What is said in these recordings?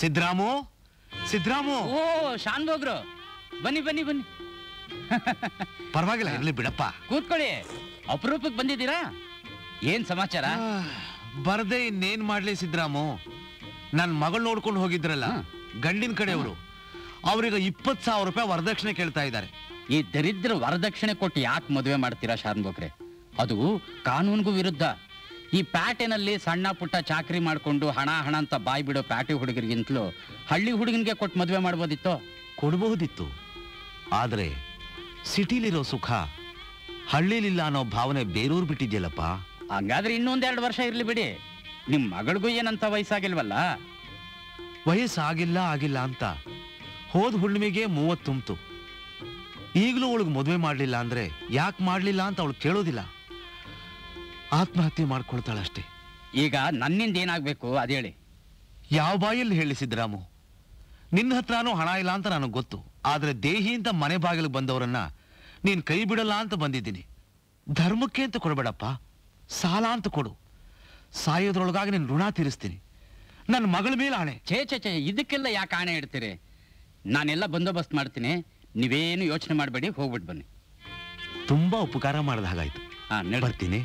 ಸಿದ್ರಾಮು ಸಿದ್ರಾಮು ಓ ಶಾನ್ ಹೋಗ್ರು ಬನ್ನಿ ಬನ್ನಿ ಬನ್ನಿ ಪರವಾಗಿಲ್ಲ ಇರ್ಲಿ ಬಿಡಪ್ಪ ಕೂತ್ಕೊಳ್ಳಿ ಅಪರೂಪಕ್ಕೆ ಬಂದಿದ್ದೀರಾ ಏನ್ ಸಮಾಚಾರ ಬರ್ದೆ ಇನ್ನೇನ್ ಮಾಡ್ಲಿ ಸಿದ್ರಾಮು ನನ್ ಮಗಳು ನೋಡ್ಕೊಂಡು ಹೋಗಿದ್ರಲ್ಲ ಹಾ. ಗಂಡಿನ ಕಡೆಯವರು ಅವ್ರೀಗ ಇಪ್ಪತ್ ಸಾವಿರ ರೂಪಾಯಿ ವರದಕ್ಷಿಣೆ ಕೇಳ್ತಾ ಇದ್ದಾರೆ ಈ ದರಿದ್ರ ವರದಕ್ಷಿಣೆ ಕೊಟ್ಟು ಯಾಕೆ ಮದುವೆ ಮಾಡ್ತೀರಾ ಶಾನ್ ಬೋಕ್ರೆ ಅದು ಕಾನೂನಿಗೂ ವಿರುದ್ಧ ಈ ಪ್ಯಾಟೆನಲ್ಲಿ ಸಣ್ಣ ಪುಟ್ಟ ಚಾಕ್ರಿ ಮಾಡ್ಕೊಂಡು ಹಣ ಹಣ ಅಂತ ಬಾಯಿ ಬಿಡೋ ಪ್ಯಾಟೆ ಹುಡುಗರಿಗಿಂತಲೂ ಹಳ್ಳಿ ಹುಡುಗನಿಗೆ ಕೊಟ್ಟು ಮದುವೆ ಮಾಡ್ಬೋದಿತ್ತು ಕೊಡಬಹುದಿತ್ತು ಆದ್ರೆ ಸಿಟಿಲಿರೋ ಸುಖ ಹಳ್ಳಿಲಿಲ್ಲ ಅನ್ನೋ ಭಾವನೆ ಬೇರೂರ್ ಬಿಟ್ಟಿದ್ಯಲ್ಲಪ್ಪ ಹಂಗಾದ್ರೆ ಇನ್ನೊಂದೆರಡು ವರ್ಷ ಇರ್ಲಿ ಬಿಡಿ ನಿಮ್ ಮಗಳಿಗೂ ಏನಂತ ವಯಸ್ಸಾಗಿಲ್ವಲ್ಲ ವಯಸ್ಸಾಗಿಲ್ಲ ಆಗಿಲ್ಲ ಅಂತ ಹೋದ್ ಹುಣ್ಣಿಮೆಗೆ ಮೂವತ್ತು ತುಂಬ್ತು ಈಗಲೂ ಅವಳಿಗೆ ಮದುವೆ ಮಾಡ್ಲಿಲ್ಲ ಅಂದ್ರೆ ಯಾಕೆ ಮಾಡ್ಲಿಲ್ಲ ಅಂತ ಅವಳು ಕೇಳೋದಿಲ್ಲ ಆತ್ಮಹತ್ಯೆ ಮಾಡ್ಕೊಳ್ತಾಳಷ್ಟೇ ಈಗ ನನ್ನಿಂದ ಏನಾಗ್ಬೇಕು ಅದೇಳಿ ಯಾವ ಬಾಯಲ್ಲಿ ಹೇಳಿ ಸಿದ್ದರಾಮು ನಿನ್ನ ಹತ್ರನೂ ಹಣ ಇಲ್ಲ ಅಂತ ನನಗೆ ಗೊತ್ತು ಆದ್ರೆ ದೇಹಿಯಿಂದ ಮನೆ ಬಾಗಿಲು ಬಂದವರನ್ನ ನೀನ್ ಕೈ ಬಿಡಲ್ಲ ಅಂತ ಬಂದಿದ್ದೀನಿ ಧರ್ಮಕ್ಕೆ ಅಂತ ಕೊಡಬೇಡಪ್ಪ ಸಾಲ ಅಂತ ಕೊಡು ಸಾಯೋದ್ರೊಳಗಾಗಿ ನಿನ್ನ ಋಣ ತೀರಿಸ್ತೀನಿ ನನ್ನ ಮಗಳ ಮೇಲೆ ಆಣೆ ಛೇ ಛೇ ಛೇ ಇದಕ್ಕೆಲ್ಲ ಯಾಕೆ ಆಣೆ ಇಡ್ತೀರಿ ನಾನೆಲ್ಲ ಬಂದೋಬಸ್ತ್ ಮಾಡ್ತೀನಿ ನೀವೇನು ಯೋಚನೆ ಮಾಡಬೇಡಿ ಹೋಗ್ಬಿಟ್ಟು ಬನ್ನಿ ತುಂಬಾ ಉಪಕಾರ ಮಾಡಿದ ಹಾಗಾಯ್ತು ಹಾ ನಡಿ ಬರ್ತೀನಿ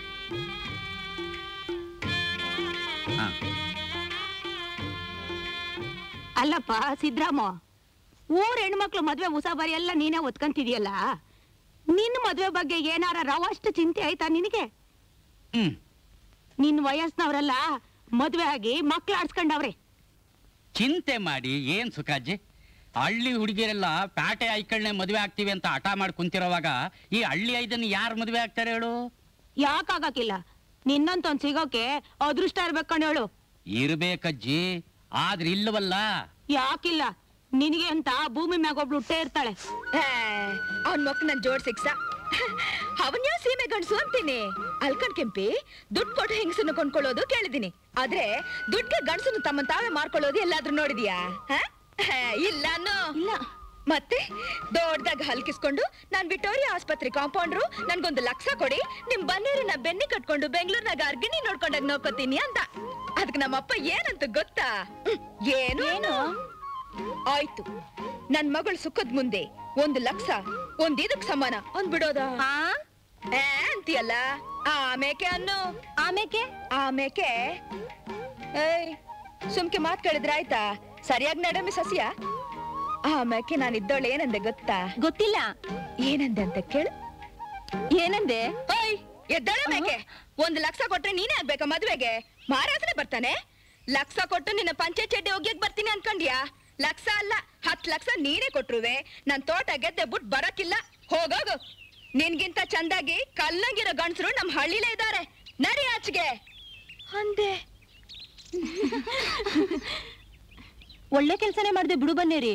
ಹಾ ಅಲ್ಲಪ್ಪ ಸಿದ್ರಾಮ ಊರ್ ಹೆಣ್ಮಕ್ಳು ಮದ್ವೆ ಉಸಾಬರಿ ಎಲ್ಲ ನೀನೇ ಒತ್ಕಂತಿದ್ಯಲ್ಲ ನಿನ್ನ ಮದ್ವೆ ಬಗ್ಗೆ ಏನಾರ ರವಷ್ಟು ಚಿಂತೆ ಆಯ್ತಾ ನಿನಗೆ ಹ್ಮ್ ನಿನ್ ವಯಸ್ಸಿನವ್ರೆಲ್ಲ ಮದ್ವೆ ಆಗಿ ಮಕ್ಳು ಆಡ್ಸ್ಕೊಂಡವ್ರೆ ಚಿಂತೆ ಮಾಡಿ ಏನ್ ಸುಖಾಜಿ ಹಳ್ಳಿ ಹುಡುಗಿಯರೆಲ್ಲ ಪ್ಯಾಟೆ ಐಕಳ್ನೆ ಮದುವೆ ಆಗ್ತೀವಿ ಅಂತ ಹಠ ಮಾಡಿ ಕುಂತಿರೋವಾಗ ಈ ಹಳ್ಳಿ ಐದನ್ನು ಯಾರು ಮದುವೆ ಆಗ್ತಾರೆ ಹೇಳು ಯಾಕಾಗಕ್ಕಿಲ್ಲ ನಿನ್ನಂತೊಂದ್ ಸಿಗೋಕೆ ಅದೃಷ್ಟ ಇರ್ಬೇಕಣ್ಣ ಹೇಳು ಇರ್ಬೇಕಜ್ಜಿ ಆದ್ರೆ ಇಲ್ಲವಲ್ಲ ಯಾಕಿಲ್ಲ ನಿನಗೆ ಅಂತ ಭೂಮಿ ಮ್ಯಾಗ ಒಬ್ಳು ಹುಟ್ಟೆ ಇರ್ತಾಳೆ ಅವನ್ ಮಕ್ ನನ್ ಜೋಡ್ ಸಿಕ್ಸ ಅವನ್ ಯಾವ ಸೀಮೆ ಗಂಡ್ಸು ಅಂತೀನಿ ಅಲ್ಕಣ್ ಕೆಂಪಿ ದುಡ್ಡು ಕೊಟ್ಟು ಹೆಂಗಸನ್ನು ಕೊಂಡ್ಕೊಳ್ಳೋದು ಕೇಳಿದೀನಿ ಆದ್ರೆ ದುಡ್ಗೆ ಗಂಡಸನ್ನು ತಮ್ಮ ತಾವೇ ಮಾಡ್ಕೊಳ್ಳೋದು ಎಲ್ಲಾದ್ರೂ ನೋಡಿದ್ಯಾ ಹ? ಹ, ಇಲ್ಲ ಅನ್ನೋ ಇಲ್ಲ ಮತ್ತೆ ದೊಡ್ಡದಾಗ ಹಲ್ಕಿಸ್ಕೊಂಡು ನಾನ್ ವಿಕ್ಟೋರಿಯಾ ಆಸ್ಪತ್ರೆ ಕಾಂಪೌಂಡ್ರು ನನ್ಗೊಂದು ಲಕ್ಷ ಕೊಡಿ ನಿಮ್ ಬನ್ನೇರನ್ನ ಬೆನ್ನಿ ಕಟ್ಕೊಂಡು ಬೆಂಗಳೂರಿನಾಗ ಅರ್ಗಿಣಿ ನೋಡ್ಕೊಂಡಾಗ ನೋಡ್ಕೋತೀನಿ ಅಂತ ಅದಕ್ಕೆ ನಮ್ಮಪ್ಪ ಏನಂತ ಗೊತ್ತಾ ಹ್ಮ್, ಏನು ಏನು? ಆಯ್ತು ನನ್ ಮಗಳು ಸುಖದ್ ಮುಂದೆ ಒಂದು ಲಕ್ಷ ಒಂದ್ ಇದಕ್ ಸಮಾನ ಅಂದ್ಬಿಡೋದ ಆ ಅಂತೀಯಲ್ಲ ಆಮೇಕೆ ಅನ್ನು ಆಮೇಕೆ ಆಮೇಕೆ ಏಯ್ ಸುಮ್ಕೆ ಮಾತ್ ಕೇಳಿದ್ರ ಆಯ್ತಾ ಸರಿಯಾಗಿ ನಡಮಿ ಸಸ್ಯ ಆಮೇಕೆ ನಾನು ಇದ್ದೋಳು ಏನಂದೆ ಗೊತ್ತಾ ಗೊತ್ತಿಲ್ಲ ಏನಂದೆ ಅಂತ ಕೇಳು ಏನಂದೆ ಓಯ್ ಎದ್ದಳ ಮೇಕೆ ಒಂದ್ ಲಕ್ಷ ಕೊಟ್ರೆ ನೀನೇ ಆಗ್ಬೇಕಾ ಮದ್ವೆಗೆ ಮಹಾರಾಜನೇ ಬರ್ತಾನೆ ಲಕ್ಷ ಕೊಟ್ಟು ನಿನ್ನ ಪಂಚೆ ಚಡ್ಡಿ ಒಗ್ಯಕ್ ಬರ್ತೀನಿ ಅನ್ಕೊಂಡ್ಯಾ ಲಕ್ಷ ಅಲ್ಲ ಹತ್ ಲಕ್ಷ ನೀನೇ ಕೊಟ್ರುವೆ ನನ್ ತೋಟ ಗೆದ್ದೆ ಬಿಟ್ ಬರಕ್ಕಿಲ್ಲ ಹೋಗೋಗು ನಿನ್ಗಿಂತ ಚಂದಾಗಿ ಕಲ್ಲಂಗಿರೋ ಗಂಡ್ಸರು ನಮ್ ಹಳ್ಳಿಲೇ ಇದಾರೆ ನಡಿ ಆಚೆಗೆ ಅಂದೆ ಒಳ್ಳೆ ಕೆಲ್ಸನೇ ಮಾಡ್ದೆ ಬಿಡು ಬನ್ನೇರಿ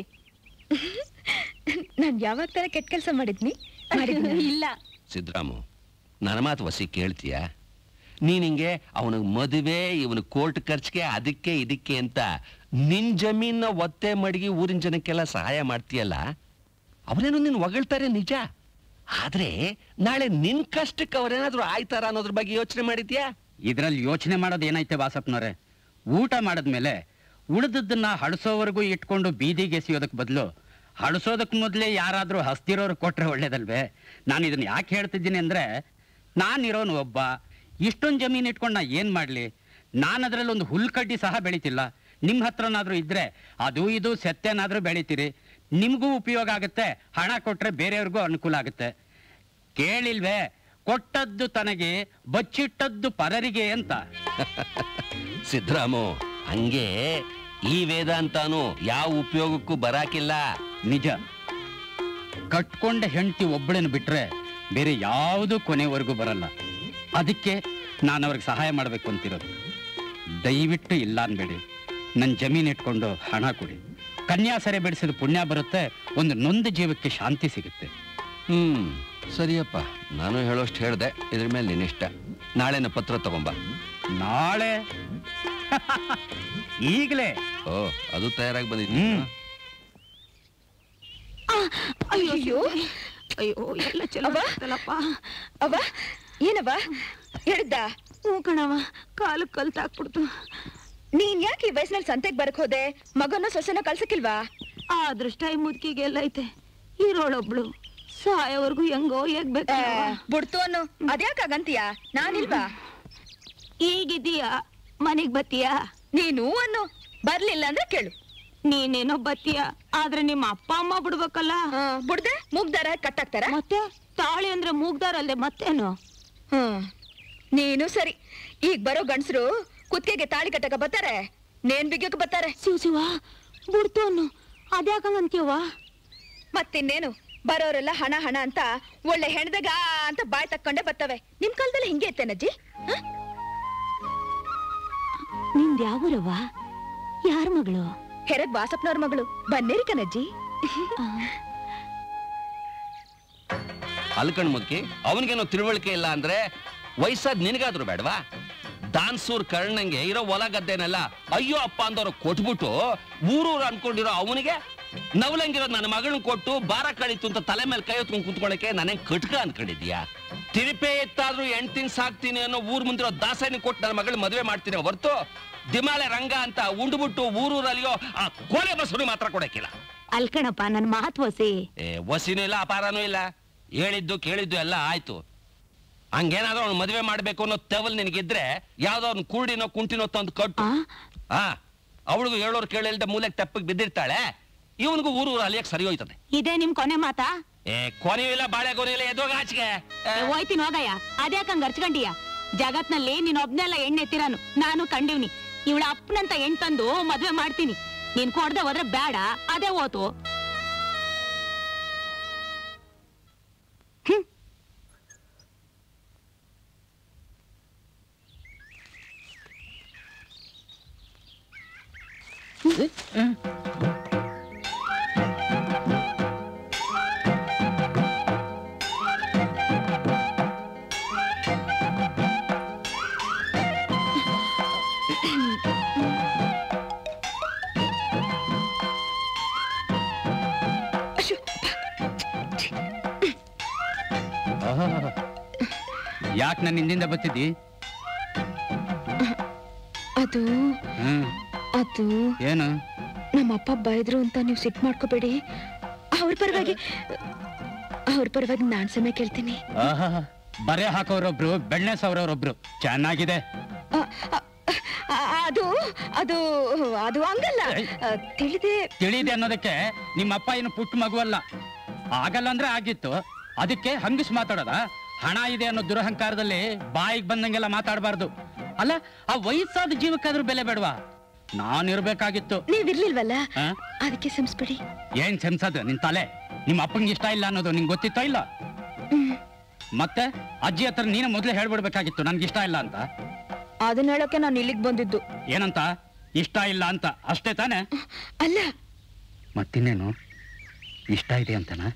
ನಾನ್ ಯಾವಾಗ ತರ ಕೆಟ್ಟ ಕೆಲಸ ಮಾಡಿದ್ನಿ ಮಾಡಿದ್ನ? ಇಲ್ಲ ಸಿದ್ರಾಮು ನನ್ನ ಮಾತು ವಸಿ ಕೇಳ್ತೀಯ ನೀನ್ ಹಿಂಗೆ ಅವನಿಗೆ ಮದುವೆ ಇವನು ಕೋರ್ಟ್ ಖರ್ಚಿಗೆ ಅದಕ್ಕೆ ಇದಕ್ಕೆ ಅಂತ ನಿನ್ ಜಮೀನ ಒತ್ತೆ ಮಡಗಿ ಊರಿನ ಜನಕ್ಕೆಲ್ಲ ಸಹಾಯ ಮಾಡ್ತೀಯಲ್ಲ ಅವರೇನು ನಿನ್ ಹೊಗಳ್ತಾರೆ ನಿಜ ಆದ್ರೆ ನಾಳೆ ನಿನ್ ಕಷ್ಟಕ್ಕೆ ಅವ್ರೇನಾದ್ರೂ ಆಯ್ತಾರ ಅನ್ನೋದ್ರ ಬಗ್ಗೆ ಯೋಚನೆ ಮಾಡಿದ್ಯಾ ಇದ್ರಲ್ಲಿ ಯೋಚನೆ ಮಾಡೋದು ಏನೈತೆ ವಾಸಪ್ಪನವ್ರೆ ಊಟ ಮಾಡಿದ್ಮೇಲೆ ಉಳಿದದ್ದನ್ನ ಹಳಸೋವರೆಗೂ ಇಟ್ಕೊಂಡು ಬೀದಿಗೆ ಎಸೆಯೋದಕ್ಕೆ ಬದಲು ಹಳಸೋದಕ್ಕೆ ಮೊದಲೇ ಯಾರಾದ್ರೂ ಹಸ್ತಿರೋರು ಕೊಟ್ರೆ ಒಳ್ಳೇದಲ್ವೇ ನಾನು ಇದನ್ನ ಯಾಕೆ ಹೇಳ್ತಿದ್ದೀನಿ ಅಂದ್ರೆ ನಾನಿರೋನು ಒಬ್ಬ ಇಷ್ಟೊಂದು ಜಮೀನು ಇಟ್ಕೊಂಡು ನಾ ಏನ್ ಮಾಡ್ಲಿ ನಾನು ಅದರಲ್ಲಿ ಒಂದು ಹುಲ್ಕಡ್ಡಿ ಸಹ ಬೆಳಿತಿಲ್ಲ ನಿಮ್ಮ ಹತ್ರನಾದ್ರೂ ಇದ್ರೆ ಅದು ಇದು ಸೆತ್ತೇನಾದ್ರೂ ಬೆಳಿತೀರಿ ನಿಮಗೂ ಉಪಯೋಗ ಆಗುತ್ತೆ ಹಣ ಕೊಟ್ರೆ ಬೇರೆಯವ್ರಿಗೂ ಅನುಕೂಲ ಆಗುತ್ತೆ ಕೇಳಿಲ್ವೇ ಕೊಟ್ಟದ್ದು ತನಗೆ ಬಚ್ಚಿಟ್ಟದ್ದು ಪರರಿಗೆ ಅಂತ ಸಿದ್ರಾಮು ಹಂಗೆ ಈ ವೇದಾಂತಾನು ಯಾವ ಉಪಯೋಗಕ್ಕೂ ಬರಾಕಿಲ್ಲ ನಿಜ ಕಟ್ಕೊಂಡ ಹೆಂಡತಿ ಒಬ್ಬಳನ್ನು ಬಿಟ್ರೆ ಬೇರೆ ಯಾವುದು ಕೊನೆವರೆಗೂ ಬರಲ್ಲ ಅದಕ್ಕೆ ನಾನು ಅವ್ರಿಗೆ ಸಹಾಯ ಮಾಡಬೇಕು ಅಂತಿರೋದು ದಯವಿಟ್ಟು ಇಲ್ಲ ಅನ್ಬೇಡಿ ನನ್ನ ಜಮೀನು ಇಟ್ಕೊಂಡು ಹಣ ಕೊಡಿ ಕನ್ಯಾಸರೆ ಬೆಳೆಸಿದ ಪುಣ್ಯ ಬರುತ್ತೆ ಒಂದು ನೊಂದ ಜೀವಕ್ಕೆ ಶಾಂತಿ ಸಿಗುತ್ತೆ ಹ್ಮ್ ಸರಿಯಪ್ಪ ನಾನು ಹೇಳೋಷ್ಟು ಹೇಳ್ದೆ ಇದ್ರ ಮೇಲೆ ನಿನ್ನಿಷ್ಟ ನಾಳೆನ ಪತ್ರ ತಗೊಂಬ ನಾಳೆ ಈಗಲೇ ಓ ಅದು ತಯಾರಾಗಿ ಬಂದಿದ್ದೆ ಹ್ಮ್ ಅಯ್ಯೋ ಅಯ್ಯೋ ಎಲ್ಲ ಚಲೋ ಅವ್ವ? ಆಗ್ತಲ್ಲಪ್ಪ ಅವ್ವ ಏನವ್ವ ಹೇಳ್ದ ಹ್ಞೂ ಕಣವ ಕಾಲು ಕಲ್ತಾಕ್ಬಿಡ್ತು ನೀನ್ ಯಾಕೆ ಈ ವಯಸ್ಸಿನಲ್ಲಿ ಸಂತೆಗ್ ಬರಕ್ ಹೋದೆ ಮಗನ ಸೊಸೆನ ಕಳ್ಸಕ್ಕಿಲ್ವಾ ಆ ಅದೃಷ್ಟ ಈ ಮುದುಕಿಗೆಲ್ಲೈತೆ ಇರೋಳೊಬ್ಳು ಸಾಯೋವರೆಗೂ ಹೆಂಗೋ ಹೇಗ್ಬೇಕು ಬುಡ್ತು ಅನ್ನು ಅದ್ಯಾಕಾಗಂತೀಯ ನಾನಿಲ್ವಾ ಈಗಿದೀಯಾ ಮನೆಗ್ ಬತ್ತೀಯಾ ನೀನು ಅನ್ನು ಬರ್ಲಿಲ್ಲ ಅಂದ್ರೆ ಕೇಳು ನೀನೇನೋ ಬತ್ತೀಯ ಆದ್ರೆ ನಿಮ್ಮ ಅಪ್ಪ ಅಮ್ಮ ಬಿಡ್ಬೇಕಲ್ಲ ಆ, ಬುಡ್ದೆ ಮುಗ್ದಾರ ಕಟ್ಟಾಕ್ತಾರ ಮತ್ತೆ ತಾಳಿ ಅಂದ್ರೆ ಮೂಗ್ದಾರಲ್ದೆ ಮತ್ತೇನು ಹ್ಮ್ ನೀನು ಸರಿ ಈಗ ಬರೋ ಗಂಡ್ಸ್ರು ಕುತ್ತಿಗೆಗೆ ತಾಳಿ ಕಟ್ಟಕ ಬರ್ತಾರೆ ನೇನ್ ಬಿಗ್ಯಕ್ ಬರ್ತಾರೆ ಶಿವ ಶಿವ ಬಿಡ್ತು ಅನ್ನು ಅದ್ಯಾಕಂಗಂತೀಯವ್ವ ಮತ್ತಿನ್ನೇನು ಬರೋರೆಲ್ಲ ಹಣ ಹಣ ಅಂತ ಒಳ್ಳೆ ಹೆಣ್ದಾಗ ಅಂತ ಬಾಯ್ ತಕ್ಕೊಂಡೆ ಬರ್ತವೆ ನಿಮ್ ಕಾಲದಲ್ಲಿ ಹಿಂಗೆ ಇತ್ತೇನಜ್ಜಿ ಹ? ನಿಂದ್ ಯಾವೂರವ್ವ ಯಾರ ಮಗಳು ಹೆರಗ್ ವಾಸಪ್ಪನವ್ರ ಮಗಳು ಬನ್ನೇರಿ ಕಣಜ್ಜಿ ಅಲ್ಕಣ್ ಮುಕ್ಕಿ ಅವನಿಗೇನೋ ತಿಳುವಳಿಕೆ ಇಲ್ಲ ಅಂದ್ರೆ ವಯಸ್ಸಾದ್ ನಿನಗಾದ್ರು ಬೇಡವಾ ದಾನ್ಸೂರ್ ಕರ್ಣಂಗೆ ಇರೋ ಹೊಲ ಗದ್ದೆನೆಲ್ಲ ಅಯ್ಯೋ ಅಪ್ಪ ಅಂದವ್ರು ಕೊಟ್ಬಿಟ್ಟು ಊರೂರು ಅನ್ಕೊಂಡಿರೋ ಅವನಿಗೆ ನವಲಂಗಿರೋ ನನ್ನ ಮಗಳನ್ನ ಕೊಟ್ಟು ಬಾರ ಕಳೀತು ಅಂತ ತಲೆ ಮೇಲೆ ಕೈ ಹೊತ್ಕೊಂಡು ಕುತ್ಕೊಳಕ್ಕೆ ನಾನೇ ಕಟ್ಕ ಅನ್ಕೊಂಡಿದ್ಯಾ ತಿರುಪೆ ಎತ್ತಾದ್ರೂ ಎಂಟಿನ್ ಸಾಕ್ತೀನಿ ಅನ್ನೋ ಊರ್ ಮುಂದಿರೋ ದಾಸನಿ ಕೊಟ್ಟು ನನ್ನ ಮಗಳ ಮದುವೆ ಮಾಡ್ತೀನಿ ಹೊರ್ತು ದಿಮಾಲೆ ರಂಗ ಅಂತ ಉಂಡ್ಬಿಟ್ಟು ಊರೂರಲ್ಲಿಯೋ ಆ ಕೋಲೆ ಬಸ್ರು ಮಾತ್ರ ಕೊಡಕ್ಕಿಲ್ಲ ಅಲ್ಕಣಪ್ಪ ನನ್ ಮಹತ್ವಸಿ ಏ ವಸಿನೂ ಇಲ್ಲ ಅಪಾರನೂ ಇಲ್ಲ ಹೇಳಿದ್ದು ಕೇಳಿದ್ದು ಎಲ್ಲ ಆಯ್ತು ಹಂಗೇನಾದ್ರೂ ಅವ್ನು ಮದುವೆ ಮಾಡ್ಬೇಕು ಅನ್ನೋ ತೆವಲ್ ನಿನಗಿದ್ರೆ ಯಾವ್ದೋ ಅವ್ನು ಕುರುಡಿನೋ ಕುಂಟಿನೋ ತಂದು ಕಟ್ಟು ಆ ಆ ಅವಳಿಗೂ ಹೇಳೋರು ಕೇಳಿಲ್ದ ಮೂಲೆಗೆ ತೆಪ್ಪಗೆ ಬಿದ್ದಿರ್ತಾಳೆ ಇವನಿಗೂ ಊರು ಊರು ಅಲಿಯಕ್ ಸರಿ ಹೋಯ್ತದೆ ಇದೇ ನಿಮ್ ಕೊನೆ ಮಾತಾ ಏ ಕೊನೆಯೂ ಇಲ್ಲ ಬಾಳೆ ಕೊನೆ ಇಲ್ಲ ಎದೋಗ ಆಚೆಗೆ ಏ, ಏ, ಹೋಯ್ತೀನಿ ಹೋಗಯ್ಯ ಅದ್ಯಾಕಂಗ್ ಅರ್ಚ್ಕಂಡಿಯ ಜಗತ್ನಲ್ಲಿ ನೀನ್ ಒಬ್ನೆಲ್ಲ ಎಣ್ಣೆ ಎತ್ತಿರಾನು ನಾನು ಕಂಡಿವ್ನಿ ಇವಳ ಅಪ್ಪನಂತ ಹೆಣ್ ತಂದು ಮದ್ವೆ ಮಾಡ್ತೀನಿ ನೀನ್ ಕೊಡ್ದೆ ಹೋದ್ರೆ ಬೇಡ ಅದೇ ಹೋತು ಹ್ಮ್ ಯಾಕೆ ನನ್ನ ಹಿಂದಿಂದ ಬತ್ತಿದ್ದಿ ಅದು ಹ್ಮ್ ಅದು ಏನು ನಮ್ಮಪ್ಪ ಬೈದ್ರು ಅಂತ ನೀವು ಸಿಟ್ ಮಾಡ್ಕೋಬೇಡಿ ಅವ್ರ ಪರವಾಗಿ ಅವ್ರ ಪರವಾಗಿ ನಾನ್ ಸಮಯ ಕೇಳ್ತೀನಿ ಆಹಾ ಬರೆ ಹಾಕೋರೊಬ್ರು ಬೆಣ್ಣೆ ಸವರವ್ರೊಬ್ರು ಚೆನ್ನಾಗಿದೆ ಆ, ಆ, ಆ, ಅದು ಅದು ಅದು ಹಂಗಲ್ಲ ಆ, ತಿಳಿದೆ ತಿಳಿದೆ ಅನ್ನೋದಕ್ಕೆ ನಿಮ್ಮ ಅಪ್ಪ ಏನು ಪುಟ್ಟ ಮಗುವಲ್ಲ ಆಗಲ್ಲ ಅಂದ್ರೆ ಆಗಿತ್ತು ಅದಕ್ಕೆ ಹಂಗಿಸ್ ಮಾತಾಡೋದ ಹಣ ಇದೆ ಅನ್ನೋ ದುರಹಂಕಾರದಲ್ಲಿ ಬಾಯಿಗೆ ಬಂದಂಗೆಲ್ಲ ಮಾತಾಡಬಾರ್ದು ಅಲ್ಲ ಆ ವಯಸ್ಸಾದ ಜೀವಕ್ಕಾದ್ರೂ ಬೆಲೆ ಬೇಡವಾ ನಾನಿರ್ಬೇಕಾಗಿತ್ತು ನೀವಿರ್ಲಿಲ್ವಲ್ಲ ಆ? ಅದಕ್ಕೆ ಸಂಸ್ಬಿಡಿ ಏನ್ ಸೆನ್ಸದು ನಿನ್ ತಲೆ ನಿಮ್ಮ ಅಪ್ಪಂಗೆ ಇಷ್ಟ ಇಲ್ಲ ಅನ್ನೋದು ನಿಂಗೆ ಗೊತ್ತಿತ್ತೋ ಇಲ್ಲ ಮತ್ತೆ ಅಜ್ಜಿ ಹತ್ರ ನೀನು ಮೊದಲೇ ಹೇಳ್ಬಿಡ್ಬೇಕಾಗಿತ್ತು ನನ್ಗೆ ಇಷ್ಟ ಇಲ್ಲ ಅಂತ ಅದನ್ನ ಹೇಳೋಕೆ ನಾನು ಇಲ್ಲಿಗೆ ಬಂದಿದ್ದು ಏನಂತ ಇಷ್ಟ ಇಲ್ಲ ಅಂತ ಅಷ್ಟೇ ತಾನೆ ಅಲ್ಲ ಮತ್ತಿನ್ನೇನು ಇಷ್ಟ ಇದೆ ಅಂತನಾ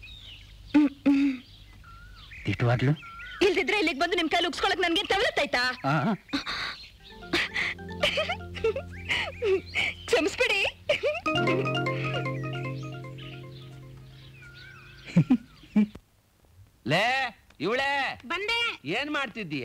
ತಿಟ್ಟುವಾಗ್ಲು ಇಲ್ದಿದ್ರೆ ಇಲ್ಲಿಗೆ ಬಂದು ನಿಮ್ ಕೈಲಿ ಉಗ್ಸ್ಕೊಳಕ್ ನನ್ಗೆ ತವಲತ್ತಾಯ್ತಾ ಆ ಕ್ಷಮಿಸ್ಬಿಡಿ ಲೇ ಇವಳೆ ಬಂದೆ ಏನ್ ಮಾಡ್ತಿದ್ದೀಯ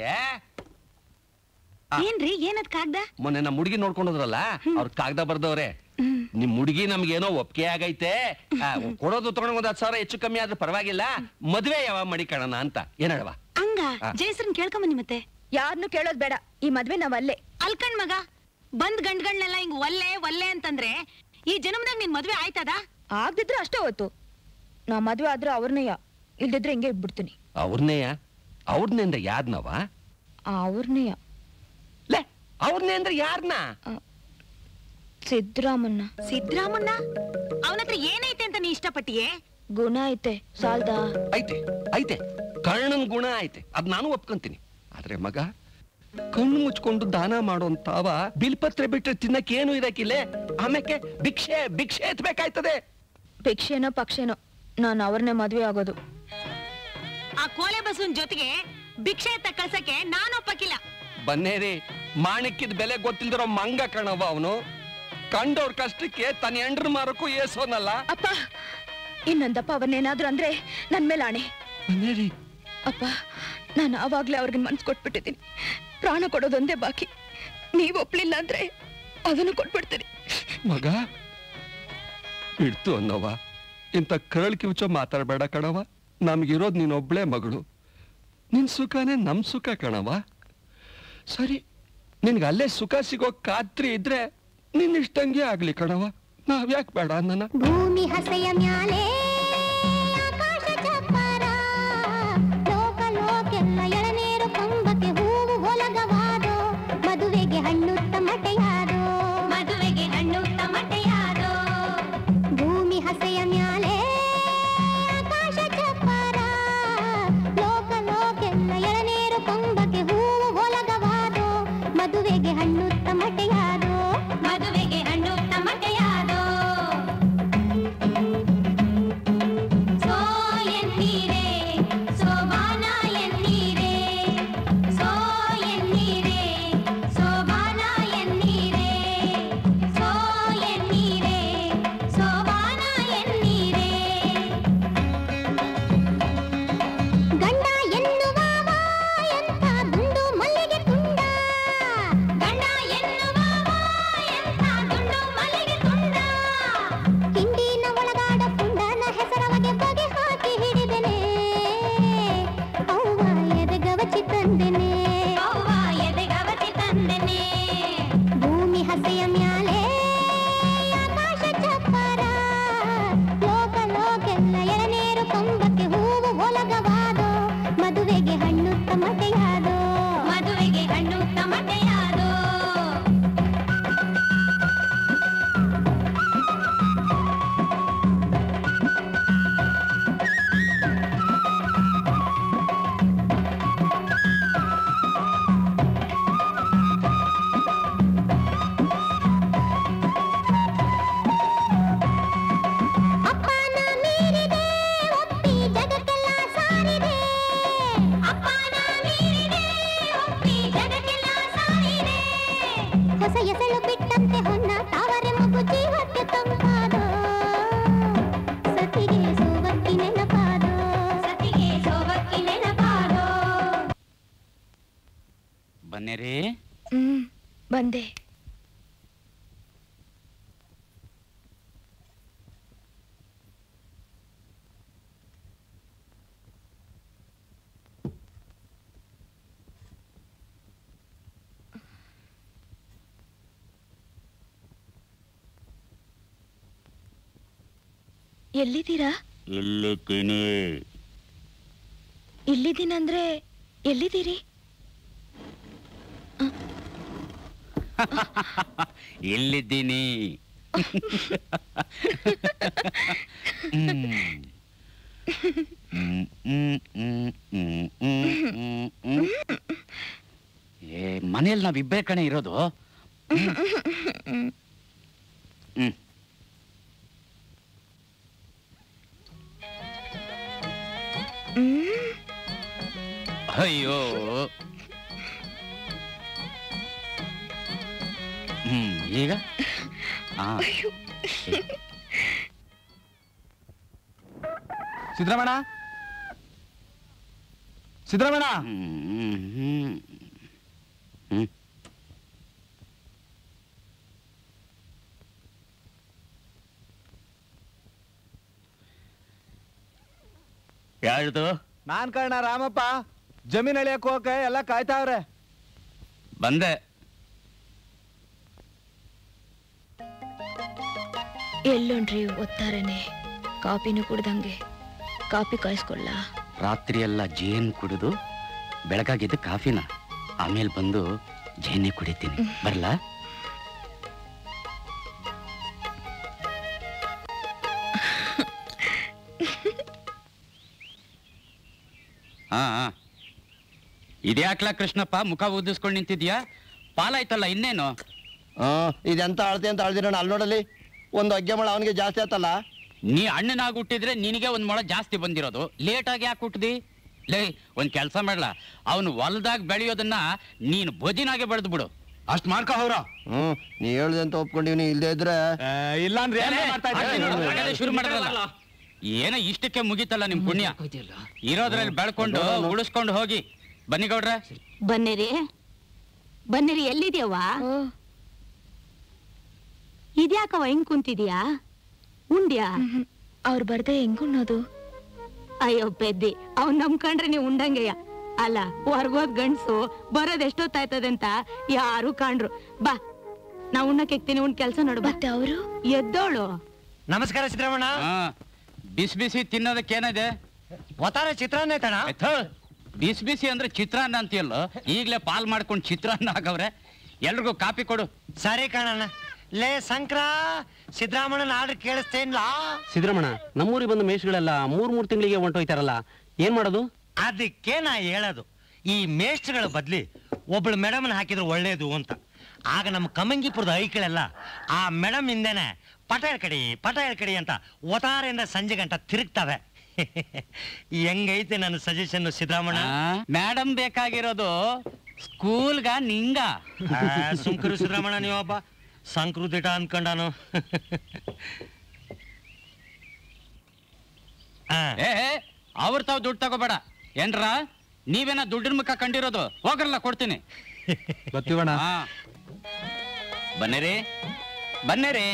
ಏನ್ರಿ ಏನದ್ ಕಾಗ್ದ ಮೊನ್ನೆ ನಮ್ಮ ಹುಡುಗಿ ನೋಡ್ಕೊಂಡೋದ್ರಲ್ಲ ಅವ್ರ ಕಾಗದ ಬರ್ದವ್ರೆ ನಿಮ್ ಹುಡುಗಿ ನಮ್ಗೇನೋ ಒಪ್ಪಿಗೆ ಆಗೈತೆ ಆ, ಕೊಡೋದು ತಗೊಂಡ್ ಒಂದ್ ಹತ್ತು ಸಾವಿರ ಹೆಚ್ಚು ಕಮ್ಮಿ ಆದ್ರೂ ಪರವಾಗಿಲ್ಲ ಮದ್ವೆ ಯಾವಾಗ ಮಡಿಕಣನ ಅಂತ ಏನ್ ಹೇಳವಾ ಹಂಗ ಆ. ಜಯಸ್ರನ್ ಕೇಳ್ಕೊಂಬನ್ನಿ ಮತ್ತೆ ಯಾರನ್ನು ಕೇಳೋದ್ ಬೇಡ ಈ ಮದ್ವೆ ನಾವ್ ಅಲ್ಲೇ ಅಲ್ಕಣ್ ಮಗ ಬಂದ್ ಗಂಡ್ಗಳ್ನೆಲ್ಲ ಹಿಂಗ್ ಒಲ್ಲೆ ಒಲ್ಲೆ ಅಂತಂದ್ರೆ ಈ ಜನ್ಮದಾಗ ನಿನ್ ಮದ್ವೆ ಆಯ್ತದ ಆಗ್ದಿದ್ರೆ ಅಷ್ಟೇ ಹೊತ್ತು ನಾ ಮದ್ವೆ ಆದ್ರೆ ಅವ್ರನ್ನೆಯ ಇಲ್ದಿದ್ರೆ ಹಿಂಗೆ ಇಟ್ಬಿಡ್ತೀನಿ ಅವ್ರನ್ನೇಯ ಅವ್ರನ್ನಿಂದ ಯಾರ್ನವ ಅವ್ರನ್ನೆಯ ಲೇ ಅವ್ರನ್ನೇ ಅಂದ್ರೆ ಯಾರ್ನ ಸಿದ್ದರಾಮನ್ನ ಸಿದ್ರಾಮಣ್ಣ ಅವನತ್ರ ಏನೈತೆ ಅಂತ ನೀ ಇಷ್ಟಪಟ್ಟಿಯೇ ಗುಣ ಐತೆ ಸಾಲ್ದಾ ಐತೆ ಐತೆ ಕರ್ಣನ್ ಗುಣ ಐತೆ ಅದ್ ನಾನು ಒಪ್ಕೊಂತೀನಿ ಆದ್ರೆ ಮಗ ಕಣ್ಣು ಮುಚ್ಕೊಂಡು ದಾನ ಮಾಡೋಂತಾವ ಬಿಲ್ಪತ್ರೆ ಬಿಟ್ರೆ ತಿನ್ನಕ್ಕೇನು ಇರಕ್ಕಿಲ್ಲೇ ಆಮೇಲೆ ಭಿಕ್ಷೆ ಭಿಕ್ಷೆ ಎತ್ಬೇಕಾಯ್ತದೆ ಭಿಕ್ಷೆನೋ ಪಕ್ಷೇನೋ ನಾನು ಅವ್ರನ್ನೇ ಮದ್ವೆ ಆಗೋದು ಆ ಕೋಲೆ ಬಸವನ್ ಜೊತೆಗೆ ಭಿಕ್ಷೆ ಎತ್ತ ಕಳ್ಸಕ್ಕೆ ನಾನು ಒಪ್ಪಕ್ಕಿಲ್ಲ ಬನ್ನೇರಿ ಮಾಣಿಕ್ಯದ ಬೆಲೆ ಗೊತ್ತಿಲ್ದಿರೋ ಮಂಗ ಕಣವ ಅವನು ಕಂಡವ್ರ ಕಷ್ಟಕ್ಕೆ ತನ್ನ ಎಂಡ್ರ ಮಾರಕ್ಕೂ ಏಸೋನಲ್ಲ ಅಪ್ಪ ಇನ್ನೊಂದಪ್ಪ ಅವನ್ನೇನಾದ್ರೂ ಅಂದ್ರೆ ನನ್ ಮೇಲೆ ಆಣೆ ಬನ್ನೇರಿ ಅಪ್ಪ ನಾನು ಆವಾಗ್ಲೇ ಅವ್ರಿಗೆ ಮನ್ಸು ಕೊಟ್ಬಿಟ್ಟಿದ್ದೀನಿ ಪ್ರಾಣ ಕೊಡೋದೊಂದೇ ಬಾಕಿ ನೀವ್ ಒಪ್ಲಿಲ್ಲ ಅಂದ್ರೆ ಅದನ್ನು ಕೊಟ್ಬಿಡ್ತೀನಿ ಮಗ ಇಡ್ತು ಅನ್ನವ ಇಂಥ ಕರಳ್ ಕಿವುಚೋ ಮಾತಾಡಬೇಡ ಕಣವ ನಮ್ಗಿರೋದು ನೀನೊಬ್ಳೇ ಮಗಳು ನಿನ್ ಸುಖನೇ ನಮ್ ಸುಖ ಕಣವ ಸರಿ ನಿನ್ಗೆ ಅಲ್ಲೇ ಸುಖ ಸಿಗೋ ಖಾತ್ರಿ ಇದ್ರೆ ನಿನ್ನ ಇಷ್ಟಂಗೆ ಆಗ್ಲಿ ಕಣವ ನಾವ್ಯಾಕೆ ಬೇಡ ನನ್ನ ಭೂಮಿ ಹಸೆಯ ಮ್ಯಾಲೆ ಆಕಾಶ ಚಪ್ಪರ ಲೋಕ ಲೋಕೆಲ್ಲ ಎಳನೀರು ಕಂಬಕ್ಕೆ ಹೂವು ಒಲಗವಾದೋ ಮದುವೆಗೆ ಹಣ್ಣು ತಮಟೆಯಾದೋ ಮದುವೆಗೆ ಹಣ್ಣು ತಮಟೆಯಾದೋ ಭೂಮಿ ಹಸೆಯ ಮ್ಯಾಲೆ ಆಕಾಶ ಚಪ್ಪರ ಲೋಕ ಲೋಕೆಲ್ಲ ಎಳನೀರು ಕಂಬಕ್ಕೆ ಹೂವು ಒಲಗವಾದೋ ಮದುವೆಗೆ ಹಣ್ಣು ತಮಟೆಯಾದೋ ಮದುವೆಗೆ ಹಣ್ಣು ತಮಟೆಯಾದೋ ಸೋ ಎನ್ನೀರೆ ಸೋಬಾನ ಎನ್ನೀರೆ ಸೋ ಎನ್ನೀರೆ ಸೋಬಾನ ಎನ್ನೀರೆ ಸೋ ಎನ್ನೀರೆ ಸೋಬಾನ ಎನ್ನೀರೆ ಗಂಡ ಎನ್ನುವವ ಎಂಥ ದುಂಡು ಮಲ್ಲಿಗೆ ತುಂಡ ಗಂಡ ಎನ್ನುವವ ಎಂಥ ದುಂಡು ಮಲ್ಲಿಗೆ ತುಂಡ ಹಿಂಡಿನ ಒಳಗಾಡ ಪುಂಡನ ಹೆಸರವಗೆ ಬಗೆ ಹಾಕಿ ಹಿಡಿದೆನೆ ಅವ್ವ ಎದೆಗವಚಿ ತಂದೆನೆ ಅವ್ವ ಎದೆಗವಚಿ ತಂದೆನೆ ಭೂಮಿ ಹಸೆಯ ಮ್ಯಾಲೆ ಆಕಾಶ ಚಪ್ಪರ ಲೋಕ ಲೋಕೆಲ್ಲ ಎಳನೀರು ಕೊಂಬಕ್ಕೆ ಹೂವು ಒಲಗವಾದೋ ಮದುವೆಗೆ ಹಣ್ಣು ತಮಟೆಯಾದೋ ಮದುವೆಗೆ ಹಣ್ಣು ತಮಟೆಯಾದೋ ಅಪ್ಪನ ಮೀರಿದೆ ಒಪ್ಪಿ ಜಗಕ್ಕೆಲ್ಲ ಸಾರಿದೆ ಅಪ್ಪನ ಮೀರಿದೆ ಒಪ್ಪಿ ಜಗಕ್ಕೆಲ್ಲ ಸಾರಿದೆ ಹೊಸ ಎಸಳು ಬಿಟ್ಟಂತೆ ಹೊನ್ನ ತಾವರೆ ಮಗು ಜೀವಕ್ಕೆ ತಂಪಾದೋ ಸತಿಗೆ ಸೋವಕ್ಕಿ ನೆನಪಾದೋ ಸತಿಗೆ ಸೋವಕ್ಕಿ ನೆನಪಾದೋ ಬನ್ನೇರಿ ಹ್ಮ್ ಬಂದೆ ಎಲ್ಲಿದ್ದೀರಾ ಇಲ್ಲಿದ್ದೀನಂದ್ರೆ ಎಲ್ಲಿದ್ದೀರಿ ಎಲ್ಲಿದ್ದೀನಿ ಹ್ಮ್. ಹ್ಮ್, ಹ್ಮ್, ಹ್ಮ್, ಹ್ಮ್, ಹ್ಮ್, ಹ್ಮ್, ಹ್ಮ್. ಏ ಮನೇಲಿ ನಾವಿಬ್ಬರೇ ಕಣೆ ಇರೋದು ಹ್ಮ್. ಹ್ಮ್. ಅಯ್ಯೋ ಹ್ಮ್ ಈಗ ಆ ಸಿದ್ದರಾಮಣ್ಣ ಸಿದ್ದರಾಮಣ್ಣ ಹ್ಮ್ ಹ್ಮ್ ಹ್ಮ್ ಯಾರ್ದು ನಾನ್ ಕರ್ಣ ರಾಮಪ್ಪ ಜಮೀನ್ ಅಳಿಯಕ್ ಹೋಗಕ್ಕೆ ಎಲ್ಲ ಕಾಯ್ತಾವ್ರೆ ಬಂದೆ ಎಲ್ಲೊಂಡ್ರಿ ಒತ್ತಾರನೆ ಕಾಪಿನೂ ಕುಡ್ದಂಗೆ ಕಾಪಿ ಕಾಯಿಸ್ಕೊಳ್ಳ ರಾತ್ರಿ ಎಲ್ಲ ಜೇನ್ ಕುಡಿದು ಬೆಳಗಾಗಿದ್ದು ಕಾಫಿನ ಆಮೇಲೆ ಬಂದು ಜೇನೆ ಕುಡಿತೀನಿ ಬರ್ಲಾ ಹಾ ಹಾ. ಇದ್ಯಾಕ್ಲ ಕೃಷ್ಣಪ್ಪ ಮುಖ ಊದಿಸ್ಕೊಂಡು ನಿಂತಿದ್ಯಾ ಪಾಲಾಯ್ತಲ್ಲ ಇನ್ನೇನು ಆ, ಇದೆಂತ ಅಳತೆ ಅಂತ ಅಳ್ದಿರೋಣ ಅಲ್ಲಿ ನೋಡಲಿ ಒಂದು ಅಗ್ಗೆ ಮಳ ಅವನಿಗೆ ಜಾಸ್ತಿ ಆತಲ್ಲ ನೀ ಅಣ್ಣನಾಗಿ ಹುಟ್ಟಿದ್ರೆ ನಿನಗೆ ಒಂದ್ ಮೊಳ ಜಾಸ್ತಿ ಬಂದಿರೋದು ಲೇಟಾಗಿ ಯಾಕೆ ಹುಟ್ಟಿದಿ ಲೇ ಒಂದ್ ಕೆಲಸ ಮಾಡ್ಲಾ ಅವನು ಹೊಲ್ದಾಗ ಬೆಳೆಯೋದನ್ನ ನೀನು ಬದಿನಾಗೆ ಬೆಳೆದು ಬಿಡು ಅಷ್ಟ್ ಮಾಡ್ಕೊ ಅವ್ರ ಹ್ಮ್ ನೀ ಹೇಳ್ದೆ ಅಂತ ಒಪ್ಕೊಂಡಿವ್ನಿ ಇಲ್ದೇ ಇದ್ರೆ ಇಲ್ಲ ಅಂದ್ರೆ ಏನೇ ಮಾಡ್ತಾ ಇದ್ದೆ? ಆಗ್ಲಿ ನೋಡು, ಆಗಲೇ ಶುರು ಮಾಡಿದ್ರಲ್ಲ ಏನೋ ಇಷ್ಟಕ್ಕೆ ಮುಗೀತಲ್ಲ ನಿಮ್ ಪುಣ್ಯ ಇರೋದ್ರಲ್ಲಿ ಬೆಳ್ಕೊಂಡು ಉಳಿಸ್ಕೊಂಡು ಹೋಗಿ ಬನ್ನಿ ಗೌಡ್ರೆ ಬನ್ನಿರಿ ಬನ್ನಿರಿ ಎಲ್ಲಿದ್ಯವ್ವ ಇದ್ಯಾಕವ ಹಿಂಗ್ ಕುಂತಿದ್ಯಾ ಉಂಡ್ಯಾ ಅವ್ರು ಬರ್ದೆ ಹೆಂಗುಣ್ಣೋದು ಅಯ್ಯೋ ಪೆದ್ದಿ ಅವ್ನ್ ನಂಬ್ಕೊಂಡ್ರೆ ನೀವು ಉಂಡಂಗೆಯ ಅಲ್ಲ ಹೊರ್ಗೋದ್ ಗಂಡ್ಸು ಬರೋದ್ ಎಷ್ಟೊತ್ತಾಯ್ತದೆ ಅಂತ ಯಾರು ಕಾಣ್ರು ಬಾ ನಾ ಉಣ್ಣಕ್ಕೆ ಎಕ್ತೀನಿ ಉಣ್ ಕೆಲ್ಸ ನೋಡು ಬಾ ಮತ್ತೆ ಅವರು ಎದ್ದೋಳು ನಮಸ್ಕಾರ ಸಿದ್ದರಾಮಣ್ಣ ಹಾ ಬಿಸಿ ಬಿಸಿ ತಿನ್ನೋದಕ್ಕೇನಿದೆ ಒತ್ತಾರೆ ಚಿತ್ರಾನ್ನ ಐತಣ್ಣ ಬಿಸಿ ಬಿಸಿ ಅಂದ್ರೆ ಚಿತ್ರಾನ್ನ ಅಂತೀಯಲ್ಲ ಈಗಲೇ ಪಾಲ್ ಮಾಡ್ಕೊಂಡು ಚಿತ್ರಾನ್ನ ಆಗವ್ರೆ ಎಲ್ರಿಗೂ ಕಾಪಿ ಕೊಡು ಸರಿ ಕಣಣ್ಣ ಲೇ ಸಂಕ್ರ ಸಿದ್ದರಾಮಣ್ಣನ ಆರ್ಡರ್ ಕೇಳಿಸ್ತೇನ್ಲ ಸಿದ್ದರಾಮಣ್ಣ ನಮ್ಮೂರಿಗೆ ಬಂದ ಮೇಷ್ಗಳೆಲ್ಲ ಮೂರ್ ಮೂರ್ ತಿಂಗಳಿಗೆ ಹೊಂಟೋಯ್ತಾರಲ್ಲ ಏನ್ ಮಾಡೋದು ಅದಕ್ಕೆ ನಾ ಹೇಳೋದು ಈ ಮೇಷ್ಟ್ಗಳ ಬದ್ಲಿ ಒಬ್ಳು ಮೇಡಮ್ನ ಹಾಕಿದ್ರೆ ಒಳ್ಳೇದು ಅಂತ ಆಗ ನಮ್ಮ ಕಮಂಗಿಪುರದ ಐಕಳೆಲ್ಲ ಆ ಮೇಡಮ್ ಹಿಂದೆನೆ ಪಟ ಕಡಿ ಪಟ ಕಡಿ ಅಂತ ಒತಾರೆಯಿಂದ ಸಂಜೆ ಗಂಟ ತಿರುಗ್ತವೆ ಹೆಂಗೈತೆ ನನ್ನ ಸಜೆಷನ್ ಸಿದ್ದರಾಮಣ್ಣ ಮೇಡಮ್ ಬೇಕಾಗಿರೋದು ಸ್ಕೂಲ್ಗ ನಿಂಗ ಆ, ಸುಮ್ಕರು ಸಿದ್ದರಾಮಣ್ಣ ನೀವೊಬ್ಬ ಸಂಕ್ರುದಿಟ ಅನ್ಕೊಂಡಾನು ಆ, ಏ ಅವ್ರ ತಾವ್ ದುಡ್ಡು ತಗೋಬೇಡ ಏನ್ರ ನೀವೇನ ದುಡ್ಡಿನ ಮುಖ ಕಂಡಿರೋದು ಹೋಗ್ರಲ್ಲ ಕೊಡ್ತೀನಿ ಗೊತ್ತಿವಣ್ಣ ಹಾ ಬನ್ನಿರಿ ಬನ್ನಿರಿ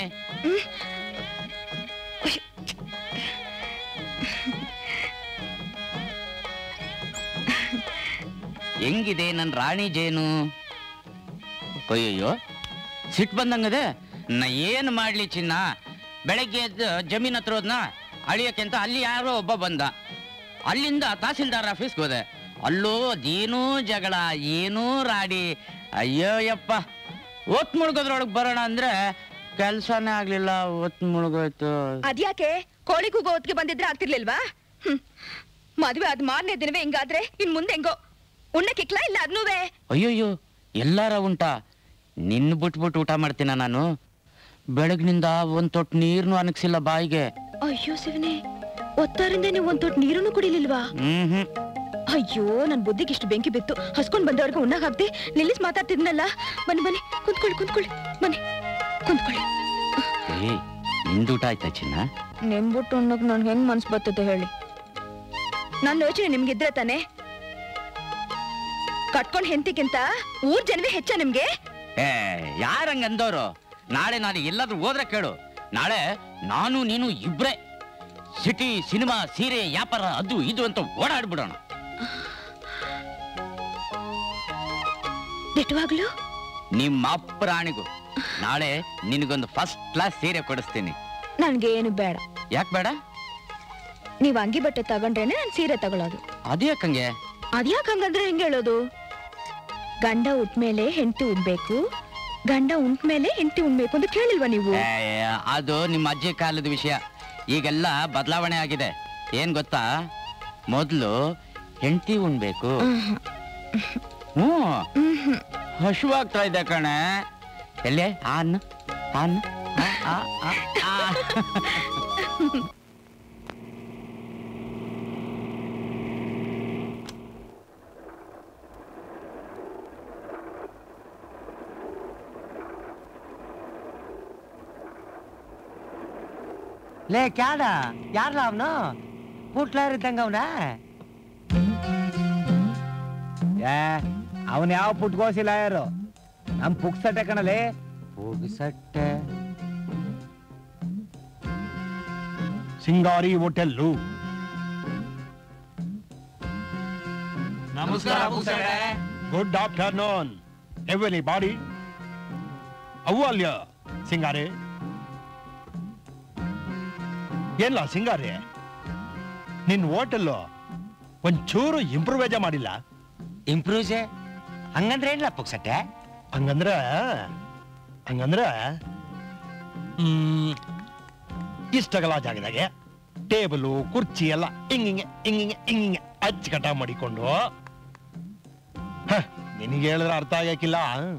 ಹೆಂಗಿದೆ ನನ್ ರಾಣಿ ಜೇನು ಅಯ್ಯಯ್ಯೋ ಸಿಟ್ಟು ಬಂದಂಗದೆ ನಾ ಏನು ಮಾಡ್ಲಿ ಚಿನ್ನ ಬೆಳಗ್ಗೆ ಎದ್ದು ಜಮೀನ್ ಹತ್ರ ಹೋದ್ನ ಅಳಿಯಕ್ಕೆ ಅಂತ ಅಲ್ಲಿ ಯಾರೋ ಒಬ್ಬ ಬಂದ ಅಲ್ಲಿಂದ ತಹಸೀಲ್ದಾರ್ ಆಫೀಸ್ಗೆ ಹೋದೆ ಅಲ್ಲೂ ಅದೇನೂ ಜಗಳ ಏನೂ ರಾಡಿ ಅಯ್ಯೋ ಯಪ್ಪ ಒತ್ ಮುಳುಗೋದ್ರೊಳಗೆ ಬರೋಣ ಅಂದ್ರೆ ಕೆಲ್ಸನೇ ಆಗ್ಲಿಲ್ಲ ಒತ್ ಮುಳುಗೋಯ್ತು ಅದ್ಯಾಕೆ ಕೋಳಿ ಕೂಗೋ ಹೊತ್ತಿಗೆ ಬಂದಿದ್ರೆ ಆಗ್ತಿರ್ಲಿಲ್ವಾ ಹ್ಮ್. ಮದ್ವೆ ಆದ್ ಮಾರನೇ ದಿನವೇ ಹಿಂಗಾದ್ರೆ ಇನ್ ಮುಂದೆ ಹೆಂಗೋ ಉಣ್ಣಕ್ಕಿಕ್ಲಾ ಇಲ್ಲ ಅದ್ನೂವೆ ಅಯ್ಯೋಯ್ಯೋ ಎಲ್ಲಾರ ಉಂಟಾ ನಿನ್ನ ಬಿಟ್ಬಿಟ್ಟು ಊಟ ಮಾಡ್ತೀನ ನಾನು ಬೆಳಗ್ನಿಂದ ಒಂದ್ ತೊಟ್ಟು ನೀರ್ನು ಅನಗ್ಸಿಲ್ಲ ಬಾಯಿಗೆ ಅಯ್ಯೋ ಶಿವನೇ ಒತ್ತಾರಿಂದ ನೀವು ಒಂದ್ ತೊಟ್ಟು ನೀರನ್ನು ಕುಡಿಲಿಲ್ವಾ ಹ್ಮ್ ಹ್ಮ್ ಅಯ್ಯೋ ನನ್ ಬುದ್ಧಿಗೆ ಇಷ್ಟು ಬೆಂಕಿ ಬಿತ್ತು ಹಸ್ಕೊಂಡ್ ಬಂದವ್ರಿಗೆ ಉಣ್ಣಾಗ ಹಾಕ್ದೆ ನಿಲ್ಲಿಸ್ ಮಾತಾಡ್ತಿದ್ನಲ್ಲ ಬನ್ನಿ ಬನ್ನಿ ಕುಂತ್ಕೊಳ್ಳಿ ಕುಂತ್ಕೊಳ್ಳಿ ಬನ್ನಿ ಕುಂತ್ಕೊಳ್ಳಿ ಏಯ್ ನಿಂದೂಟ ಆಯ್ತಾ ಚಿನ್ನ ನೆಂಬುಟ್ಟು ಉಣ್ಣಕ್ ನನ್ಗೆ ಹೆಂಗ್ ಮನ್ಸ್ ಬರ್ತದೆ ಹೇಳಿ ನನ್ನ ಯೋಚನೆ ನಿಮ್ಗಿದ್ರೆ ತಾನೆ ಕಟ್ಕೊಂಡ್ ಹೆಂಡತಿಗಿಂತ ಊರ್ ಜನವೇ ಹೆಚ್ಚ ನಿಮ್ಗೆ ಏ ಯಾರಂಗ ಅಂದವ್ರು ನಾಳೆ ನಾನು ಎಲ್ಲಾದ್ರೂ ಹೋದ್ರೆ ಕೇಳು ನಾಳೆ ನಾನು ನೀನು ಇಬ್ರೇ ಸಿಟಿ ಸಿನಿಮಾ ಸೀರೆ ವ್ಯಾಪಾರ ಅದು ಇದು ಅಂತ ಓಡಾಡ್ಬಿಡೋಣ ದಿಟ್ಟವಾಗ್ಲು ನಿಮ್ಮ ಅಪ್ಪರಾಣಿಗೂ ನಾಳೆ ನಿನಗೊಂದು ಫಸ್ಟ್ ಕ್ಲಾಸ್ ಸೀರೆ ಕೊಡಿಸ್ತೀನಿ ನನ್ಗೇನು ಬೇಡ ಯಾಕೆ ಬೇಡ ನೀವ್ ಅಂಗಿ ಬಟ್ಟೆ ತಗೊಂಡ್ರೇನೆ ನಾನ್ ಸೀರೆ ತಗೊಳ್ಳೋದು ಅದ್ಯಾಕಂಗೆ ಅದ್ಯಾಕ್ ಹಂಗಂದ್ರೆ ಹೆಂಗ್ ಹೇಳೋದು ಗಂಡ ಉಟ್ಮೇಲೆ ಹೆಂಡತಿ ಉಣ್ಬೇಕು ಗಂಡ ಉಂಟ್ಮೇಲೆ ಹೆಂಡತಿ ಉಣ್ಬೇಕು ಅಂತ ಕೇಳಿಲ್ವಾ ನೀವು ಏ, ಅದು ನಿಮ್ಮ ಅಜ್ಜಿ ಕಾಲದ ವಿಷಯ ಈಗೆಲ್ಲ ಬದಲಾವಣೆ ಆಗಿದೆ ಏನ್ ಗೊತ್ತಾ ಮೊದ್ಲು ಹೆಂಡತಿ ಉಣ್ಬೇಕು ಹ್ಮ್ ಹಶುವಾಗ್ತಾ ಇದೆ ಕಣೆ ಎಲ್ಲೇ ಆನ್ ಆನ್ ಆ, ಆ, ಆ, ಆ. ಲೇ ಕ್ಯಾಡ ಯಾರ್ಲ ಅವನು ಪುಟ್ಲಾರ್ ಇದ್ದಂಗ ಅವನ ಅವನ್ ಯಾವ ಪುಟ್ಕೋಸಿಲ್ಲ ಯಾರು ನಮ್ ಪುಕ್ಸಟ್ಟೆ ಕಣಲೆ ಹೋಗಿಸಟ್ಟೆ Singari hotel good afternoon everybody ಅವು ಅಲ್ಯ ಸಿಂಗಾರಿ ಏನ್ಲ ಸಿಂಗಾರಿ ನಿನ್ ಹೋಟೆಲ್ಲು ಒಂಚೂರು ಇಂಪ್ರೂವೇಜ ಮಾಡಿಲ್ಲ ಇಂಪ್ರೂವ್ಸೆ ಹಂಗಂದ್ರೆ ಏನ್ಲ ಪುಕ್ಸಟ್ಟೆ ಹಂಗಂದ್ರ ಹಂಗಂದ್ರ ಹ್ಮ್ ಇಷ್ಟಗಲ ಜಾಗದಾಗೆ ಟೇಬಲು ಕುರ್ಚಿ ಎಲ್ಲ ಹಿಂಗಿಂಗೆ ಹಿಂಗಿಂಗೆ ಹಿಂಗಿಂಗೆ ಅಚ್ಚುಕಟ್ಟ ಮಾಡಿಕೊಂಡು ಹ, ನಿನಗೆ ಹೇಳಿದ್ರೆ ಅರ್ಥ ಆಗಕ್ಕಿಲ್ಲ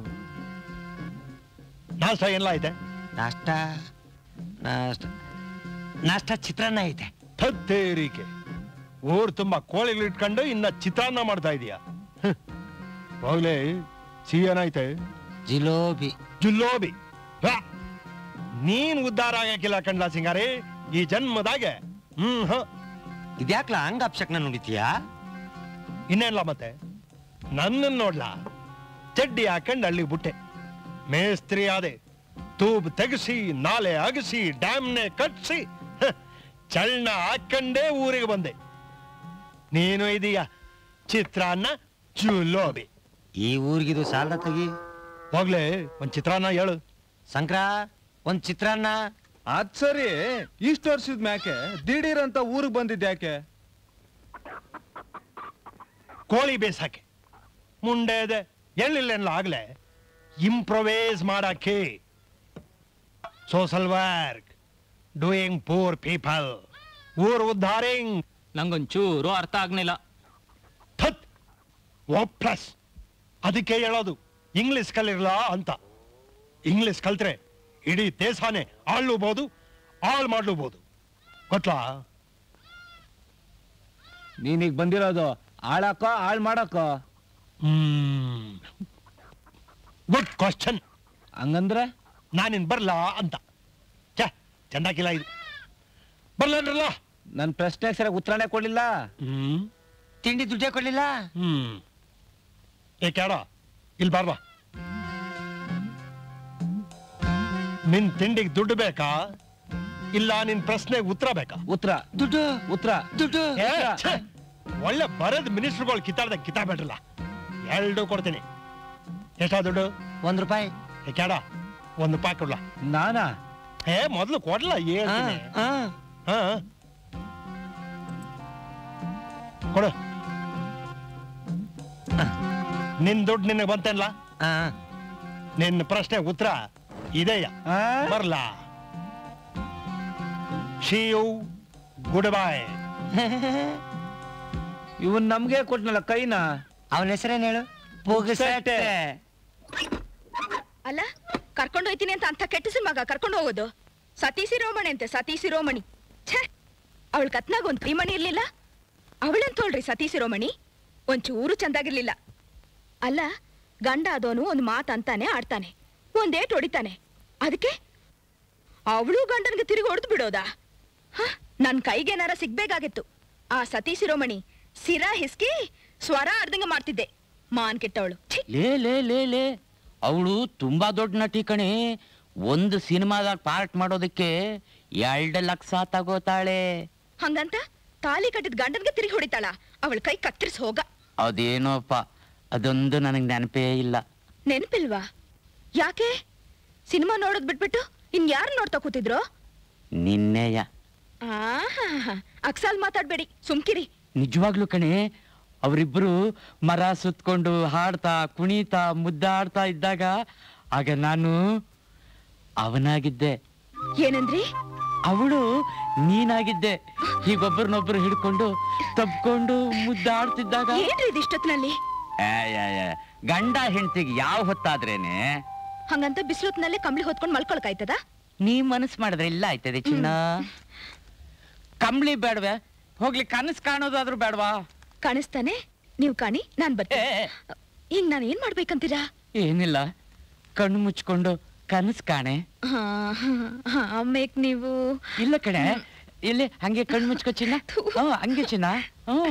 ನಾಷ್ಟ ಏನ್ಲ ಐತೆ ನಾಷ್ಟ ನಾಷ್ಟ ನಾಷ್ಟ ಚಿತ್ರಾನ್ನ ಐತೆ ತತ್ತೇರಿಕೆ ಊರ್ ತುಂಬಾ ಕೋಳಿಗಳು ಇಟ್ಕೊಂಡು ಇನ್ನ ಚಿತ್ರಾನ್ನ ಮಾಡ್ತಾ ಇದೀಯ ಹ್ಮ್. ಹೋಗ್ಲಿ ಸಿಹಿ ಏನೈತೆ ಜಿಲೋಬಿ ಜುಲ್ಲೋಬಿ ಹ! ನೀನ್ ಉದ್ಧಾರ ಆಗಕ್ಕಿಲ್ಲ ಕಣ್ಲಾ ಸಿಂಗಾರಿ ಈ ಜನ್ಮದಾಗೆ ಹ್ಮ್ ಹ ಇದ್ಯಾಕ್ಲ ಹಂಗ ಅಪ್ಸಕ್ನ ನುಡಿತೀಯಾ ಇನ್ನೇನ್ಲ ಮತ್ತೆ ನನ್ನನ್ ನೋಡ್ಲಾ ಚಡ್ಡಿ ಹಾಕೊಂಡ್ ಹಳ್ಳಿ ಬುಟ್ಟೆ ಮೇಸ್ತ್ರಿ ಆದೆ ತೂಬ್ ತೆಗೆಸಿ ನಾಲೆ ಅಗಸಿ ಡ್ಯಾಮ್ನೆ ಕಟ್ಸಿ ಹ, ಚಳ್ನ ಹಾಕೊಂಡೇ ಊರಿಗೆ ಬಂದೆ ನೀನು ಇದೀಯ ಚಿತ್ರಾನ್ನ ಜುಲೋಬಿ ಈ ಊರಿಗಿದು ಸಾಲ ತೆಗಿ ಹೋಗ್ಲೇ ಒಂದ್ ಚಿತ್ರಾನ್ನ ಹೇಳು ಶಂಕರ ಒಂದ್ ಚಿತ್ರಾನ್ನ ಅದ್ ಸರಿ ಇಷ್ಟು ವರ್ಷದ ಮ್ಯಾಕೆ ದಿಢೀರ್ ಅಂತ ಊರಿಗೆ ಬಂದಿದ್ಯಾಕೆ ಕೋಳಿ ಬೇಸಾಕೆ ಮುಂಡೆ ಇದೆ ಎಳ್ಳಿಲ್ಲ ಆಗ್ಲೇ ಇಂಪ್ರೊವೈಸ್ ಮಾಡಕ್ಕೆ social work doing poor people ಊರ್ ಉದ್ಧಾರಿಂಗ್ ನಂಗೊಂಚೂರು ಅರ್ಥ ಆಗ್ನಿಲ್ಲ ಥತ್ ಓ ಪ್ಲಸ್ ಅದಕ್ಕೆ ಹೇಳೋದು ಇಂಗ್ಲಿಷ್ ಕಲಿರಲ್ಲ ಅಂತ ಇಂಗ್ಲಿಷ್ ಕಲ್ತ್ರೆ ಇಡೀ ದೇಶಾನೇ ಆಳ್ಲೂಬಹುದು ಆಳ್ ಮಾಡ್ಲೂಬಹುದು ಗೊತ್ತಾ ನೀನೀಗ ಬಂದಿರೋದು ಆಳಾಕೋ ಆಳ್ ಮಾಡಾಕೋ ಹ್ಮ್ ಗುಡ್ ಕ್ವಶನ್ ಹಂಗಂದ್ರೆ ನಾನಿನ್ ಬರ್ಲಾ ಅಂತ ಛೆ ಚಂದಾಕಿಲ್ಲ ಇದು ಬರ್ಲನ್ರಲ್ಲ ನನ್ ಪ್ರಶ್ನೆಗೆ ಸರಿಯಾಗಿ ಉತ್ತರನೇ ಕೊಡ್ಲಿಲ್ಲ ಹ್ಮ್ ತಿಂಡಿ ದುಡ್ಡೇ ಕೊಡ್ಲಿಲ್ಲ ಹ್ಮ್ ಏ ಕ್ಯಾಡ ಇಲ್ಲಿ ಬಾರ್ವಾ ನಿನ್ ತಿಂಡಿಗೆ ದುಡ್ಡು ಬೇಕಾ ಇಲ್ಲ ನಿನ್ ಪ್ರಶ್ನೆಗೆ ಉತ್ತರ ಬೇಕಾ ಉತ್ತರ ದುಡ್ಡು ಉತ್ತರ ದುಡ್ಡು ಏ, ಛೆ, ಒಳ್ಳೆ ಬರದ ಮಿನಿಸ್ಟರ್ಗಳು ಕಿತ್ತಾಡ್ದ ಕಿತ್ತಾಬೇಡ್ರಲ್ಲ ಎರಡು ಕೊಡ್ತೀನಿ ಎಷ್ಟಾ ದುಡ್ಡು ಒಂದ್ ರೂಪಾಯಿ ಏ ಕ್ಯಾಡ ಒಂದು ರೂಪಾಯಿ ಕೊಡ್ಲಾ ನಾನಾ ಏ ಮೊದ್ಲು ಕೊಡ್ಲ ಹೇಳ್ತೀನಿ ಆ, ಹಾ ಕೊಡು ನಿನ್ ದುಡ್ಡು ನಿನಗೆ ಬಂತೇನ್ಲ ಆ. ನಿನ್ನ ಪ್ರಶ್ನೆ ಉತ್ತರ ಇದೆಯಾ ಆ? ಬರ್ಲಾ ಶಿಯು ಗುಡ್ ಬಾಯ್ ಇವನ್ ನಮ್ಗೆ ಕೊಟ್ನಲ್ಲ ಕೈನ ಅವನ ಹೆಸರೇನು ಹೇಳು ಪುಗ್ಸಟ್ಟೆ. ಅಲ್ಲ ಕರ್ಕೊಂಡು ಹೋಯ್ತೀನಿ ಅಂತ ಅಂತ ಕೆಟ್ಟ ಮಗ ಕರ್ಕೊಂಡು ಹೋಗೋದು ಸತಿ ಶಿರೋಮಣಿ ಅಂತೆ ಸತಿ ಶಿರೋಮಣಿ ಛೇ ಅವಳ ಕತ್ನಾಗ ಒಂದ್ ಪ್ರೀಮಣಿ ಇರ್ಲಿಲ್ಲ ಅವಳಂತ ಹೇಳ್ರಿ ಸತಿ ಶಿರೋಮಣಿ ಒಂಚೂರು ಚಂದಾಗಿರ್ಲಿಲ್ಲ ಅಲ್ಲ ಗಂಡ ಅದೋನು ಒಂದ್ ಮಾತ್ ಅಂತಾನೆ ಆಡ್ತಾನೆ ಒಂದೇಟ್ ಹೊಡಿತಾನೆ ಅದಕ್ಕೆ ಅವಳು ಗಂಡನ್ಗೆ ತಿರುಗಿ ಹೊಡೆದು ಬಿಡೋದಾ ಹ ನನ್ ಕೈಗೇನಾರ ಸಿಗ್ಬೇಕಾಗಿತ್ತು ಆ ಸತಿ ಶಿರೋಮಣಿ ಸಿರ ಹಿಸ್ಕಿ ಸ್ವರ ಆಡ್ದಂಗ ಮಾಡ್ತಿದ್ದೆ ಮಾನ್ ಕೆಟ್ಟವಳು ಛೀ ಲೇ ಲೇ ಲೇ ಲೇ ಅವಳು ತುಂಬಾ ದೊಡ್ಡ ನಟಿ ಕಣೆ ಒಂದು ಸಿನಿಮಾದಾಗ ಪಾರ್ಟ್ ಮಾಡೋದಕ್ಕೆ ಎರಡು ಲಕ್ಷ ತಗೋತಾಳೆ ಹಂಗಂತ ತಾಲಿ ಕಟ್ಟಿದ ಗಂಡನ್ಗೆ ತಿರುಗಿ ಹೊಡಿತಾಳ ಅವಳ ಕೈ ಕತ್ತರಿಸ್ ಹೋಗ ಅದೇನೋಪ್ಪ ಅದೊಂದು ನನಗೆ ನೆನಪೇ ಇಲ್ಲ ನೆನಪಿಲ್ವಾ ಯಾಕೆ ಸಿನಿಮಾ ನೋಡೋದ್ ಬಿಟ್ಬಿಟ್ಟು ಇನ್ ಯಾರು ನೋಡ್ತಾ ಕೂತಿದ್ರು ನಿನ್ನೆಯ ಆಹಾ ಅಕ್ಸಾಲ್ ಮಾತಾಡ್ಬೇಡಿ ಸುಮ್ಕಿರಿ ನಿಜವಾಗ್ಲೂ ಕಣೆ ಅವರಿಬ್ಬರು ಮರ ಸುತ್ಕೊಂಡು ಹಾಡ್ತಾ ಕುಣಿತಾ ಮುದ್ದಾಡ್ತಾ ಇದ್ದಾಗ ಆಗ ನಾನು ಅವನಾಗಿದ್ದೆ ಏನಂದ್ರಿ ಅವಳು ನೀನಾಗಿದ್ದೆ ಹೀಗೊಬ್ಬರನ್ನೊಬ್ರು ಹಿಡ್ಕೊಂಡು ತಬ್ಕೊಂಡು ಮುದ್ದಾಡ್ತಿದ್ದಾಗ ಏನ್ರಿ ಇದಿಷ್ಟೊತ್ನಲ್ಲಿ ಏ, ಏ, ಏ, ಗಂಡ ಹೆಂಡತಿಗೆ ಯಾವ ಹೊತ್ತಾದ್ರೇನೆ ಹಂಗಂತ ಬಿಸಿಲೊತ್ನಲ್ಲೇ ಕಂಬ್ಳಿ ಹೊತ್ಕೊಂಡ್ ಮಲ್ಕೊಳಕಾಯ್ತದ ನೀ ಮನಸ್ ಮಾಡಿದ್ರೆ ಇಲ್ಲ ಆಯ್ತದೆ ಚಿನ್ನ ಕಂಬ್ಳಿ ಬೇಡವೆ ಹೋಗ್ಲಿ ಕನಸು ಕಾಣೋದಾದ್ರೂ ಬೇಡವಾ ಕಾಣಿಸ್ತಾನೆ ನೀವ್ ಕಾಣಿ ನಾನ್ ಬರ್ತೀನಿ ಈಗ ನಾನ್ ಏನ್ ಮಾಡ್ಬೇಕಂತೀರಾ ಏನಿಲ್ಲ ಕಣ್ಣು ಮುಚ್ಕೊಂಡು ಕನಸು ಕಾಣೆ ಹಾ ಹಾ ಆಮೇಕ್ ನೀವು ಇಲ್ಲ ಕಣೆ ಇಲ್ಲಿ ಹಂಗೆ ಕಣ್ಣು ಮುಚ್ಕೋ ಚಿನ್ನ ಹ್ಞೂ ಹಂಗೆ ಚಿನ್ನ ಹ್ಞೂ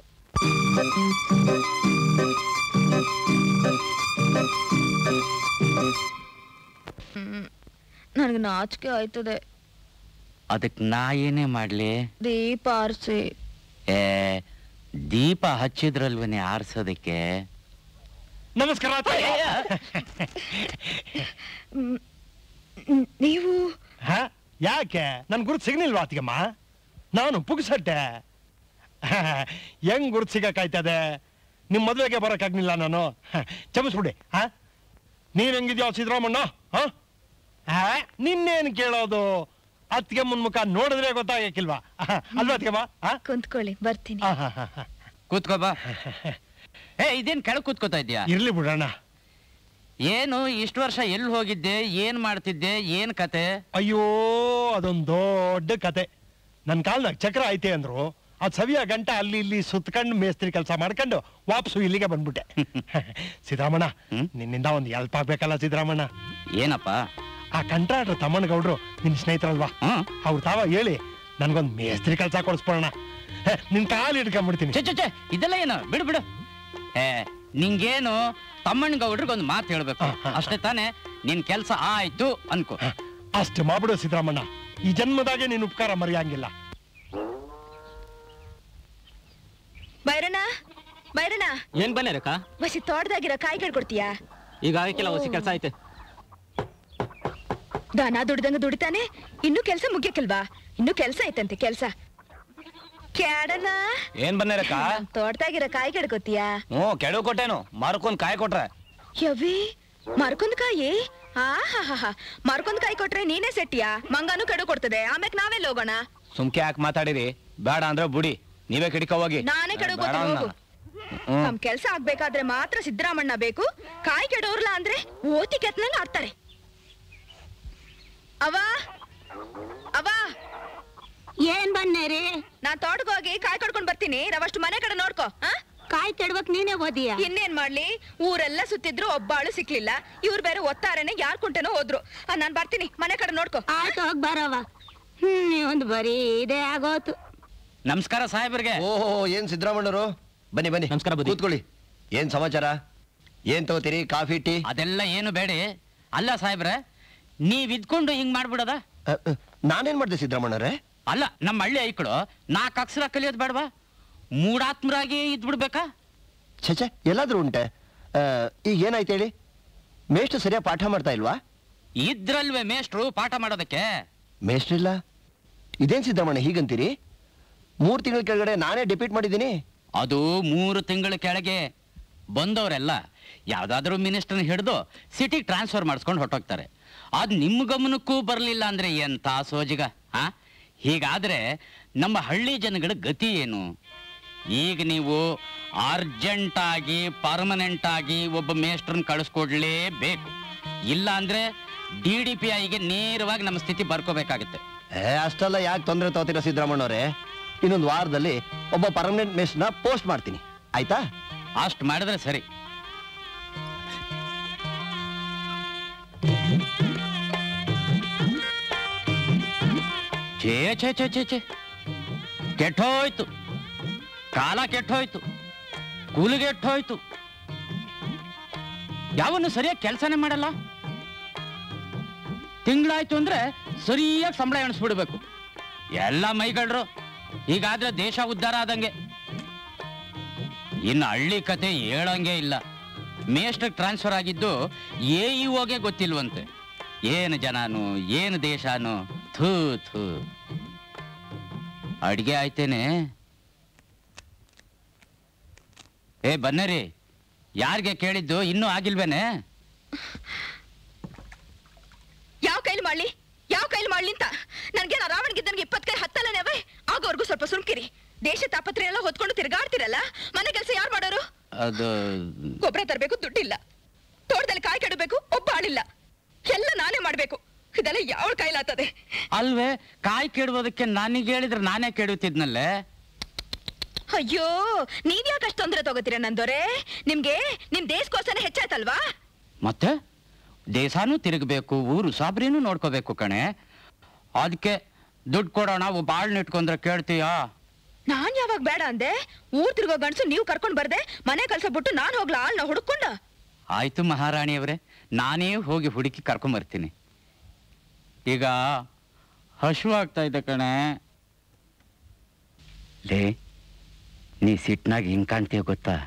ನನಗೆ ನಾಚಿಕೆ ಆಯ್ತದೆ ಅದಕ್ಕೆ ನಾ ಏನೇ ಮಾಡ್ಲಿ ದೀಪ ಆರ್ಸಿ ಏ ದೀಪ ಹಚ್ಚಿದ್ರಲ್ವನೇ ಆರ್ಸೋದಕ್ಕೆ ನಮಸ್ಕಾರ ತಾಯಿ. ಮ್, ಮ್, ನೀವು ಹ? ಯಾಕೆ ನನ್ ಗುರುತು ಸಿಗ್ನಿಲ್ವಾ ಅತ್ತಿಗೆಮ್ಮ ನಾನು ಪುಗ್ಸಟ್ಟೆ ಹೆಂಗ್ ಗುರುತು ಸಿಗಕ್ಕಾಯ್ತದೆ ನಿಮ್ ಮದ್ವೆಗೆ ಬರಕ್ಕಾಗ್ನಿಲ್ಲ ನಾನು ಹ, ಕ್ಷಮಿಸ್ಬಿಡಿ ಹ ನೀನ್ ಹೆಂಗಿದ್ಯೋ ಸಿದ್ದರಾಮಣ್ಣ ಹ ಹ? ನಿನ್ನೇನ್ ಕೇಳೋದು ಅತ್ತಿಗೆ ಮುನ್ಮುಖ ನೋಡಿದ್ರೆ ಗೊತ್ತಾಗಕ್ಕಿಲ್ವಾ ಹ, ಅಲ್ವಾ ಅತ್ತಿಗೆಮ್ಮ ಹ? ಕುಂತ್ಕೊಳ್ಳಿ ಬರ್ತೀನಿ ಹ, ಹ, ಹ, ಹ. ಕೂತ್ಕೋ ಬಾ ಏ ಇದೇನ್ ಕೆಳಗ್ ಕೂತ್ಕೋತಾ ಇದ್ಯಾ ಇರ್ಲಿ ಬಿಡೋಣ ಏನು ಇಷ್ಟು ವರ್ಷ ಎಲ್ಲಿ ಹೋಗಿದ್ದೆ ಏನ್ ಮಾಡ್ತಿದ್ದೆ ಏನ್ ಕತೆ ಅಯ್ಯೋ ಅದೊಂದ್ ದೊಡ್ಡ ಕತೆ ನನ್ ಕಾಲ್ದಾಗ ಚಕ್ರ ಐತೆ ಅಂದ್ರು ಅದ್ ಸವಿಯ ಗಂಟ ಅಲ್ಲಿ ಇಲ್ಲಿ ಸುತ್ಕೊಂಡು ಮೇಸ್ತ್ರಿ ಕೆಲಸ ಮಾಡ್ಕೊಂಡು ವಾಪಸ್ಸು ಇಲ್ಲಿಗೆ ಬಂದ್ಬಿಟ್ಟೆ ಸಿದ್ದರಾಮಣ್ಣ ಹ್ಮ್? ನಿನ್ನಿಂದ ಒಂದ್ ಎಲ್ಪ್ ಆಗ್ಬೇಕಲ್ಲ ಸಿದ್ದರಾಮಣ್ಣ ಏನಪ್ಪ ಆ ಕಂಟ್ರಾಕ್ಟರ್ ತಮ್ಮನ ಗೌಡ್ರು ನಿನ್ ಸ್ನೇಹಿತರಲ್ವಾ ಹ್ಮ್ ಅವ್ರು ತಾವ ಹೇಳಿ ನನ್ಗೊಂದ್ ಮೇಸ್ತ್ರಿ ಕೆಲಸ ಕೊಡಿಸ್ಬೋಣ ನಿನ್ ಕಾಲು ಇಟ್ಕೊಂಡ್ಬಿಡ್ತೀನಿ ಛೆ ಛೆ ಛೆ ಇದೆಲ್ಲ ಏನು ಬಿಡು ಬಿಡು ಏ ನಿಂಗೇನು ತಮ್ಮಣ್ಣ ಗೌಡ್ರಿಗೆ ಒಂದು ಮಾತು ಹೇಳ್ಬೇಕು ಹ, ಹ, ಹ. ಅಷ್ಟೇ ತಾನೇ ನಿನ್ ಕೆಲ್ಸ ಆಯ್ತು ಅನ್ಕೋ ಅಷ್ಟು ಮಾಡ್ಬಿಡು ಸಿದ್ದರಾಮಣ್ಣ ಈ ಜನ್ಮದಾಗೆ ನೀನು ಉಪಕಾರ ಮರೆಯಂಗಿಲ್ಲ ಬೈರಣ್ಣ ಬೈರಣ್ಣ ಏನ್ ಬನ್ನೇರಕ್ಕ ಬಸಿ ತೋಟದಾಗಿರೋ ಕಾಯಿ ಕೇಳ್ಕೊಡ್ತೀಯಾ ಈಗ ಆಗಕ್ಕಿಲ್ಲ ಹೊಸ ಕೆಲಸ ಐತೆ ದನ ದುಡ್ದಂಗ ದುಡಿತಾನೆ ಇನ್ನು ಕೆಲ್ಸ ಮುಗ್ಯಕಿಲ್ವಾ ಇನ್ನು ಕೆಲ್ಸ ಐತಂತೆ ಕೆಲ್ಸ ಕ್ಯಾಡಣ್ಣ ಏನ್ ಬನ್ನೇರಕ್ಕ ತೋಟದಾಗಿರೋ ಕಾಯಿ ಕೇಳ್ಕೊತೀಯಾ ಹ್ಞೂ ಕೆಡವು ಕೊಟ್ಟೇನು ಮಾರ್ಕೊಂಡ್ ಕಾಯಿ ಕೊಟ್ರೆ ಯವಿ ಮರ್ಕೊಂದ್ ಕಾಯಿ ಆ ಹಾ ಹಾ ಹಾ ಮರ್ಕೊಂದ್ ಕಾಯಿ ಕೊಟ್ರೆ ನೀನೇ ಸೆಟ್ಟಿಯಾ ಮಂಗನು ಕೆಡು ಕೊಡ್ತದೆ ಆಮ್ಯಾಕ್ ನಾವೆಲ್ಲ ಹೋಗೋಣ ಸುಮ್ಕೆ ಯಾಕೆ ಮಾತಾಡಿರಿ ಬೇಡ ಅಂದ್ರೆ ಬುಡಿ ನೀವೇ ಕಿಡಿಕ ಹೋಗಿ ನಾನೇ ಕೆಡು ಬೇಡ ಹೋಗು ಅನ್ನ. ಹ್ಮ್ ನಮ್ ಕೆಲ್ಸ ಆಗ್ಬೇಕಾದ್ರೆ ಮಾತ್ರ ಸಿದ್ದರಾಮಣ್ಣ ಬೇಕು ಕಾಯಿ ಕೆಡೋರ್ಲ ಅಂದ್ರೆ ಓತಿ ಕೆತ್ನಂಗ್ ಆಡ್ತಾರೆ ಅವ ಅವ ಏನ್ ಬನ್ನೇರಿ ನಾನ್ ತೋಟಕ್ಕೆ ಹೋಗಿ ಕಾಯಿ ಕಡ್ಕೊಂಡ್ ಬರ್ತೀನಿ ರವಷ್ಟು ಮನೆ ಕಡೆ ನೋಡ್ಕೋ ಆ? ಕಾಯಿ ಕೆಡ್ಬೇಕ್ ನೀನೇ ಓದಿಯ ಇನ್ನೇನ್ ಮಾಡ್ಲಿ ಊರೆಲ್ಲ ಸುತ್ತಿದ್ರು ಒಬ್ಬಾಳು ಸಿಕ್ಲಿಲ್ಲ ಇವ್ರು ಬೇರೆ ಒತ್ತಾರನೆ ಯಾರ್ ಕುಂಟೆನೋ ಹೋದ್ರು ಆ, ನಾನ್ ಬರ್ತೀನಿ ಮನೆ ಕಡೆ ನೋಡ್ಕೋ ಆಯ್ತು ಹೋಗ್ ಬರವ ಹ್ಮ್ ಒಂದು ಬರೀ ಇದೇ ಆಗೋತು ನಮಸ್ಕಾರ ಸಾಹೇಬ್ರಿಗೆ ಓಹೋ ಏನ್ ಸಿದ್ದರಾಮಣ್ಣರು ಬನ್ನಿ ಬನ್ನಿ ನಮಸ್ಕಾರ ಬುದ್ಧಿ. ಕೂತ್ಕೊಳ್ಳಿ ಏನ್ ಸಮಾಚಾರ ಏನ್ ತಗೋತೀರಿ ಕಾಫಿ ಟೀ ಅದೆಲ್ಲ ಏನು ಬೇಡಿ ಅಲ್ಲ ಸಾಹೇಬ್ರೆ ನೀವ್ ಇದ್ಕೊಂಡು ಹಿಂಗ್ ಮಾಡ್ಬಿಡದ ಅ, ಅ, ನಾನೇನ್ ಮಾಡ್ದೆ ಸಿದ್ದರಾಮಣ್ಣರೇ ಅಲ್ಲ ನಮ್ಮ ಹಳ್ಳಿ ಐಕ್ಳು ನಾಲ್ಕು ಅಕ್ಷರ ಕಲಿಯೋದ್ ಬೇಡವಾ ಮೂಡಾತ್ಮರಾಗಿ ಇದ್ಬಿಡ್ಬೇಕಾ ಛೆ ಎಲ್ಲಾದ್ರೂ ಉಂಟೆ ಆ, ಈಗ ಏನಾಯ್ತು ಹೇಳಿ ಮೇಷ್ಟ್ರು ಸರಿಯಾಗಿ ಪಾಠ ಮಾಡ್ತಾ ಇಲ್ವಾ ಇದ್ರಲ್ವೇ ಮೇಷ್ಟ್ರು ಪಾಠ ಮಾಡೋದಕ್ಕೆ ಮೇಷ್ಟ್ರಿಲ್ಲ ಇದೇನ್ ಸಿದ್ದರಾಮಣ್ಣ ಹೀಗಂತೀರಿ ಮೂರ್ ತಿಂಗಳ ಕೆಳಗಡೆ ನಾನೇ ಡಿಪೀಟ್ ಮಾಡಿದ್ದೀನಿ ಅದು ಮೂರು ತಿಂಗಳ ಕೆಳಗೆ ಬಂದವರೆಲ್ಲ ಯಾವ್ದಾದ್ರು ಮಿನಿಸ್ಟರ್ನ ಹಿಡಿದು ಸಿಟಿ ಟ್ರಾನ್ಸ್ಫರ್ ಮಾಡಿಸ್ಕೊಂಡು ಹೊಟ್ಟೋಗ್ತಾರೆ ಅದ್ ನಿಮ್ಮ ಗಮನಕ್ಕೂ ಬರಲಿಲ್ಲ ಅಂದ್ರೆ ಎಂತ ಸೋಜಿಗ ಹಾ ಹೀಗಾದ್ರೆ ನಮ್ಮ ಹಳ್ಳಿ ಜನಗಳ ಗತಿ ಏನು ಈಗ ನೀವು ಅರ್ಜೆಂಟ್ ಆಗಿ ಪರ್ಮನೆಂಟ್ ಆಗಿ ಒಬ್ಬ ಮೇಸ್ಟ್ರನ್ನ ಕಳಿಸ್ಕೊಡ್ಲೇಬೇಕು ಇಲ್ಲ ಅಂದ್ರೆ ಡಿ ಡಿ ಪಿ ಐಗೆ ನೇರವಾಗಿ ನಮ್ಮ ಸ್ಥಿತಿ ಬರ್ಕೋಬೇಕಾಗುತ್ತೆ ಏ ಅಷ್ಟೆಲ್ಲ ಯಾಕೆ ತೊಂದರೆ ತಗೋತೀರಾ ಸಿದ್ದರಾಮಣ್ಣವ್ರೆ ಇನ್ನೊಂದು ವಾರದಲ್ಲಿ ಒಬ್ಬ ಪರ್ಮನೆಂಟ್ ಮೇಸ್ಟ್ನ ಪೋಸ್ಟ್ ಮಾಡ್ತೀನಿ ಆಯ್ತಾ ಅಷ್ಟು ಮಾಡಿದ್ರೆ ಸರಿ ಛೇ ಛೇ ಛೇ ಛೇ ಛೇ ಕೆಟ್ಟೋಯ್ತು ಕಾಲ ಕೆಟ್ಟೋಯ್ತು ಕೂಲಿಗೆಟ್ಟೋಯ್ತು ಯಾವನ್ನು ಸರಿಯಾಗಿ ಕೆಲಸನೇ ಮಾಡಲ್ಲ ತಿಂಗಳಾಯ್ತು ಅಂದ್ರೆ ಸರಿಯಾಗಿ ಸಂಬಳ ಎಣಿಸ್ಬಿಡ್ಬೇಕು ಎಲ್ಲ ಮೈಗಳ್ರು ಹೀಗಾದ್ರೆ ದೇಶ ಉದ್ಧಾರ ಆದಂಗೆ ಇನ್ನು ಹಳ್ಳಿ ಕತೆ ಹೇಳಂಗೆ ಇಲ್ಲ ಮೇಸ್ಟರ್ ಟ್ರಾನ್ಸ್ಫರ್ ಆಗಿದ್ದು ಎ ಇ ಓಗೆ ಗೊತ್ತಿಲ್ವಂತೆ ಏನು ಜನನು ಏನು ದೇಶನು ಥೂ ಥೂ ಅಡ್ಗೆ ಆಯ್ತೇನೆ ಏ ಬನ್ನರಿ ಯಾರಿಗೆ ಕೇಳಿದ್ದು ಇನ್ನೂ ಆಗಿಲ್ವೇನೆ ಯಾವ ಕೈಲಿ ಮಾಡ್ಲಿ ಯಾವ ಕೈಲಿ ಮಾಡ್ಲಿ ಅಂತ ನನ್ಗೆ ನಾ ರಾವಣಗಿದ್ದನ್ಗೆ ಇಪ್ಪತ್ ಕೈ ಹತ್ತಲ್ಲನೇವೆ ಆಗೋವರೆಗೂ ಸ್ವಲ್ಪ ಸುಮ್ಕಿರಿ ದೇಶ ತಾಪತ್ರೆ ಎಲ್ಲ ಹೊತ್ಕೊಂಡು ತಿರ್ಗಾಡ್ತಿರಲ್ಲ ಮನೆ ಕೆಲಸ ಯಾರು ಮಾಡೋರು ಅದು ಗೊಬ್ಬರ ತರಬೇಕು ದುಡ್ಡಿಲ್ಲ ತೋಟದಲ್ಲಿ ಕಾಯಿ ಕೆಡಬೇಕು ಒಬ್ಬ ಆಳಿಲ್ಲ ಎಲ್ಲ ನಾನೇ ಮಾಡ್ಬೇಕು ಇದೆಲ್ಲ ಯಾವ ಕೈಲಾತದೆ ಅಲ್ವೇ ಕಾಯಿ ಕೆಡುವುದಕ್ಕೆ ನನಗೆ ಹೇಳಿದ್ರೆ ನಾನೇ ಕೆಡುತ್ತಿದ್ನಲ್ಲೇ ಅಯ್ಯೋ ನೀವ್ ಯಾಕೆ ಅಷ್ಟು ತೊಂದರೆ ತಗೋತೀರ ನಂದೋರೆ ನಿಮ್ಗೆ ನಿಮ್ ದೇಶಕ್ಕೋಸ್ಕರ ಹೆಚ್ಚಾಯ್ತಲ್ವಾ ಮತ್ತೆ ದೇಶನೂ ತಿರುಗಬೇಕು ಊರು ಸಾಬ್ರಿನೂ ನೋಡ್ಕೋಬೇಕು ಕಣೆ ಅದಕ್ಕೆ ದುಡ್ಡು ಕೊಡೋಣ ಒಬ್ಬ ಆಳ್ನ ಇಟ್ಕೊಂಡ್ರೆ ಕೇಳ್ತೀಯಾ ನಾನ್ ಯಾವಾಗ ಬೇಡ ಅಂದೆ ಊರ್ ತಿರ್ಗೋ ಗಂಡ್ಸು ನೀವು ಕರ್ಕೊಂಡ್ ಬರ್ದೆ ಮನೆ ಕಲ್ಸ ಬಿಟ್ಟು ನಾನ್ ಹೋಗ್ಲಾ ಆಳ್ನ ಹುಡುಕೊಂಡ ಆಯ್ತು ಮಹಾರಾಣಿಯವರೇ ನಾನೇ ಹೋಗಿ ಹುಡುಕಿ ಕರ್ಕೊಂಬರ್ತೀನಿ ಈಗ ಹಶುವಾಗ್ತಾ ಇದೆ ಕಣೆ ಲೇ ನೀ ಸಿಟ್ನಾಗ ಹಿಂಗ್ ಕಾಣ್ತೀಯ ಗೊತ್ತಾ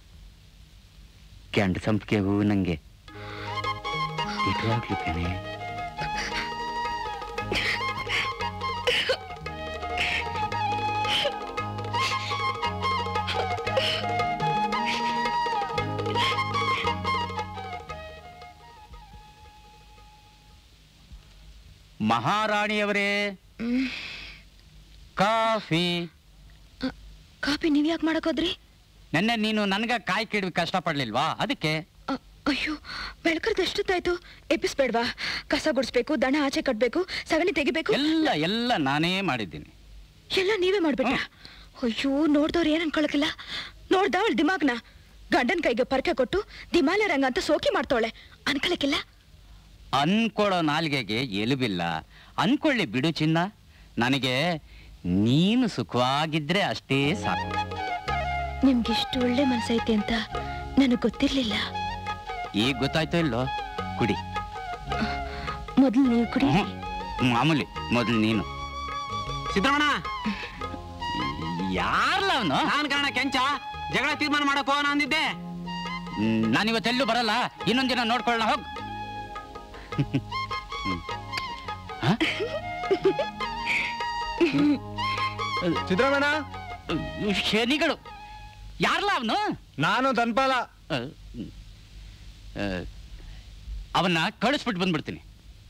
ಕೆಂಡ ಸಂಪಿಗೆ ಹೂವು ನಂಗೆ ನಿಜವಾಗ್ಲೂ ಕಣೆ ಮಹಾರಾಣಿಯವರೇ ಕಾಫಿ ಕಾಪಿ ನೀವ್ ಯಾಕೆ ಮಾಡಕೋದ್ರಿ ನೆನ್ನೆ ನೀನು ನನ್ಗ ಕಾಯಿ ಕಿಡ್ವಿ ಕಷ್ಟಪಡ್ಲಿಲ್ವಾ ಅದಕ್ಕೆ ಅ- ಅಯ್ಯೋ ಬೆಳಕರ್ದು ಎಷ್ಟೊತ್ತಾಯ್ತು ಎಬ್ಬಿಸ್ಬೇಡ್ವಾ ಕಸ ಗುಡಿಸ್ಬೇಕು ದನ ಆಚೆ ಕಟ್ಬೇಕು ಸಗಣಿ ತೆಗಿಬೇಕು ಎಲ್ಲ ಎಲ್ಲ ನಾನೇ ಮಾಡಿದ್ದೀನಿ ಎಲ್ಲ ನೀವೇ ಮಾಡ್ಬಿಟ್ರ ಅಯ್ಯೋ ನೋಡ್ದವ್ರು ಏನ್ ಅನ್ಕೊಳಕಿಲ್ಲ ನೋಡ್ದ ಅವಳ ದಿಮಾಗ್ನ ಗಂಡನ್ ಕೈಗೆ ಪರ್ಕೆ ಕೊಟ್ಟು ದಿಮಾಲೆ ರಂಗ ಅಂತ ಸೋಕಿ ಮಾಡ್ತಾವಳೆ ಅನ್ಕೊಳಕಿಲ್ಲ ಅನ್ಕೊಳ್ಳೋ ನಾಲ್ಗೆಗೆ ಎಲುಬಿಲ್ಲ ಅನ್ಕೊಳ್ಳಿ ಬಿಡು ಚಿನ್ನ ನನಗೆ ನೀನು ಸುಖವಾಗಿದ್ರೆ ಅಷ್ಟೇ ಸಾಕು ನಿಮ್ಗೆ ಇಷ್ಟು ಒಳ್ಳೆ ಮನ್ಸೈತೆ ಅಂತ ನನಗ್ ಗೊತ್ತಿರ್ಲಿಲ್ಲ ಈಗ ಗೊತ್ತಾಯ್ತೋ ಇಲ್ಲೋ ಕುಡಿ ಮೊದಲು ನೀವು ಕುಡಿ ಮಾಮೂಲಿ ಮೊದಲು ನೀನು ಸಿದ್ದರಮಣ ಯಾರ್ಲ ಅವನು ನಾನ್ ಕಾರಣ ಕೆಂಚ ಜಗಳ ತೀರ್ಮಾನ ಮಾಡಕ್ ಹೋಗೋಣ ಅಂದಿದ್ದೆ ನಾನಿವತ್ತೆಲ್ಲೂ ಬರಲ್ಲ ಇನ್ನೊಂದ್ ದಿನ ನೋಡ್ಕೊಳ್ಳೋಣ ಹೋಗ್ ಸಿದ್ದರಾಮಣ್ಣ ಶನಿಗಳು ಯಾರ್ಲ ಅವನು ನಾನು ತನ್ಪಾಲ ಅವನ್ನ ಕಳಿಸ್ಬಿಟ್ಟು ಬಂದ್ಬಿಡ್ತೀನಿ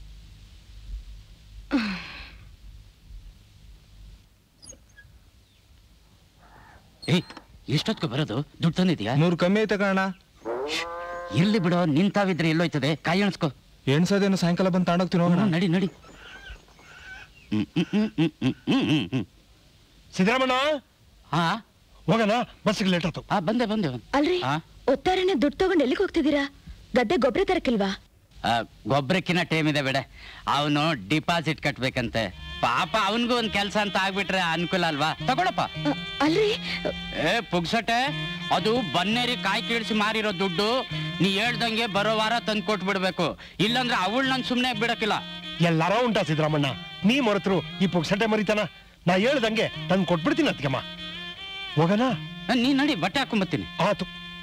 ಏಯ್ ಎಷ್ಟೊತ್ಕೊ ಬರೋದು ದುಡ್ಡು ತಂದಿದ್ಯಾ ನೂರು ಕಮ್ಮಿ ಐತೆ ಕಣ ಇರ್ಲಿ ಬಿಡೋ ನಿಂತಾವಿದ್ರೆ ಎಲ್ಲೋಯ್ತದೆ ಕಾಯಿ ಎಣಿಸ್ಕೊ ಎಣ್ಸೋದೇನು ಸಾಯಂಕಾಲ ಬಂದು ತಾಂಡೋಗ್ತೀನಿ ಹೋಗೋಣ ನಡಿ ನಡಿ ಹ್ಮ್, ಹ್ಮ್, ಹ್ಮ್, ಹ್ಮ್, ಹ್ಮ್, ಹ್ಮ್, ಹ್ಮ್, ಹ್ಮ್. ಸಿದ್ದರಾಮಣ್ಣ ಹಾ ಹೋಗೋಣ ಬಸ್ಸಿಗೆ ಲೇಟ್ ಆಯ್ತು ಆ, ಬಂದೆ ಬಂದೆ ಅಲ್ರಿ ಆ? ಒತ್ತಾರನೆ ದುಡ್ಡು ತಗೊಂಡು ಎಲ್ಲಿಗೆ ಹೋಗ್ತಿದ್ದೀರಾ ಗದ್ದೆ ಗೊಬ್ಬರ ತರಕಿಲ್ವಾ ಆ, ಗೊಬ್ಬರಕ್ಕಿನ್ನ ಟೈಮ್ ಇದೆ ಬೇಡ ಅವನು ಡಿಪಾಸಿಟ್ ಕಟ್ಬೇಕಂತೆ ಪಾಪ ಅವನಿಗೂ ಒಂದ್ ಕೆಲ್ಸ ಅಂತ ಆಗ್ಬಿಟ್ರೆ ಅನುಕೂಲ ಅಲ್ವಾ ತಗೊಳಪ್ಪ ಅ, ಅಲ್ರಿ ಏ ಪುಗ್ಸಟೆ ಅದು ಬನ್ನೇರಿ ಕಾಯಿ ಕೀಳ್ಸಿ ಮಾರಿರೋ ದುಡ್ಡು ನೀ ಹೇಳ್ದಂಗೆ ಬರೋ ವಾರ ತಂದು ಕೊಟ್ಬಿಡ್ಬೇಕು ಇಲ್ಲಾಂದ್ರೆ ಅವಳು ನನ್ ಸುಮ್ನೆ ಬಿಡಕ್ಕಿಲ್ಲ ಎಲ್ಲಾರ ಉಂಟಾ ಸಿದ್ದರಾಮಣ್ಣ ನೀ ಮರೆತರು ಈ ಪುಕ್ಸಟ್ಟೆ ಮರಿತಾನ ನಾ ಹೇಳ್ದಂಗೆ ತಂದು ಕೊಟ್ಬಿಡ್ತೀನಿ ಅತ್ಗೆಮ್ಮ ಹೋಗೋಣ ಆ, ನೀ ನಡಿ ಬಟ್ಟೆ ಹಾಕೊಂಬತ್ತೀನಿ ಆತು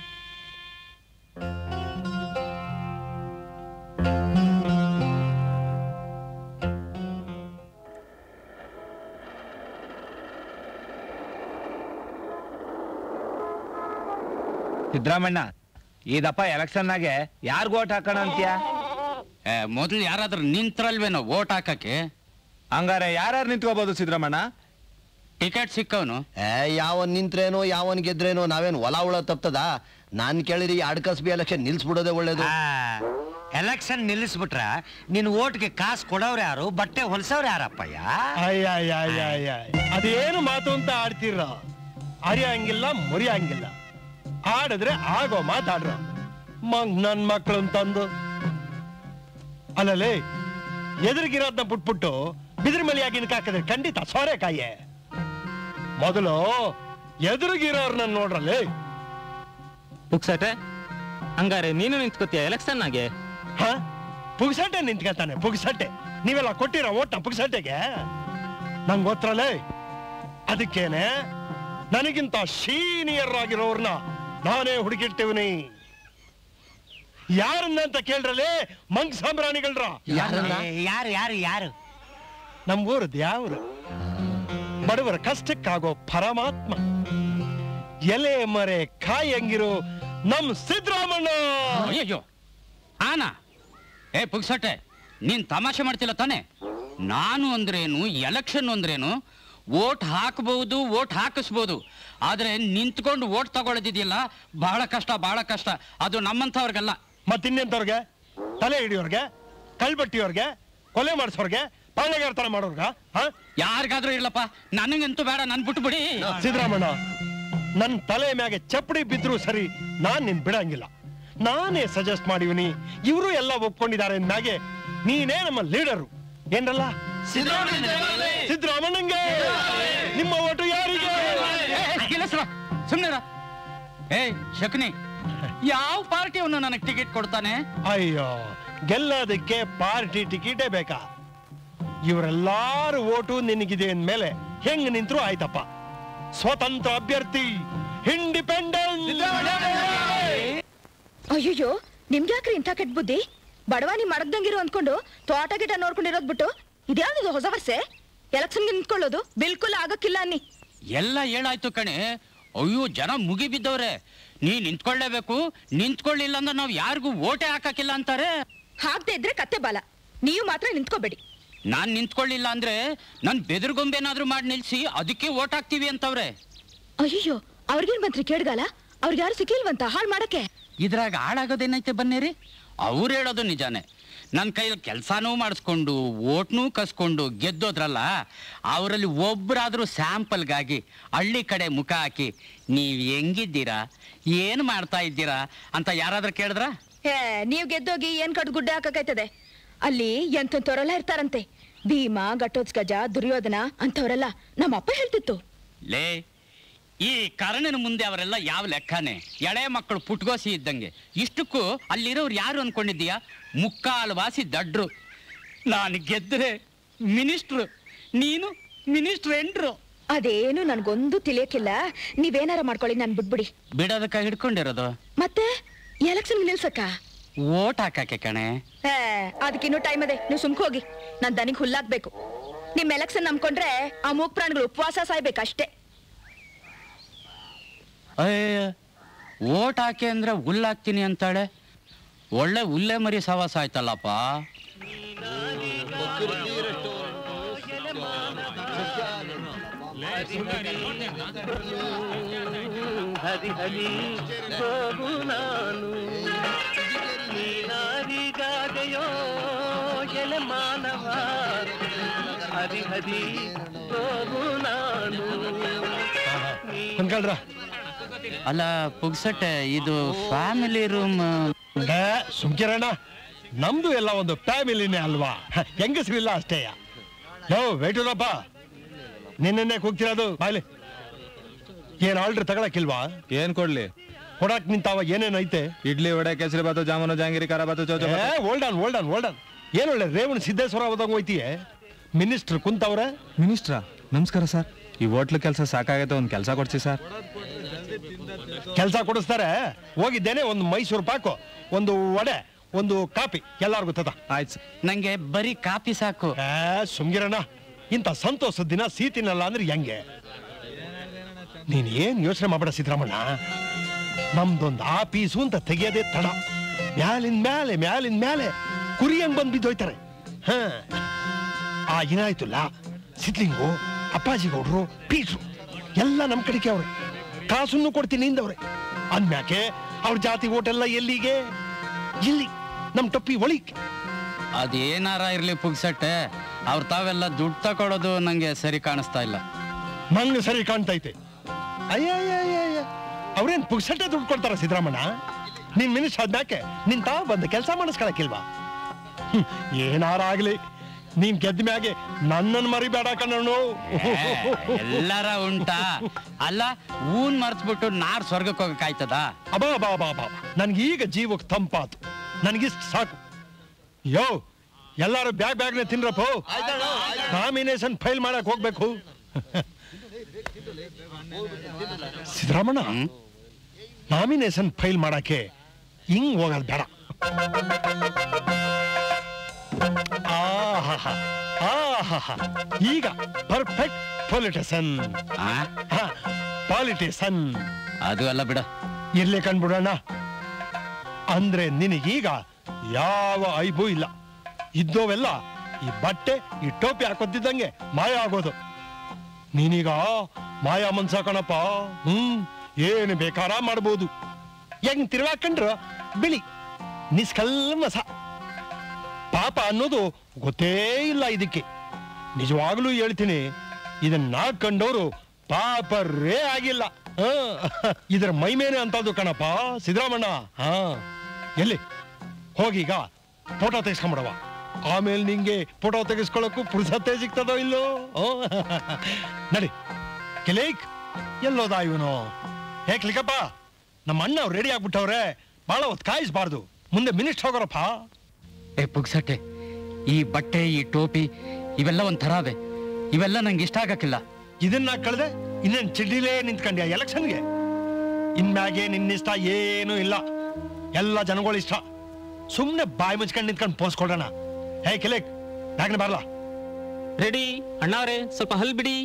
ಸಿದ್ದರಾಮಣ್ಣ ಈ ದಪ್ಪ ಎಲೆಕ್ಷನ್ನಾಗೆ ಯಾರಿಗೂ ಓಟ್ ಹಾಕೋಣ ಅಂತೀಯ ಏ, ಮೊದ್ಲು ಯಾರಾದ್ರೂ ನಿಂತ್ರಲ್ವೇನೋ ಓಟ್ ಹಾಕಕ್ಕೆ ಹಂಗಾರೆ ಯಾರ್ಯಾರು ನಿಂತ್ಕೋಬಹುದು ಸಿದ್ದರಾಮಣ್ಣ ಟಿಕೆಟ್ ಸಿಕ್ಕವನು ಏ ಯಾವನ್ ನಿಂತ್ರೇನೋ ಯಾವನ್ ಗೆದ್ರೇನೋ ನಾವೇನ್ ಹೊಲ ಉಳ ತಪ್ತದ ನಾನ್ ಕೇಳಿರಿ ಎರಡ್ ಕಸ್ಬಿ ಎಲೆಕ್ಷನ್ ನಿಲ್ಸ್ಬಿಡೋದೇ ಒಳ್ಳೇದು ಎಲೆಕ್ಷನ್ ನಿಲ್ಲಿಸ್ಬಿಟ್ರ ನಿನ್ ಓಟ್ಗೆ ಕಾಸು ಕೊಡೋರು ಯಾರು ಬಟ್ಟೆ ಹೊಲ್ಸವ್ರು ಯಾರಪ್ಪಯ್ಯ ಅಯ್ಯ ಅದೇನು ಮಾತು ಅಂತ ಆಡ್ತೀರ ಅರಿಯಂಗಿಲ್ಲ ಮುರಿಯಂಗಿಲ್ಲ ಆಡಿದ್ರೆ ಆಗೋ ಮಾತಾಡ್ರ ಮಂಗ್ ನನ್ ಮಕ್ಳು ಅಂತಂದು ಅಲ್ಲಲೇ ಎದುರಿಗಿರೋದ್ನ ಬಿಟ್ಬಿಟ್ಟು ಬಿದಿರ ಮಲಿಯಾಗಿನ ಹಾಕಿದ್ರೆ ಖಂಡಿತ ಸೋರೆಕಾಯೆ ಮೊದಲು ಎದುರಿಗಿರೋರ್ನ ನೋಡ್ರಲ್ಲಿ ಪುಕ್ಸಟೆ ಹಂಗಾರೆ ನೀನು ನಿಂತ್ಕೋತೀಯ ಎಲೆಕ್ಷನ್ನಾಗೆ ಹ ಪುಗ್ಸಟ್ಟೆ ನಿಂತ್ಕೊತಾನೆ ಪುಗ್ಸಟ್ಟೆ ನೀವೆಲ್ಲ ಕೊಟ್ಟಿರೋ ಓಟ್ನ ಪುಗ್ಸಟ್ಟೆಗೆ ನಂಗೆ ಗೊತ್ತರಲ್ಲೇ ಅದಕ್ಕೇನೆ ನನಗಿಂತ ಸೀನಿಯರ್ ಆಗಿರೋರ್ನ ನಾನೇ ಹುಡುಕಿರ್ತೀವಿನಿ ಯಾರನ್ನ ಅಂತ ಕೇಳ್ರಲ್ಲೇ ಮಂಗ್ ಸಾಂಬ್ರಾಣಿಗಳ್ರ ಯಾರು ಯಾರು ಯಾರು ನಮ್ ಊರದ್ ಯಾವ್ರು ಬಡವರ ಕಷ್ಟಕ್ಕಾಗೋ ಪರಮಾತ್ಮ ಎಲೆ ಮರೆ ಕಾಯಂಗಿರೋ ನಮ್ ಸಿದ್ದರಾಮಣ್ಣ ಅಯ್ಯಯ್ಯೋ ಆನಾ ಏ ಪುಗ್ಸಟ್ಟೆ ನೀನ್ ತಮಾಷೆ ಮಾಡ್ತಿಲ್ಲ ತಾನೆ ನಾನು ಅಂದ್ರೇನು ಎಲೆಕ್ಷನ್ ಅಂದ್ರೇನು ಓಟ್ ಹಾಕಬಹುದು ಓಟ್ ಹಾಕಿಸ್ಬೋದು ಆದ್ರೆ ನಿಂತ್ಕೊಂಡು ಓಟ್ ತಗೊಳ್ಳೋದಿದೆಯಲ್ಲ ಬಹಳ ಕಷ್ಟ ಬಹಳ ಕಷ್ಟ ಅದು ನಮ್ಮಂಥವ್ರಿಗಲ್ಲ ಮತ್ತಿನ್ನೆಂತವ್ರಿಗೆ ತಲೆ ಹಿಡಿಯೋರ್ಗೆ ಕಳ್ಬಟ್ಟಿಯವ್ರಿಗೆ ಕೊಲೆ ಮಾಡಿಸೋರ್ಗೆ ಪಾಳೆಗಾರ ತರ ಮಾಡೋರ್ಗ ಯಾರಿಗಾದ್ರೂ ಇರ್ಲಪ್ಪ ನನಗಂತೂ ಬೇಡ ನನ್ ಬಿಟ್ಬಿಡಿ ಸಿದ್ದರಾಮಣ್ಣ ನನ್ ತಲೆ ಮ್ಯಾಗೆ ಚಪ್ಪಡಿ ಬಿದ್ರು ಸರಿ ನಾನ್ ನಿನ್ ಬಿಡಂಗಿಲ್ಲ ನಾನೇ ಸಜೆಸ್ಟ್ ಮಾಡಿವಿನಿ ಇವರು ಎಲ್ಲ ಒಪ್ಕೊಂಡಿದ್ದಾರೆ ಮ್ಯಾಗೆ ನೀನೇ ನಮ್ಮ ಲೀಡರು ಏನ್ರಲ್ಲ ಸಿದ್ದರಾಮಣ್ಣಂಗೆ ನಿಮ್ಮ ಓಟು ಯಾರಿಗೆ ಸುಮ್ನೆ ಏ ಶಕುನಿ ಯಾವ ಪಾರ್ಟಿ ಅವನು ನನಗೆ ಟಿಕೆಟ್ ಕೊಡ್ತಾನೆ ಅಯ್ಯೋ ಗೆಲ್ಲೋದಕ್ಕೆ ಪಾರ್ಟಿ ಟಿಕೆಟೇ ಬೇಕಾ ಇವರೆಲ್ಲಾರು ಓಟು ನಿನಗಿದೆ ಅಂದ್ಮೇಲೆ ಹೆಂಗ್ ನಿಂತ್ರು ಆಯ್ತಪ್ಪ ಸ್ವತಂತ್ರ ಅಭ್ಯರ್ಥಿ ಇಂಡಿಪೆಂಡೆಂಟ್ ಅಯ್ಯಯ್ಯೋ ನಿಮ್ಗ್ಯಾಕ್ರಿ ಇಂಥ ಕೆಟ್ಟ ಬುದ್ಧಿ ಬಡವಾನಿ ಮಡಗ್ದಂಗಿರು ಅಂದ್ಕೊಂಡು ತೋಟ ಗಿಟ ನೋಡ್ಕೊಂಡಿರೋದ್ ಬಿಟ್ಟು ಇದ್ಯಾವ್ದು ಹೊಸ ವರ್ಷೆ ಎಲೆಕ್ಷನ್ಗೆ ನಿಂತ್ಕೊಳ್ಳೋದು ಬಿಲ್ಕುಲ್ ಆಗಕ್ಕಿಲ್ಲ ಅನ್ನಿ ಎಲ್ಲ ಹೇಳಾಯ್ತು ಕಣೆ ಅಯ್ಯೋ ಜನ ಮುಗಿ ಬಿದ್ದವ್ರೆ ನೀ ನಿಂತ್ಕೊಳ್ಳೇಬೇಕು ನಿಂತ್ಕೊಳ್ಳಿಲ್ಲ ಅಂದ್ರೆ ನಾವು ಯಾರಿಗೂ ಓಟೆ ಹಾಕಕ್ಕಿಲ್ಲ ಅಂತಾರೆ ಹಾಕ್ದೇ ಇದ್ರೆ ಕತ್ತೆ ಬಾಲ ನೀವು ಮಾತ್ರ ನಿಂತ್ಕೋಬೇಡಿ ನಾನ್ ನಿಂತ್ಕೊಳ್ಳಿಲ್ಲ ಅಂದ್ರೆ ನನ್ ಬೆದರ್ಗೊಂಬೇನಾದ್ರೂ ಮಾಡಿ ನಿಲ್ಸಿ ಅದಕ್ಕೆ ಓಟ್ ಹಾಕ್ತೀವಿ ಅಂತವ್ರೆ ಅಯ್ಯಯ್ಯೋ ಅವ್ರಿಗೇನ್ ಬಂತ್ರಿ ಕೇಳ್ಗಾಲ ಅವ್ರಿಗೆ ಯಾರು ಸಿಕ್ಕಿಲ್ವಂತ ಹಾಳು ಮಾಡಕ್ಕೆ ಇದ್ರಾಗ ಹಾಳಾಗೋದೇನೈತೆ ಬನ್ನೇರಿ ಅವ್ರು ಹೇಳೋದು ನಿಜಾನೇ ನನ್ನ ಕೈಯಲ್ಲಿ ಕೆಲಸನೂ ಮಾಡಿಸ್ಕೊಂಡು ಓಟ್ನೂ ಕಸ್ಕೊಂಡು ಗೆದ್ದೋದ್ರಲ್ಲ ಅವರಲ್ಲಿ ಒಬ್ಬರಾದರೂ ಸ್ಯಾಂಪಲ್ಗಾಗಿ ಹಳ್ಳಿ ಕಡೆ ಮುಖ ಹಾಕಿ ನೀವು ಹೆಂಗಿದ್ದೀರಾ ಏನು ಮಾಡ್ತಾ ಇದ್ದೀರಾ ಅಂತ ಯಾರಾದ್ರೂ ಕೇಳಿದ್ರ ಏ ನೀವ್ ಗೆದ್ದೋಗಿ ಏನ್ ಕಟ್ ಗುಡ್ಡೆ ಹಾಕಕೈತದೆ ಅಲ್ಲಿ ಎಂತೆಂತವ್ರೆಲ್ಲ ಇರ್ತಾರಂತೆ ಭೀಮ ಘಟೋತ್ಕಜ ದುರ್ಯೋಧನ ಅಂತವ್ರೆಲ್ಲ ನಮ್ಮಪ್ಪ ಹೇಳ್ತಿತ್ತು ಲೇ ಈ ಕರ್ಣನ ಮುಂದೆ ಅವರೆಲ್ಲ ಯಾವ ಲೆಕ್ಕನೇ ಎಳೆ ಮಕ್ಕಳು ಪುಟ್ಗೋಸಿ ಇದ್ದಂಗೆ ಇಷ್ಟಕ್ಕೂ ಅಲ್ಲಿರೋರು ಯಾರು ಅನ್ಕೊಂಡಿದ್ದೀಯಾ ಮುಕ್ಕಾಲು ವಾಸಿ ದಡ್ರು ನಾನು ಗೆದ್ರೆ ಮಿನಿಸ್ಟ್ರು ನೀನು ಮಿನಿಸ್ಟ್ರ್ ಎಂಟ್ರು ಅದೇನು ನನ್ಗೊಂದು ತಿಳಿಯಕ್ಕಿಲ್ಲ ನೀವೇನಾರ ಮಾಡ್ಕೊಳ್ಳಿ ನಾನ್ ಬಿಟ್ಬಿಡಿ ಬಿಡೋದಕ್ಕ ಹಿಡ್ಕೊಂಡಿರೋದು ಮತ್ತೆ ಎಲೆಕ್ಷನ್ ನಿಲ್ಸಕ್ಕ ಓಟ್ ಹಾಕಕ್ಕೆ ಕಣೆ ಏ, ಅದಕ್ಕಿನ್ನೂ ಟೈಮ್ ಅದೇ ನೀವು ಸುಮ್ಕ್ ಹೋಗಿ ನಾನ್ ದನಿಗ್ ಹುಲ್ಲಾಕ್ಬೇಕು ನಿಮ್ ಎಲೆಕ್ಷನ್ ನಂಬ್ಕೊಂಡ್ರೆ ಆ ಮೂಕ್ ಪ್ರಾಣಿಗಳು ಉಪವಾಸ ಸಾಯ್ಬೇಕಷ್ಟೇ ಅಯ್ಯ ಓಟ್ ಹಾಕಿ ಅಂದ್ರೆ ಹುಲ್ಲಾಕ್ತೀನಿ ಅಂತಾಳೆ ಒಳ್ಳೆ ಹುಲ್ಲೆ ಮರಿ ಸವಾಸ ಆಯ್ತಲ್ಲಪ್ಪ ಹರಿ ಹರಿ ಹೋಗು ನಾನು ನೀನಾರಿಗಾದೆಯೋ ಎಲೆ ಮಾನವ ಹರಿ ಹರಿ ಹೋಗು ನಾನು ಅನ್ಕಳ್ರ ಅಲ್ಲ ಪುಗ್ಸಟ್ಟೆ ಇದು ಫ್ಯಾಮಿಲಿ ರೂಮ್ ಸುಮ್ಕಿರಣ್ಣ ನಮ್ದು ಎಲ್ಲ ಒಂದು ಫ್ಯಾಮಿಲಿನೇ ಅಲ್ವಾ ಹೆಂಗಸ್ರಿಲ್ಲ ಅಷ್ಟೇ ಯೋ ವೇಟುರಪ್ಪ ನಿನ್ನೆ ಕೂಗ್ತಿರೋದು ಬಾಯ್ಲಿ ಏನ್ ಆರ್ಡ್ರ್ ತಗೊಳಕಿಲ್ವಾ ಏನ್ ಕೊಡ್ಲಿ ಕೊಡಕ್ ನಿಂತಾವ ಏನೇನ್ ಐತೆ ಇಡ್ಲಿ ವಡೆ ಕೇಸರಿ ಬಾತು ಜಾಮೂನು ಜಾಂಗಿರಿ ಖಾರ ಬಾತು ಚೌಚ hold on hold on hold on ಏನ್ ಒಳ್ಳೆ ರೇವಣ ಸಿದ್ದೇಶ್ವರ ಹೋದಂಗ ಹೋಯ್ತಿಯೇ ಮಿನಿಸ್ಟರ್ ಕುಂತವ್ರೆ ಮಿನಿಸ್ಟ್ರಾ ನಮಸ್ಕಾರ ಸರ್ ಈ ಹೋಟ್ಲು ಕೆಲಸ ಸಾಕಾಗೈತೆ ಒಂದು ಕೆಲಸ ಕೊಡ್ಸಿ ಸರ್ ಕೆಲಸ ಕೊಡಿಸ್ತಾರೆ ಹೋಗಿದ್ದೇನೆ ಒಂದು ಮೈಸೂರು ಪಾಕು ಒಂದು ವಡೆ ಒಂದು ಕಾಪಿ ಎಲ್ಲಾರ್ಗೂ ತದ ಆಯ್ತು ನಂಗೆ ಬರೀ ಕಾಪಿ ಸಾಕು ಸುಮ್ಗಿರಣ್ಣ ಇಂಥ ಸಂತೋಷದ ದಿನ ಸೀತಿನಲ್ಲ ಅಂದ್ರೆ ಹೆಂಗೆ ನೀನ್ ಏನ್ ಯೋಚನೆ ಮಾಡಬೇಡ ಸಿದ್ದರಾಮಣ್ಣ ನಮ್ದೊಂದು ಆಪೀಸು ಅಂತ ತೆಗಿಯೋದೇ ತಡ ಮ್ಯಾಲಿನ ಮ್ಯಾಲೆ ಮ್ಯಾಲಿನ ಮ್ಯಾಲೆ ಕುರಿ ಹಂಗ್ ಬಂದ್ ಬಿದ್ದೋಯ್ತಾರೆ ಹ ಆ ಏನಾಯ್ತಲ್ಲ ಸಿದ್ಲಿಂಗು ಅಪ್ಪಾಜಿ ಗೌಡ್ರು ಪೀಟ್ರು ಎಲ್ಲ ನಮ್ ಕಡೆಗೆ ಅವ್ರೆ ಕಾಸನ್ನು ಕೊಡ್ತೀನಿ ಇಂದವ್ರೆ ಅಂದ್ಮ್ಯಾಕೆ ಅವ್ರ ಜಾತಿ ಓಟೆಲ್ಲ ಎಲ್ಲಿಗೆ ಇಲ್ಲಿ ನಮ್ ಟೊಪ್ಪಿ ಒಳಿಕ್ ಅದೇನಾರ ಇರ್ಲಿ ಪುಗ್ಸಟ್ಟೆ ಅವ್ರ ತಾವೆಲ್ಲ ದುಡ್ಡು ತಗೊಳೋದು ನಂಗೆ ಸರಿ ಕಾಣಿಸ್ತಾ ಇಲ್ಲ ನಂಗೆ ಸರಿ ಕಾಣ್ತೈತೆ ಅಯ್ಯ ಅವ್ರೇನ್ ಪುಕ್ಸಟ್ಟೆ ದುಡ್ಡು ಕೊಡ್ತಾರ ಸಿದ್ದರಾಮಣ್ಣ ನಿನ್ ಮಿನಿಸ್ ಆದ್ಮ್ಯಾಕೆ ನಿನ್ ತಾವ ಬಂದು ಕೆಲಸ ಮಾಡಿಸ್ಕೊಳಕಿಲ್ವಾ ಹ್ಮ್, ಏನಾರ ಆಗ್ಲಿ ನೀನ್ ಗೆದ್ದ ಮ್ಯಾಗೆ ನನ್ನನ್ ಮರಿಬೇಡ ಕಣ್ಣು ಎಲ್ಲಾರ ಉಂಟಾ ಅಲ್ಲ ಊನ್ ಮರ್ತ್ಬಿಟ್ಟು ನಾರ್ ಸ್ವರ್ಗಕ್ಕೆ ಹೋಗಕ್ಕಾಯ್ತದ ಅಬಾ ಬಾ ಬಾ ಬಾ ನನ್ಗೆ ಈಗ ಜೀವಕ್ಕೆ ತಂಪಾತು ನನ್ಗಿಷ್ಟು ಸಾಕು ಯೋ ಎಲ್ಲಾರು ಬ್ಯಾಗ್ ಬ್ಯಾಗ್ನೆ ತಿನ್ರಪ್ಪ ನಾಮಿನೇಷನ್ ಫೈಲ್ ಮಾಡಕ್ ಹೋಗ್ಬೇಕು ಸಿದ್ದರಾಮಣ್ಣ ನಾಮಿನೇಷನ್ ಫೈಲ್ ಮಾಡಕ್ಕೆ ಹಿಂಗ್ ಹೋಗೋದು ಬೇಡ ಆಹಾಹಾ, ಆಹಾಹಾ. ಈಗ ಪರ್ಫೆಕ್ಟ್ ಪೊಲಿಟಿಷನ್ ಪಾಲಿಟಿಷನ್ ಅದು ಅಲ್ಲ ಬಿಡ ಇರ್ಲಿ ಕಣ್ಬಿಡೋಣ ಅಂದ್ರೆ ನಿನಗೀಗ ಯಾವ ಐಬೂ ಇಲ್ಲ ಇದ್ದೋವೆಲ್ಲ ಈ ಬಟ್ಟೆ ಈ ಟೋಪಿ ಹಾಕೋತಿದ್ದಂಗೆ ಮಾಯ ಆಗೋದು ನೀನೀಗ ಮಾಯಾ ಮನ್ಸ ಕಣಪ್ಪ ಹ್ಮ್ ಏನು ಬೇಕಾರ ಮಾಡ್ಬೋದು ಹೆಂಗ್ ತಿರ್ವಾಕಂಡ್ರ ಬಿಳಿ ನಿಷ್ಕಲ್ಮಸ ಪಾಪ ಅನ್ನೋದು ಗೊತ್ತೇ ಇಲ್ಲ ಇದಕ್ಕೆ ನಿಜವಾಗ್ಲೂ ಹೇಳ್ತೀನಿ ಇದನ್ನ ಕಂಡವರು ಪಾಪರೇ ಆಗಿಲ್ಲ ಆ, ಇದರ ಮೈಮೇನೆ ಅಂತದ್ದು ಕಣಪ್ಪ ಸಿದ್ದರಾಮಣ್ಣ ಹಾ ಎಲ್ಲಿ ಹೋಗೀಗ ಫೋಟೋ ತೆಗಿಸ್ಕೊಂಬಿಡವ ಆಮೇಲೆ ನಿಂಗೆ ಫೋಟೋ ತೆಗಿಸ್ಕೊಳ್ಳೋಕ್ಕೂ ಪುರುಸತ್ತೆ ಸಿಗ್ತದೋ ಇಲ್ಲೋ ಓ, ನಡಿ ಕೆಲೇಕ್ ಎಲ್ಲೋದ ಇವನು ಹೇ ಕ್ಲಿಕಪ್ಪ ನಮ್ಮ ಅಣ್ಣ ಅವ್ರು ರೆಡಿ ಆಗ್ಬಿಟ್ಟವ್ರೆ ಬಹಳ ಹೊತ್ತು ಕಾಯಿಸ್ಬಾರ್ದು ಮುಂದೆ ಮಿನಿಸ್ಟ್ ಹೋಗೋರಪ್ಪ ಏ ಪುಗ್ಸಟ್ಟೆ ಈ ಬಟ್ಟೆ ಈ ಟೋಪಿ ಇವೆಲ್ಲ ಒಂಥರ ಅವೆ ಇವೆಲ್ಲ ನಂಗೆ ಇಷ್ಟ ಆಗಕ್ಕಿಲ್ಲ ಇದನ್ನ ಕಳೆದೆ ಇನ್ನೇನ್ ಚಿಡ್ಡಿಲೇ ನಿಂತ್ಕೊಂಡ್ಯ ಎಲೆಕ್ಷನ್ಗೆ ಇನ್ಮ್ಯಾಗೆ ನಿನ್ನಿಷ್ಟ ಏನೂ ಇಲ್ಲ ಎಲ್ಲ ಜನಗಳ ಇಷ್ಟ ಸುಮ್ನೆ ಬಾಯಿ ಮುಚ್ಕೊಂಡು ನಿಂತ್ಕೊಂಡು ಪೋಸ್ ಕೊಡೋಣ ಹೇ ಕೆಲೆಕ್ ಬ್ಯಾಗ್ನ ಬರಲ್ಲ ರೆಡಿ ಅಣ್ಣವ್ರೆ ಸ್ವಲ್ಪ ಹಲ್ ಬಿಡಿ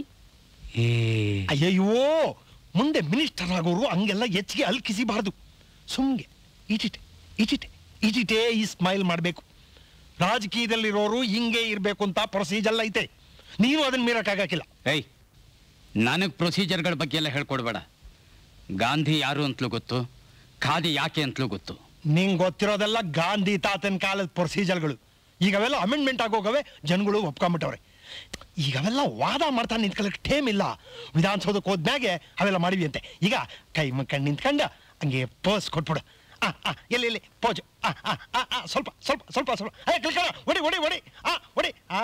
ಅಯ್ಯಯ್ಯೋ ಮುಂದೆ ಮಿನಿಸ್ಟರ್ ಆಗೋರು ಹಂಗೆಲ್ಲ ಹೆಚ್ಚಿಗೆ ಅಲ್ಕಿಸಿಬಾರ್ದು ಸುಮ್ಗೆ ಇಟಿಟೆ ಇಟಿಟೆ ಇಟಿಟೆ ಈ ಸ್ಮೈಲ್ ಮಾಡಬೇಕು ರಾಜಕೀಯದಲ್ಲಿರೋರು ಹಿಂಗೆ ಇರಬೇಕು ಅಂತ ಪ್ರೊಸೀಜರ್ ಐತೆ ನೀನು ಅದನ್ನ ಮೀರಕ್ಕಾಗಕ್ಕಿಲ್ಲ ಏಯ್ ನನಗ್ ಪ್ರೊಸೀಜರ್ಗಳ ಬಗ್ಗೆ ಎಲ್ಲ ಹೇಳ್ಕೊಡ್ಬೇಡ ಗಾಂಧಿ ಯಾರು ಅಂತಲೂ ಗೊತ್ತು ಖಾದಿ ಯಾಕೆ ಅಂತಲೂ ಗೊತ್ತು ನಿಂಗ್ ಗೊತ್ತಿರೋದೆಲ್ಲ ಗಾಂಧಿ ತಾತನ ಕಾಲದ ಪ್ರೊಸೀಜರ್ಗಳು ಈಗ ಅವೆಲ್ಲ ಅಮೆಂಡ್ಮೆಂಟ್ ಆಗೋಗವೆ ಜನಗಳು ಒಪ್ಕೊಂಬಿಟ್ಟವ್ರೆ ಈಗ ಅವೆಲ್ಲ ವಾದ ಮಾಡ್ತಾ ನಿಂತ್ಕೊಳ್ಳಕ್ಕೆ ಟೇಮ್ ಇಲ್ಲ ವಿಧಾನಸೌಧಕ್ಕೆ ಹೋದ್ಮ್ಯಾಗೆ ಅವೆಲ್ಲ ಮಾಡಿವಿ ಅಂತೆ ಈಗ ಕೈ ಮುಕ್ಕಂಡು ನಿಂತ್ಕೊಂಡು ಹಂಗೆ ಪೋಸ್ ಕೊಟ್ಬಿಡು ಆ ಆ ಎಲ್ಲಿ ಎಲ್ಲಿ ಪೋಜು ಆ ಆ ಆ, ಆ ಸ್ವಲ್ಪ ಸ್ವಲ್ಪ ಸ್ವಲ್ಪ ಸ್ವಲ್ಪ ಏ ಕ್ಲಿಕ್ಕಣ ಹೊಡಿ ಹೊಡಿ ಹೊಡಿ ಆ ಹೊಡಿ ಆ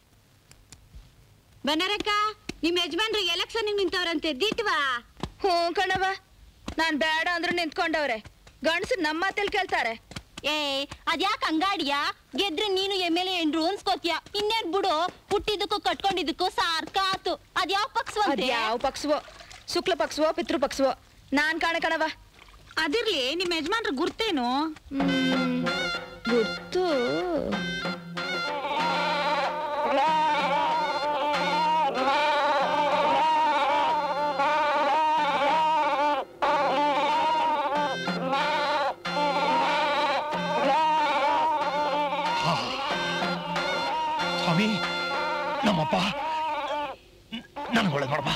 ಬನ್ನರಕ್ಕ ನಿಮ್ ಯಜಮಾನ್ರು ಎಲೆಕ್ಷನ್ ನಿಂತವ್ರಂತೆ ದಿಟ್ವಾ ಹ್ಞೂ ಕಣವ ನಾನ್ ಬೇಡ ಅಂದ್ರೂ ನಿಂತ್ಕೊಂಡವ್ರೆ ಗಂಡಸು ನಮ್ಮ ಮಾತಲ್ಲಿ ಕೇಳ್ತಾರೆ ಏ ಅದ್ಯಾಕ ಹಂಗಾಡಿಯಾ ಗೆದ್ರೆ ನೀನು ಎಮ್ಮೆಲೆ ಎಂಡ್ರು ಅನ್ಸ್ಕೋತ್ಯ ಇನ್ನೇನ್ ಬಿಡು ಹುಟ್ಟಿದಕ್ಕೂ ಕಟ್ಕೊಂಡಿದ್ದಕ್ಕೂ ಸಾರ್ಕಾತು ಅದ್ಯಾವ ಪಕ್ಷವಂತೆ ಯಾವ ಪಕ್ಷವೋ ಶುಕ್ಲ ಪಕ್ಷವೋ ಪಿತೃ ಪಕ್ಷವೋ ನಾನ್ ಕಾಣ ಕಣವ ಅದಿರ್ಲಿ ನಿಮ್ ಯಜಮಾನ್ರ ಗುರ್ತೇನು ಗುರ್ತು ಸ್ವಾಮಿ ನಮ್ಮಪ್ಪ ನನಗೆ ಒಳ್ಳೆ ನೋಡಪ್ಪ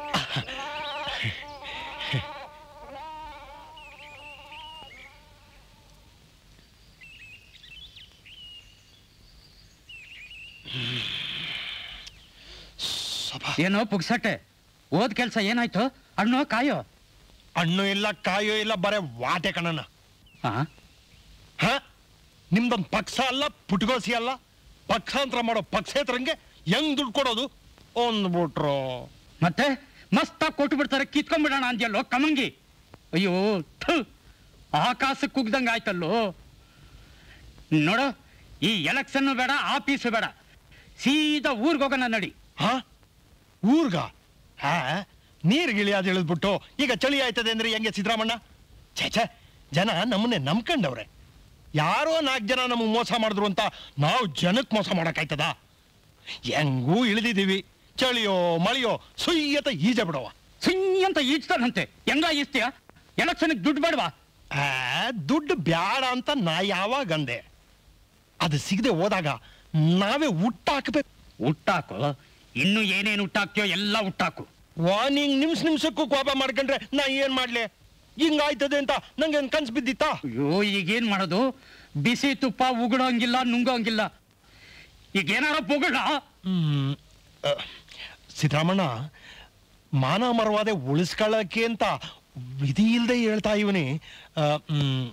ಏನೋ ಪುಗ್ಸಟ್ಟೆ ಓದ್ ಕೆಲ್ಸ ಏನಾಯ್ತು ಹಣ್ಣು ಕಾಯೋ ಹಣ್ಣು ಇಲ್ಲ ಕಾಯೋ ಇಲ್ಲ ಬರೇ ವಾಟೆ ಕಣನ ಹಾ ಹ ನಿಮ್ದೊಂದು ಪಕ್ಷ ಅಲ್ಲ ಪುಟ್ಗೋಸಿ ಅಲ್ಲ ಪಕ್ಷಾಂತರ ಮಾಡೋ ಪಕ್ಷೇತರಂಗೆ ಹೆಂಗ್ ದುಡ್ಡು ಕೊಡೋದು ಅಂದ್ಬಿಟ್ರು ಮತ್ತೆ ಮಸ್ತಾಗಿ ಕೊಟ್ಟು ಬಿಡ್ತಾರೆ ಕಿತ್ಕೊಂಡ್ಬಿಡೋಣ ಅಂದ್ಯಲ್ಲೋ ಕಮಂಗಿ ಅಯ್ಯೋ ಥು, ಆಕಾಶಕ್ಕೆ ಕುಗ್ದಂಗ ಆಯ್ತಲ್ಲೋ ನೋಡು ಈ ಎಲೆಕ್ಷನ್ ಬೇಡ ಆಫೀಸು ಬೇಡ ಸೀದಾ ಊರ್ಗ್ ಹೋಗೋಣ ನಡಿ ಹಾ ಊರ್ಗ ಹಾ ನೀರ್ ಗಿಳಿಯಾದ ಇಳಿದ್ಬಿಟ್ಟು ಈಗ ಚಳಿ ಆಯ್ತದೆ ಅಂದ್ರೆ ಹೆಂಗೆ ಸಿದ್ದರಾಮಣ್ಣ ಛೇ ಛೇ ಜನ ನಮ್ಮನ್ನೇ ನಂಬ್ಕೊಂಡವ್ರೆ ಯಾರೋ ನಾಲ್ಕು ಜನ ನಮಗೆ ಮೋಸ ಮಾಡಿದ್ರು ಅಂತ ನಾವು ಜನಕ್ಕೆ ಮೋಸ ಮಾಡಕ್ಕಾಯ್ತದ ಹೆಂಗೂ ಇಳಿದಿದ್ದೀವಿ ಚಳಿಯೋ ಮಳೆಯೋ ಸುಯ್ಯತ ಈಜ ಬಿಡವ ಸುಯ್ ಅಂತ ಈಜ್ತಾನಂತೆ ಹೆಂಗ ಈಜ್ತೀಯ ಎಲೆಕ್ಷನ್ಗೆ ದುಡ್ಡು ಬೇಡವಾ ಆ, ದುಡ್ಡು ಬ್ಯಾಡ ಅಂತ ನಾ ಯಾವಾಗ ಅಂದೆ ಅದು ಸಿಗದೆ ಹೋದಾಗ ನಾವೇ ಹುಟ್ಟಾಕ್ಬೇಕು ಹುಟ್ಟಾಕು ಇನ್ನು ಏನೇನು ಹುಟ್ಟಾಕ್ತಿಯೋ ಎಲ್ಲ ಹುಟ್ಟಾಕು ವಾರ್ನಿಂಗ್ ನಿಮಿಷ ನಿಮಿಷಕ್ಕೂ ಕೋಪ ಮಾಡ್ಕೊಂಡ್ರೆ ನಾ ಏನ್ ಮಾಡ್ಲಿ ಹಿಂಗಾಯ್ತದೆ ಅಂತ ನಂಗೆ ಏನ್ ಕನ್ಸ್ ಬಿದ್ದಿತ್ತಾ ಅಯ್ಯೋ ಈಗೇನ್ ಮಾಡೋದು ಬಿಸಿ ತುಪ್ಪ ಉಗುಳೋಂಗಿಲ್ಲ ನುಂಗೋಂಗಿಲ್ಲ ಈಗ ಏನಾರ ಪೊಗಳ ಹ್ಮ್ ಅ, ಸಿದ್ದರಾಮಣ್ಣ ಮಾನ ಮರವಾದೆ ಉಳಿಸ್ಕೊಳ್ಳಕ್ಕೆ ಅಂತ ವಿಧಿ ಇಲ್ದೆ ಹೇಳ್ತಾ ಇವನಿ ಹ್ಮ್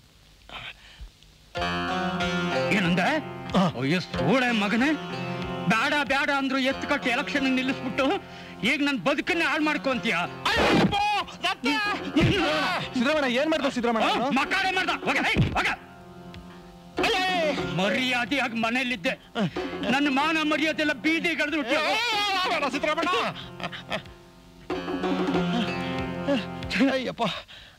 ಏನಂದೆ ಅಯ್ಯೋ ಸೋಳೆ ಮಗನೇ ಬೇಡ ಬೇಡ ಅಂದ್ರು ಎತ್ತು ಕಟ್ಟಿ ಎಲೆಕ್ಷನ್ ನಿಲ್ಲಿಸ್ಬಿಟ್ಟು ಈಗ ನನ್ ಬದುಕನ್ನೇ ಹಾಳು ಮಾಡ್ಕೊಂತೀಯ ಸಿದ್ದರಾಮಣ್ಣ ಏನ್ ಮಾಡ್ದ ಸಿದ್ದರಾಮಣ್ಣ ಅವ್ನು? ಮಕಾಡೆ ಮಾಡ್ದ ಹೋಗ ಹೇ, ಹೋಗ ಮರ್ಯಾದೆಯಾಗಿ ಮನೇಲಿದ್ದೆ ನನ್ನ ಮಾನ ಮರ್ಯಾದೆಲ್ಲ ಬೀದಿ ಕಳೆದು ಸಿದ್ದರಾಮಣ್ಣ ಅಯ್ಯಪ್ಪ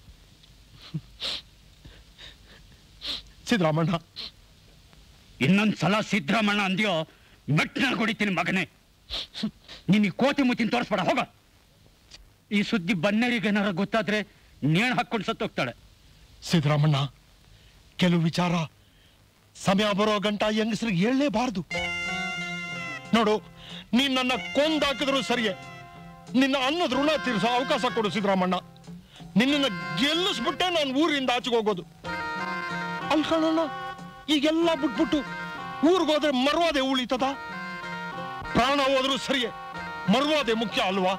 ಸಿದ್ದರಾಮಣ್ಣ ಇನ್ನೊಂದ್ಸಲ ಸಿದ್ದರಾಮಣ್ಣ ಅಂದ್ಯೋ ಮೆಟ್ನ ಹೊಡಿತೀನಿ ಮಗನೇ ನಿನಗೆ ಕೋತಿ ಮುತ್ತಿನ ತೋರಿಸ್ಬೇಡ ಹೋಗ ಈ ಸುದ್ದಿ ಬನ್ನೇರಿಗೆ ಏನಾರ ಗೊತ್ತಾದ್ರೆ ನೇಣು ಹಾಕೊಂಡು ಸತ್ತೋಗ್ತಾಳೆ ಸಿದ್ದರಾಮಣ್ಣ ಕೆಲವು ವಿಚಾರ ಸಮಯ ಬರೋ ಗಂಟ ಹೆಂಗಸ್ರಿಗೆ ಹೇಳಲೇಬಾರ್ದು ನೋಡು ನೀನ್ ನನ್ನ ಕೊಂದಾಕಿದ್ರು ಸರಿಯೇ ನಿನ್ನ ಅನ್ನದ ಋಣ ತೀರಿಸೋ ಅವಕಾಶ ಕೊಡು ಸಿದ್ದರಾಮಣ್ಣ ನಿನ್ನನ್ನ ಗೆಲ್ಲಿಸ್ಬಿಟ್ಟೆ ನಾನು ಊರಿಂದ ಆಚೆಗೆ ಹೋಗೋದು ಅಲ್ಕಣ್ಣ ಈಗೆಲ್ಲ ಬಿಟ್ಬಿಟ್ಟು ಊರಿಗೋದ್ರೆ ಮರುವಾದೆ ಉಳಿತದ ಪ್ರಾಣ ಹೋದ್ರು ಸರಿಯೇ ಮರುವಾದೆ ಮುಖ್ಯ ಅಲ್ವಾ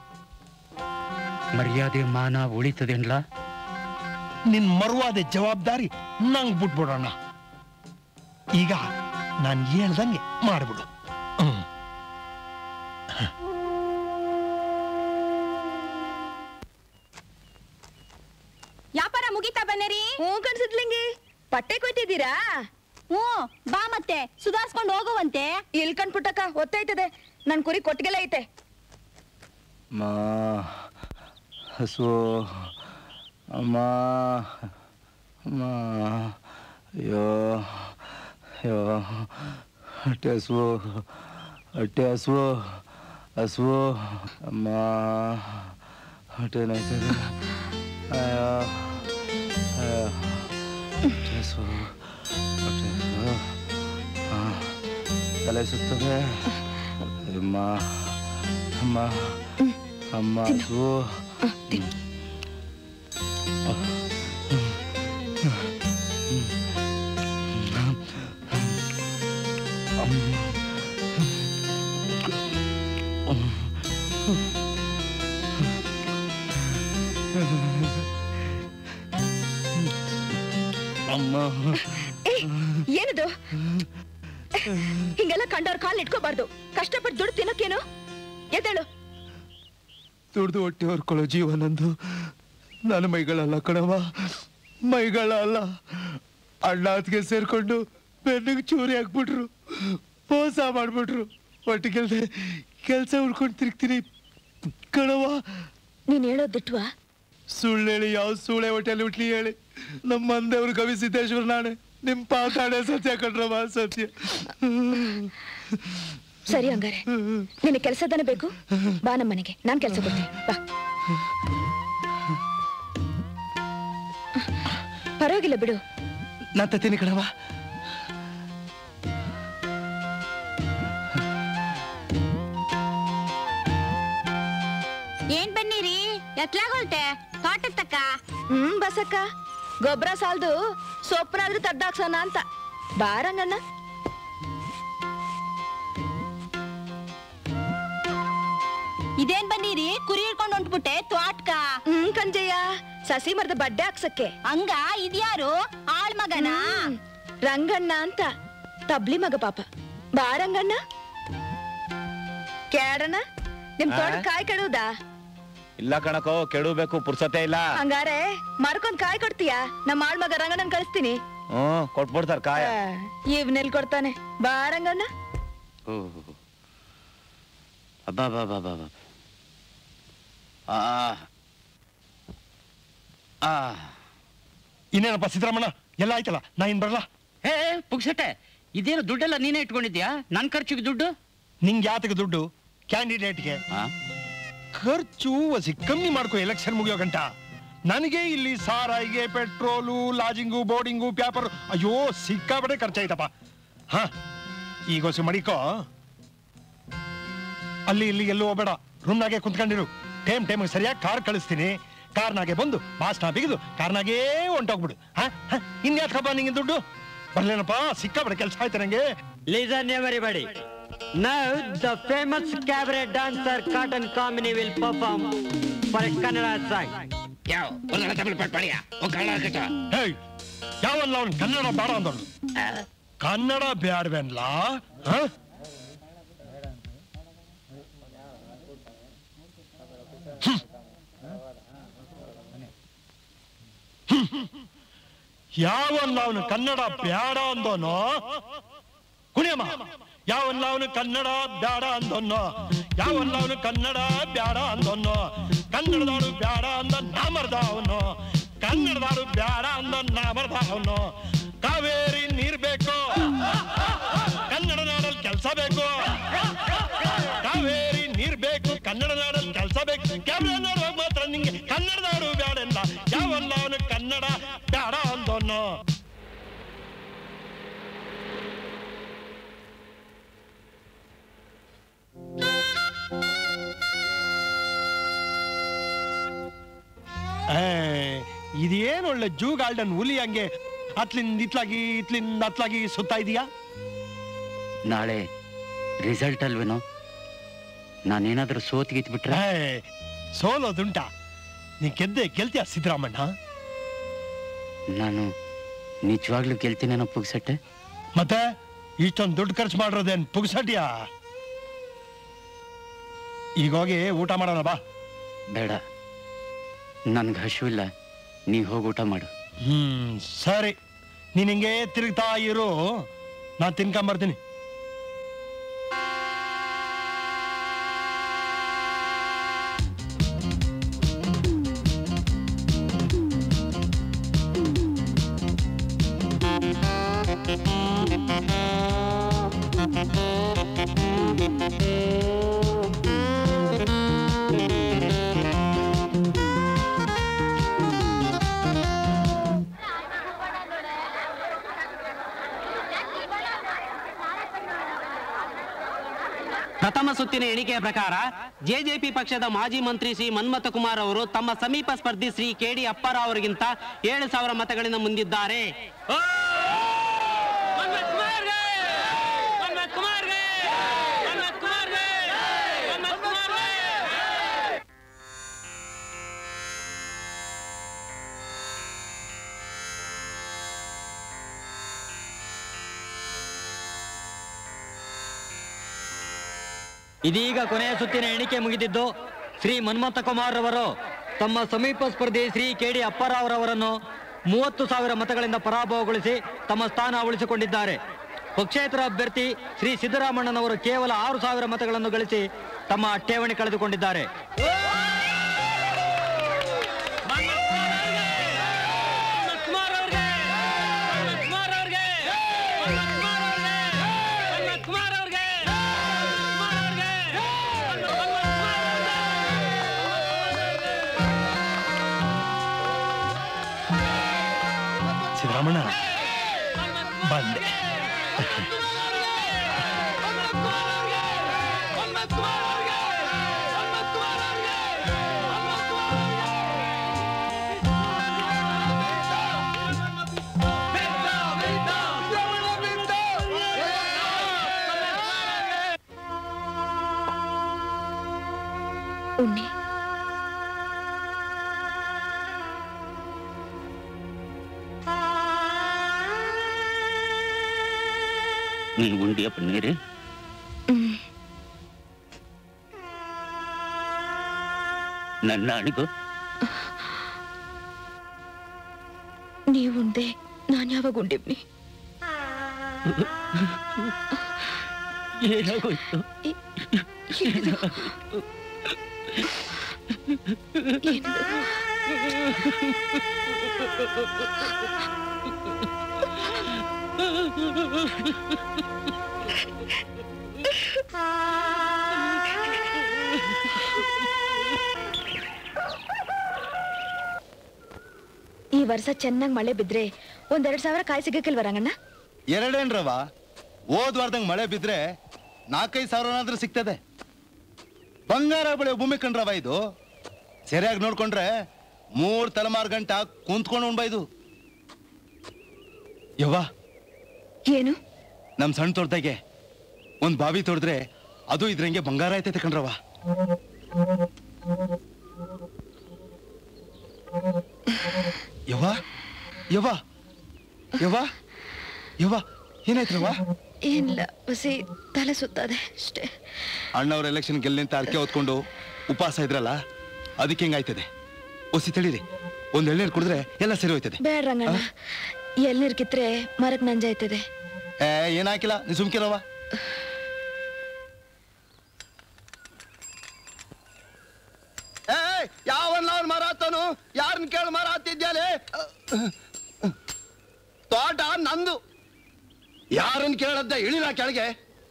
ಮರ್ಯಾದೆ ಮಾನ ಉಳಿತದೇನ್ಲ ನಿನ್ ಮರುವಾದ ಜವಾಬ್ದಾರಿ ನಂಗ್ ಬಿಟ್ಬಿಡೋಣ ಈಗ ನಾನು ಹೇಳ್ದಂಗೆ ಮಾಡ್ಬಿಡು ಹ್ಮ್. ವ್ಯಾಪಾರ ಮುಗಿತಾ ಬನ್ನೇರಿ ಹ್ಞೂ ಕನ್ಸಿದ್ಲಿಂಗಿ ಪಟ್ಟೆ ಕೊಯ್ತಿದ್ದೀರಾ ಹ್ಞೂ ಬಾ ಮತ್ತೆ ಸುಧಾರ್ಸ್ಕೊಂಡು ಹೋಗುವಂತೆ ಇಲ್ ಕಣ್ಪುಟ್ಟಕ್ಕ ಒತ್ತಾಯ್ತದೆ ನನ್ ಕುರಿ ಕೊಟ್ಟಿಗೆಲ್ಲ ಐತೆ ಮಾ ಹಸು ಅಮ್ಮ ಅಮ್ಮ ಅಯ್ಯೋ ಅಯ್ಯೋ ಹೊಟ್ಟೆ ಹಸು ಹೊಟ್ಟೆ ಹಸು ಹಸು ಅಮ್ಮ ಹೊಟ್ಟೆ ನೋಯ್ತದೆ ಅಯ್ಯೋ ಅಯ್ಯೋ ಹೊಟ್ಟೆ ಹಸು ಹೊಟ್ಟೆ ಹಸು ಆ, ತಲೆ ಸುತ್ತದೆ ಅಮ್ಮ ಅಮ್ಮ ಅಮ್ಮ ಹಸು ಅಮ್ಮ ಏಯ್ ಏನದು ಹಿಂಗೆಲ್ಲ ಕಂಡವ್ರ ಕಾಲ್ ಇಟ್ಕೋಬಾರ್ದು ಕಷ್ಟಪಟ್ಟು ದುಡ್ಡು ತಿನ್ನೋಕೇನು ಎದ್ದೇಳು ದುಡ್ದು ಹೊಟ್ಟೆ ಹೊರ್ಕೊಳ್ಳೋ ಜೀವ ನಂದು ನನ್ನ ಮೈಗಳಲ್ಲ ಕಣವ ಮೈಗಳಲ್ಲ ಅಣ್ಣ ಅತ್ಗೆ ಸೇರ್ಕೊಂಡು ಬೆನ್ನಿಗೆ ಚೂರಿ ಹಾಕ್ಬಿಟ್ರು ಮೋಸ ಮಾಡ್ಬಿಟ್ರು ಒಟ್ಟು ಕೆಲಸ ಕೆಲಸ ಹುಡ್ಕೊಂಡು ತಿರುಗ್ತೀನಿ ಕಣವ ನೀನ್ ಹೇಳೋದ್ ದಿಟ್ವಾ ಸುಳ್ಳು ಹೇಳಿ ಯಾವ ಸುಳ್ಳೆ ಹೊಟ್ಟೆಯಲ್ಲಿ ಹುಟ್ಲಿ ಹೇಳಿ ನಮ್ಮ ಮಂದೆವ್ರು ಕವಿ ಸಿದ್ದೇಶ್ವರ ನಾಳೆ ನಿಮ್ ಪಾತಾಡೆ ಸತ್ಯ ಕಣ್ರವ ಸತ್ಯ ಸರಿ ಹಂಗಾರೆ ನಿನ್ನ ಕೆಲಸದನೆ ಬೇಕು ಬಾ ನಮ್ಮ ಮನೆಗೆ ನಾನ್ ಕೆಲಸ ಕೊಡ್ತೀನಿ ಬಾ ಪರವಾಗಿಲ್ಲ ಬಿಡು ನಾ ತತ್ತೀನಿ ಕಣವ ಏನ್ ಬನ್ನಿರಿ ಎತ್ಲಾಗೊಳ್ತೆ ತೋಟದ ತಕ್ಕ ಹ್ಮ್ ಬಸಕ್ಕ ಗೊಬ್ಬರ ಸಾಲ್ದು ಸೊಪ್ಪನಾದ್ರೂ ತದ್ದಾಕ್ಸೋಣ ಅಂತ ಬಾರಂಗಣ್ಣ ಇದೇನ್ ಬನ್ನಿರಿ ಕುರಿ ಹಿಡ್ಕೊಂಡು ಹೊಂಟ್ಬಿಟ್ಟೆ ತ್ವಾಟ್ಕ ಹ್ಮ್ ಕಂಜಯ್ಯ ಸಸಿ ಮರದ ಬಡ್ಡೆ ಹಾಕ್ಸಕ್ಕೆ ಹಂಗ ಇದ್ಯಾರು ಆಳ್ ಮಗನ ರಂಗಣ್ಣ ಅಂತ ತಬ್ಲಿ ಮಗ ಪಾಪ ಬಾರಂಗಣ್ಣ ಕೇಳಣ್ಣ ನಿಮ್ ತೋಟ ಕಾಯಿ ಕೆಡುವುದಾ ಇಲ್ಲ ಕಣಕೋ ಕೆಡಬೇಕು ಪುರ್ಸತೆ ಇಲ್ಲ ಹಂಗಾರೆ ಮಾರ್ಕೊಂಡ್ ಕಾಯಿ ಕೊಡ್ತೀಯಾ ನಮ್ಮ ಆಳ್ ಮಗ ರಂಗಣ್ಣನ್ ಕಳಿಸ್ತೀನಿ ಹ್ಮ್ ಕೊಟ್ಬಿಡ್ತಾರ ಕಾಯ ಇವ್ನೆಲ್ ಕೊಡ್ತಾನೆ ಬಾರಂಗಣ್ಣ ಅಬ್ಬಾ ಬಾ ಬಾ ಬಾ ಬಾ ಆ ಆ ಇನ್ನೇನಪ್ಪ ಸಿದ್ದರಾಮಣ್ಣ ಎಲ್ಲ ಆಯ್ತಲ್ಲ ನಾ ಇನ್ ಬರಲ್ಲ ಏ ಪುಗ್ಸಟ್ಟೆ ಇದೇನು ದುಡ್ಡೆಲ್ಲ ನೀನೇ ಇಟ್ಕೊಂಡಿದ್ಯಾ ನನ್ ಖರ್ಚಿಗೆ ದುಡ್ಡು ನಿಂಗೆ ಯಾತಕ್ಕೆ ದುಡ್ಡು ಕ್ಯಾಂಡಿಡೇಟ್ಗೆ ಖರ್ಚು ವಸಿ ಕಮ್ಮಿ ಮಾಡ್ಕೋ ಎಲೆಕ್ಷನ್ ಮುಗಿಯೋ ಗಂಟ ನನಗೆ ಇಲ್ಲಿ ಸಾರಾಯಿಗೆ ಪೆಟ್ರೋಲು ಲಾಜಿಂಗು ಬೋರ್ಡಿಂಗು ಪೇಪರ್ ಅಯ್ಯೋ ಸಿಕ್ಕಾಪಟ್ಟೆ ಖರ್ಚಾಯ್ತಪ್ಪ ಹಾ ಈಗ ಹೊಸಿ ಮಡಿಕೋ ಅಲ್ಲಿ ಇಲ್ಲಿ ಎಲ್ಲೂ ಹೋಗ್ಬೇಡ ರೂಮ್ನಾಗೆ ಕುಂತ್ಕೊಂಡಿರು ಟೈಮ್ ಟೈಮ್ ಸರಿಯಾಗಿ ಕಾರ್ ಕಳಿಸ್ತೀನಿ ಕಾರ್ನಾಗೆ ಬಂದು ಬಾಸ್ನ ಬಿಗಿದು ಕಾರ್ನಾಗೇ ಹೊಂಟೋಗ್ಬಿಡು ಹಾ ಹಾ ಇನ್ಯಾತ್ಕಪ್ಪ ನಿಂಗೆ ದುಡ್ಡು ಬರ್ಲೇನಪ್ಪ ಸಿಕ್ಕಾಪಟ್ಟೆ ಕೆಲಸ ಆಯ್ತು ನಂಗೆ Listen everybody. Now the famous cabaret dancer Cotton Kamini will perform for a Kannada song. ಯಾವ ಕನ್ನಡ ತಮಿಳು ಪಾಟ್ ಪಾಡಿಯಾ ಓ ಕನ್ನಡ ಕಟ್ಟ ಹೇಯ್ ಯಾವಲ್ಲ ಅವ್ನು ಕನ್ನಡ ಬೇಡ ಅಂದವನು ಕನ್ನಡ ಬ್ಯಾಡ್ವೆನ್ಲ ಹ? ಹ್ಮ್. ಯಾವಲ್ಲ ಅವನು ಕನ್ನಡ ಬ್ಯಾಡ ಅಂದೋನು ಕುಣಿಯಮ್ಮ ಯಾವಲ್ಲ ಅವನು ಕನ್ನಡ ಬ್ಯಾಡ ಅಂದೋನು ಯಾವಲ್ಲ ಅವನು ಕನ್ನಡ ಬ್ಯಾಡ ಅಂದೋನು ಕನ್ನಡದಾಡು ಬ್ಯಾಡ ಅಂದ ನಾ ಮರ್ದ ಅವನು ಕನ್ನಡದಾಡು ಬ್ಯಾಡ ಅಂದ ನಾ ಮರ್ದ ಅವನು ಕಾವೇರಿ ನೀರ್ ಬೇಕು ಕನ್ನಡ ನಾಡಲ್ಲಿ ಕೆಲಸ ಬೇಕು ಕಾವೇರಿ ನೀರ್ ಬೇಕು ಕನ್ನಡ ನಾಡಲ್ಲಿ ಕೆಲಸ ಬೇಕು ಕ್ಯಾಮ್ರಾ ನೋಡುವಾಗ ಮಾತ್ರ ನಿಂಗೆ ಕನ್ನಡ ನಾಡು ಬ್ಯಾಡ ಇಲ್ಲ ಯಾವಲ್ಲ ಅವನು ಕನ್ನಡ ಬ್ಯಾಡ ಅಂದೋನು ಏ, ಇದೇನ್ ಒಳ್ಳೆ ಜೂ ಗಾರ್ಡನ್ ಹುಲಿ ಹಂಗೆ ಅತ್ಲಿಂದ ಇತ್ಲಾಗಿ ಇತ್ಲಿಂದ ಅತ್ಲಾಗಿ ಸುತ್ತಾ ಇದೀಯಾ ನಾಳೆ ರಿಸಲ್ಟ್ ಅಲ್ವೇನೋ ನಾನೇನಾದ್ರೂ ಸೋತ್ ಗಿತ್ಬಿಟ್ರೆ ಏ, ಸೋಲೋದುಂಟ ನೀ ಗೆದ್ದೆ ಗೆಲ್ತೀಯ ಸಿದ್ದರಾಮಣ್ಣ ನಾನು ನಿಜವಾಗ್ಲೂ ಗೆಲ್ತೀನೇನೋ ಪುಗ್ಸಟ್ಟೆ ಮತ್ತೆ ಇಷ್ಟೊಂದು ದುಡ್ಡು ಖರ್ಚು ಮಾಡಿರೋದೇನ್ ಪುಗ್ಸಟ್ಯಾ ಈಗ ಹೋಗಿ ಊಟ ಮಾಡೋಣ ಬಾ ಬೇಡ ನನ್ಗೆ ಹಶುವಿಲ್ಲ ನೀ ಹೋಗಿ ಊಟ ಮಾಡು ಹ್ಮ್ ಸರಿ ನೀನ್ ಹಿಂಗೆ ತಿರುಗ್ತಾ ಇರು ನಾನ್ ತಿನ್ಕೊಂಬರ್ತೀನಿ ಪ್ರಥಮ ಸುತ್ತಿನ ಎಣಿಕೆಯ ಪ್ರಕಾರ ಜೆಜೆಪಿ ಪಕ್ಷದ ಮಾಜಿ ಮಂತ್ರಿ ಶ್ರೀ ಮನ್ಮಥ ಕುಮಾರ್ ಅವರು ತಮ್ಮ ಸಮೀಪ ಸ್ಪರ್ಧಿ ಶ್ರೀ ಕೆ ಡಿ ಅಪ್ಪಾರಾವ್ ಅವರಿಗಿಂತ ಏಳು ಸಾವಿರ ಮತಗಳಿಂದ ಮುಂದಿದ್ದಾರೆ ಇದೀಗ ಕೊನೆಯ ಸುತ್ತಿನ ಎಣಿಕೆ ಮುಗಿದಿದ್ದು ಶ್ರೀ ಮನ್ಮಥ ಕುಮಾರ್ ಅವರು ತಮ್ಮ ಸಮೀಪ ಸ್ಪರ್ಧಿ ಶ್ರೀ ಕೆ ಡಿ ಅಪ್ಪಾರಾವ್ ರವರನ್ನು ಮೂವತ್ತು ಸಾವಿರ ಮತಗಳಿಂದ ಪರಾಭವಗೊಳಿಸಿ ತಮ್ಮ ಸ್ಥಾನ ಉಳಿಸಿಕೊಂಡಿದ್ದಾರೆ ಪಕ್ಷೇತರ ಅಭ್ಯರ್ಥಿ ಶ್ರೀ ಸಿದ್ದರಾಮಣ್ಣನವರು ಕೇವಲ ಆರು ಸಾವಿರ ಮತಗಳನ್ನು ಗಳಿಸಿ ತಮ್ಮ ಠೇವಣಿ ಕಳೆದುಕೊಂಡಿದ್ದಾರೆ ಸಿದ್ದರಾಮಣ್ಣ ಬಂದೆ ಉಣ್ಣಿ ನೀನು ಉಂಡಿಯಪ್ಪ ನೀರು ನನ್ನ ಅಣಿಗು ನೀವುಂಡೆ ನಾನು ಯಾವಾಗ ಉಂಡಿಬ್ನಿ ಏನಾಗೋಯ್ತು ಈ ವರ್ಷ ಚೆನ್ನಾಗಿ ಮಳೆ ಬಿದ್ರೆ ಒಂದೆರಡು ಸಾವಿರ ಕಾಯಿ ಸಿಗಕ್ಕಿಲ್ವ ರಂಗಣ್ಣ ಎರಡೇನ್ರವ ಹೋದ್ ವಾರದಂಗ್ ಮಳೆ ಬಿದ್ರೆ ನಾಲ್ಕೈದು ಸಾವಿರನಾದ್ರೂ ಸಿಗ್ತದೆ ಬಂಗಾರ ಬೆಳೆ ಭೂಮಿ ಕಂಡ್ರವ ಇದು ಸರಿಯಾಗಿ ನೋಡ್ಕೊಂಡ್ರೆ ಮೂರ್ ತಲೆಮಾರ್ ಗಂಟ ಕುಂತ್ಕೊಂಡು ಉಣ್ಬ ಇದು ಯವ್ವ ಏನು ನಮ್ ಸಣ್ಣ ತೋಟದಾಗೆ ಒಂದ್ ಬಾವಿ ತೋಡಿದ್ರೆ ಅದು ಇದ್ರಂಗೆ ಬಂಗಾರ ಆಯ್ತೈತೆ ಕಣ್ರವ ಯವ್ವ ಯವ್ವ ಯವ್ವ ಯವ್ವ ಏನಾಯ್ತ್ರವ ಏನಿಲ್ಲ ಹೊಸಿ ತಲೆ ಸುತ್ತದೆ ಅಷ್ಟೇ ಅಣ್ಣವ್ರ ಎಲೆಕ್ಷನ್ ಗೆಲ್ಲಿ ಅಂತ ಅರ್ಕೆ ಹೊತ್ಕೊಂಡು ಉಪವಾಸ ಇದ್ರಲ್ಲ ಅದಕ್ಕೆ ಹಿಂಗಾಯ್ತದೆ ಒಸಿ ತಡೀರಿ ಒಂದ್ ಎಳ್ನೀರು ಕುಡಿದ್ರೆ ಎಲ್ಲ ಸರಿ ಹೋಯ್ತದೆ ಬೇಡ ರಂಗಣ್ಣ ಎಲ್ನೀರ್ ಕಿತ್ರೆ ಮರಕ್ ನಂಜಾಯ್ತದೆ ಏ ಏನಾಕಿಲ್ಲ ನೀ ಸುಮ್ಕಿರವ ಏ ಯಾವನ್ನ ಅವ್ನ ಮರ ಹತ್ತನು ಯಾರನ್ನ ಕೇಳಿ ಮರ ಹತ್ತಿದ್ಯಾಲೆ ತೋಟ ನಂದು ಯಾರನ್ನ ಕೇಳದ್ದ ಇಳಿಲ ಕೆಳಗೆ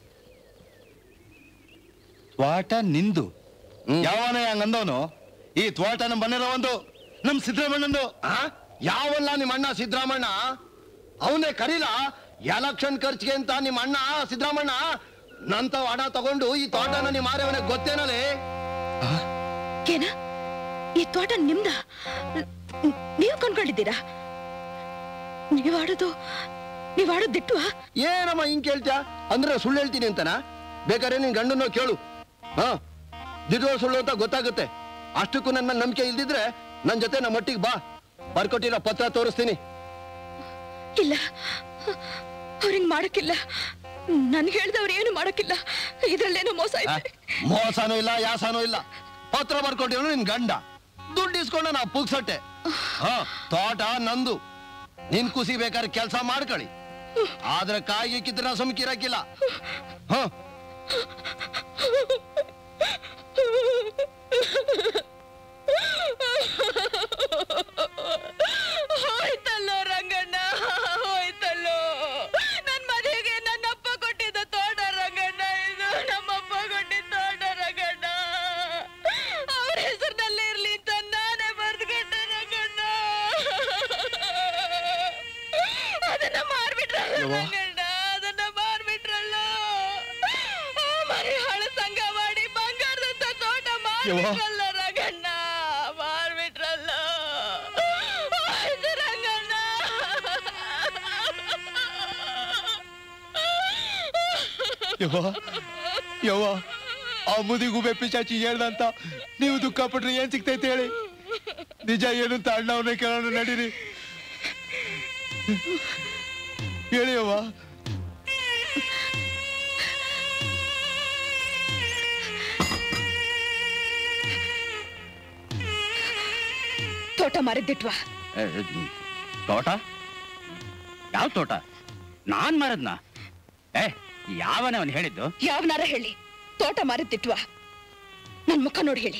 ತ್ವಾಟ ನಿಂದು ಯಾವನ ಹಂಗಂದವನು ಈ ತ್ವಾಟ ನಮ್ ಬಂದಿರೋ ಒಂದು ನಮ್ ಸಿದ್ದರಾಮಣ್ಣಂದು ಯಾವಲ್ಲ ನಿಮ್ಮ ಅಣ್ಣ ಸಿದ್ದರಾಮಣ್ಣ ಅವನೇ ಕರೀಲ ಎಲೆಕ್ಷನ್ ಖರ್ಚಿಗೆ ಅಂತ ನಿಮ್ಮ ಅಣ್ಣ ಸಿದ್ದರಾಮಣ್ಣ ನಂತ ಹಣ ತಗೊಂಡು ಈ ತೋಟನ ನಿಮ್ಮ ಮಾರವನಿಗೆ ಗೊತ್ತೇನಲೇ ಏನ ಈ ತೋಟ ನಿಮ್ದ ನೀವು ಕೊಂಡ್ಕೊಂಡಿದ್ದೀರಾ ನೀವ್ ಆಡೋದು ನೀವ್ ಆಡೋದು ದಿಟ್ಟುವಾ ಏನಮ್ಮ ಹಿಂಗ್ ಕೇಳ್ತ್ಯಾ ಅಂದ್ರೆ ಸುಳ್ಳು ಹೇಳ್ತೀನಿ ಅಂತನ ಬೇಕಾದ್ರೆ ನಿನ್ ಗಂಡನೋ ಕೇಳು ಹಾ ದಿಡೋ ಸುಳ್ಳು ಅಂತ ಗೊತ್ತಾಗುತ್ತೆ ಅಷ್ಟಕ್ಕೂ ನನ್ನ ಮೇಲೆ ನಂಬಿಕೆ ಇಲ್ದಿದ್ರೆ ನನ್ ಜೊತೆ ನಮ್ಮ ಮಟ್ಟಿಗೆ ಬಾ ಬರ್ಕೊಟ್ಟಿರೋ ಪತ್ರ ತೋರಿಸ್ತೀನಿ ಇಲ್ಲ ಅವ್ರಿಂಗ್ ಮಾಡಕ್ಕಿಲ್ಲ ನನ್ ಹೇಳ್ದವ್ರು ಏನು ಮಾಡಕ್ಕಿಲ್ಲ ಇದ್ರಲ್ಲೇನೋ ಮೋಸ ಐತೆ ಮೋಸನೂ ಇಲ್ಲ ಯಾಸನೂ ಇಲ್ಲ ಪತ್ರ ಬರ್ಕೊಟ್ಟಿರೋ ನಿನ್ ಗಂಡ ದುಡ್ಡು ಇಸ್ಕೊಂಡ ನಾ ಪುಗ್ಸಟ್ಟೆ ಹಾ ತೋಟ ನಂದು ನಿನ್ ಖುಷಿ ಬೇಕಾದ್ರೆ ಕೆಲಸ ಮಾಡ್ಕೊಳ್ಳಿ ಆದ್ರೆ ಕಾಯಿಗೆ ಕಿತ್ರ ಸುಮ್ಕಿರಕ್ಕಿಲ್ಲ ಹ ಹೋಯ್ತಲ್ಲೋ ರಂಗಣ್ಣ ಹೋಯ್ತಲ್ಲೋ ನನ್ ಮದುವೆಗೆ ನನ್ನಪ್ಪ ಕೊಟ್ಟಿದ್ದ ತೋಟ ರಂಗಣ್ಣ ಇದು ನಮ್ಮಪ್ಪ ಕೊಟ್ಟಿದ್ದ ತೋಟ ರಂಗಣ್ಣ ಅವ್ರ ಹೆಸರಿನಲ್ಲೇ ಇರ್ಲಿ ಅಂತ ನಾನೇ ಬರ್ದ್ಕೊಂಡೆ ರಂಗಣ್ಣ ಅದನ್ನ ಮಾರ್ಬಿಟ್ರಲ್ಲ ಯವ್ವ. ರಂಗಣ್ಣ ಅದನ್ನ ಮಾರ್ಬಿಟ್ರಲ್ಲ ಆ ಮರಿ ಹಳು ಸಂಘ ಮಾಡಿ ಬಂಗಾರದಂತ ತೋಟ ಯವ್ವ. ಮಾರ್ಬಿಟ್ರಲ್ಲ ರಂಗಣ್ಣ ಮಾರ್ಬಿಟ್ರಲ್ಲ ಆಯ್ತು ರಂಗಣ್ಣ ಯವ್ವ ಯವ್ವ ಆ ಮುದಿಗುಬೆ ಪಿಚಾಚಿ ಹೇಳ್ದಂತ ನೀವು ದುಃಖ ಪಟ್ರೆ ಏನ್ ಸಿಗ್ತೈತೆ ಹೇಳಿ ನಿಜ ಏನು ಅಂತ ಅಣ್ಣವ್ರನ್ನ ಕೇಳೋಣ ನಡೀರಿ ಹೇಳಿ ಯವ್ವ ತೋಟ ಮಾರಿದ್ದಿಟ್ವಾ ತೋಟ ಯಾವ ತೋಟ ನಾನ್ ಮಾರದ್ನ ಏ ಯಾವನೇ ಅವನು ಹೇಳಿದ್ದು ಯಾವನಾರ ಹೇಳಿ ತೋಟ ಮಾರಿದ್ದಿಟ್ವಾ ನನ್ ಮುಖ ನೋಡಿ ಹೇಳಿ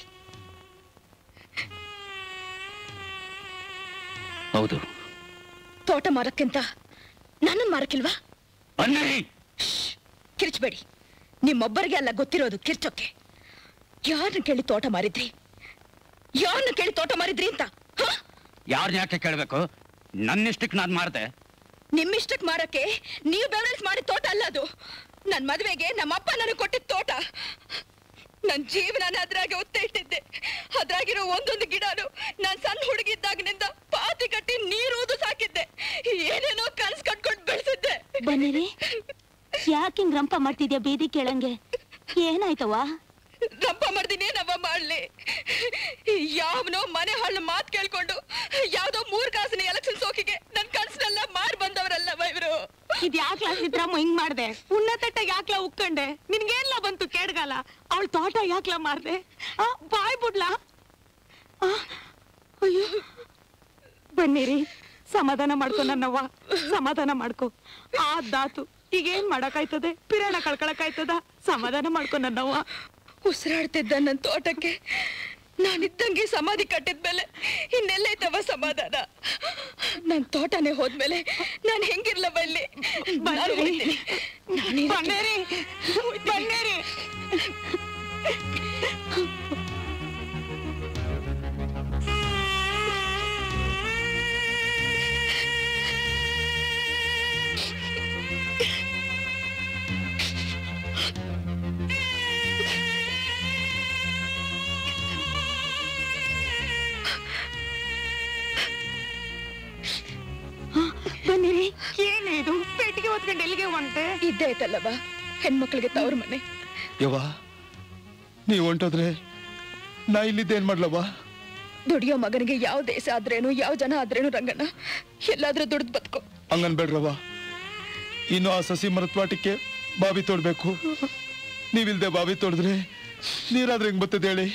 ಹೌದು ತೋಟ ಮಾರಕ್ಕಿಂತ ನನ್ನನ್ ಮಾರಕ್ಕಿಲ್ವಾ ಬನ್ನಿ ಕಿರ್ಚ್ಬೇಡಿ ನಿಮ್ಮೊಬ್ಬರಿಗೆ ಅಲ್ಲ ಗೊತ್ತಿರೋದು ಕಿರ್ಚೋಕೆ ಯಾರನ್ನ ಕೇಳಿ ತೋಟ ಮಾರಿದ್ರಿ ಯಾರನ್ನ ಕೇಳಿ ತೋಟ ಮಾರಿದ್ರಿ ಅಂತ ಹ? ಯಾರನ್ನ ಯಾಕೆ ಕೇಳ್ಬೇಕು ನನ್ನಿಷ್ಟಕ್ಕೆ ನಾನ್ ಮಾಡ್ದೆ ನಿಮ್ಮಿಷ್ಟಕ್ ಮಾರಕ್ಕೆ ನೀವು ಬೆವರಲ್ಸ್ ಮಾಡಿದ ತೋಟ ಅಲ್ಲ ಅದು ನನ್ ಮದ್ವೆಗೆ ನಮ್ಮಪ್ಪ ನನಗೆ ಕೊಟ್ಟಿದ್ದ ತೋಟ ನನ್ ಜೀವನ ಅದ್ರಾಗೆ ಒತ್ತೆ ಇಟ್ಟಿದ್ದೆ ಅದ್ರಾಗಿರೋ ಒಂದೊಂದು ಗಿಡನು ನಾನ್ ಸಣ್ಣ ಹುಡುಗಿದ್ದಾಗಿನಿಂದ ಪಾತಿ ಕಟ್ಟಿ ನೀರೂದು ಸಾಕಿದ್ದೆ ಏನೇನೋ ಕನ್ಸ್ ಕಟ್ಕೊಂಡು ಬೆಳೆಸಿದ್ದೆ ಬನ್ನಿರಿ ಯಾಕೆ ಹಿಂಗ್ ರಂಪ ಮಾಡ್ತಿದ್ಯಾ ಬೀದಿ ಕೇಳಂಗೆ ಏನಾಯ್ತವ್ವ ರಂಪ ಮಾಡ್ದಿನೇನವ್ವ ಮಾಡ್ಲಿ ಯಾವನೋ ಮನೆ ಹಳ್ಳ ಮಾತ್ ಕೇಳ್ಕೊಂಡು ಯಾವ್ದೋ ಮೂರ್ ಕಾಸಿನ ಎಲೆಕ್ಷನ್ ಸೋಕಿಗೆ ನನ್ ಕನ್ಸನೆಲ್ಲ ಮಾರ್ ಬಂದವರಲ್ಲವ ಇವರು ಇದ್ ಯಾಕ್ಲ ಸಿದ್ರಾಮ ಹಿಂಗ್ ಮಾಡ್ದೆ ಉನ್ನತಟ್ಟ ಯಾಕ್ಲ ಉಕ್ಕಂಡೆ ನಿನ್ಗೇನ್ಲ ಬಂತು ಕೇಡ್ಗಾಲ ಅವಳ ತೋಟ ಯಾಕ್ಲ ಮಾರ್ದೆ ಆ ಬಾಯ್ ಬಿಡ್ಲಾ ಆ, ಅಯ್ಯೋ ಬನ್ನಿರಿ ಸಮಾಧಾನ ಮಾಡ್ಕೊ ನನ್ನವ್ವ ಸಮಾಧಾನ ಮಾಡ್ಕೊ ಆದಾತು ಈಗೇನ್ ಮಾಡಕ್ಕಾಯ್ತದೆ ಪಿರಾಣ ಕಳ್ಕೊಳಕ್ಕಾಯ್ತದ ಸಮಾಧಾನ ಮಾಡ್ಕೊ ನನ್ನವ್ವ ಉಸಿರಾಡ್ತಿದ್ದ ನನ್ ತೋಟಕ್ಕೆ ನಾನಿದ್ದಂಗೆ ಸಮಾಧಿ ಕಟ್ಟಿದ್ಮೇಲೆ ಇನ್ನೆಲ್ಲೈತವ ಸಮಾಧಾನ ನನ್ ತೋಟನೇ ಹೋದ್ಮೇಲೆ ನಾನ್ ಹೆಂಗಿರ್ಲವ ಇಲ್ಲಿ ನಾನ್ ಹೋಗ್ತೀನಿ. ನಾನೇನು- ಬನ್ನೇರಿ ಬನ್ನೇರಿ ಬನ್ನಿರಿ ಏನೇ ಇದು ಪೆಟ್ಟಿಗೆ ಹೊತ್ಕೊಂಡು ಎಲ್ಲಿಗೆ ಹೊಂಟೆ ಇದ್ದೇ ಐತಲ್ಲವ ಹೆಣ್ಮಕ್ಳಿಗೆ ತವ್ರ ಮನೆ ಯವ್ವ ನೀವು ಹೊಂಟೋದ್ರೆ ನಾ ಇಲ್ಲಿದ್ದೇನ್ ಮಾಡ್ಲವ್ವ ದುಡಿಯೋ ಮಗನಿಗೆ ಯಾವ ದೇಶ ಆದ್ರೇನು ಯಾವ ಜನ ಆದ್ರೇನು ರಂಗಣ್ಣ ಎಲ್ಲಾದ್ರೂ ದುಡ್ದು ಬದುಕೋ ಹಂಗನ್ಬೇಡ್ರವ್ವ ಇನ್ನು ಆ ಸಸಿ ಮರದ ತ್ವಾಟಕ್ಕೆ ಬಾವಿ ತೋಡ್ಬೇಕು ನೀವಿಲ್ದೆ ಬಾವಿ ತೋಡಿದ್ರೆ ನೀರಾದ್ರೆ ಹೆಂಗ್ ಬರ್ತದೆ ಹೇಳಿ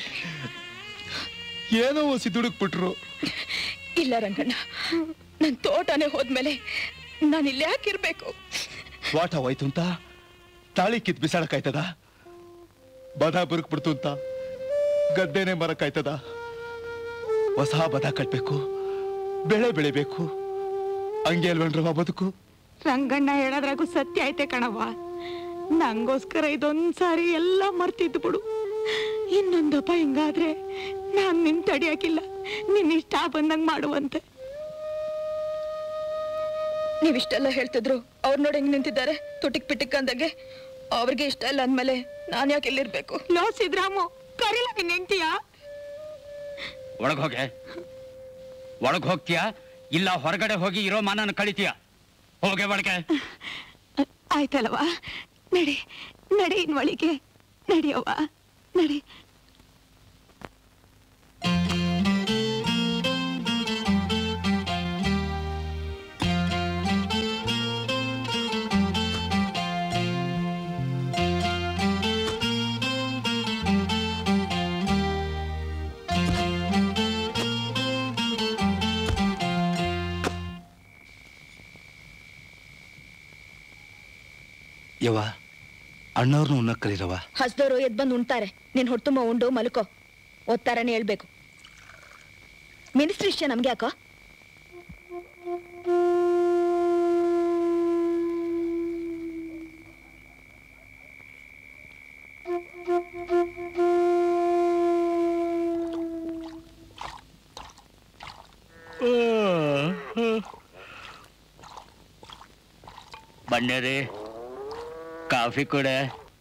ಏನೋ ಒಸಿ ದುಡುಕ್ಬಿಟ್ರು ಇಲ್ಲ ರಂಗಣ್ಣ ನನ್ ತೋಟನೇ ಹೋದ್ಮೇಲೆ ನಾನು ಇಲ್ಲಿ ಯಾಕಿರ್ಬೇಕು ವಾಟ ಹೋಯ್ತು ಅಂತ ತಾಳಿ ಕಿತ್ ಬಿಸಾಡಕ್ಕಾಯ್ತದ ಬದ ಬುರುಕ್ಬಿಡ್ತು ಅಂತ ಗದ್ದೆನೆ ಮರಕ್ಕಾಯ್ತದ ಹೊಸ ಬದ ಕಟ್ಬೇಕು ಬೆಳೆ ಬೆಳಿಬೇಕು ಹಂಗೆ ಅಲ್ವೇನ್ರವ ಬದುಕು ರಂಗಣ್ಣ ಹೇಳೋದ್ರಾಗೂ ಸತ್ಯ ಐತೆ ಕಣವ್ವ ನಂಗೋಸ್ಕರ ಇದೊಂದ್ಸಾರಿ ಎಲ್ಲ ಮರ್ತಿದ್ದು ಬಿಡು ಇನ್ನೊಂದಪ್ಪ ಹಿಂಗಾದ್ರೆ ನಾನ್ ನಿನ್ ತಡಿಯಾಕಿಲ್ಲ ನಿನ್ ಇಷ್ಟ ಬಂದಂಗ್ ಮಾಡುವಂತೆ ನೀವಿಷ್ಟೆಲ್ಲ ಹೇಳ್ತಿದ್ರು ಅವ್ರು ನೋಡಿ ಹೆಂಗ್ ನಿಂತಿದ್ದಾರೆ ತುಟಿಕ್ ಪಿಟಿಕ್ ಅಂದಂಗೆ ಅವ್ರಿಗೆ ಇಷ್ಟ ಇಲ್ಲ ಅಂದ್ಮೇಲೆ ನಾನ್ ಯಾಕೆ ಇಲ್ಲಿರ್ಬೇಕು ಲೋ ಸಿದ್ರಾಮು ಕರಿಲ ನಿನ್ ಹೆಂಡ್ತಿಯ ಒಳಗ್ ಹೋಗೆ ಒಳಗ್ ಹೋಗ್ತೀಯಾ ಇಲ್ಲ ಹೊರಗಡೆ ಹೋಗಿ ಇರೋ ಮಾನನ ಕಳಿತೀಯ ಹೋಗೆ ಒಳಗೆ ಆಯ್ತಲ್ವಾ ನಡಿ ನಡಿ ಇನ್ ಒಳಿಗೆ ನಡಿಯವ್ವ ನಡಿ ಯವ್ವ ಅಣ್ಣವ್ರನ್ನ ಉಣ್ಣಕ್ ಕರೀರವ ಹಸ್ದವ್ರು ಎದ್ ಬಂದು ಉಣ್ತಾರೆ ನೀನ್ ಹೊಟ್ಟುಂಬ ಉಂಡು ಮಲ್ಕೋ ಓದ್ತಾರನೇ ಹೇಳ್ಬೇಕು ಮಿನಿಸ್ಟ್ರಿ ಇಷ್ಟ ನಮ್ಗೆ ಯಾಕೋ ಬಣ್ಣೇರಿ ಕಾಫಿ ಕೊಡೆ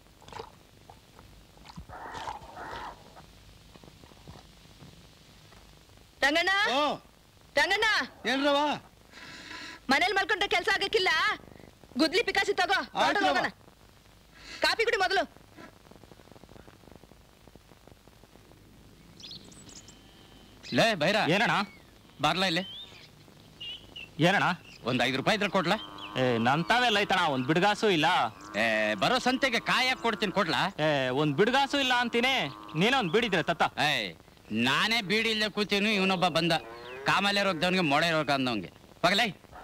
ರಂಗಣ್ಣ ರಂಗಣ್ಣ ಏನ್ರವ ಮನೇಲಿ ಮಲ್ಕೊಂಡ್ರೆ ಕೆಲ್ಸ ಆಗಕ್ಕಿಲ್ಲ ಗುದ್ಲಿ ಪಿಕಾಸಿ ತಗೋ ಹೊರ್ಟು ಹೋಗೋಣ ಕಾಪಿ ಕುಡಿ ಮೊದಲು ಲೇ ಬೈರ ಏನಣ್ಣ ಬಾರ್ಲಾ ಇಲ್ಲಿ ಏನಣ್ಣ ಒಂದ್ ಐದು ರೂಪಾಯಿ ಇದ್ರೆ ಕೊಡ್ಲಾ ಏ ನಂತಾವೆಲ್ಲ ಐತಣ್ಣ ಒಂದ್ ಬಿಡ್ಗಾಸು ಇಲ್ಲ ಏ ಬರೋ ಸಂತೆಗೆ ಕಾಯಕ್ ಕೊಡ್ತೀನಿ ಕೊಡ್ಲಾ ಏ ಒಂದ್ ಬಿಡ್ಗಾಸು ಇಲ್ಲ ಅಂತೀನಿ ನೀನೇ ಒಂದ್ ಬಿಡಿದ್ರೆ ತತ್ತ ಏಯ್ ನಾನೇ ಬೀಡಿ ಇಲ್ಲೇ ಕೂತೀನಿ ಇವನೊಬ್ಬ ಬಂದ ಕಾಮಲೆ ರೋಗದವನಿಗೆ ಮೊಳೆ ರೋಗ ಅಂದವಂಗೆ ಹೋಗಲೇ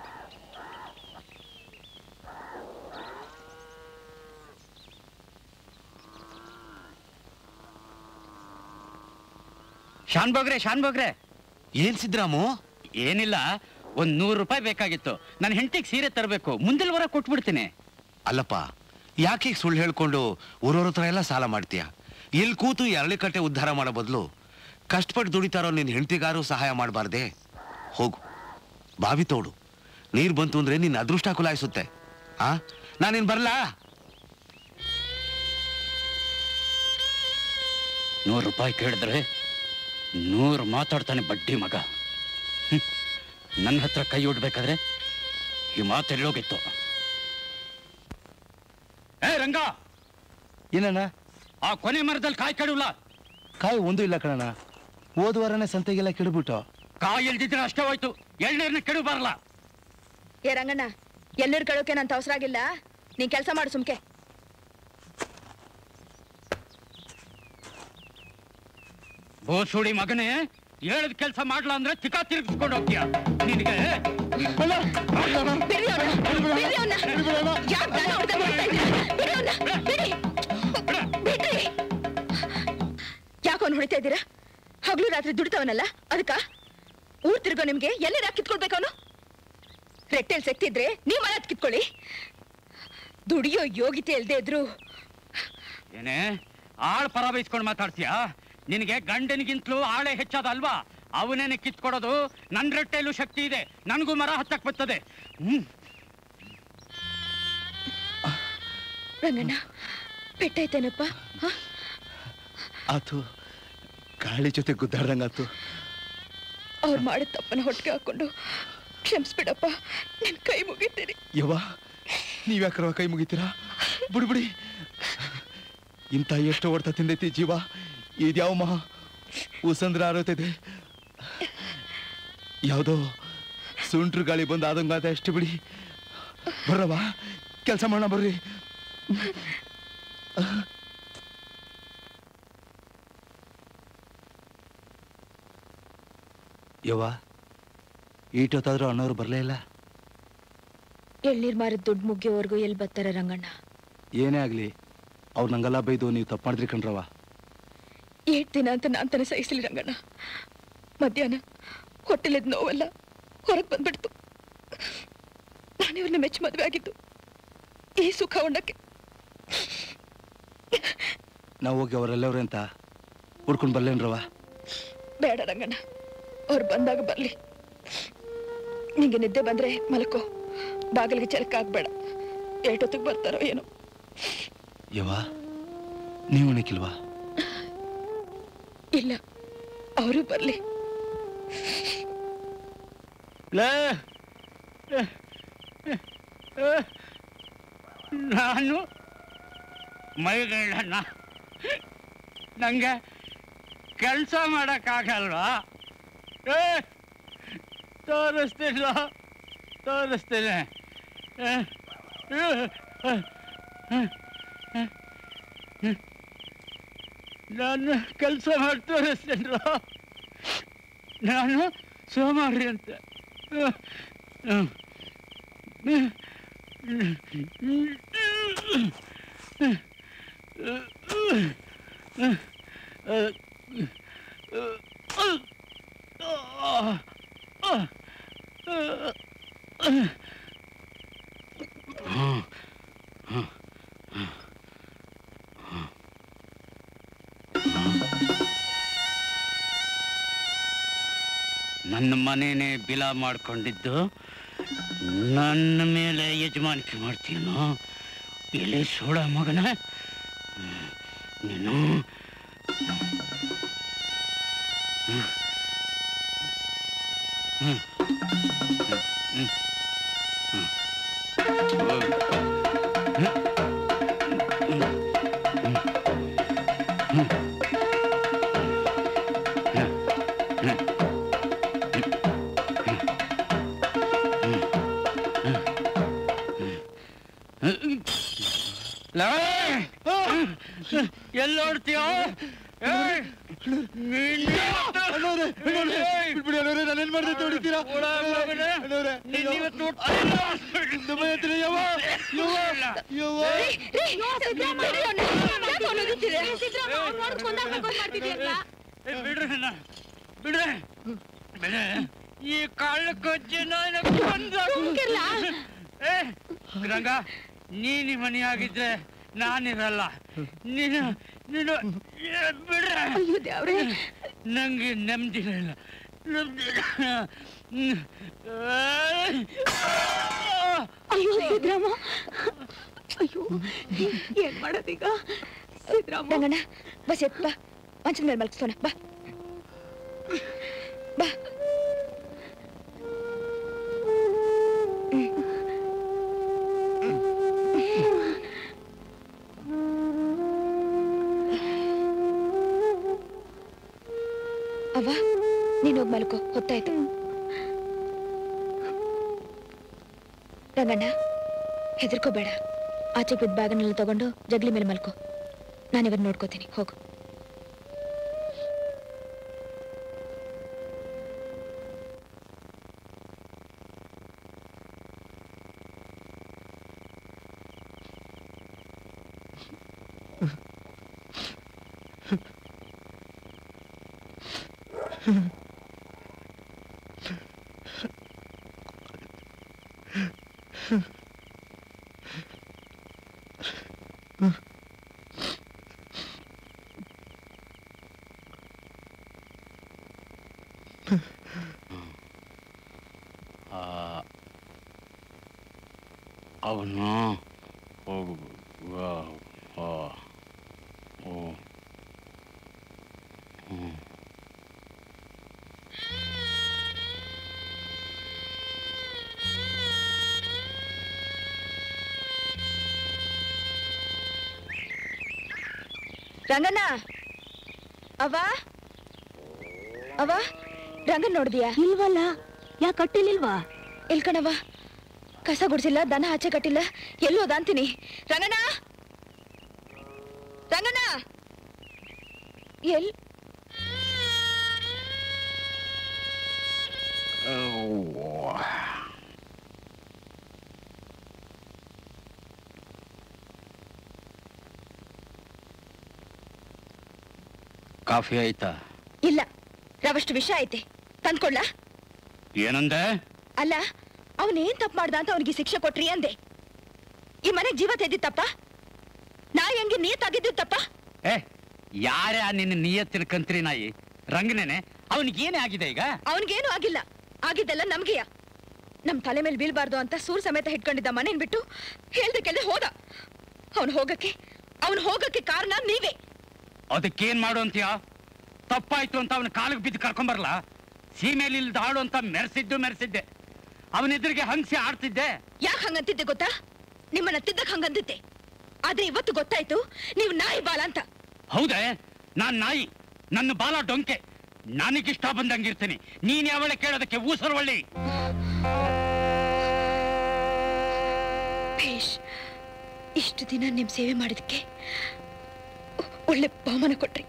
ಶಾನ್ ಬೋಗ್ರೆ ಶಾನ್ ಬೋಗ್ರೆ ಏನ್ ಸಿದ್ರಾಮು ಏನಿಲ್ಲ ಒಂದ್ ನೂರು ರೂಪಾಯಿ ಬೇಕಾಗಿತ್ತು ನನ್ನ ಹೆಂಡತಿಗೆ ಸೀರೆ ತರಬೇಕು ಮುಂದಿನ ವಾರ ಕೊಟ್ಬಿಡ್ತೀನಿ ಅಲ್ಲಪ್ಪ ಯಾಕೆ ಈಗ ಸುಳ್ಳು ಹೇಳ್ಕೊಂಡು ಊರವ್ರ ಹತ್ರ ಎಲ್ಲ ಸಾಲ ಮಾಡ್ತೀಯ ಇಲ್ಲಿ ಕೂತು ಎರಳಿ ಕಟ್ಟೆ ಉದ್ಧಾರ ಮಾಡೋ ಬದಲು ಕಷ್ಟಪಟ್ಟು ದುಡಿತಾರೋ ನಿನ್ನ ಹೆಂಡತಿಗಾರು ಸಹಾಯ ಮಾಡಬಾರ್ದೆ ಹೋಗು ಬಾವಿ ತೋಡು ನೀರು ಬಂತು ಅಂದ್ರೆ ನಿನ್ನ ಅದೃಷ್ಟ ಕುಲಾಯಿಸುತ್ತೆ ಆ ನಾನಿನ್ ಬರ್ಲಾ ನೂರು ರೂಪಾಯಿ ಕೇಳಿದ್ರೆ ನೂರು ಮಾತಾಡ್ತಾನೆ ಬಡ್ಡಿ ಮಗ ಹ್ಮ್. ನನ್ನ ಹತ್ರ ಕೈ ಉಡ್ಬೇಕಾದ್ರೆ ಈ ಮಾತು ಎಲ್ಲೋಗಿತ್ತು ಏ ರಂಗ ಏನಣ್ಣ ಆ ಕೊನೆ ಮರದಲ್ಲಿ ಕಾಯಿ ಕೆಡವಲ್ಲ ಕಾಯಿ ಒಂದು ಇಲ್ಲ ಕಣಣ್ಣ ಹೋದ ವಾರನೇ ಸಂತೆಗೆಲ್ಲ ಕೆಡ್ಬಿಟ್ಟು ಕಾಯಿ ಇಲ್ದಿದ್ರೆ ಅಷ್ಟೇ ಹೋಯ್ತು ಎಳ್ನೀರ್ನ ಕೆಡು ಬರಲ್ಲ ಏ ರಂಗಣ್ಣ ಎಲ್ಲರ ಕಳೋಕೆ ನಂತ ಅವಸರ ಆಗಿಲ್ಲ ನೀನ್ ಕೆಲಸ ಮಾಡು ಸುಮ್ಕೆ ಬೋಸುಡಿ ಮಗನೇ ಹೇಳಿದ ಕೆಲಸ ಮಾಡ್ಲಾ ಅಂದ್ರೆ ತಿಕ್ಕ ತಿರುಗಿಸ್ಕೊಂಡು ಹೋಗ್ತೀಯ ನಿನಗೆ ಬಿಡಿ ಅವ್ನ, ಬಿಡಿ ಅವ್ನ. ಯಾಕ್ ನನ್ನ ಹುಡ್ಗ ನೋಡ್ತಾ ಇದ್ದೀರ? ಬಿಡಿ ಅವ್ನ, ಬಿಡಿ. ಬಿಡ್ರಿ. ಯಾಕ್ ಅವ್ನ್ ಹೊಡಿತಾ ಇದ್ದೀರಾ ಹಗ್ಲು ರಾತ್ರಿ ದುಡಿತವನಲ್ಲ ಅದಕ್ಕ ಊರ್ ತಿರ್ಗೋ ನಿಮ್ಗೆ ಎಲ್ಲಿ ಕಿತ್ಕೊಳ್ಬೇಕು ಅವನು ರೆಟ್ಟೆಲ್ ಸೆಕ್ತಿದ್ರೆ ನೀವ್ ಮನೆ ಕಿತ್ಕೊಳ್ಳಿ ದುಡಿಯೋ ಯೋಗಿತೆ ಇಲ್ದೇ ಇದ್ರು ಏನೇ ಆಳ್ ಪರ ಬೈಸ್ಕೊಂಡು ಮಾತಾಡ್ತೀಯ ನಿನಗೆ ಗಂಡನಿಗಿಂತಲೂ ಆಳೆ ಹೆಚ್ಚದ ಅಲ್ವಾ ಅವನೇನೆ ಕಿತ್ಕೊಡೋದು ನನ್ ರೊಟ್ಟೆಯಲ್ಲೂ ಶಕ್ತಿ ಇದೆ ನನಗೂ ಮರ ಹತ್ತಕ್ ಬರ್ತದೆ ಹ್ಮ್ ರಂಗಣ್ಣ ಪೆಟ್ಟಾಯ್ತೇನಪ್ಪ ಹ? ಆತು ಗಾಳಿ ಜೊತೆ ಗುದ್ದಾಡ್ದಂಗಾತು ಅವ್ರು ಮಾಡಿದ ತಪ್ಪನ ಹೊಟ್ಟಿಗೆ ಹಾಕೊಂಡು ಕ್ಷಮಿಸ್ಬಿಡಪ್ಪ ನಿನ್ ಕೈ ಮುಗಿತೀನಿ ಯವ್ವ ನೀವ್ಯಾಕ್ರವ ಕೈ ಮುಗಿತೀರಾ ಬಿಡಿ ಬಿಡಿ ಇಂಥ ಎಷ್ಟು ಹೊಡ್ತ ತಿಂದೈತಿ ಜೀವ ಇದ್ಯಾವ ಮಹಾ ಉಸಂದ್ರ ಆರೋತಿದೆ ಯಾವುದೋ ಸುಂಟ್ರು ಗಾಳಿ ಬಂದು ಆದಂಗಾದ ಅಷ್ಟು ಬಿಡಿ ಬರ್ರವ ಕೆಲಸ ಮಾಡೋಣ ಬರ್ರಿ ಯವ್ವ ಈಟೊತ್ತಾದ್ರೂ ಅಣ್ಣವ್ರು ಬರಲೇ ಇಲ್ಲ ಎಳ್ನೀರ್ ಮಾರಿದ ದುಡ್ಡು ಮುಗಿಯೋವರೆಗೂ ಎಲ್ಲಿ ಬರ್ತಾರೆ ರಂಗಣ್ಣ ಏನೇ ಆಗ್ಲಿ ಅವ್ರು ನಂಗೆಲ್ಲ ಬೈದು ನೀವು ತಪ್ಪು ಮಾಡಿದ್ರಿ ಕಣ್ರವ ಏಟ್ ದಿನ ಅಂತ ನಾನ್ ತಾನೇ ಸಹಿಸ್ಲಿ ರಂಗಣ್ಣ ಮಧ್ಯಾಹ್ನ ಹೊಟ್ಟೆಲಿದ್ ನೋವೆಲ್ಲ ಹೊರಗೆ ಬಂದ್ಬಿಡ್ತು ನಾನಿವ್ರನ್ನ ಮೆಚ್ಚಿ ಮದುವೆ ಆಗಿದ್ದು ಈ ಸುಖ ಉಣ್ಣಕ್ಕೆ ನಾವು ಹೋಗಿ ಅವರೆಲ್ಲವ್ರೆ ಅಂತ ಹುಡ್ಕೊಂಡು ಬರ್ಲೇನ್ರವ ಬೇಡ ರಂಗಣ್ಣ ಅವ್ರು ಬಂದಾಗ ಬರ್ಲಿ ನಿಂಗೆ ನಿದ್ದೆ ಬಂದ್ರೆ ಮಲ್ಕೋ ಬಾಗಿಲಿಗೆ ಚಲಕ ಆಗ್ಬೇಡ ಏಟೊತ್ತಿಗೆ ಬರ್ತಾರೋ ಏನೋ ಯವ್ವ ನೀವು ಉಣಿಕಿಲ್ವಾ ಇಲ್ಲ ಅವರು ಬರ್ಲಿ ನಾನು ಮೈಗಳನ್ನ ನಂಗೆ ಕೆಲಸ ಮಾಡೋಕ್ಕಾಗಲ್ವಾ ಏ ತೋರಿಸ್ತಿಲ್ಲ ತೋರಿಸ್ತೀನಿ ಏ, ಏ, ಏ, ಏ, ಏ. ನಾನು ಕೆಲಸ ಮಾಡಿ ತೋರಿಸ್ತೀನಿಲ್ಲ ನಾನು ಸೋಮಾರಿ ಅಂತ ಹ್ಮ್. ಹ್ಮ್. ನನ್ನ ಮನೇನೆ ಬಿಲ ಮಾಡ್ಕೊಂಡಿದ್ದು ನನ್ನ ಮೇಲೆ ಯಜಮಾನಿಕೆ ಮಾಡ್ತೀನೋ ಇಲ್ಲಿ ಸೋಳ ಮಗನ ನೀನು ಹ್ಮ್. ಹ್ಮ್. ಹ್ಮ್. ಹ್ಮ್. ಹ್ಮ್. ಎಲ್ಲೋಡ್ತೀಯೋ ಅಣ್ಣವ್ರೆ, ಅಣ್ಣವ್ರೆ, ಬಿಟ್ಬಿಡಿ ಅಣ್ಣವ್ರೆ, ನಾನೇನ್ ಮಾಡ್ದೆ ಅಂತ ಹೊಡಿತೀರಾ? ಅಣ್ಣವ್ರೆ, ಅಯ್ಯೋ. ನಮ್ಮ ಹತ್ರ ಯವ್ವ, ಯವ್ವ, ಯವ್ವ. ಬಿಡ್ರಿ ನನ್ನ, ಬಿಡ್ರಿ ಬಿಡ್ರಿ. ಈ ಕಳ್ಳ ಕೊಚ್ಚಿ ನಾನು ಕೊಂದ ಏ, ರಂಗ ನೀನ್ ಈ ಮನೆಯಾಗಿದ್ರೆ ನಾನಿರಲ್ಲ ನೀನು ನೀನು ಏ, ಬಿಡ್ರೆ ನಂಗೆ ನೆಮ್ಮದಿ ಇಲ್ಲ ನೆಮ್ಮದಿ ಇಲ್ಲ. ಹ್ಮ್. ಅಯ್ಯೋ ಸಿದ್ರಾಮ ಅಯ್ಯೋ ಏನ್ ಮಾಡೋದೀಗ ಸಿದ್ರಾಮ ರಂಗಣ್ಣ ಬಸ್ ಎತ್ ಬಾ ಮಂಚದ ಮೇಲೆ ಮಲ್ಕಿಸೋಣ ಬಾ ಬಾ ಅವ್ವ ನೀನ್ ಹೋಗ್ ಮಲ್ಕೋ ಹೊತ್ತಾಯ್ತು ರಂಗಣ್ಣ ಹೆದರ್ಕೋಬೇಡ ಆಚೆ ಬಿದ್ದ ಬ್ಯಾಗನ್ನೆಲ್ಲ ತಗೊಂಡು ಜಗ್ಲಿ ಮೇಲೆ ಮಲ್ಕೋ ನಾನಿವಾಗ ನೋಡ್ಕೋತೀನಿ ಹೋಗು ಅವನು ಹೋಗು ಆ, ಆ, ಓ. ಹ್ಮ್. ರಂಗಣ್ಣ ಅವ್ವ ಅವ್ವ ರಂಗನ್ ನೋಡ್ದಿಯಾ ಇಲ್ವಲ್ಲ ಯಾಕೆ ಕಟ್ಟಿಲಿಲ್ವಾ ಇಲ್ಕಣವ್ವ ಕಸ ಗುಡ್ಸಿಲ್ಲ ದನ ಆಚೆ ಕಟ್ಟಿಲ್ಲ ಎಲ್ಲೋದ ಅಂತೀನಿ ರಂಗಣ್ಣ ರಂಗಣ್ಣ ಎಲ್ ಕಾಫಿ ಆಯ್ತಾ ಇಲ್ಲ ರವಷ್ಟು ವಿಷ ಐತೆ ತಂದ್ಕೊಡ್ಲಾ ಏನಂದೆ ಅಲ್ಲ ಅವನೇನ್ ತಪ್ಪು ಮಾಡ್ದ ಅಂತ ಅವನಿಗೆ ಶಿಕ್ಷೆ ಕೊಟ್ರಿ ಅಂದೆ ಈ ಮನೆಗ್ ಜೀವ ತೆದ್ದಿತ್ತಪ್ಪ ನಾ ಹೆಂಗೆ ನಿಯತ್ತಾಗಿದ್ದು ತಪ್ಪ ಏ ಯಾರೇ ಆ ನಿನ್ನ ನಿಯತ್ತಿನ ಕಂತ್ರಿ ನಾಯಿ ರಂಗನೇನೆ ಅವನಿಗೇನೇ ಆಗಿದೆ ಈಗ ಅವನಿಗೇನು ಆಗಿಲ್ಲ ಆಗಿದ್ದೆಲ್ಲ ನಮ್ಗೆಯ ನಮ್ ತಲೆ ಮೇಲೆ ಬೀಳ್ಬಾರ್ದು ಅಂತ ಸೂರ್ ಸಮೇತ ಹಿಡ್ಕೊಂಡಿದ್ದ ಮನೇನ್ ಬಿಟ್ಟು ಹೇಳ್ದಕ್ಕೆಲ್ಲ ಹೋದ ಅವನು ಹೋಗಕ್ಕೆ ಅವನು ಹೋಗಕ್ಕೆ ಕಾರಣ ನೀವೇ ಅದಕ್ಕೇನ್ ಮಾಡು ಅಂತೀಯ ತಪ್ಪಾಯ್ತು ಅಂತ ಅವನ ಕಾಲಿಗೆ ಬಿದ್ದು ಕರ್ಕೊಂಬರ್ಲ ಸೀಮೆಯಲ್ಲಿ ಇಲ್ದ ಆಡು ಅಂತ ಮೆರೆಸಿದ್ದು ಮೆರೆಸಿದ್ದೆ ಅವನೆದುರಿಗೆ ಹಂಸಿ ಆಡ್ತಿದ್ದೆ ಯಾಕೆ ಹಂಗಂತಿದ್ದೆ ಗೊತ್ತಾ ನಿಮ್ಮನ್ನ ತಿದ್ದಕ್ ಹಂಗಂದಿದ್ದೆ ಆದ್ರೆ ಇವತ್ತು ಗೊತ್ತಾಯ್ತು ನೀವು ನಾಯಿ ಬಾಲ ಅಂತ ಹೌದೇ ನಾನ್ ನಾಯಿ ನನ್ನ ಬಾಲ ಡೊಂಕೆ ನನಗಿಷ್ಟ ಬಂದಂಗಿರ್ತೀನಿ ನೀನ್ ಯಾವಳೆ ಕೇಳೋದಕ್ಕೆ ಊಸರವಳ್ಳಿ ಭೇಷ್ ಇಷ್ಟು ದಿನ ನಿಮ್ ಸೇವೆ ಮಾಡಿದಕ್ಕೆ ಒಳ್ಳೆ ಬಹುಮಾನ ಕೊಟ್ರಿ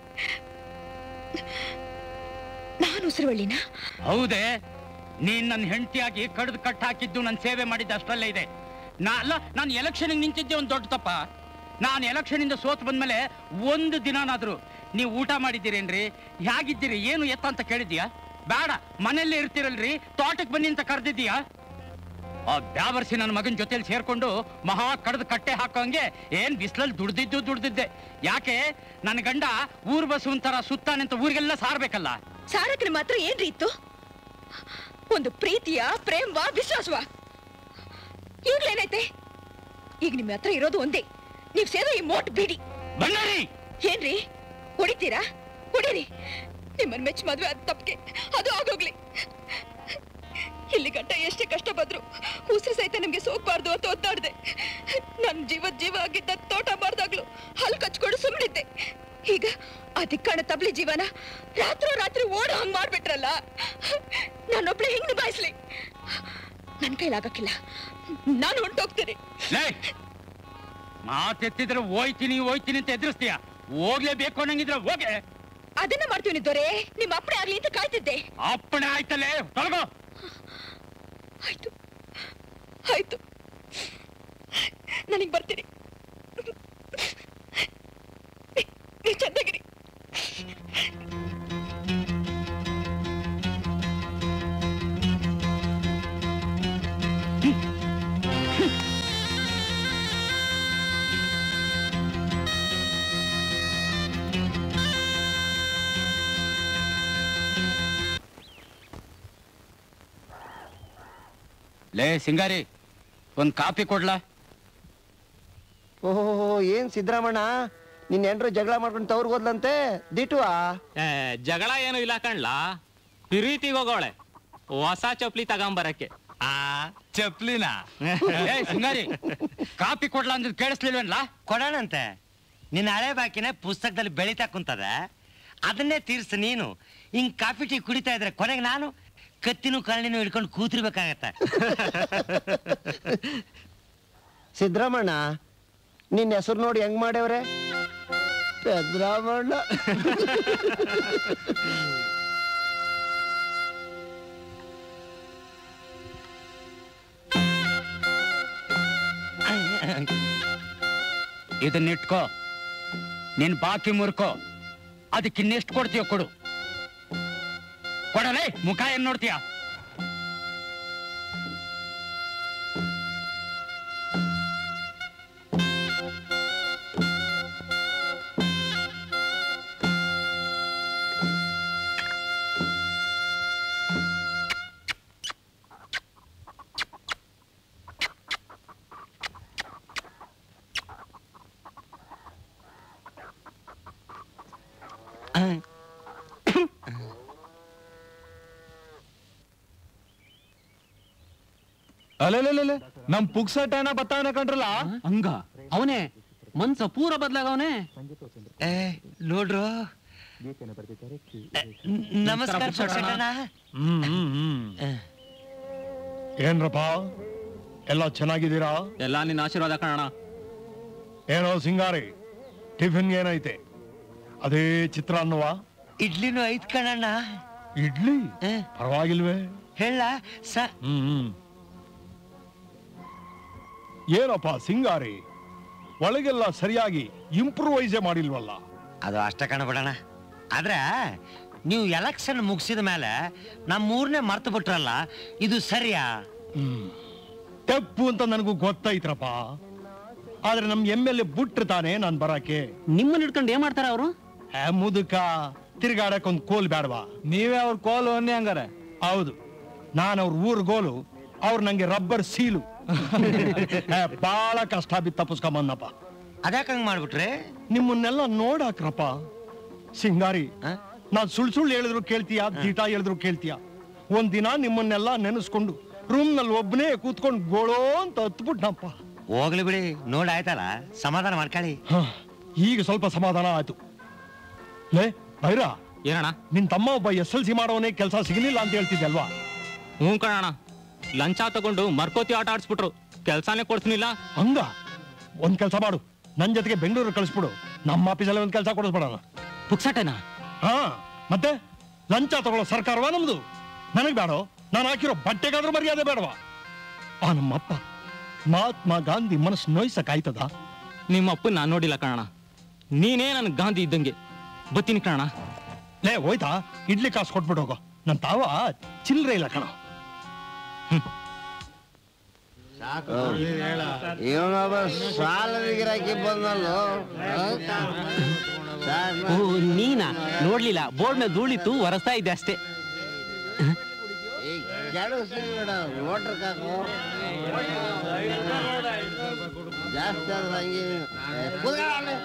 ನಾನು ಉಸಿರುವಳ್ಳಿನ ಹೌದೇ ನೀನ್ ನನ್ನ ಹೆಂಡತಿಯಾಗಿ ಕಡ್ದು ಕಟ್ ಹಾಕಿದ್ದು ನನ್ನ ಸೇವೆ ಮಾಡಿದ್ದ ಅಷ್ಟರಲ್ಲೇ ಇದೆ ನಾ ಅಲ್ಲ ನಾನು ಎಲೆಕ್ಷನ್ ನಿಂತಿದ್ದೆ ಒಂದು ದೊಡ್ಡ ತಪ್ಪ ನಾನು ಎಲೆಕ್ಷನ್ ಇಂದ ಸೋತ್ ಬಂದ್ಮೇಲೆ ಒಂದು ದಿನಾನಾದ್ರು ನೀವು ಊಟ ಮಾಡಿದ್ದೀರೇನ್ರಿ ಹೇಗಿದ್ದೀರಿ ಏನು ಎತ್ತ ಅಂತ ಕೇಳಿದ್ಯಾ ಬೇಡ ಮನೆಯಲ್ಲೇ ಇರ್ತೀರಲ್ರಿ ತೋಟಕ್ಕೆ ಬನ್ನಿ ಅಂತ ಕರೆದಿದ್ದೀಯಾ ಆ ಬ್ಯಾವರ್ಸಿ ನನ್ನ ಮಗನ ಜೊತೆಲಿ ಸೇರ್ಕೊಂಡು ಮಹಾ ಕಡ್ದು ಕಟ್ಟೆ ಹಾಕೋಂಗೆ ಏನ್ ಬಿಸ್ಲಲ್ಲಿ ದುಡ್ದಿದ್ದು ದುಡ್ದಿದ್ದೆ ಯಾಕೆ ನನ್ನ ಗಂಡ ಊರ್ ಬಸ್ ಒಂಥರ ಸುತ್ತಾನೆ ಅಂತ ಊರಿಗೆಲ್ಲ ಸಾರ್ಬೇಕಲ್ಲ ಸಾರಕ್ಕೆ ನಿಮ್ಮ ಹತ್ರ ಏನ್ರಿ ಇತ್ತು ಒಂದು ಪ್ರೀತಿಯ ಪ್ರೇಮವ ವಿಶ್ವಾಸವ ಈಗ್ಲೇನೈತೆ ಈಗ ನಿಮ್ಮ ಹತ್ರ ಇರೋದು ಒಂದೇ ನೀವ್ ಸೇರೋ ಈ ಮೋಟ್ ಬಿಡಿ ಬಣ್ಣರಿ ಏನ್ರಿ ಹೊಡಿತೀರಾ ಹೊಡೀರಿ ನಿಮ್ಮನ್ ಮೆಚ್ಚ ಮದ್ವೆ ಆದ ತಪ್ಪಿಗೆ ಅದು ಆಗೋಗ್ಲಿ ಇಲ್ಲಿ ಗಂಟ ಎಷ್ಟೇ ಕಷ್ಟ ಬಂದ್ರು ಉಸಿರು ಸಹಿತ ನಿಮ್ಗೆ ಸೋಗ್ಬಾರ್ದು ಅಂತ ಒತ್ತಾಡ್ದೆ ನನ್ ಜೀವದ ಜೀವ ಆಗಿದ್ದ ತೋಟ ಮಾಡ್ದಾಗ್ಲು ಹಲ್ ಕಚ್ಕೊಂಡು ಸುಮ್ಮನಿದ್ದೆ ಈಗ ಆ ದಿಕ್ಕಾಣ ತಬ್ಲಿ ಜೀವನ ರಾತ್ರೋ ರಾತ್ರಿ ಓಡೋ ಹಂಗ್ ಮಾಡ್ಬಿಟ್ರಲ್ಲ ನಾನೊಬ್ಳೆ ಹೆಂಗ್ ನಿಭಾಯಿಸ್ಲಿ ನನ್ ಕೈಲಾಗಕ್ಕಿಲ್ಲ ನಾನು ಹೊಂಟೋಗ್ತೀನಿ ಲೇ ಮಾತೆತ್ತಿದ್ರೆ ಹೋಯ್ತೀನಿ ಹೋಯ್ತೀನಿ ಅಂತ ಎದುರಿಸ್ತೀಯ ಹೋಗ್ಲೇಬೇಕು ಅನ್ನಂಗಿದ್ರೆ ಹೋಗೆ ಅದನ್ನ ಮಾಡ್ತೀವಿ ದೊರೆ ನಿಮ್ಮ ಅಪ್ಪಣೆ ಆಗ್ಲಿ ಅಂತ ಕಾಯ್ತಿದ್ದೆ ಅಪ್ಪಣೆ ಆಯ್ತಲ್ಲೇ ತೊಳಗೋ ಆಯ್ತು ಆಯ್ತು ನನಗ್ ಬರ್ತೀನಿ ನೀವ್ ಚೆನ್ನಾಗಿರಿ ಲೇ ಸಿಂಗಾರಿ ಒಂದ್ ಕಾಪಿ ಕೊಡ್ಲಾ ಓಹೋ ಏನ್ ಸಿದ್ದರಾಮಣ್ಣ ನಿನ್ ಎಂಟ್ರು ಜಗಳ ಮಾಡ್ಕೊಂಡು ತವ್ರಿಗೆ ಹೋದ್ಲಂತೆ ದಿಟುವಾ ಏ, ಜಗಳ ಏನು ಇಲ್ಲ ಕಣ್ಲಾ ಪ್ರೀತಿಗೆ ಹೋಗೋಳೆ ಹೊಸ ಚಪ್ಲಿ ತಗೊಂಬರಕ್ಕೆ ಆ ಚಪ್ಲಿನ ಏ ಸಿಂಗಾರಿ ಕಾಪಿ ಕೊಡ್ಲಾ ಅಂದ್ರೆ ಕೇಳಿಸ್ಲಿಲ್ವೇನ್ಲಾ ಕೊಡೋಣಂತೆ ನಿನ್ನ ಹಳೆ ಬಾಕಿನ ಪುಸ್ತಕದಲ್ಲಿ ಬೆಳಿತಾ ಕುಂತದ ಅದನ್ನೇ ತೀರ್ಸು ನೀನು ಹಿಂಗ್ ಕಾಫಿ ಟೀ ಕುಡಿತಾ ಇದ್ರೆ ಕೊನೆಗೆ ನಾನು ಕತ್ತಿನೂ ಕರಣಿನೂ ಹಿಡ್ಕೊಂಡು ಕೂತಿರ್ಬೇಕಾಗತ್ತ ಸಿದ್ದರಾಮಣ್ಣ ನಿನ್ ಹೆಸರು ನೋಡಿ ಹೆಂಗ್ ಮಾಡ್ಯವ್ರೆ ಸಿದ್ದರಾಮಣ್ಣ ಇದನ್ನಿಟ್ಕೋ ನಿನ್ ಬಾಕಿ ಮುರ್ಕೋ ಅದಕ್ಕೆ ಇನ್ನೆಷ್ಟು ಕೊಡ್ತೀಯ ಕೊಡು ಕೊಡಲೇ ಮುಖ ಏನ್ ನೋಡ್ತೀಯ ಅಲ್ಲೇ ನಮ್ ಪುಕ್ಸಟನ ಬತ್ತಾವನ ಕಂಡ್ರಲ್ಲ ಹಂಗ ಅವನೇ ಮನ್ಸ ಪೂರ ಬದ್ಲಾಗವನೇ ಏ ನೋಡ್ರು ನಮಸ್ಕಾರ ಪುರುಷೋತ್ತಮ. ಹ್ಮ್ ಹ್ಮ್ ಹ್ಮ್ ಏನ್ರಪ್ಪ ಎಲ್ಲ ಚೆನ್ನಾಗಿದ್ದೀರಾ ಎಲ್ಲ ನಿನ್ನ ಆಶೀರ್ವಾದ ಕಾಣೋಣ ಏನೋ ಸಿಂಗಾರಿ ಟಿಫಿನ್ ಏನೈತೆ ಅದೇ ಚಿತ್ರಾನ್ನವ ಇಡ್ಲಿನೂ ಐತ್ ಕಣಣ್ಣ ಇಡ್ಲಿ ಪರವಾಗಿಲ್ವೇ ಹೇಳ ಸ ಹ್ಮ್ ಹ್ಮ್. ಏನಪ್ಪ ಸಿಂಗಾರಿ ಒಳಗೆಲ್ಲ ಸರಿಯಾಗಿ ಇಂಪ್ರೂವೈಸೇ ಮಾಡಿಲ್ವಲ್ಲ ಅದು ಅಷ್ಟ ಕಣಬಿಡಣ ಆದ್ರೆ ನೀವು ಎಲೆಕ್ಷನ್ ಮುಗಿಸಿದ ಮೇಲೆ ನಮ್ಮ ಊರ್ನೇ ಮರ್ತು ಬಿಟ್ರಲ್ಲ ಇದು ಸರಿಯಾ ಹ್ಮ್ ತಪ್ಪು ಅಂತ ನನಗೂ ಗೊತ್ತೈತ್ರಪ್ಪ ಆದ್ರೆ ನಮ್ ಎಮ್ ಎಲ್ ಎ ಬಿಟ್ರು ತಾನೇ ನಾನ್ ಬರಕ್ಕೆ ನಿಮ್ಮನ್ನ ಹಿಡ್ಕೊಂಡು ಏನ್ ಮಾಡ್ತಾರ ಅವರು ಆ ಮುದುಕ ತಿರ್ಗಾಡಕ್ ಒಂದ್ ಕೋಲ್ ಬೇಡವಾ ನೀವೇ ಅವ್ರ ಕೋಲು ಅನ್ನಿ ಹಂಗಾರೆ ಹೌದು ನಾನು ಅವ್ರ ಊರ್ ಗೋಲು ಅವ್ರು ನಂಗೆ ರಬ್ಬರ್ ಸೀಲು ಏ, ಬಾಳ ಕಷ್ಟ ಬಿತ್ತು ತಪ್ಪಿಸ್ಕೊಂಬಂದಪ್ಪ ಅದ್ಯಾಕಂಗ್ ಮಾಡ್ಬಿಟ್ರೆ ನಿಮ್ಮನ್ನೆಲ್ಲ ನೋಡಾಕ್ರಪ್ಪ ಸಿಂಗಾರಿ ನಾನ್ ಸುಳ್ ಸುಳ್ಳು ಹೇಳಿದ್ರು ಕೇಳ್ತೀಯ ದೀಟ ಹೇಳಿದ್ರು ಕೇಳ್ತೀಯ ಒಂದ್ ದಿನ ನಿಮ್ಮನ್ನೆಲ್ಲ ನೆನೆಸ್ಕೊಂಡು ರೂಮ್ ನಲ್ಲಿ ಒಬ್ಬನೇ ಕೂತ್ಕೊಂಡು ಗೋಳೋ ಅಂತ ಹತ್ಬಿಟ್ನಪ್ಪ ಹೋಗ್ಲಿ ಬಿಡಿ ನೋಡಾಯ್ತಲ್ಲ ಸಮಾಧಾನ ಮಾಡ್ಕೊಳ್ಳಿ ಹ, ಈಗ ಸ್ವಲ್ಪ ಸಮಾಧಾನ ಆಯ್ತು ಲೇ ಬೈರ ಏನಣ್ಣ ನಿನ್ ತಮ್ಮ ಒಬ್ಬ ಎಸ್ ಎಲ್ ಸಿ ಮಾಡೋವನೇ ಕೆಲಸ ಸಿಗಲಿಲ್ಲ ಅಂತ ಹೇಳ್ತಿದ್ದೆ ಅಲ್ವಾ ಹ್ಞೂ ಕಣಣ್ಣ ಲಂಚ ತಗೊಂಡು ಮರ್ಕೋತಿ ಆಟ ಆಡ್ಸ್ಬಿಟ್ರು ಕೆಲ್ಸಾನೇ ಕೊಡ್ತೀನಿಲ್ಲ ಹಂಗ ಒಂದ್ ಕೆಲಸ ಮಾಡು ನನ್ ಜೊತೆಗೆ ಬೆಂಗಳೂರು ಕಳಿಸ್ಬಿಡು ನಮ್ಮ ಆಫೀಸಲ್ಲಿ ಒಂದ್ ಕೆಲಸ ಕೊಡಿಸ್ಬಿಡೋಣ ಪುಕ್ಸಟೇನಾ ಹಾ ಮತ್ತೆ ಲಂಚ ತಗೊಳ್ಳೋ ಸರ್ಕಾರವಾ ನಮ್ದು ನನಗ್ ಬೇಡ ನಾನು ಹಾಕಿರೋ ಬಟ್ಟೆಗಾದ್ರೂ ಮರ್ಯಾದೆ ಬೇಡವಾ ಆ ನಮ್ಮಪ್ಪ ಮಹಾತ್ಮ ಗಾಂಧಿ ಮನಸ್ಸು ನೋಯ್ಸಕ್ ಆಯ್ತದ ನಿಮ್ಮ ಅಪ್ಪ ನಾನು ನೋಡಿಲ್ಲ ಕಣಣ್ಣ ನೀನೇ ನನ್ ಗಾಂಧಿ ಇದ್ದಂಗೆ ಬತ್ತೀನಿ ಕಣಣ್ಣ ಲೇ ಹೋಯ್ತಾ ಇಡ್ಲಿ ಕಾಸು ಕೊಟ್ಬಿಟ್ಟು ಹೋಗೋ ನನ್ ತಾವ ಚಿಲ್ರೆ ಇಲ್ಲ ಕಣ ಇವನೊಬ್ಬ ಸಾಲದ ಗಿರಾಕಿ ಬಂದಲ್ಲೋ ಓ ನೀನಾ ನೋಡ್ಲಿಲ್ಲ ಬೋರ್ಡ್ ಮೇಲೆ ಧೂಳಿತ್ತು ಒರೆಸ್ತಾ ಇದ್ದೆ ಅಷ್ಟೇ ನೋಟ್ರ್ ಕಾಕು ಜಾಸ್ತಿ ಆದ್ರೆ ಹಂಗೆ ನೀನು. ಏ, ಕೂತ್ಕೊಳ್ಳ ಅಲ್ಲಿ.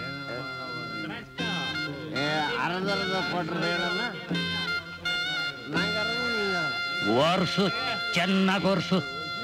ಏ ಅರ್ಧ ಅರ್ಧ ಕೊಟ್ರೆ ಹೇಳಣ್ಣ ನಂಗಾರ ನೀಂಗಾರ ವರ್ಷು ಚೆನ್ನಾಗಿ ವರ್ಷು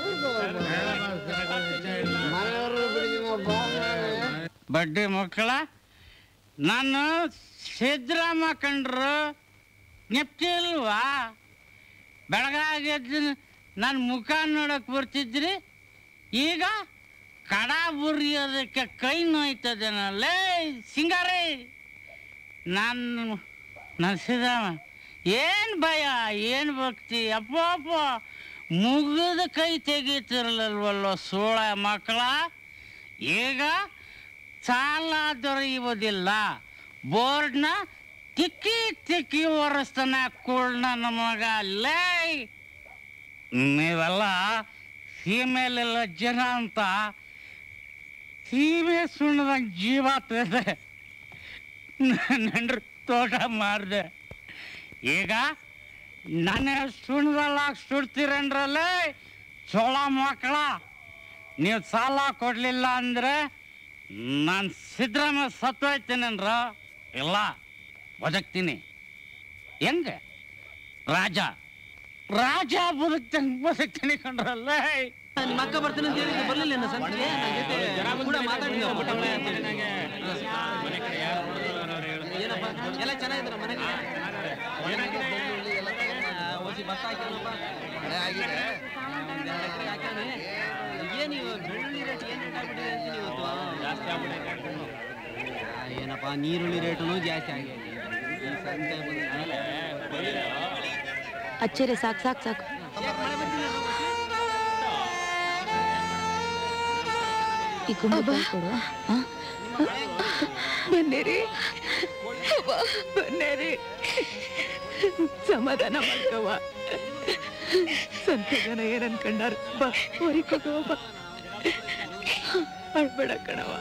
ಮನೆಯವರು ಬಿಡಿದೀನಪ್ಪ ಬಡ್ಡಿ ಮಕ್ಕಳ ನಾನು ಸಿದ್ದರಾಮ ಕಂಡ್ರು ನೆಪ್ತಿಲ್ವಾ ಬೆಳಗಾಗೆದ್ದು ನನ್ನ ಮುಖ ನೋಡಕ್ ಬರ್ತಿದ್ರಿ ಈಗ ಕಡ ಬುರಿಯೋದಕ್ಕೆ ಕೈ ನೋಯ್ತದೇನಲ್ಲೇ ಸಿಂಗಾರಿ ನಾನು ನರಸಿಂಹರಾಮ ಏನ್ ಭಯ ಏನ್ ಭಕ್ತಿ ಅಪ್ಪ ಅಪ್ಪ ಮುಗಿದ ಕೈ ತೆಗೀತಿರ್ಲಿಲ್ವಲ್ಲೋ ಸೋಳ ಮಕ್ಕಳ ಈಗ ಸಾಲ ದೊರೆಯುವುದಿಲ್ಲ ಬೋರ್ಡ್ನ ತಿಕ್ಕಿ ತಿಕ್ಕಿ ಒರೆಸ್ತಾನ ಕೂಳ್ನ ನಮಗ ಲೇ ನೀವೆಲ್ಲ ಸೀಮೆಲೆಲ್ಲ ಜನ ಅಂತ ಸೀಮೆ ಸುಣ್ಣದಂಗೆ ಜೀವ ತಿದೆ ನೆಂಡ್ರ ತೋಟ ಮಾರಿದೆ ಈಗ ನನ್ನ ಸುಣ್ಣದಲ್ಲ ಸುಡ್ತೀರೇನ್ರಲ್ಲೇ ಚೋಳ ಮಕ್ಕಳ ನೀವು ಸಾಲ ಕೊಡಲಿಲ್ಲ ಅಂದರೆ ನಾನು ಸಿದ್ದರಾಮಯ್ಯ ಸತ್ತೋಯ್ತೀನೇನ್ರ ಇಲ್ಲ ಬದುಕ್ತೀನಿ ಹೆಂಗೆ ರಾಜ ರಾಜ ಬದುಕ್ತಂಗೆ ಬದುಕ್ತೀನಿ ಕಂಡ್ರಲ್ಲೇ ನಿಮ್ಮ ಅಕ್ಕ ಬರ್ತೀನಿ ಅಂತ ಹೇಳಿದ್ದು ಬರ್ಲಿಲ್ಲ ಸಂತಿಗೆ ಕೂಡ ಮಾತಾಡಿ ಏನಪ್ಪ ಎಲ್ಲ ಚೆನ್ನಾಗಿದ್ರ ಮನೆ ಓಸಿ ಭತ್ತ ಹಾಕ್ಯಾನಪ್ಪ ಏನು ಬೆಳ್ಳುಳ್ಳಿ ರೇಟ್ ಏನು ರೇಟ್ ಆಗ್ಬಿಟ್ಟಿದೆ ಅಂತೀನಿ ಇವತ್ತು ಆ, ಏನಪ್ಪ ನೀರುಳ್ಳಿ ರೇಟು ಜಾಸ್ತಿ ಆಗಿದೆ ಈ ಸಂತೆ ಬಂದ ಅಚ್ಚರೆ ಸಾಕು ಸಾಕು ಸಾಕು ಈ ಕುಂಬಳ ಕೊಡು ಆ? ಬನ್ನೇರಿ ಅವ್ವ, ಬನ್ನೇರಿ ಸಮಾಧಾನ ಮಾಡ್ಕವ ಸಂತ ಜನ ಏನ್ ಅನ್ಕೊಂಡಾರ ಬಾ ಹೊರಿಕೋಗವ ಬಾ ಅಳ್ಬೇಡ ಕಣವ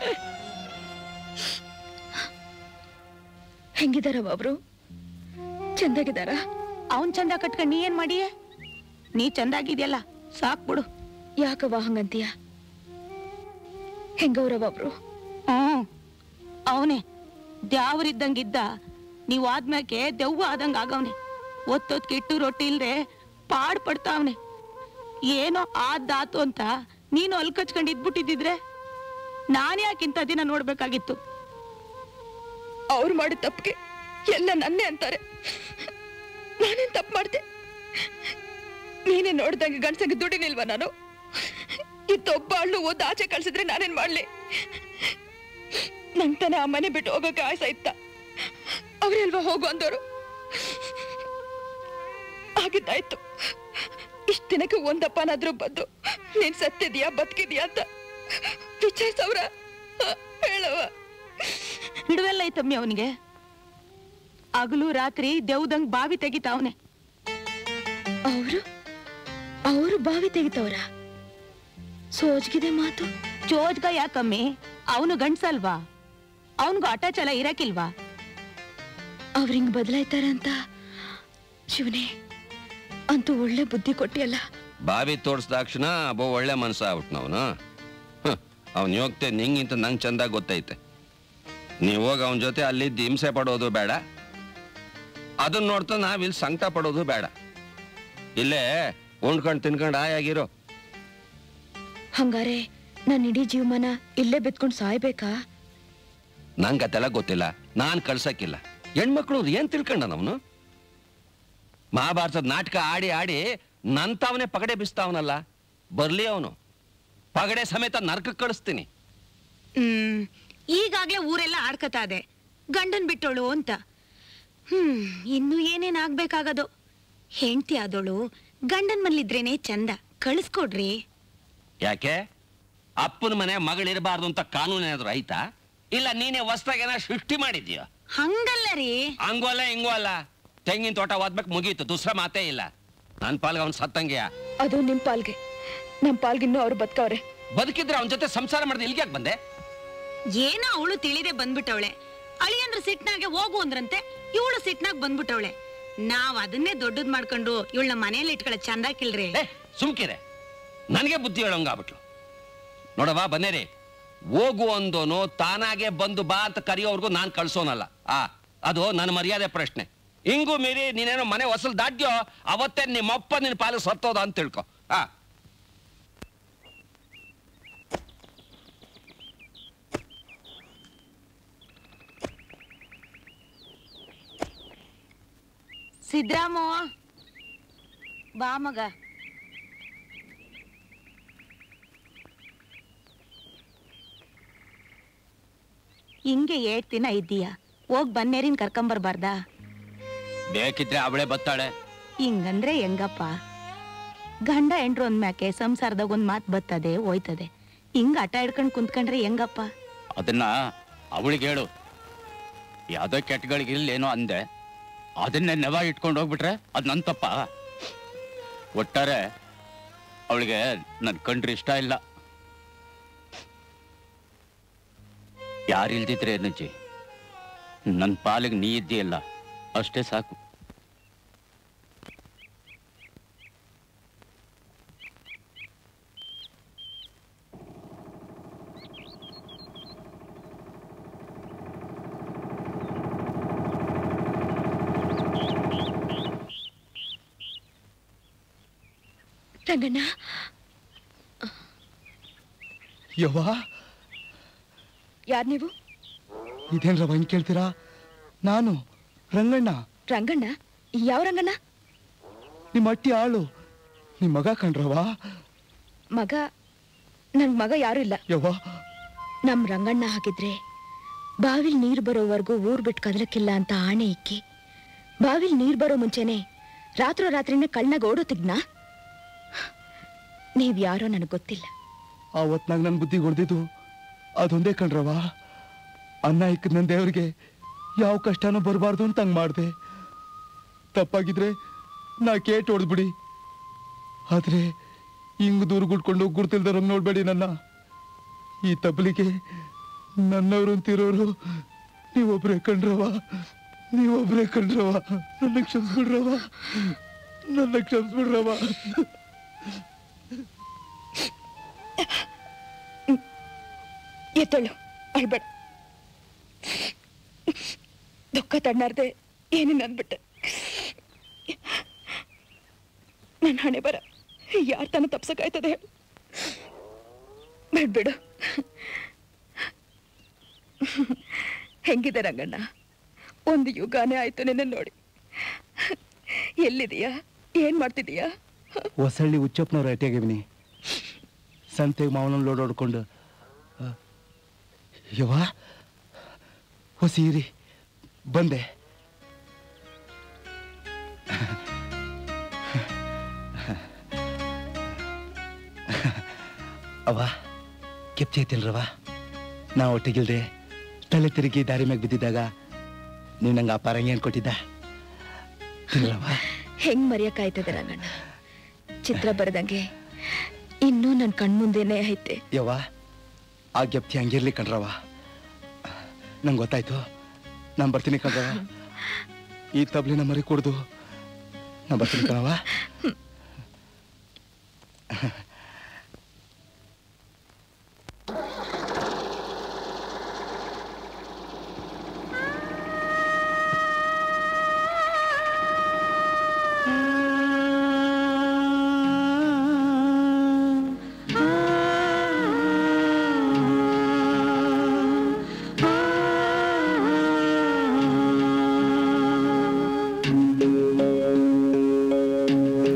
ಹೆಂಗಿದಾರ ಬಾಬ್ರು ಚಂದಾಗಿದಾರ ಅವನ್ ಚಂದ ಕಟ್ಕೊಂಡ್ ನೀ ಏನ್ ಮಾಡಿಯೇ ನೀ ಚಂದಾಗಿದ್ಯಲ್ಲ ಸಾಕ್ ಬಿಡು ಯಾಕವ್ವ ಹಂಗಂತೀಯ ಹೆಂಗವ್ರ ಬಾಬ್ರು ಹ್ಮ್ ಅವನೇ ದ್ಯಾವರಿದ್ದಂಗಿದ್ದ ನೀವು ಆದ್ಮ್ಯಾಕೆ ದೆವ್ವ ಆದಂಗ ಆಗವ್ನೆ ಒತ್ತೊತ್ ಕೆಟ್ಟು ರೊಟ್ಟಿ ಇಲ್ದೆ ಪಾಡ್ ಪಡ್ತಾವ್ನೆ ಏನೋ ಆದಾತು ಅಂತ ನೀನು ಅಲ್ಲಿ ಕಚ್ಕೊಂಡು ಇದ್ಬಿಟ್ಟಿದ್ದಿದ್ರೆ ನಾನು ಯಾಕಿಂತ ದಿನ ನೋಡ್ಬೇಕಾಗಿತ್ತು ಅವ್ರು ಮಾಡಿದ ತಪ್ಪಿಗೆ ಎಲ್ಲ ನನ್ನೇ ಅಂತಾರೆ ನಾನೇನ್ ತಪ್ಪು ಮಾಡ್ದೆ ನೀನೇ ನೋಡ್ದಂಗೆ ಗಂಡ್ಸಂಗೆ ದುಡಿನಿಲ್ವಾ ನಾನು ಇತ್ತೊಬ್ಬ ಹಳ್ಳು ಓದ್ ಆಚೆ ಕಳ್ಸಿದ್ರೆ ನಾನೇನ್ ಮಾಡ್ಲಿ ನಂಗ್ ತಾನೇ ಆ ಮನೆ ಬಿಟ್ಟು ಹೋಗೋಕೆ ಆಸೆ ಇತ್ತ ಅವ್ರೆಲ್ವಾ ಹೋಗು ಅಂದವರು ಆಗಿದ್ದಾಯ್ತು ಇಷ್ಟ ದಿನಕ್ಕೆ ಒಂದಪ್ಪನಾದ್ರೂ ಬಂದು ನೀನ್ ಸತ್ತಿದ್ಯಾ ಬದುಕಿದ್ಯಾ ಅಂತ ವಿಚಾರಿಸವ್ರ ಹೇಳವ ಹಿಡುವೆಲ್ಲ ಐತಮ್ಮಿ ಅವನಿಗೆ ಹಗಲು ರಾತ್ರಿ ದೇವ್ದಂಗ್ ಬಾವಿ ತೆಗಿತಾವನೆ ಅವರು ಅವರು ಬಾವಿ ತೆಗಿತವ್ರ ಸೋಜ್ಗಿದೆ ಮಾತು ಜೋಜ್ಗ ಯಾಕಮ್ಮಿ ಅವನು ಗಂಡ್ಸಲ್ವಾ ಅವನ್ಗೂ ಅಟಾಚಲ ಇರಕಿಲ್ವಾ ಅವ್ರಿಂಗ್ ಬದಲಾಯ್ತಾರ ಅಂತ ಶಿವನೇ ಅಂತೂ ಒಳ್ಳೆ ಬುದ್ಧಿ ಕೊಟ್ಟಿಯಲ್ಲ ಬಾವಿ ತೋರ್ಸ್ದಾಕ್ಷಣ ಒಬ್ಬ ಒಳ್ಳೆ ಮನ್ಸ ಆಗ್ಬಿಟ್ನ ಅವನು ಅವ್ನು ಹೋಗ್ತೆ ನಿಂಗಿಂತ ನಂಗೆ ಚಂದ ಗೊತ್ತೈತೆ ನೀವು ಹೋಗಿ ಅವನ ಜೊತೆ ಅಲ್ಲಿದ್ದು ಹಿಂಸೆ ಪಡೋದು ಬೇಡ ಅದನ್ನ ನೋಡ್ತಾ ನಾವಿಲ್ಲಿ ಸಂಕಟ ಪಡೋದು ಬೇಡ ಇಲ್ಲೇ ಉಂಡ್ಕೊಂಡು ತಿನ್ಕೊಂಡು ಆಯಾಗಿರೋ ಹಂಗಾರೆ ನಾನು ಇಡೀ ಜೀವಮಾನ ಇಲ್ಲೇ ಬೆತ್ಕೊಂಡು ಸಾಯ್ಬೇಕಾ ನಂಗೆ ಅದೆಲ್ಲ ಗೊತ್ತಿಲ್ಲ ನಾನ್ ಕಳ್ಸಕ್ಕಿಲ್ಲ ಹೆಣ್ಮಕ್ಳು ಏನ್ ತಿಳ್ಕೊಂಡ ಅವನು ಮಹಾಭಾರತದ ನಾಟಕ ಆಡಿ ಆಡಿ ನಂತವನೇ ಪಗಡೆ ಬಿಸ್ತಾವನಲ್ಲ ಬರ್ಲಿ ಅವನು ಪಗಡೆ ಸಮೇತ ನರ್ಕಕ್ಕೆ ಕಳಿಸ್ತೀನಿ ಹ್ಮ್ ಈಗಾಗ್ಲೇ ಊರೆಲ್ಲ ಆಡ್ಕತಾ ಇದೆ ಗಂಡನ್ ಬಿಟ್ಟೋಳು ಅಂತ ಹ್ಮ್ ಇನ್ನು ಏನೇನ್ ಆಗ್ಬೇಕಾಗದು ಹೆಂಡ್ತಿ ಆದೋಳು ಗಂಡನ್ ಮನೇಲಿದ್ರೇನೆ ಚಂದ ಕಳಿಸ್ಕೊಡ್ರಿ ಯಾಕೆ ಅಪ್ಪನ ಮನೆ ಮಗಳಿರಬಾರ್ದು ಅಂತ ಕಾನೂನು ಏನಾದ್ರು ಆಯ್ತಾ ಇಲ್ಲ ನೀನೇ ಹೊಸ್ದಾಗೇನ ಸೃಷ್ಟಿ ಮಾಡಿದ್ಯೋ ಹಂಗಲ್ಲ ರೀ ಹಂಗೂ ಅಲ್ಲ ಹಿಂಗೂ ಅಲ್ಲ ತೆಂಗಿನ ತೋಟ ಓದ್ಬೇಕು ಮುಗೀತು ದುಸ್ರ ಮಾತೇ ಇಲ್ಲ ನನ್ ಪಾಲ್ಗೆ ಅವ್ನು ಸತ್ತಂಗೆಯ ಅದು ನಿಮ್ ಪಾಲ್ಗೆ ನಮ್ ಪಾಲ್ಗಿನ್ನೂ ಅವ್ರು ಬದುಕವ್ರೆ ಬದುಕಿದ್ರೆ ಅವನ ಜೊತೆ ಸಂಸಾರ ಮಾಡಿದ್ರೆ ಇಲ್ಲಿಗೆ ಯಾಕೆ ಬಂದೆ ಏನೋ ಅವಳು ತಿಳಿದೆ ಬಂದ್ಬಿಟ್ಟವಳೆ ಅಳಿಯಂದ್ರ ಸಿಟ್ನಾಗೆ ಹೋಗು ಅಂದ್ರಂತೆ ಇವಳು ಸಿಟ್ನಾಗ್ ಬಂದ್ಬಿಟ್ಟವಳೆ ನಾವ್ ಅದನ್ನೇ ದೊಡ್ಡದ್ ಮಾಡ್ಕೊಂಡು ಇವಳನ್ನ ಮನೇಲಿ ಇಟ್ಕೊಳ್ಳೋ ಚಂದಾಕಿಲ್ರಿ ಸುಮ್ಕಿರೆ ನನಗೆ ಬುದ್ಧಿ ಹೇಳೋಂಗಾಗ್ಬಿಟ್ಲು ನೋಡವಾ ಬನ್ನೇರಿ ಹೋಗು ಅಂದೋನು ತಾನಾಗೆ ಬಂದು ಬಾ ಅಂತ ಕರೆಯೋವರೆಗೂ ನಾನ್ ಕಳ್ಸೋನಲ್ಲ ಆ ಅದು ನನ್ನ ಮರ್ಯಾದೆ ಪ್ರಶ್ನೆ ಹಿಂಗೂ ಮೀರಿ ನೀನೇನೋ ಮನೆ ಹೊಸಲ್ ದಾಟ್ಯೋ ಅವತ್ತೇ ನಿಮ್ಮಪ್ಪ ನಿನ್ನ ಪಾಲು ಸತ್ತೋದ ಅಂತ ತಿಳ್ಕೊ ಆ ಸಿದ್ರಾಮು ಬಾ ಮಗ ಹಿಂಗೆ ಏಟ್ ದಿನ ಇದ್ದೀಯ ಹೋಗ್ ಬನ್ನೇರಿನ್ ಕರ್ಕೊಂಬರ್ಬಾರ್ದಾ ಬೇಕಿದ್ರೆ ಅವಳೆ ಬತ್ತಾಳೆ ಹಿಂಗಂದ್ರೆ ಹೆಂಗಪ್ಪ ಗಂಡ ಹೆಂಡ್ರು ಅಂದ್ಮ್ಯಾಕೆ ಸಂಸಾರದಾಗ ಒಂದ್ ಮಾತ್ ಬರ್ತದೆ ಹೋಯ್ತದೆ ಹಿಂಗ ಆಟ ಹಿಡ್ಕೊಂಡ್ ಕುಂತ್ಕೊಂಡ್ರೆ ಹೆಂಗಪ್ಪ ಅದನ್ನ ಅವಳಿಗೆ ಹೇಳು ಯಾವ್ದೋ ಕೆಟ್ಟಗಳಿಗೆ ಇಲ್ಲೇನೋ ಅಂದೆ ಅದನ್ನೇ ನೆವ ಇಟ್ಕೊಂಡು ಹೋಗ್ಬಿಟ್ರೆ ಅದ್ ನನ್ ತಪ್ಪ ಒಟ್ಟಾರೆ ಅವಳಿಗೆ ನನ್ ಕಂಡ್ರೆ ಇಷ್ಟ ಇಲ್ಲ ಯಾರಿಲ್ದಿದ್ರೆ ಏನಜ್ಜಿ ನನ್ನ ಪಾಲಿಗೆ ನೀ ಇದ್ದೀಯಲ್ಲ ಅಷ್ಟೇ ಸಾಕು ರಂಗಣ್ಣ ಯವ್ವ ಯಾರ್ ನೀವು ಇದೇನ್ರವ ಹಿಂಗ್ ಕೇಳ್ತೀರಾ ನಾನು ರಂಗಣ್ಣ ರಂಗಣ್ಣ ಯಾವ ರಂಗಣ್ಣ ನಿಮ್ಮ ಅಟ್ಟಿ ಆಳು ನಿಮ್ ಮಗ ಕಣ್ರವ ಮಗ ನನ್ ಮಗ ಯಾರು ಇಲ್ಲ ಯವ್ವ ನಮ್ ರಂಗಣ್ಣ ಹಾಕಿದ್ರೆ ಬಾವಿಲ್ ನೀರ್ ಬರೋವರೆಗೂ ಊರ್ ಬಿಟ್ಟು ಕದಲಕ್ಕಿಲ್ಲ ಅಂತ ಆಣೆ ಇಕ್ಕಿ ಬಾವಿಲ್ ನೀರ್ ಬರೋ ಮುಂಚೆನೆ ರಾತ್ರೋ ರಾತ್ರಿನೇ ಕಳ್ನಾಗ ಓಡೋತಿದ್ನಾ ನೀವ್ ಯಾರೋ ನನಗ್ ಗೊತ್ತಿಲ್ಲ ಆವತ್ನಾಗ ನನ್ ಬುದ್ಧಿ ಹೊಡೆದಿದ್ದು ಅದೊಂದೇ ಕಣ್ರವ ಅನ್ನ ಇಕ್ಕದ್ ನನ್ ದೇವ್ರಿಗೆ ಯಾವ ಕಷ್ಟನೂ ಬರಬಾರ್ದು ಅಂತ ಹಂಗ್ ಮಾಡ್ದೆ ತಪ್ಪಾಗಿದ್ರೆ ನಾ ಕೇಟ್ ಹೊಡೆದ್ಬಿಡಿ ಆದ್ರೆ ಹಿಂಗ್ ದೂರ ಗುಡ್ಕೊಂಡು ಗುರ್ತಿಲ್ದರಂಗ್ ನೋಡ್ಬೇಡಿ ನನ್ನ ಈ ತಪ್ಪಲಿಗೆ ನನ್ನವ್ರು ಅಂತಿರೋರು ನೀವೊಬ್ರೇ ಕಂಡ್ರವ ನೀವೊಬ್ರೇ ಕಂಡ್ರವ ನನ್ನ ಕ್ಷಮಿಸ್ಬಿಡ್ರವ ನನ್ನ ಕ್ಷಮಿಸ್ಬಿಡ್ರವ ಎತ್ತಳು ಅಳ್ಬೇಡ ದುಃಖ ತಣ್ಣಾರ್ದೆ ಏನೇನು ಅಂದ್ಬಿಟ್ಟೆ ನನ್ನ ಹಣೆ ಬರ ಯಾರ ತನ ತಪ್ಸಕ್ಕಾಯ್ತದೆ ಹೇಳು ಬಿಡ್ಬಿಡು ಹೆಂಗಿದೆ ರಂಗಣ್ಣ ಒಂದು ಯುಗಾನೇ ಆಯ್ತು ನಿನ್ನ ನೋಡಿ ಎಲ್ಲಿದೀಯಾ ಏನ್ ಮಾಡ್ತಿದೀಯಾ ಹೊಸಳ್ಳಿ ಉಚ್ಚಪ್ಪನವ್ರ ಅಟ್ಟಿಯಾಗಿವ್ನಿ ಸಂತೆಗೆ ಮಾವನ ಲೋಡ್ ಹೊಡ್ಕೊಂಡು ಆ, ಯವ್ವ ಹೊಸೀರಿ ಬಂದೆ ಅವ ಕೆಪ್ಚೆ ಐತಿಲ್ರವ ನಾ ಒಟ್ಟಿಗಿಲ್ದೆ ತಲೆ ತಿರುಗಿ ದಾರಿ ಮ್ಯಾಗ ಬಿದ್ದಿದ್ದಾಗ ನೀವು ನಂಗೆ ಆ ಪರಂಗಿ ಅನ್ಕೊಟ್ಟಿದ್ದ ತಿನ್ರವ ಹೆಂಗ್ ಮರೆಯಕ್ಕಾಯ್ತದೆ ರಂಗಣ್ಣ ಚಿತ್ರ ಬರೆದಂಗೆ ಇನ್ನೂ ನನ್ನ ಕಣ್ಮುಂದೆನೇ ಐತೆ ಯವ್ವ ಆ ಗೆಪ್ತಿ ಹಂಗಿರ್ಲಿ ಕಣ್ರವ ನಂಗೆ ಗೊತ್ತಾಯ್ತು ನಾನು ಬರ್ತೀನಿ ಕಣ್ರವ ಈ ತಬ್ಲಿನ ಮರಿ ಕುಡ್ದು ನಾ ಬರ್ತೀನಿ ಕಣವ ಆ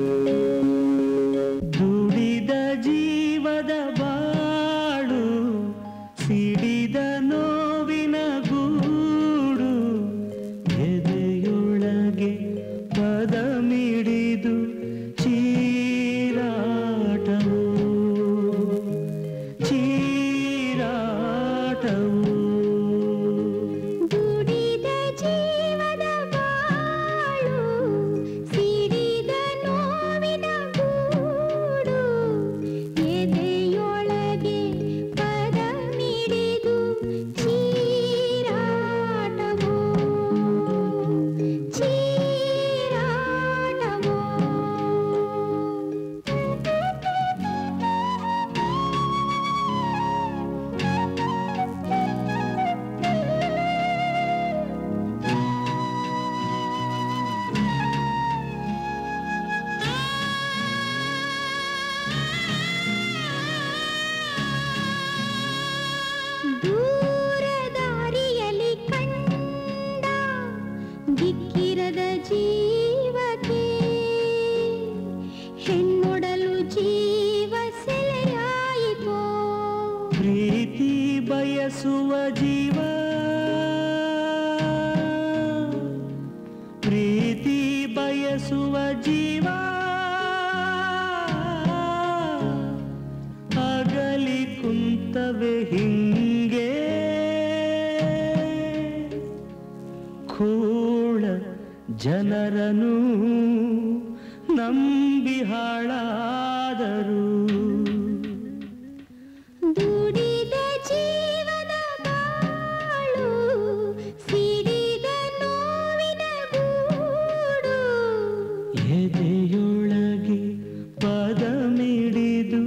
ಬಯಸುವ ಜೀವ ಅಗಲಿ ಕುಂತವೆ ಹಿಂಗೆ ಕೂಳ ಜನರನು ನಂಬಿ ಹಾಳಾದರು ದುಡಿದ ಜೀವನ ಬಾಳು ಸಿಡಿದ ನೋವಿನ ಗೂಡು ಎದೆಯೊಳಗೆ ಪದ ಮಿಡಿದು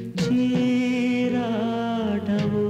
ಚೀರಾಟವೋ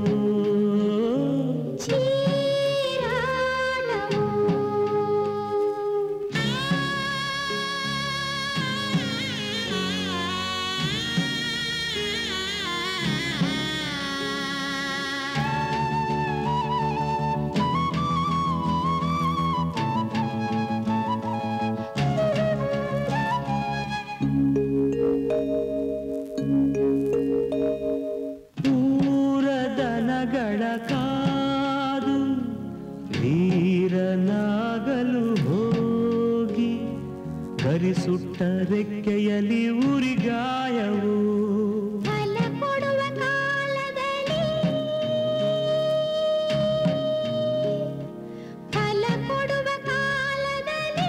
ದೂರದನಗಳ ಕಾದು ವೀರನಾಗಲು ಹೋಗಿ ಕರಿಸುಟ್ಟ ರೆಕ್ಕೆಯಲ್ಲಿ ಉರಿಗಾಯವು ಫಲ ಕೊಡುವ ಕಾಲದಲ್ಲಿ ಫಲ ಕೊಡುವ ಕಾಲದಲ್ಲಿ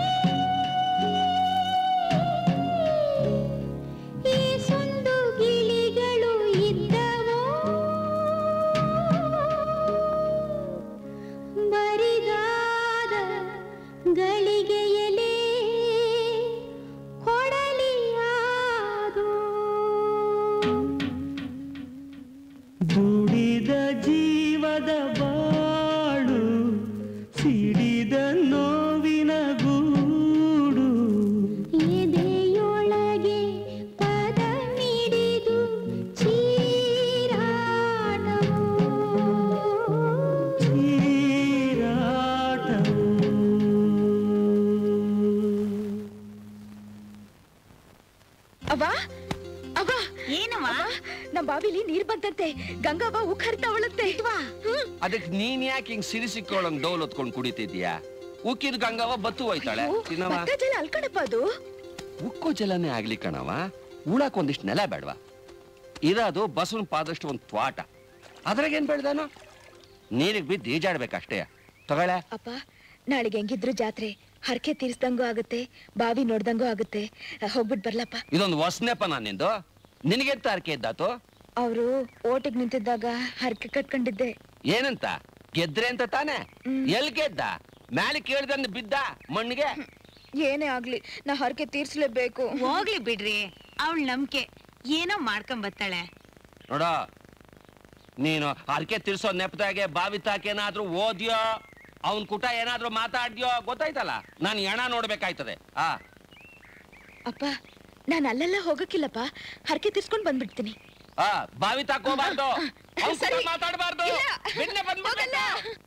ಈ ಸುಂದು ಗಿಳಿಗಳು ಇದ್ದವೋ ಬರಿದಾದ ಗಳಿಗೆಯಲೇ ಕೊಡಲಿಯಾದೋ ದುಡಿದ ಜೀವದ ಬಾಳು ಸಿಡಿದ ನೋವಿನ ಗೂಡು ಎದೆಯೊಳಗೆ ಪದ ಮಿಡಿದು ಚೀರಾಟವೋ ಅವ್ವ ಅವ್ವ ಏನವ್ವ ನಮ್ಮ ಬಾವಿಲಿ ನೀರ್ ಬಂತಂತೆ ಗಂಗವ್ವ ಉಕ್ ಹರಿತಾ ಅವಳಂತೆ ಹ್ಮ್ ಅದಕ್ಕೆ ನೀನ್ ಯಾಕೆ ಹಿಂಗ್ ಸಿರಿಸಿಕ್ಕೊಳ್ಳಂಗ್ ಡೌಲ್ ಹೊತ್ಕೊಂಡ್ ಕುಡಿತಿದ್ಯಾ ಉಕ್ಕಿದ ಗಂಗವ ಬತ್ತು ಹೋಯ್ತಾಳೆ ತಿನ್ನವ ಭತ್ತ ಜಲ ಅಲ್ಕಣಪ್ಪ ಅದು ಉಕ್ಕೋ ಜಲನೇ ಆಗ್ಲಿ ಕಣವ ಉಳಕ್ ಒಂದಿಷ್ಟು ನೆಲ ಬೇಡವಾ ಇರೋದು ಬಸವನ್ ಪಾದಷ್ಟು ಒಂದ್ ತ್ವಾಟ ಅದ್ರಾಗೇನ್ ಬೆಳ್ದಾನು ನೀರಿಗೆ ಬಿದ್ದು ಈಜಾಡ್ಬೇಕಷ್ಟೇ ತಗೊಳ್ಳೆ ಅಪ್ಪ ನಾಳೆಗೆ ಹೆಂಗಿದ್ರು ಜಾತ್ರೆ ಹರಕೆ ತೀರ್ಸ್ದಂಗೂ ಆಗುತ್ತೆ ಬಾವಿ ನೋಡ್ದಂಗೂ ಆಗುತ್ತೆ ಹೋಗ್ಬಿಟ್ ಬರ್ಲಪ್ಪ ಇದೊಂದು ಹೊಸ್ನೆಪ ನಾನಿಂದು ನಿನಗೆ ತಾರ್ಕೆ ಇದ್ದಾತು ಅವರು ಓಟಿಗೆ ನಿಂತಿದ್ದಾಗ ಹರಕೆ ಕಟ್ಕೊಂಡಿದ್ದೆ ಏನಂತ ಗೆದ್ರೆ ಅಂತ ತಾನೆ ಎಲ್ ಗೆದ್ದ ಮ್ಯಾಲೆ ಕೇಳ್ದಂದ್ ಬಿದ್ದ ಮಣ್ಣಿಗೆ ಏನೇ ಆಗ್ಲಿ ನಾ ಹರಕೆ ತೀರ್ಸ್ಲೇಬೇಕು ಹೋಗ್ಲಿ ಬಿಡ್ರಿ ಅವಳ ನಂಬಿಕೆ ಏನೋ ಮಾಡ್ಕೊಂಡ್ ಬರ್ತಾಳೆ ನೋಡ ನೀನು ಹರಕೆ ತಿರ್ಸೋ ನೆಪದಾಗೆ ಬಾವಿ ತಾಕೇನಾದ್ರೂ ಓದ್ಯೋ ಅವನ್ ಕುಟ ಏನಾದ್ರೂ ಮಾತಾಡ್ದ್ಯೋ ಗೊತ್ತಾಯ್ತಲ್ಲ ನಾನು ಹೆಣ ನೋಡ್ಬೇಕಾಯ್ತದೆ ಆ ಅಪ್ಪ ನಾನು ಅಲ್ಲೆಲ್ಲ ಹೋಗಕ್ಕಿಲ್ಲಪ್ಪ ಹರಕೆ ತೀರ್ಸ್ಕೊಂಡ್ ಬಂದ್ಬಿಡ್ತೀನಿ ಆ ಬಾವಿ ತಾಕೋಬಾರ್ದು ಅವ್ನ್ ಸರಿ. ಕೂಡ ಮಾತಾಡ್ಬಾರ್ದು ಇಲ್ಲ. ಬಿನ್ನೆ ಬಂದ್ಬಿಡಲ್ಲ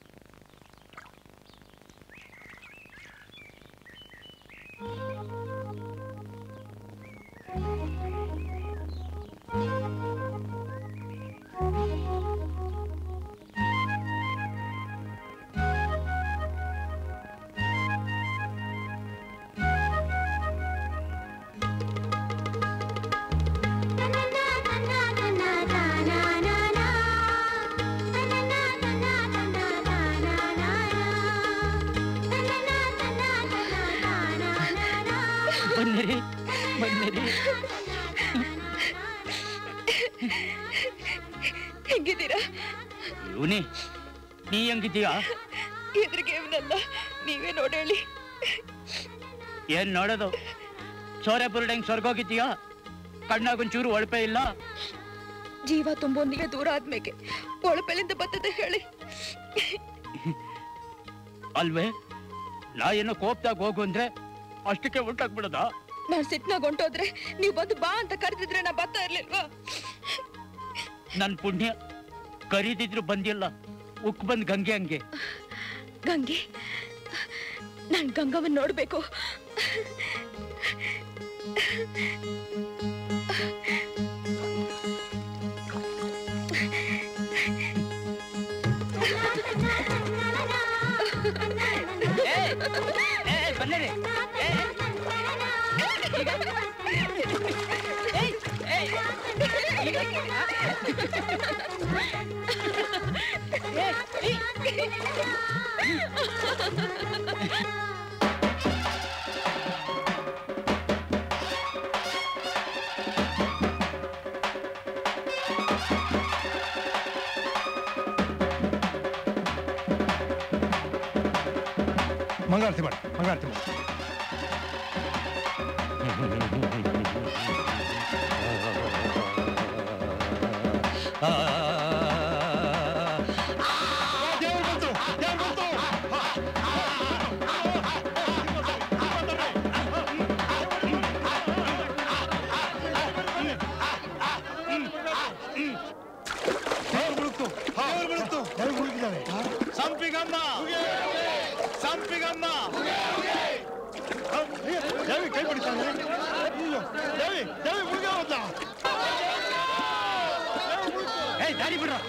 ಬನ್ನಿರಿ ಬನ್ನಿರಿ ಹೆಂಗಿದ್ದೀರಾ ಇವನಿ ನೀ ಹೆಂಗಿದ್ದೀಯಾ ಎದುರಿಗೆ ಇವನಲ್ಲ ನೀವೇ ನೋಡೇಳಿ ಏನ್ ನೋಡೋದು ಸೋರೆ ಬುರುಡಂಗ್ ಸ್ವರ್ಗೋಗಿದ್ದೀಯಾ ಕಣ್ಣಾಗೊಂಚೂರು ಒಳಪೆ ಇಲ್ಲ ಜೀವ ತುಂಬೊಂದಿಗೆ ದೂರ ಆದ್ಮೇಲೆ ಒಳಪೆಲಿಂದ ಬರ್ತದೆ ಹೇಳಿ ಅಲ್ವೇ ನಾ ಏನೋ ಕೋಪ್ದಾಗ ಹೋಗು ಅಂದ್ರೆ ಅಷ್ಟಕ್ಕೆ ಉಂಟಾಗ್ಬಿಡದ ನಾನ್ ಸಿಟ್ನಾಗ ಹೊಂಟೋದ್ರೆ ನೀವ್ ಬಂದು ಬಾ ಅಂತ ಕರೆದಿದ್ರೆ ನಾ ಬರ್ತಾ ಇರ್ಲಿಲ್ವಾ ನನ್ ಪುಣ್ಯ ಕರೀದಿದ್ರು ಬಂದಿಲ್ಲ ಉಕ್ ಬಂದ್ ಗಂಗೆ ಹಂಗೆ ಗಂಗೆ ನಾನ್ ಗಂಗವನ್ ನೋಡ್ಬೇಕು ಬನ್ನಿರಿ ಮಂಗಾರತಿ ಮಾಡಿ ಮಂಗಾರತಿ ಮಾಡಿ ಸಂಪಿಗಮ್ಮ ಸಂಪಿಗಮ್ಮ ದೇವಿ ಕೈ ಬಿಡ್ತಾನೆ ಅಯ್ಯೋ, ದೇವಿ ದೇವಿ ಮುಳುಗಿ ಹೋದ ಏಯ್ ದಾರಿ ಬಿಡ್ರ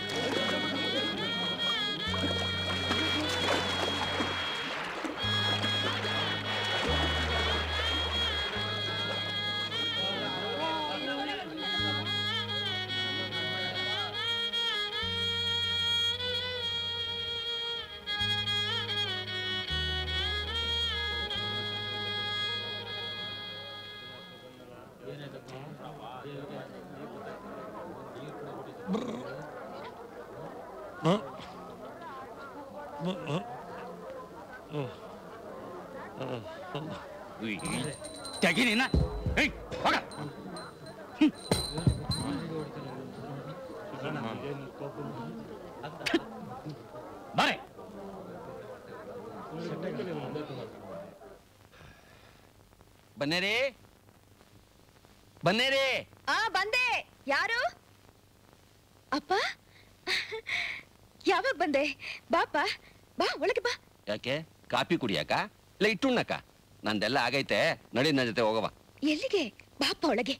ತೆಗಿ ನೀನ ಏಯ್ ಹೋಗ ಬಾರೆ ಬನ್ನೇರಿ ಬನ್ನೇರಿ ಆ ಬಂದೆ ಯಾರು ಅಪ್ಪ ಯಾವಾಗ ಬಂದೆ ಬಾಪ ಬಾ ಒಳಗೆ ಬಾ ಯಾಕೆ ಕಾಫಿ ಕುಡಿಯಾಕ ಇಲ್ಲ ಇಟ್ಟುಣ್ಣಕ ನಂದೆಲ್ಲ ಆಗೈತೆ ನಡಿ ನನ್ನ ಜೊತೆ ಹೋಗವ ಎಲ್ಲಿಗೆ ಬಾಪ ಒಳಗೆ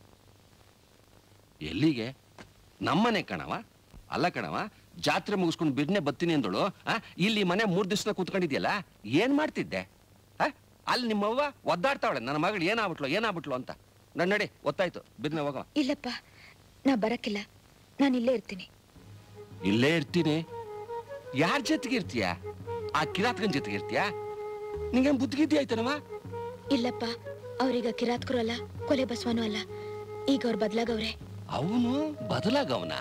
ಎಲ್ಲಿಗೆ ನಮ್ಮನೆ ಕಣವ ಅಲ್ಲ ಕಣವ ಜಾತ್ರೆ ಮುಗಿಸ್ಕೊಂಡು ಬಿರ್ನೆ ಬತ್ತೀನಿ ಅಂದಳು ಆ, ಇಲ್ಲಿ ಮನೆ ಮೂರ್ ದಿವಸ ಕೂತ್ಕೊಂಡಿದ್ಯಲ್ಲ ಏನ್ ಮಾಡ್ತಿದ್ದೆ ಆ? ಅಲ್ಲಿ ನಿಮ್ಮವ್ವ ಒದ್ದಾಡ್ತಾವಳೆ ನನ್ನ ಮಗಳು ಏನಾಗ್ಬಿಟ್ಲು ಏನಾಗ್ಬಿಟ್ಲು ಅಂತ ನಡ್ ನಡಿ ಗೊತ್ತಾಯ್ತು ಬಿರ್ನೆ ಹೋಗವ ಇಲ್ಲಪ್ಪ ನಾ ಬರಕ್ಕಿಲ್ಲ ನಾನು ಇಲ್ಲೇ ಇರ್ತೀನಿ ಇಲ್ಲೇ ಇರ್ತೀನಿ ಯಾರ ಜೊತೆಗೆ ಇರ್ತೀಯ ಆ ಕಿರಾತ್ಕನ್ ಜೊತೆಗೆ ಇರ್ತೀಯ ನಿಂಗೆ ಬುದ್ಧಿಗಿದ್ದಿ ಆಯ್ತನವ ಇಲ್ಲಪ್ಪ ಅವ್ರೀಗ ಕಿರಾತ್ಕರು ಅಲ್ಲ ಕೊಲೆ ಬಸವನೂ ಅಲ್ಲ ಈಗ ಅವ್ರು ಬದ್ಲಾಗವ್ರೆ ಅವನು ಬದಲಾಗವನ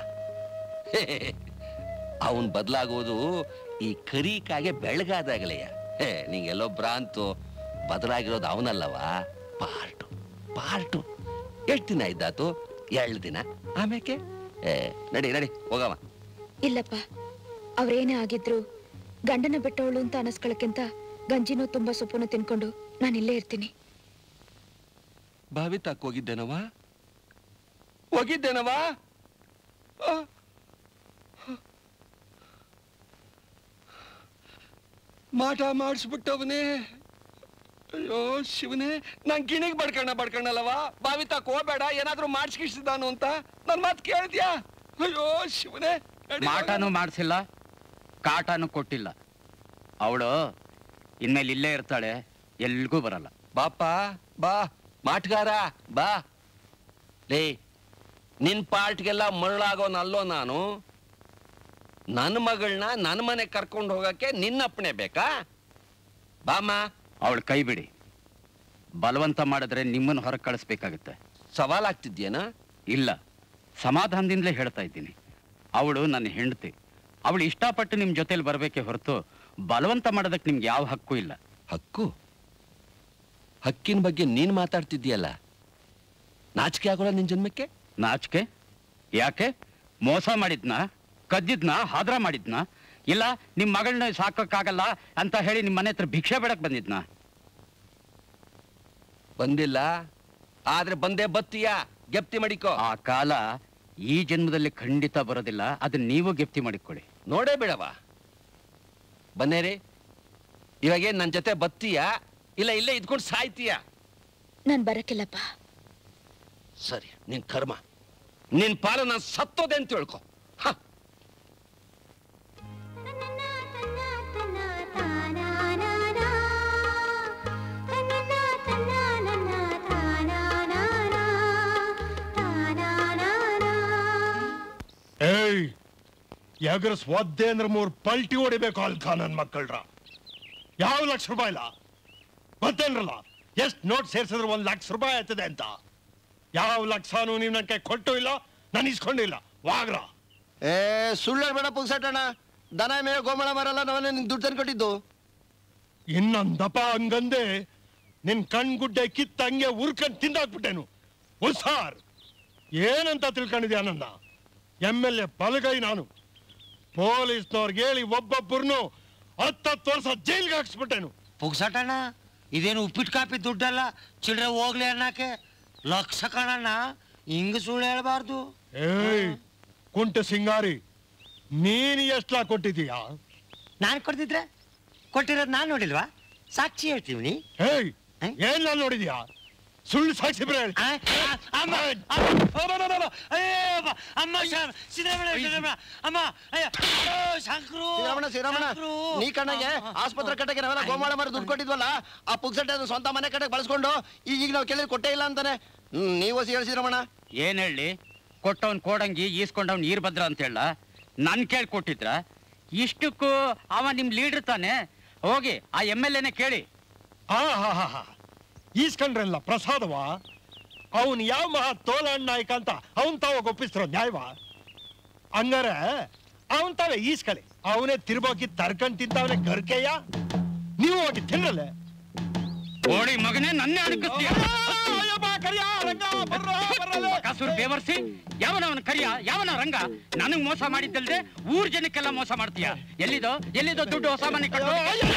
ಅವನ್ ಬದಲಾಗೋದು ಈ ಕರಿಕಾಗೆ ಬೆಳಗಾದಾಗಲೆಯ ಹೇ ನಿಂಗೆಲ್ಲೋ ಭ್ರಾಂತು ಬದಲಾಗಿರೋದು ಅವನಲ್ಲವಾ ಪಾರ್ಟು ಪಾರ್ಟು ಎಷ್ಟು ದಿನ ಇದ್ದಾತು ಎರಡು ದಿನ ಆಮೇಕೆ ಏ ನಡಿ ನಡಿ ಹೋಗವ ಇಲ್ಲಪ್ಪ ಅವ್ರೇನೇ ಆಗಿದ್ರು ಗಂಡನ ಬಿಟ್ಟವಳು ಅಂತ ಅನಸ್ಕೊಳಕ್ಕಿಂತ ಗಂಜಿನೂ ತುಂಬಾ ಸೊಪ್ಪನ್ನು ತಿನ್ಕೊಂಡು ನಾನು ಇಲ್ಲೇ ಇರ್ತೀನಿ ಬಾವಿ ತಾಕ್ ಹೋಗಿದ್ದೇನವ ಹೋಗಿದ್ದೇನವ ಆ? ಮಾಟ ಮಾಡಿಸ್ಬಿಟ್ಟವನೇ ಅಯ್ಯೋ ಶಿವನೇ ನಂಗೆ ಗಿಣಿಗ್ ಬಡ್ಕಣ್ಣ ಬಡ್ಕಣ್ಣಲ್ಲವ ಬಾವಿ ತಾಕ್ ಹೋಗ್ಬೇಡ ಏನಾದ್ರೂ ಮಾಡಿಸ್ಕಿಸಿದಾನು ಅಂತ ನನ್ ಮಾತು ಕೇಳಿದ್ಯಾ ಅಯ್ಯೋ ಶಿವನೇ ನಡಿ ಮಾಟನೂ ಮಾಡಿಸಿಲ್ಲ ಕಾಟನೂ ಕೊಟ್ಟಿಲ್ಲ ಅವಳು ಇನ್ಮೇಲೆ ಇಲ್ಲೇ ಇರ್ತಾಳೆ ಎಲ್ಗೂ ಬರಲ್ಲ ಬಾಪ ಬಾ ಮಾಟ್ಗಾರ ಬಾ ಲೇ ನಿನ್ ಪಾರ್ಟ್ಗೆಲ್ಲ ಮರಳಾಗೋನಲ್ಲೋ ನಾನು ನನ್ನ ಮಗಳನ್ನ ನನ್ನ ಮನೆ ಕರ್ಕೊಂಡು ಹೋಗಕ್ಕೆ ನಿನ್ನಪ್ಪಣೆ ಬೇಕಾ ಬಾಮ ಅವಳು ಕೈ ಬಿಡಿ ಬಲವಂತ ಮಾಡಿದ್ರೆ ನಿಮ್ಮನ್ನು ಹೊರಗೆ ಕಳಿಸ್ಬೇಕಾಗತ್ತೆ ಸವಾಲಾಗ್ತಿದ್ಯೇನಾ ಇಲ್ಲ ಸಮಾಧಾನದಿಂದಲೇ ಹೇಳ್ತಾ ಇದ್ದೀನಿ ಅವಳು ನನ್ನ ಹೆಂಡತಿ ಅವಳು ಇಷ್ಟಪಟ್ಟು ನಿಮ್ಮ ಜೊತೆಲಿ ಬರಬೇಕೆ ಹೊರತು ಬಲವಂತ ಮಾಡೋದಕ್ಕೆ ನಿಮ್ಗೆ ಯಾವ ಹಕ್ಕು ಇಲ್ಲ ಹಕ್ಕು ಹಕ್ಕಿನ ಬಗ್ಗೆ ನೀನ್ ಮಾತಾಡ್ತಿದ್ಯಲ್ಲ ನಾಚಿಕೆ ಆಗೋಲ್ಲ ನಿನ್ ಜನ್ಮಕ್ಕೆ ನಾಚಿಕೆ ಯಾಕೆ ಮೋಸ ಮಾಡಿದ್ನ ಕದ್ದಿದ್ನ ಹಾದ್ರ ಮಾಡಿದ್ನ ಇಲ್ಲ ನಿಮ್ಮ ಮಗಳನ್ನ ಸಾಕಕ್ಕಾಗಲ್ಲ ಅಂತ ಹೇಳಿ ನಿಮ್ಮ ಮನೆ ಹತ್ರ ಭಿಕ್ಷೆ ಬೇಡಕ್ ಬಂದಿದ್ನ ಬಂದಿಲ್ಲ ಆದ್ರೆ ಬಂದೇ ಬತ್ತೀಯಾ ಗೆಪ್ತಿ ಮಡಿಕೋ ಆ ಕಾಲ ಈ ಜನ್ಮದಲ್ಲಿ ಖಂಡಿತ ಬರೋದಿಲ್ಲ ಅದನ್ನ ನೀವು ಗೆಪ್ತಿ ಮಾಡಿಕೊಳ್ಳಿ ನೋಡೇ ಬಿಡವ ಬನ್ನೇರಿ ಇವಾಗೇನ್ ನನ್ ಜೊತೆ ಬತ್ತೀಯಾ ಇಲ್ಲ ಇಲ್ಲೇ ಇದ್ಕೊಂಡು ಸಾಯ್ತೀಯಾ ನಾನ್ ಬರಕ್ಕಿಲ್ಲಪ್ಪ ಸರಿ ನಿನ್ ಕರ್ಮ ನಿನ್ ಪಾಲು ನಾನು ಸತ್ತೋದೆ ಅಂತ ತಿಳ್ಕೊ ಹ ಎಗರ ಸ್ವದ್ದೆ ಅಂದ್ರೆ ಮೂರ್ ಪಲ್ಟಿ ಹೊಡಿಬೇಕು ಅಲ್ಕ ನನ್ ಮಕ್ಕಳ್ರ ಯಾವ ಲಕ್ಷ ರೂಪಾಯಿಲ್ಲ ಗೊತ್ತೇನ್ರಲ್ಲ ಎಷ್ಟ್ ನೋಟ್ ಸೇರ್ಸಿದ್ರೆ ಒಂದ್ ಲಕ್ಷ ರೂಪಾಯಿ ಆಯ್ತದೆ ಅಂತ ಯಾವ ಲಕ್ಷನೂ ನೀವು ನನ್ನ ಕೈ ಕೊಟ್ಟು ಇಲ್ಲ ನಾನು ಇಸ್ಕೊಂಡಿಲ್ಲ ವಾಗ್ರ ಏ ಸುಳ್ಳು ಬೇಡ ಪುಗ್ಸಟ್ಟಣ್ಣ ದನ ಮೇವು ಗೋಮಳ ಮರಲ್ಲ ನಾವೇ ನಿನ್ ದುಡ್ಡು ತಂದು ಕೊಟ್ಟಿದ್ದು ಇನ್ನೊಂದಪ್ಪ ಹಂಗಂದೆ ನಿನ್ ಕಣ್ಗುಡ್ಡೆ ಕಿತ್ತ ಹಂಗೆ ಉರ್ಕಂಡ್ ತಿಂದಾಕ್ಬಿಟ್ಟೇನು ಉಸಾರ್ ಏನಂತ ತಿಳ್ಕೊಂಡಿದ್ಯಾ ನನ್ನ ಎಮ್ ಎಲ್ ಎ ಬಲಗೈ ನಾನು ಪೊಲೀಸ್ನವ್ರಿಗೆ ಹೇಳಿ ಒಬ್ಬೊಬ್ಬರನ್ನು ಹತ್ತತ್ತು ವರ್ಷ ಜೈಲ್ಗೆ ಹಾಕ್ಸ್ಬಿಟ್ಟೇನು ಪುಗ್ಸಟಣ್ಣ ಇದೇನು ಉಪ್ಪಿಟ್ಟು ಕಾಪಿ ದುಡ್ಡಲ್ಲ ಚಿಲ್ಡ್ರೆ ಹೋಗ್ಲಿ ಅನ್ನಕ್ಕೆ ಲಕ್ಷ ಕಣಣ್ಣ ಹಿಂಗ ಸುಳ್ಳು ಹೇಳ್ಬಾರ್ದು ಏಯ್ ಕುಂಟ ಸಿಂಗಾರಿ ನೀನ್ ಎಷ್ಟ್ಲಾ ಕೊಟ್ಟಿದೀಯಾ ನಾನು ಕೊಡ್ತಿದ್ರೆ ಕೊಟ್ಟಿರೋದು ನಾನು ನೋಡಿಲ್ವಾ ಸಾಕ್ಷಿ ಹೇಳ್ತೀವಿ ಏಯ್ ಏನ್ ನಾನು ನೋಡಿದ್ಯಾ ಸುಳ್ಳು ಸಾಕ್ಷಿ ಬೇರೆ ಹೇಳಿ. ಅಮ್ಮ ಅಯ್ಯೋ ಅಮ್ಮ ಶ- ಸಿದ್ದರಾಮಯ್ಯ ಸಿದ್ದರಾಮಯ್ಯ ಅಮ್ಮ ಅಯ್ಯ ಅಯ್ಯೋ, ಶಂಕ್ರು ಶ್ರೀರಾಮಣ್ಣ ಶ್ರೀರಾಮಣ್ಣ ಶಂಕ್ರು. ನೀ ಕಣ್ಣಗೆ ಆಸ್ಪತ್ರೆ ಕಟ್ಟಕ್ಕೆ ನಾವೆಲ್ಲ ಗೋಮಾಳ ಮರ ದುಡ್ಡು ಕೊಟ್ಟಿದ್ವಲ್ಲ ಆ ಪುಗ್ಸಟ್ಟೆ ಅದು ಸ್ವಂತ ಮನೆ ಕಟ್ಟಕ್ಕೆ ಬಳಸ್ಕೊಂಡು ಈಗ ಈಗ ನಾವು ಕೇಳಿದ್ರೆ ಕೊಟ್ಟೇ ಇಲ್ಲ ಅಂತಾನೆ ಹ್ಮ್, ನೀವು ಹೊಸಿ ಹೇಳಿ ಶ್ರೀರಾಮಣ್ಣ ಏನ್ ಹೇಳಿ ಕೊಟ್ಟವನ್ ಕೋಡಂಗಿ ಈಸ್ಕೊಂಡವ್ನ್ ಈರ್ಭದ್ರ ಅಂತ ಹೇಳ ನನ್ ಕೇಳಿ ಕೊಟ್ಟಿದ್ರ ಇಷ್ಟಕ್ಕೂ ಅವ ನಿಮ್ ಲೀಡರ್ ತಾನೆ ಹೋಗಿ ಆ ಎಮ್ ಎಲ್ ಎನೆ ಕೇಳಿ ಆ ಹಾ ಹಾ ಹಾ ಈಸ್ಕೊಂಡ್ರಲ್ಲ ಪ್ರಸಾದವ ಅವನ್ ಯಾವ ಮಹಾ ತೋಲಣ್ಣ ನಾಯಕ ಅಂತ ಅವನ್ ತಾವ ಒಪ್ಪಿಸ್ತಿರೋ ನ್ಯಾಯವ ಹಂಗಾರೆ ಅವನ್ ತಾವೇ ಈಸ್ಕಳಿ ಅವನೇ ತಿರ್ಬೋಕಿ ತರ್ಕಂಡ್ ತಿಂತವನೇ ಗರ್ಕೆಯ ನೀವು ಹೋಗಿ ತಿನ್ನಲೆ ಓಡಿ ಮಗನೇ ನನ್ನೇ ಅಡಗಿಸ್ತೀಯ ಕಸೂರ್ ಬೇವರ್ಸಿ ಯಾವನವನ ಕರಿಯ ಯಾವನ ರಂಗ ನನಗ್ ಮೋಸ ಮಾಡಿದ್ದಲ್ದೆ ಊರ್ ಜನಕ್ಕೆಲ್ಲ ಮೋಸ ಮಾಡ್ತೀಯ ಎಲ್ಲಿದೋ ಎಲ್ಲಿದೋ ದುಡ್ಡು ಹೊಸ ಮನೆ ಕಟ್ಟು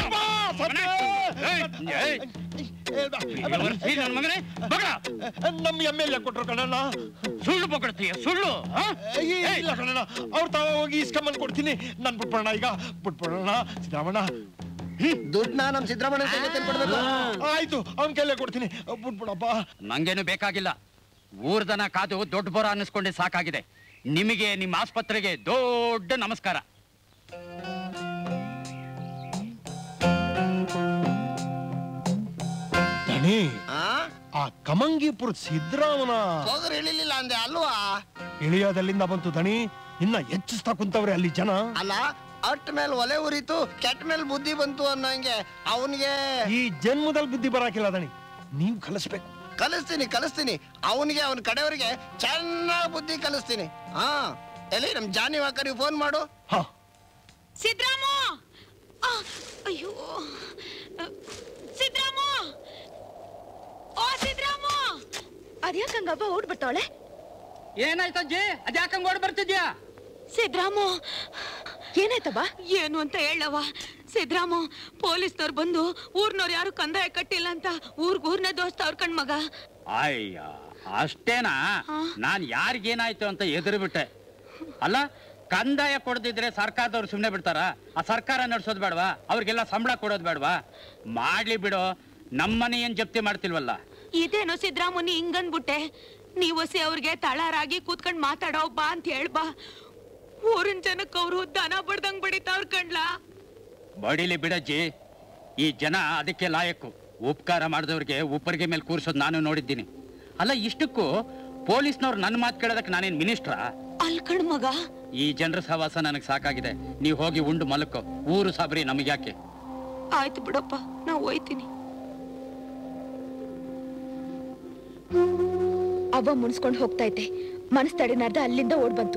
ಏಯ್, ಏಯ್, ಬೇವರ್ಸಿ ನನ್ ಮಗನೇ ಬಗಳ ನಮ್ಮ ಎಮ್ ಎಲ್ ಎ ಕೊಟ್ರು ಕಣಣ್ಣ ಸುಳ್ಳು ಬಗಳ್ತೀಯ ಸುಳ್ಳು ಆ? ಇಲ್ಲ ಕಣಣ್ಣ ಅವ್ರು ತಾವ ಹೋಗಿ ಇಸ್ಕೊಂಬಂದ್ ಕೊಡ್ತೀನಿ ನನ್ ಬಿಟ್ಬಿಡೋಣ ಈಗ ಬಿಟ್ಬಿಡೋಣ ಸಿದ್ದರಾಮಣ್ಣ ದುಡ್ಡನ್ನ ನಮ್ ಸಿದ್ದರಾಮಣ್ಣ ಕೈಗೆ ತಂದ್ಕೊಡ್ಬೇಕು ಆಯ್ತು ಅವನ್ ಕೈಲೇ ಕೊಡ್ತೀನಿ ಬಿಟ್ಬಿಡಪ್ಪ ನಂಗೇನು ಬೇಕಾಗಿಲ್ಲ ಊರ್ದನ ಕಾದು ದೊಡ್ಡ ಬೋರ ಅನ್ನಿಸ್ಕೊಂಡೆ ಸಾಕಾಗಿದೆ ನಿಮಗೆ ನಿಮ್ಮ ಆಸ್ಪತ್ರೆಗೆ ದೊಡ್ಡ ನಮಸ್ಕಾರ ದಣಿ ಆ ಕಮಂಗಿಪುರ ಸಿದ್ದರಾಮನ ಹೋಗರ್ ಹೇಳಿಲ್ಲ ಅಂದೆ ಅಲ್ವಾ ಇಳಿಯೋದಲ್ಲಿಂದ ಬಂತು ದಣಿ ಇನ್ನ ಹೆಚ್ಚಿಸ್ತಾ ಕುಂತವ್ರೆ ಅಲ್ಲಿ ಜನ ಅಲ್ಲ ಅಟ್ ಮೇಲೆ ಒಲೆ ಉರಿತು ಕೆಟ್ಟ ಮೇಲೆ ಬುದ್ಧಿ ಬಂತು ಅನ್ನಂಗೆ ಅವನಿಗೆ ಈ ಜನ್ಮದಲ್ಲಿ ಬುದ್ಧಿ ಬರಾಕಿಲ್ಲ ದಣಿ ನೀವು ಕಲಿಸ್ಬೇಕು ಕಲಿಸ್ತೀನಿ ಕಲಿಸ್ತೀನಿ ಅವನಿಗೆ ಅವನ ಕಡೆಯವರಿಗೆ ಚೆನ್ನಾಗಿ ಬುದ್ಧಿ ಕಲಿಸ್ತೀನಿ ಹಾ ಎಲ್ಲಿ ನಮ್ ಜಾನಿ ವಾಕರಿಗೆ ಫೋನ್ ಮಾಡು ಸಿದ್ರಾಮ ಆ, ಅಯ್ಯೋ ಸಿದ್ರಾಮ ಓ ಸಿದ್ರಾಮ ಅದ್ಯಾಕಂಗಬ್ಬ ಓಡ್ಬಿಡ್ತಾವಳೆ ಏನಾಯ್ತಜ್ಜಿ ಅದ್ಯಾಕಂಗ್ ಓಡ್ ಬರ್ತಿದ್ಯಾ ಸಿದ್ರಾಮ ಏನಾಯ್ತಬ್ಬ ಏನು ಅಂತ ಹೇಳವ ಸಿದ್ರಾಮ ಪೊಲೀಸ್ನವ್ರು ಬಂದು ಊರ್ನವ್ರು ಯಾರು ಕಂದಾಯ ಕಟ್ಟಿಲ್ಲ ಅಂತ ಊರ್ಗ್ ಊರ್ನ ದೋಸ್ತ ಅವ್ರ ಕಣ್ ಮಗ ಅಯ್ಯ ಅಷ್ಟೇನಾ ನಾನ್ ಯಾರಿಗೇನಾಯ್ತು ಅಂತ ಎದುರು ಬಿಟ್ಟೆ ಅಲ್ಲ ಕಂದಾಯ ಕೊಡದಿದ್ರೆ ಸರ್ಕಾರದವ್ರು ಸುಮ್ಮನೆ ಬಿಡ್ತಾರ ಆ ಸರ್ಕಾರ ನಡ್ಸೋದ್ ಬೇಡವಾ ಅವ್ರಿಗೆಲ್ಲ ಸಂಬಳ ಕೊಡೋದ್ ಬೇಡವಾ ಮಾಡ್ಲಿ ಬಿಡೋ ನಮ್ಮನೆ ಏನ್ ಜಪ್ತಿ ಮಾಡ್ತಿಲ್ವಲ್ಲ ಇದೇನೋ ಸಿದ್ರಾಮುನಿ ಹಿಂಗಂದ್ಬಿಟ್ಟೆ ನೀವಸಿ ಅವ್ರಿಗೆ ತಳಾರಾಗಿ ಕೂತ್ಕೊಂಡ್ ಮಾತಾಡೋ ಬಾ ಅಂತ ಹೇಳ್ಬಾ ಊರಿನ ಜನಕ್ಕೆ ಅವರು ದನ ಬಡ್ದಂಗ್ ಬಡಿತಾವ್ರ ಕಣ್ಲಾ ಬಡಿಲಿ ಬಿಡಜ್ಜಿ ಈ ಜನ ಅದಕ್ಕೆ ಲಾಯಕ್ಕು ಉಪಕಾರ ಮಾಡಿದವ್ರಿಗೆ ಉಪ್ಪರಿಗೆ ಮೇಲೆ ಕೂರ್ಸೋದು ನಾನು ನೋಡಿದ್ದೀನಿ ಅಲ್ಲ ಇಷ್ಟಕ್ಕೂ ಪೊಲೀಸ್ನವ್ರು ನನ್ನ ಮಾತು ಕೇಳೋದಕ್ಕೆ ನಾನೇನ್ ಮಿನಿಸ್ಟ್ರಾ ಅಲ್ ಕಣ್ ಮಗ ಈ ಜನರ ಸಹವಾಸ ನನಗೆ ಸಾಕಾಗಿದೆ ನೀವು ಹೋಗಿ ಉಂಡು ಮಲಕ್ಕೋ ಊರು ಸಾಬ್ರಿ ನಮಗ್ಯಾಕೆ ಆಯ್ತು ಬಿಡಪ್ಪ ನಾ ಹೋಯ್ತೀನಿ ಅವ್ವ ಮುನ್ಸ್ಕೊಂಡ್ ಹೋಗ್ತಾ ಇದ್ದೆ ಮನಸ್ ತಡಿನಾರ್ದ ಅಲ್ಲಿಂದ ಓಡ್ ಬಂತು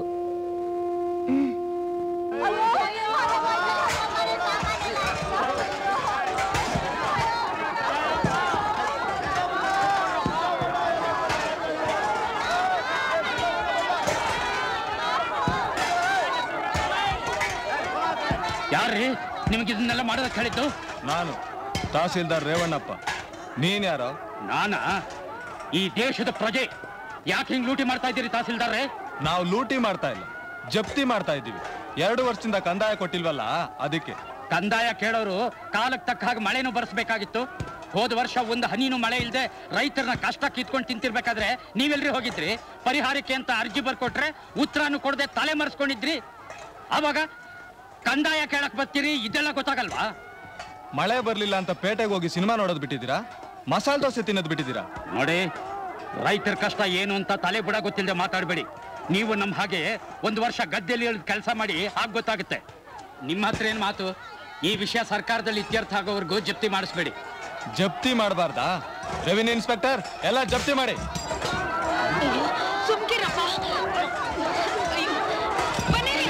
ಯಾರ್ರಿ ನಿಮಗೆ ಇದನ್ನೆಲ್ಲ ಮಾಡೋದಕ್ಕೆ ಹೇಳಿದ್ದು ನಾನು ತಹಸೀಲ್ದಾರ್ ರೇವಣ್ಣಪ್ಪ ನೀನ್ ಯಾರೋ ನಾನಾ ಈ ದೇಶದ ಪ್ರಜೆ ಯಾಕೆ ಹಿಂಗ್ ಲೂಟಿ ಮಾಡ್ತಾ ಇದ್ದೀರಿ ತಹಸೀಲ್ದಾರ್ರೆ ನಾವು ಲೂಟಿ ಮಾಡ್ತಾ ಇಲ್ಲ ಜಪ್ತಿ ಮಾಡ್ತಾ ಇದ್ದೀವಿ ಎರಡು ವರ್ಷದಿಂದ ಕಂದಾಯ ಕೊಟ್ಟಿಲ್ವಲ್ಲ ಅದಕ್ಕೆ ಕಂದಾಯ ಕೇಳೋರು ಕಾಲಕ್ಕೆ ತಕ್ಕ ಹಾಗೆ ಮಳೆನೂ ಬರ್ಸ್ಬೇಕಾಗಿತ್ತು ಹೋದ ವರ್ಷ ಒಂದು ಹನಿನೂ ಮಳೆ ಇಲ್ಲದೆ ರೈತರನ್ನ ಕಷ್ಟ ಕಿತ್ಕೊಂಡು ತಿಂತಿರ್ಬೇಕಾದ್ರೆ ನೀವೆಲ್ರಿ ಹೋಗಿದ್ರಿ ಪರಿಹಾರಕ್ಕೆ ಅಂತ ಅರ್ಜಿ ಬರ್ಕೊಟ್ರೆ ಉತ್ತರನು ಕೊಡದೆ ತಲೆ ಮರೆಸ್ಕೊಂಡಿದ್ರಿ ಆವಾಗ ಕಂದಾಯ ಕೇಳಕ್ ಬರ್ತೀರಿ ಇದೆಲ್ಲ ಗೊತ್ತಾಗಲ್ವಾ ಮಳೆ ಬರ್ಲಿಲ್ಲ ಅಂತ ಪೇಟೆಗೆ ಹೋಗಿ ಸಿನಿಮಾ ನೋಡೋದು ಬಿಟ್ಟಿದ್ದೀರಾ ಮಸಾಲೆ ದೋಸೆ ತಿನ್ನೋದು ಬಿಟ್ಟಿದ್ದೀರಾ ನೋಡಿ ರೈತರ ಕಷ್ಟ ಏನು ಅಂತ ತಲೆ ಬುಡ ಗೊತ್ತಿಲ್ಲದೆ ಮಾತಾಡಬೇಡಿ ನೀವು ನಮ್ಮ ಹಾಗೆ ಒಂದು ವರ್ಷ ಗದ್ದೆಯಲ್ಲಿ ಇಳಿದು ಕೆಲಸ ಮಾಡಿ ಆಗ ಗೊತ್ತಾಗುತ್ತೆ ನಿಮ್ಮ ಹತ್ರ ಏನ್ ಮಾತು ಈ ವಿಷಯ ಸರ್ಕಾರದಲ್ಲಿ ಇತ್ಯರ್ಥ ಆಗೋವರೆಗೂ ಜಪ್ತಿ ಮಾಡಿಸ್ಬೇಡಿ ಜಪ್ತಿ ಮಾಡಬಾರ್ದಾ ರೆವಿನ್ಯೂ ಇನ್ಸ್ಪೆಕ್ಟರ್ ಎಲ್ಲ ಜಪ್ತಿ ಮಾಡಿ ಸುಮ್ಕಿರಪ್ಪ ಅಯ್ಯೋ, ಬನ್ನಿ.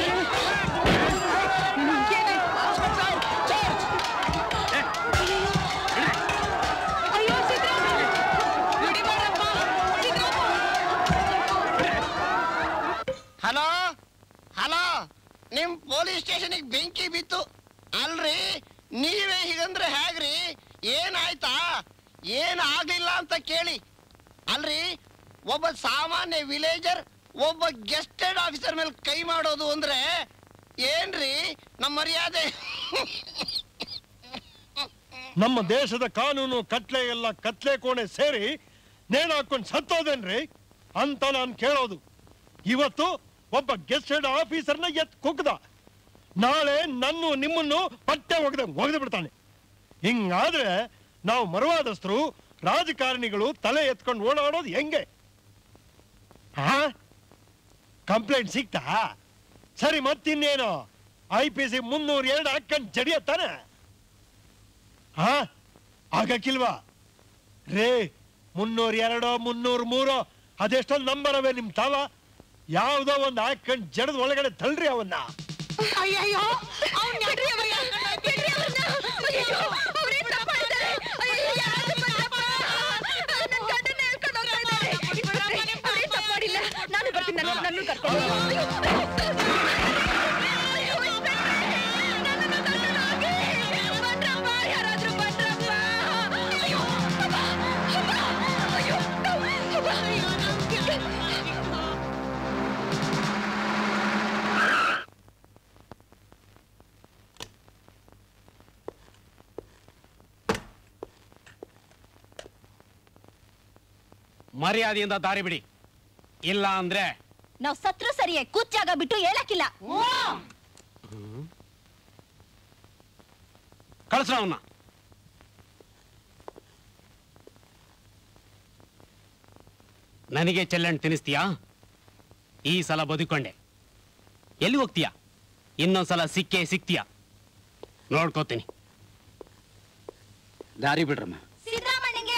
ಅಯ್ಯೋ, ಸಿದ್ರಾಮ. ಬಿಡಿ ಮಾಡಪ್ಪ. ಸಿದ್ರಾಮ. ಹಲೋ ಹಲೋ ನಿಮ್ ಪೊಲೀಸ್ ಸ್ಟೇಷನಿಗೆ ಬೆಂಕಿ ಬಿತ್ತು ಅಲ್ರಿ ನೀವೇ ಹೀಗಂದ್ರೆ ಹೇಗ್ರಿ ಏನಾಯ್ತಾ ಏನ್ ಆಗ್ಲಿಲ್ಲ ಅಂತ ಕೇಳಿ ಅಲ್ರಿ ಒಬ್ಬ ಸಾಮಾನ್ಯ ವಿಲೇಜರ್ ಒಬ್ಬ ಗೆಸ್ಟೆಡ್ ಆಫೀಸರ್ ಮೇಲೆ ಕೈ ಮಾಡೋದು ಅಂದ್ರೆ ಏನ್ರಿ ನಮ್ಮ ಮರ್ಯಾದೆ ನಮ್ಮ ದೇಶದ ಕಾನೂನು ಕತ್ಲೆ ಎಲ್ಲ ಕತ್ಲೆ ಕೋಣೆ ಸೇರಿ ನೇಣು ಹಾಕೊಂಡು ಸತ್ತೋದೇನ್ರಿ ಅಂತ ನಾನು ಕೇಳೋದು ಇವತ್ತು ಒಬ್ಬ ಗೆಸ್ಟೆಡ್ ಆಫೀಸರ್ನ ಎತ್ ಕುಗ್ದ ನಾಳೆ ನನ್ನ ನಿಮ್ಮನ್ನು ಪಟ್ಟೆ ಒಗೆದ ಒಗೆದು ಬಿಡ್ತಾನೆ ಹಿಂಗಾದ್ರೆ ನಾವು ಮರುವಾದಸ್ತರು ರಾಜಕಾರಣಿಗಳು ತಲೆ ಎತ್ಕೊಂಡು ಓಡಾಡೋದು ಹೆಂಗೆ ಹಾ ಕಂಪ್ಲೇಂಟ್ ಸಿಕ್ತಾ ಸರಿ ಮತ್ತಿನ್ನೇನು ಐ ಪಿ ಸಿ ಮುನ್ನೂರ ಎರಡು ಹಾಕೊಂಡು ಜಡಿಯತ್ತಾನೆ ಹಾ ಆಗಕ್ಕಿಲ್ವಾ ರೇ ಮುನ್ನೂರ ಎರಡೋ ಮುನ್ನೂರ ಮೂರೋ ಅದೆಷ್ಟೊಂದು ನಂಬರ್ ಅವೆ ನಿಮ್ ತಾವ ಯಾವ್ದೋ ಒಂದು ಹಾಕೊಂಡ್ ಜಡದ ಒಳಗಡೆ ತಳ್ರಿ ಅವನ್ನ ಅಯ್ಯಯ್ಯೋ ಅವ್ನ್ ಯಾಕ್ರಿ ಅವ್ರಿಗೆ ಹಾಕೊಂಡ್ ಬಿಡ್ರಿ ಅವ್ರನ್ನ. ಅಯ್ಯೋ, ಅವ್ರೇ ತಪ್ಪ್ ಮಾಡಿದ್ದಾರೆ. ಅಯ್ಯೋ, ಯಾರು ತಪ್ಪಪ್ಪ? ನನ್ ಗಂಡನ್ನ ಎಳ್ಕೊಂಡ್ ಹೋಗ್ತಾ ಇದ್ದಾರೆ. ಅವ್ರೇನ್ ತಪ್ಪು ಮಾಡಿಲ್ಲ ನಾನು ಬರ್ತೀನಿ ನನ್ನ ನನ್ನ ಕರ್ಕೊಂಡು ಹೋಗಿ. ಅಯ್ಯೋ, ನನ್ನನ್ನ ಕರ್ಕೊಂಡು ಹೋಗಿ. ಬನ್ರಪ್ಪ, ಯಾರಾದ್ರೂ ಬನ್ರಪ್ಪ. ಅಯ್ಯೋ, ಅಬ್ಬಾ, ಅಬ್ಬಾ, ಅಯ್ಯೋ, ಅಬ್ಬಾ. ಮರ್ಯಾದೆಯಿಂದ ದಾರಿ ಬಿಡಿ ಇಲ್ಲ ಅಂದ್ರೆ ನಾವ್ ಸತ್ರು ಸರಿಯೇ ಕೂಚಾಗ ಬಿಟ್ಟು ಹೇಳಕ್ಕಿಲ್ಲ ಕಳಿಸ್ರ ಅವನ್ನ ನನಗೆ ಚೆಲ್ಲಣ್ಣು ತಿನ್ನಿಸ್ತೀಯಾ ಈ ಸಲ ಬದುಕೊಂಡೆ ಎಲ್ಲಿ ಹೋಗ್ತೀಯಾ ಇನ್ನೊಂದ್ಸಲ ಸಿಕ್ಕೇ ಸಿಕ್ತೀಯಾ ನೋಡ್ಕೋತೀನಿ ದಾರಿ ಬಿಡ್ರಮ್ಮ ಸಿದ್ದರಾಮಣ್ಣಗೆ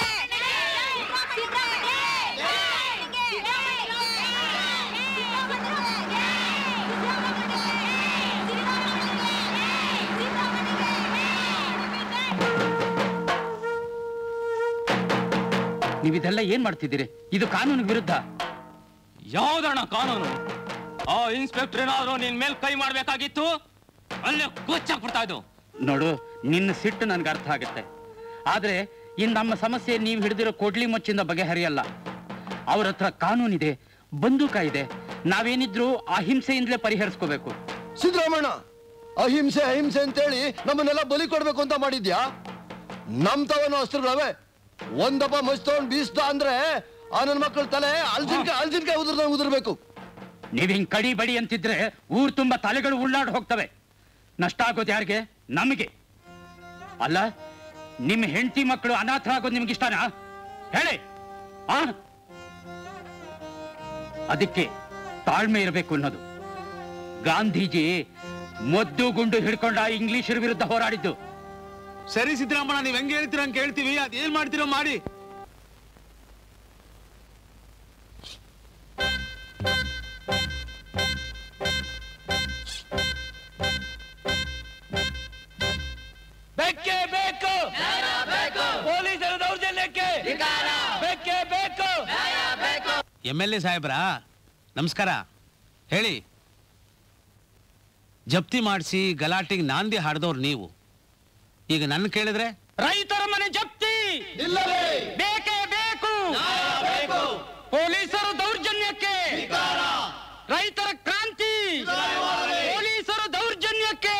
ನೀವಿದೆಲ್ಲ ಏನ್ ಮಾಡ್ತಿದ್ದೀರಿ ಇದು ಕಾನೂನು ವಿರುದ್ಧ ಯಾವ್ದಣ್ಣ ಕಾನೂನು ಆ ಇನ್ಸ್ಪೆಕ್ಟರ್ ಏನಾದ್ರು ನಿನ್ ಮೇಲ್ ಕೈ ಮಾಡ್ಬೇಕಾಗಿತ್ತು ಅಲ್ಲೇ ಕೊಚ್ಚಾಕ್ಬಿಡ್ತಾ ಇದ್ದು ನೋಡು ನಿನ್ನ ಸಿಟ್ಟು ನನ್ಗೆ ಅರ್ಥ ಆಗುತ್ತೆ ಆದ್ರೆ ಇನ್ ನಮ್ಮ ಸಮಸ್ಯೆ ನೀವು ಹಿಡಿದಿರೋ ಕೊಡ್ಲಿ ಮುಚ್ಚಿಂದ ಬಗೆಹರಿಯಲ್ಲ ಅವ್ರ ಹತ್ರ ಕಾನೂನಿದೆ ಬಂದೂಕ ಇದೆ ನಾವೇನಿದ್ರು ಅಹಿಂಸೆಯಿಂದಲೇ ಪರಿಹರಿಸ್ಕೋಬೇಕು ಸಿದ್ದರಾಮಣ್ಣ ಅಹಿಂಸೆ ಅಹಿಂಸೆ ಅಂತೇಳಿ ನಮ್ಮನ್ನೆಲ್ಲ ಬಲಿ ಕೊಡ್ಬೇಕು ಅಂತ ಮಾಡಿದ್ಯಾ ನಮ್ ತವನು ಅಸ್ತ್ರಗಳವೆ ಒಂದಪ್ಪ ಮಸ್ತವನ್ ಬೀಸ್ದ ಅಂದ್ರೆ ಆ ನನ್ನ ಮಕ್ಕಳ ತಲೆ ಅಲ್ಜಿನ್ಕಾಯಿ ಅಲ್ಜಿನ್ಕಾಯಿ ಉದುರ್ದ ಉದುರ್ಬೇಕು ನೀವ್ ಹಿಂಗ್ ಕಡಿ ಬಡಿ ಅಂತಿದ್ರೆ ಊರ್ ತುಂಬಾ ತಲೆಗಳು ಉಳ್ಳಾಡ್ ಹೋಗ್ತವೆ ನಷ್ಟ ಆಗೋದು ಯಾರಿಗೆ ನಮಗೆ ಅಲ್ಲ ನಿಮ್ ಹೆಂಡತಿ ಮಕ್ಕಳು ಅನಾಥರಾಗೋದು ನಿಮ್ಗೆ ಇಷ್ಟನಾ ಹೇಳಿ ಆ ಅದಕ್ಕೆ ತಾಳ್ಮೆ ಇರಬೇಕು ಅನ್ನೋದು ಗಾಂಧೀಜಿ ಮದ್ದು ಗುಂಡು ಹಿಡ್ಕೊಂಡ ಇಂಗ್ಲಿಷರ ವಿರುದ್ಧ ಹೋರಾಡಿದ್ದು ಸರಿ ಸಿದ್ದರಾಮಣ್ಣ ನೀವ್ ಹೆಂಗ್ ಹೇಳ್ತೀರ ಹಂಗ್ ಕೇಳ್ತೀವಿ ಅದೇನ್ ಮಾಡ್ತೀರೋ ಮಾಡಿ ಬೆಕ್ಕೆ ಬೇಕು ಪೊಲೀಸರ ದೌರ್ಜನ್ಯಕ್ಕೆ ಬೆಕ್ಕೆ ಬೇಕು ಎಮ್ ಎಲ್ ಎ ಸಾಹೇಬ್ರಾ ನಮಸ್ಕಾರ ಹೇಳಿ ಜಪ್ತಿ ಮಾಡಿಸಿ ಗಲಾಟೆಗೆ ನಾಂದಿ ಹಾಡ್ದವ್ರು ನೀವು ಈಗ ನನ್ನ ಕೇಳಿದ್ರೆ ರೈತರ ಮನೆ ಜಪ್ತಿ ಬೇಕೇ ಬೇಕು ಪೊಲೀಸರು ದೌರ್ಜನ್ಯಕ್ಕೆ ರೈತರ ಕ್ರಾಂತಿ ಪೊಲೀಸರು ದೌರ್ಜನ್ಯಕ್ಕೆ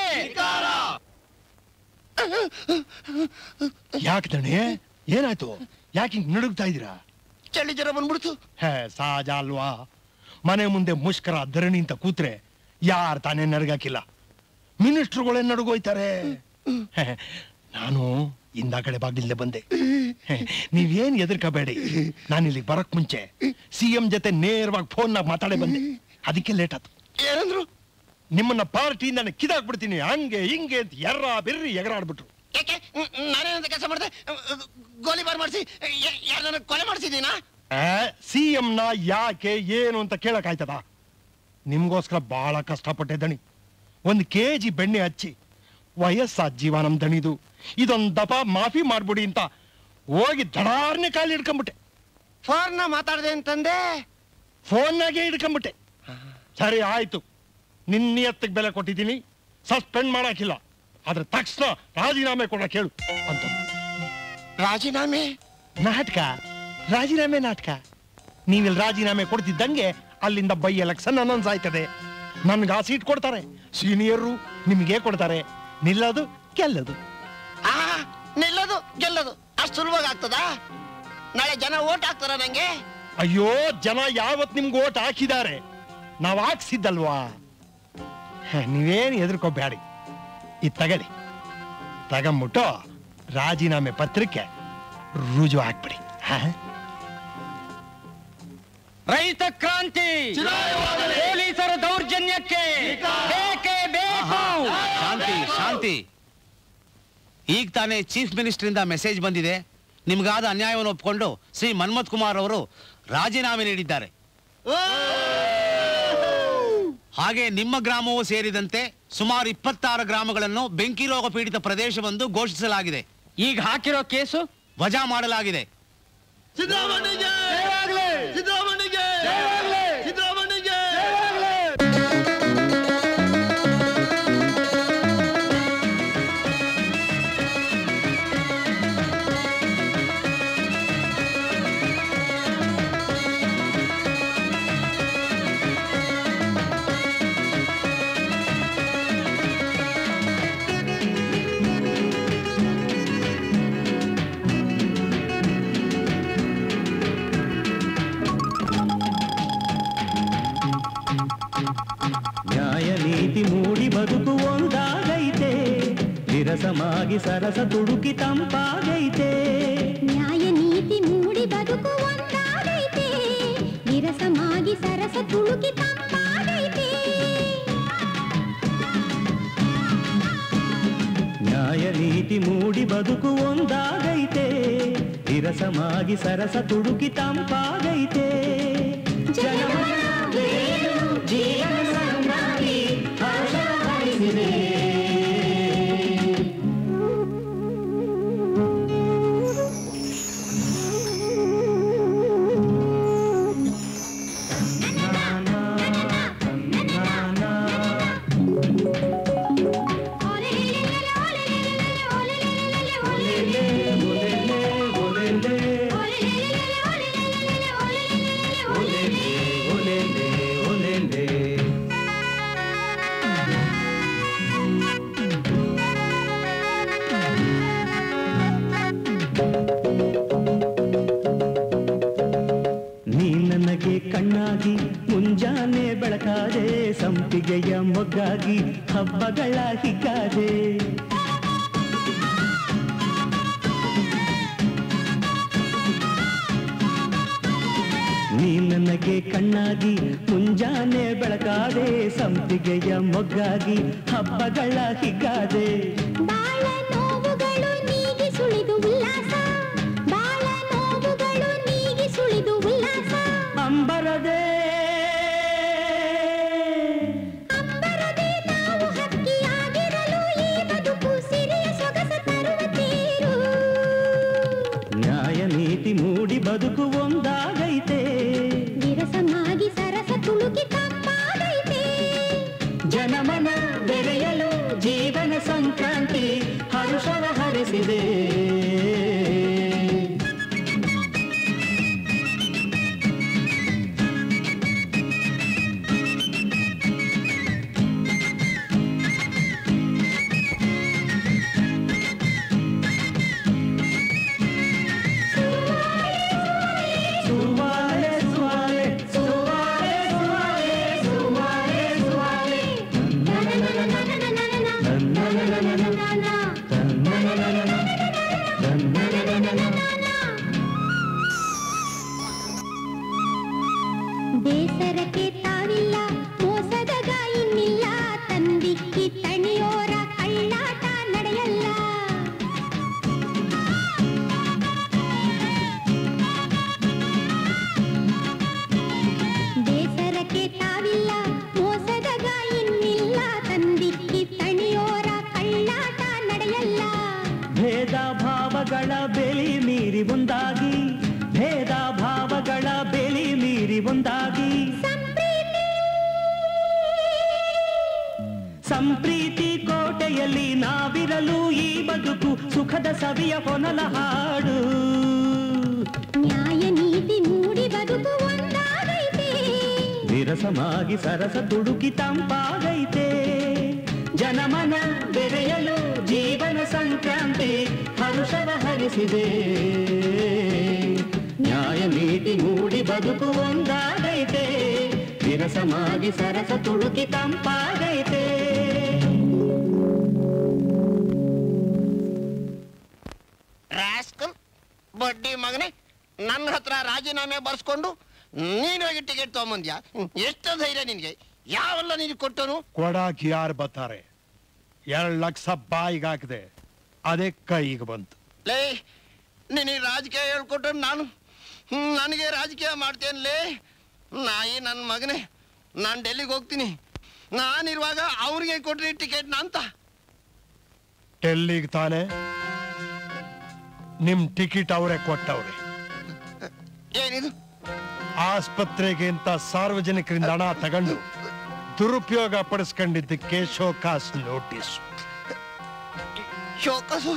ಯಾಕೆ ದಣಿ ಏನಾಯ್ತು ಯಾಕೆ ಹಿಂಗ್ ನಡುಗ್ತಾ ಇದೀರಾ ಚಳಿ ಜ್ವರ ಬಂದ್ಬಿಡ್ತು ಹೇ ಸಹಜ ಅಲ್ವಾ ಮನೆ ಮುಂದೆ ಮುಷ್ಕರ ಧರಣಿ ಅಂತ ಕೂತ್ರೆ ಯಾರ್ ತಾನೇ ನಡ್ಗಾಕಿಲ್ಲ ಮಿನಿಸ್ಟ್ರುಗಳೇ ನಡುಗೋಯ್ತಾರೆ ಹೇ, ನಾನು ಇಂದ ಕಡೆ ಬಾಗಿಲ್ದೆ ಬಂದೆ ಹೇ, ನೀವೇನ್ ಎದುರ್ಕಬೇಡಿ ನಾನು ಇಲ್ಲಿಗೆ ಬರಕ್ ಮುಂಚೆ ಸಿ ಎಂ ಜೊತೆ ನೇರವಾಗಿ ಫೋನ್ನಾಗ ಮಾತಾಡೇ ಬಂದೆ ಅದಕ್ಕೆ ಲೇಟ್ ಆಯ್ತು ಏನಂದ್ರು ನಿಮ್ಮನ್ನ ಪಾರ್ಟಿಯಿಂದ ನಾನು ಕಿದಾಕ್ಬಿಡ್ತೀನಿ ಹಂಗೆ ಹಿಂಗೆ ಅಂತ ಎರ್ರ ಬೆರ್ರಿ ಎಗರಾಡ್ಬಿಟ್ರು ಯಾಕೆ ಮ್, ನಾನೇನಂತ ಕೆಲಸ ಮಾಡಿದೆ ಗೋಲಿಬಾರ್ ಮಾಡಿಸಿ ಯಾರನ್ನ ಕೊಲೆ ಮಾಡಿಸಿದ್ದೀನಾ ಸಿ ನ ಯಾಕೆ ಏನು ಅಂತ ಕೇಳಕ್ ಆಯ್ತದ ನಿಮ್ಗೋಸ್ಕರ ಬಹಳ ಕಷ್ಟಪಟ್ಟೆ ದಣಿ ಒಂದು ಕೆ ಜಿ ಬೆಣ್ಣೆ ಹಚ್ಚಿ ವಯಸ್ಸಾದ ಜೀವ ನಮ್ ದಣಿದು ಇದೊಂದ್ ದಪ ಮಾಫಿ ಮಾಡ್ಬಿಡಿ ಅಂತ ಹೋಗಿ ದಡಾರ್ನೆ ಕಾಲಿ ಹಿಡ್ಕೊಂಬಿಟ್ಟೆ ಫೋನ್ನ ಮಾತಾಡ್ದೆ ಅಂತಂದೆ ಫೋನ್ನಾಗೆ ಹಿಡ್ಕೊಂಬಿಟ್ಟೆ ಸರಿ ಆಯ್ತು ನಿನ್ನಿಯತ್ತಿಗೆ ಬೆಲೆ ಕೊಟ್ಟಿದ್ದೀನಿ ಸಸ್ಪೆಂಡ್ ಮಾಡಾಕಿಲ್ಲ ಆದ್ರೆ ತಕ್ಷಣ ರಾಜೀನಾಮೆ ಕೊಡಕ್ ಹೇಳು ಅಂತ ರಾಜೀನಾಮೆ ನಾಟಕ ರಾಜೀನಾಮೆ ನಾಟಕ ನೀವಿಲ್ಲಿ ರಾಜೀನಾಮೆ ಕೊಡ್ತಿದ್ದಂಗೆ ಅಲ್ಲಿಂದ ಬೈ ಎಲೆಕ್ಷನ್ ಅನೌನ್ಸ್ ಆಯ್ತದೆ ನನ್ಗೆ ಆ ಸೀಟ್ ಕೊಡ್ತಾರೆ ಸೀನಿಯರು ನಿಮಗೆ ಕೊಡ್ತಾರೆ ನಿಲ್ಲೋದು ಗೆಲ್ಲೋದು ಆ ನಿಲ್ಲೋದು ಗೆಲ್ಲೋದು ಅಷ್ಟು ಸುಲಭವಾಗಿ ಆಗ್ತದಾ ನಾಳೆ ಜನ ಓಟ್ ಹಾಕ್ತಾರ ನಂಗೆ ಅಯ್ಯೋ ಜನ ಯಾವತ್ ನಿಮ್ಗೆ ಓಟ್ ಹಾಕಿದ್ದಾರೆ ನಾವ್ ಹಾಕ್ಸಿದ್ದಲ್ವಾ ಹ, ನೀವೇನು ಹೆದರ್ಕೋಬೇಡಿ ಇದು ತಗಡಿ ತಗೊಂಬಿಟ್ಟು ರಾಜೀನಾಮೆ ಪತ್ರಕ್ಕೆ ರುಜು ಹಾಕ್ಬಿಡಿ ಹಾ ರೈತ ಕ್ರಾಂತಿ ಪೊಲೀಸರ ದೌರ್ಜನ್ಯಕ್ಕೆ ಬೇಕೇ ಬೇಕು ಶಾಂತಿ ಶಾಂತಿ ಈಗ ತಾನೇ ಚೀಫ್ ಮಿನಿಸ್ಟರ್ ಇಂದ ಮೆಸೇಜ್ ಬಂದಿದೆ ನಿಮ್ಗಾದ ಅನ್ಯಾಯವನ್ನು ಒಪ್ಪಿಕೊಂಡು ಶ್ರೀ ಮನ್ಮಥ್ ಕುಮಾರ್ ಅವರು ರಾಜೀನಾಮೆ ನೀಡಿದ್ದಾರೆ ಹಾಗೆ ನಿಮ್ಮ ಗ್ರಾಮವೂ ಸೇರಿದಂತೆ ಸುಮಾರು ಇಪ್ಪತ್ತಾರು ಗ್ರಾಮಗಳನ್ನು ಬೆಂಕಿ ರೋಗ ಪೀಡಿತ ಪ್ರದೇಶವೆಂದು ಘೋಷಿಸಲಾಗಿದೆ ಈಗ ಹಾಕಿರೋ ಕೇಸು ವಜಾ ಮಾಡಲಾಗಿದೆ ಸಿದ್ದರಾಮಯ್ಯಗೆ ಸಿದ್ದರಾಮಯ್ಯಗೆ ಸಿದ್ದರಾಮಯ್ಯಗೆ ನ್ಯಾಯ ನೀತಿ ಮೂಡಿ ಬದುಕು ಒಂದಾಗೈತೆ ವಿರಸಮಾಗಿ ಸರಸ ತುಡುಕಿ ತಂಪಾಗೈತೆ ನ್ಯಾಯ ನೀತಿ ಮೂಡಿ ಬದುಕು ಒಂದಾಗೈತೆ ವಿರಸಮಾಗಿ ಸರಸ ತುಳುಕಿ ತಂಪಾಗೈತೆ ನ್ಯಾಯ ನೀತಿ ಮೂಡಿ ಬದುಕು ಒಂದಾಗೈತೆ ವಿರಸಮಾಗಿ ಸರಸ ತುಡುಕಿ ತಂಪಾಗೈತೆ ಜನಮನ ಬೇರು ಜೀವನ ಸಂಗಾತಿ ಹರ್ಷ ಹರಿಸಿದೆ ನೀ ನನಗೆ ಕಣ್ಣಾಗಿ ಮುಂಜಾನೆ ಬೆಳಕಾದೆ ಸಂಪಿಗೆಯ ಮೊಗ್ಗಾಗಿ ಹಬ್ಬಗಳ ಹಿಗ್ಗಾದೆ ನೀ ನನಗೆ ಕಣ್ಣಾಗಿ ಮುಂಜಾನೆ ಬೆಳಕಾದೆ ಸಂಪಿಗೆಯ ಮೊಗ್ಗಾಗಿ ಹಬ್ಬಗಳ ಹಿಗ್ಗಾದೆ ಬಾಳ ನೋವುಗಳು ನೀಗಿ ಸುಳಿದು ಉಲ್ಲಾಸ ಬಾಳ ನೋವುಗಳು ನೀಗಿ ಸುಳಿದು ಉಲ್ಲಾಸ ಅಂಬರದೆ ಅಂಬರದೆ ನಾವು ಹಕ್ಕಿಯಾಗಿರಲು ಈ ಬದುಕು ಸಿರಿಯ ಸೊಗಸ ತರುವ ತೇರು ನ್ಯಾಯ ನೀತಿ ಮೂಡಿ ಬದುಕು ಒಂದಾಗೈತೆ ವಿರಸಮಾಗಿ ಸರಸ ತುಳುಕಿ ತಂಪಾಗೈತೆ ಜನಮನ ಬೆರೆಯಲು ಜೀವನ ಸಂಕ್ರಾಂತಿ ಹರುಷವ ಹರಿಸಿದೆ ಸುವಾಲೆ ಬೇಸರಕ್ಕೆ ತಾವಿಲ್ಲ ಮೋಸದಗ ಇನ್ನಿಲ್ಲ ತಂದಿಕ್ಕಿ ತಣಿಯೋರ ಕಳ್ಳಾಟ ನಡೆಯಲ್ಲ ಬೇಸರಕ್ಕೆ ತಾವಿಲ್ಲ ಮೋಸದಗ ಇನ್ನಿಲ್ಲ ತಂದಿಕ್ಕಿ ತಣಿಯೋರ ಕಳ್ಳಾಟ ನಡೆಯಲ್ಲ ಭೇದ ಭಾವಗಳ ಬೆಲಿ ಮೀರಿ ಒಂದಾಗಿ ಭೇದ ಭಾವಗಳ ಬೆಲಿ ಮೀರಿ ಒಂದಾಗಿ ಸಂಪ್ರೀತಿ ಕೋಟೆಯಲ್ಲಿ ನಾವಿರಲು ಈ ಬದುಕು ಸುಖದ ಸವಿಯ ಹೊನಲ ಹಾಡು ನ್ಯಾಯ ನೀತಿ ಮೂಡಿ ಬದುಕು ಒಂದಾಗೈತೆ ವಿರಸಮಾಗಿ ಸರಸ ತುಡುಕಿ ತಂಪಾಗೈತೆ ಜನಮನ ಬೆರೆಯಲು ಜೀವನ ಸಂಕ್ರಾಂತಿ ಹರುಷವ ಹರಿಸಿದೆ ನ್ಯಾಯ ನೀತಿ ಮೂಡಿ ಬದುಕು ಒಂದಾಗೈತೆ ವಿರಸಮಾಗಿ ಸರಸ ತುಡುಕಿ ತಂಪಾಗೈತೆ ರಾಸ್ಕಲ್ ಬಡ್ಡಿ ಮಗನೇ ನನ್ನ ಹತ್ರ ರಾಜೀನಾಮೆ ಬರ್ಸ್ಕೊಂಡು ನೀನ್ ಹೋಗಿ ಟಿಕೆಟ್ ತಗೊಂಬಂದ್ಯಾ ಎಷ್ಟು ಧೈರ್ಯ ನಿನ್ಗೆ ಯಾವೆಲ್ಲ ನಿನಗೆ ಕೊಟ್ಟನು ಕೊಡಾಕ್ ಯಾರು ಬರ್ತಾರೆ ಎರಡು ಲಕ್ಷ ಬಾಯಿಗೆ ಹಾಕಿದೆ ಅದೇ ಕೈಗೆ ಬಂತು ಲೇ ನಿನಗೆ ರಾಜಕೀಯ ಹೇಳ್ಕೊಟ್ರೆ ನಾನು ಹ್ಮ್, ನನಗೆ ರಾಜಕೀಯ ಮಾಡ್ತೇನ್ಲೇ ನಾಯಿ ನನ್ನ ಮಗನೇ ನಾನು ಡೆಲ್ಲಿಗೆ ಹೋಗ್ತೀನಿ ನಾನಿರುವಾಗ ಅವ್ರಿಗೆ ಕೊಟ್ರಿ ಟಿಕೆಟ್ನ ಅಂತ ಡೆಲ್ಲಿಗೆ ತಾನೆ ನಿಮ್ ಟಿಕೆಟ್ ಅವರೇ ಕೊಟ್ಟವ್ರೆ ಏನಿದು ಆಸ್ಪತ್ರೆಗೆ ಅಂತ ಸಾರ್ವಜನಿಕರಿಂದ ಹಣ ತಗೊಂಡು ದುರುಪಯೋಗ ಪಡಿಸ್ಕೊಂಡಿದ್ದಕ್ಕೆ ಶೋಕಾಸ್ ನೋಟಿಸ್ ಶೋಕಸು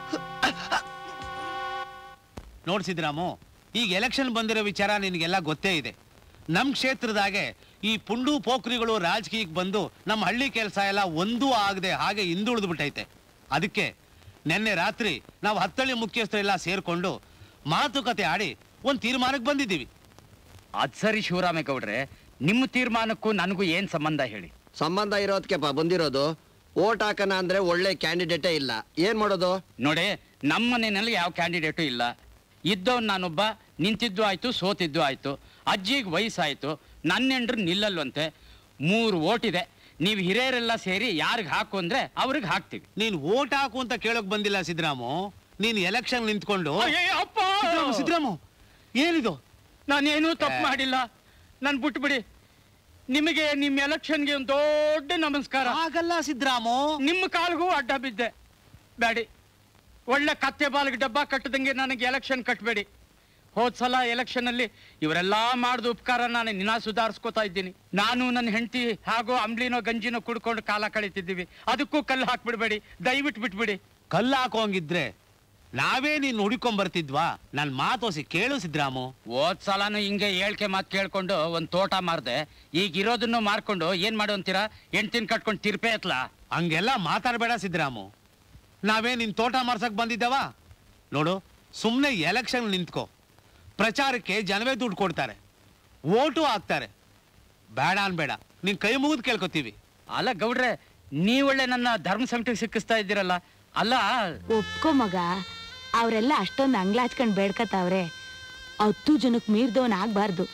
ನೋಡ್ ಸಿದ್ದರಾಮು ಈಗ ಎಲೆಕ್ಷನ್ ಬಂದಿರೋ ವಿಚಾರ ನಿನಗೆಲ್ಲ ಗೊತ್ತೇ ಇದೆ ನಮ್ಮ ಕ್ಷೇತ್ರದಾಗೆ ಈ ಪುಂಡು ಪೋಖ್ರಿಗಳು ರಾಜಕೀಯಕ್ಕೆ ಬಂದು ನಮ್ಮ ಹಳ್ಳಿ ಕೆಲಸ ಎಲ್ಲ ಒಂದೂ ಆಗದೆ ಹಾಗೆ ಹಿಂದುಳಿದು ಬಿಟ್ಟೈತೆ ಅದಕ್ಕೆ ನಿನ್ನೆ ರಾತ್ರಿ ನಾವು ಹತ್ತಳ್ಳಿ ಮುಖ್ಯಸ್ಥರೆಲ್ಲ ಸೇರ್ಕೊಂಡು ಮಾತುಕತೆ ಆಡಿ ಒಂದು ತೀರ್ಮಾನಕ್ಕೆ ಬಂದಿದ್ದೀವಿ ಅದ್ ಸರಿ ಶಿವರಾಮೇಗೌಡ್ರೆ ನಿಮ್ಮ ತೀರ್ಮಾನಕ್ಕೂ ನನಗೂ ಏನ್ ಸಂಬಂಧ ಹೇಳಿ ಸಂಬಂಧ ಇರೋದಕ್ಕೆ ಬಂದಿರೋದು ಓಟ್ ಹಾಕನ ಅಂದ್ರೆ ಒಳ್ಳೆ ಕ್ಯಾಂಡಿಡೇಟೇ ಇಲ್ಲ ಏನ್ ಮಾಡೋದು ನೋಡಿ ನಮ್ಮ ಮನೆಯಲ್ಲಿ ಯಾವ ಕ್ಯಾಂಡಿಡೇಟು ಇಲ್ಲ ಇದ್ದವನ್ ನಾನೊಬ್ಬ ನಿಂತಿದ್ದು ಆಯ್ತು ಸೋತಿದ್ದು ಆಯ್ತು ಅಜ್ಜಿಗೆ ವಯಸ್ಸಾಯ್ತು ನನ್ನ ಹೆಂಡ್ರು ನಿಲ್ಲಲ್ವಂತೆ ಮೂರು ಓಟ್ ಇದೆ ನೀವು ಹಿರಿಯರೆಲ್ಲ ಸೇರಿ ಯಾರಿಗೆ ಹಾಕು ಅಂದ್ರೆ ಅವ್ರಿಗೆ ಹಾಕ್ತೀವಿ ನೀನು ಓಟ್ ಹಾಕು ಅಂತ ಕೇಳೋಕ್ ಬಂದಿಲ್ಲ ಸಿದ್ದರಾಮು ನೀನು ಎಲೆಕ್ಷನ್ ನಿಂತ್ಕೊಂಡು ಅಯ್ಯಯ್ಯಪ್ಪ! ಸಿದ್ದರಾಮು, ಸಿದ್ದರಾಮು ಏನಿದು ನಾನೇನೂ ತಪ್ಪು ಮಾಡಿಲ್ಲ ನನ್ ಬಿಟ್ಬಿಡಿ ನಿಮಗೆ ನಿಮ್ಮ ಎಲೆಕ್ಷನ್ಗೆ ಒಂದು ದೊಡ್ಡ ನಮಸ್ಕಾರ ಆಗಲ್ಲ ಸಿದ್ದರಾಮು ನಿಮ್ಮ ಕಾಲ್ಗೂ ಅಡ್ಡ ಬಿದ್ದೆ ಬೇಡಿ ಒಳ್ಳೆ ಕತ್ತೆ ಬಾಲ್ಗೆ ಡಬ್ಬ ಕಟ್ಟದಂಗೆ ನನಗೆ ಎಲೆಕ್ಷನ್ ಕಟ್ಟಬೇಡಿ ಹೋದ್ ಸಲ ಎಲೆಕ್ಷನ್ ಅಲ್ಲಿ ಇವರೆಲ್ಲಾ ಮಾಡಿದ ಉಪಕಾರ ನಾನು ನಿನ್ನ ಸುಧಾರಿಸ್ಕೋತಾ ಇದ್ದೀನಿ ನಾನು ನನ್ನ ಹೆಂಡತಿ ಹಾಗೂ ಅಂಬ್ಲಿನೋ ಗಂಜಿನೋ ಕುಡ್ಕೊಂಡು ಕಾಲ ಕಳೀತಿದ್ದೀವಿ ಅದಕ್ಕೂ ಕಲ್ಲು ಹಾಕ್ಬಿಡ್ಬೇಡಿ ದಯವಿಟ್ಟು ಬಿಟ್ಬಿಡಿ ಕಲ್ಲು ಹಾಕೋಂಗಿದ್ರೆ ನಾವೇ ನೀನು ಹುಡುಕೊಂಡ್ ಬರ್ತಿದ್ವಾ ನನ್ ಮಾತೋಸಿ ಕೇಳು ಸಿದ್ದರಾಮು ಹೋದ್ ಸಲನು ಹಿಂಗೆ ಹೇಳ್ಕೆ ಮಾತು ಕೇಳ್ಕೊಂಡು ಒಂದ್ ತೋಟ ಮಾರ್ದೆ ಈಗ ಇರೋದನ್ನು ಮಾರ್ಕೊಂಡು ಏನ್ ಮಾಡು ಅಂತೀರಾ ಹೆಂಡ್ತಿನ ಕಟ್ಕೊಂಡು ತಿರ್ಪೆ ಎತ್ಲಾ ಹಂಗೆಲ್ಲ ಮಾತಾಡ್ಬೇಡ ಸಿದ್ದರಾಮು ನಾವೇ ನಿನ್ ತೋಟ ಮಾರ್ಸಕ್ ಬಂದಿದ್ದಾವ ನೋಡು ಸುಮ್ಮನೆ ಎಲೆಕ್ಷನ್ ನಿಂತ್ಕೋ ಪ್ರಚಾರಕ್ಕೆ ಜನವೇ ದುಡ್ಡು ಕೊಡ್ತಾರೆ ಓಟು ಹಾಕ್ತಾರೆ ಬೇಡ ಅನ್ಬೇಡ ನಿನ್ ಕೈ ಮುಗಿದು ಕೇಳ್ಕೊತೀವಿ ಅಲ್ಲ ಗೌಡ್ರೆ ನೀವೊಳ್ಳೆ ನನ್ನ ಧರ್ಮ ಸಂಕಟಕ್ಕೆ ಸಿಕ್ಕಿಸ್ತಾ ಇದ್ದೀರಲ್ಲ ಅಲ್ಲ ಒಪ್ಕೋ ಮಗ ಅವರೆಲ್ಲ ಅಷ್ಟೊಂದು ಅಂಗ್ಲಾಚ್ಕೊಂಡ್ ಬೇಡ್ಕತಾವ್ರೆ ಹತ್ತು ಜನಕ್ಕೆ ಮೀರ್ದವನ್ ಆಗ್ಬಾರ್ದು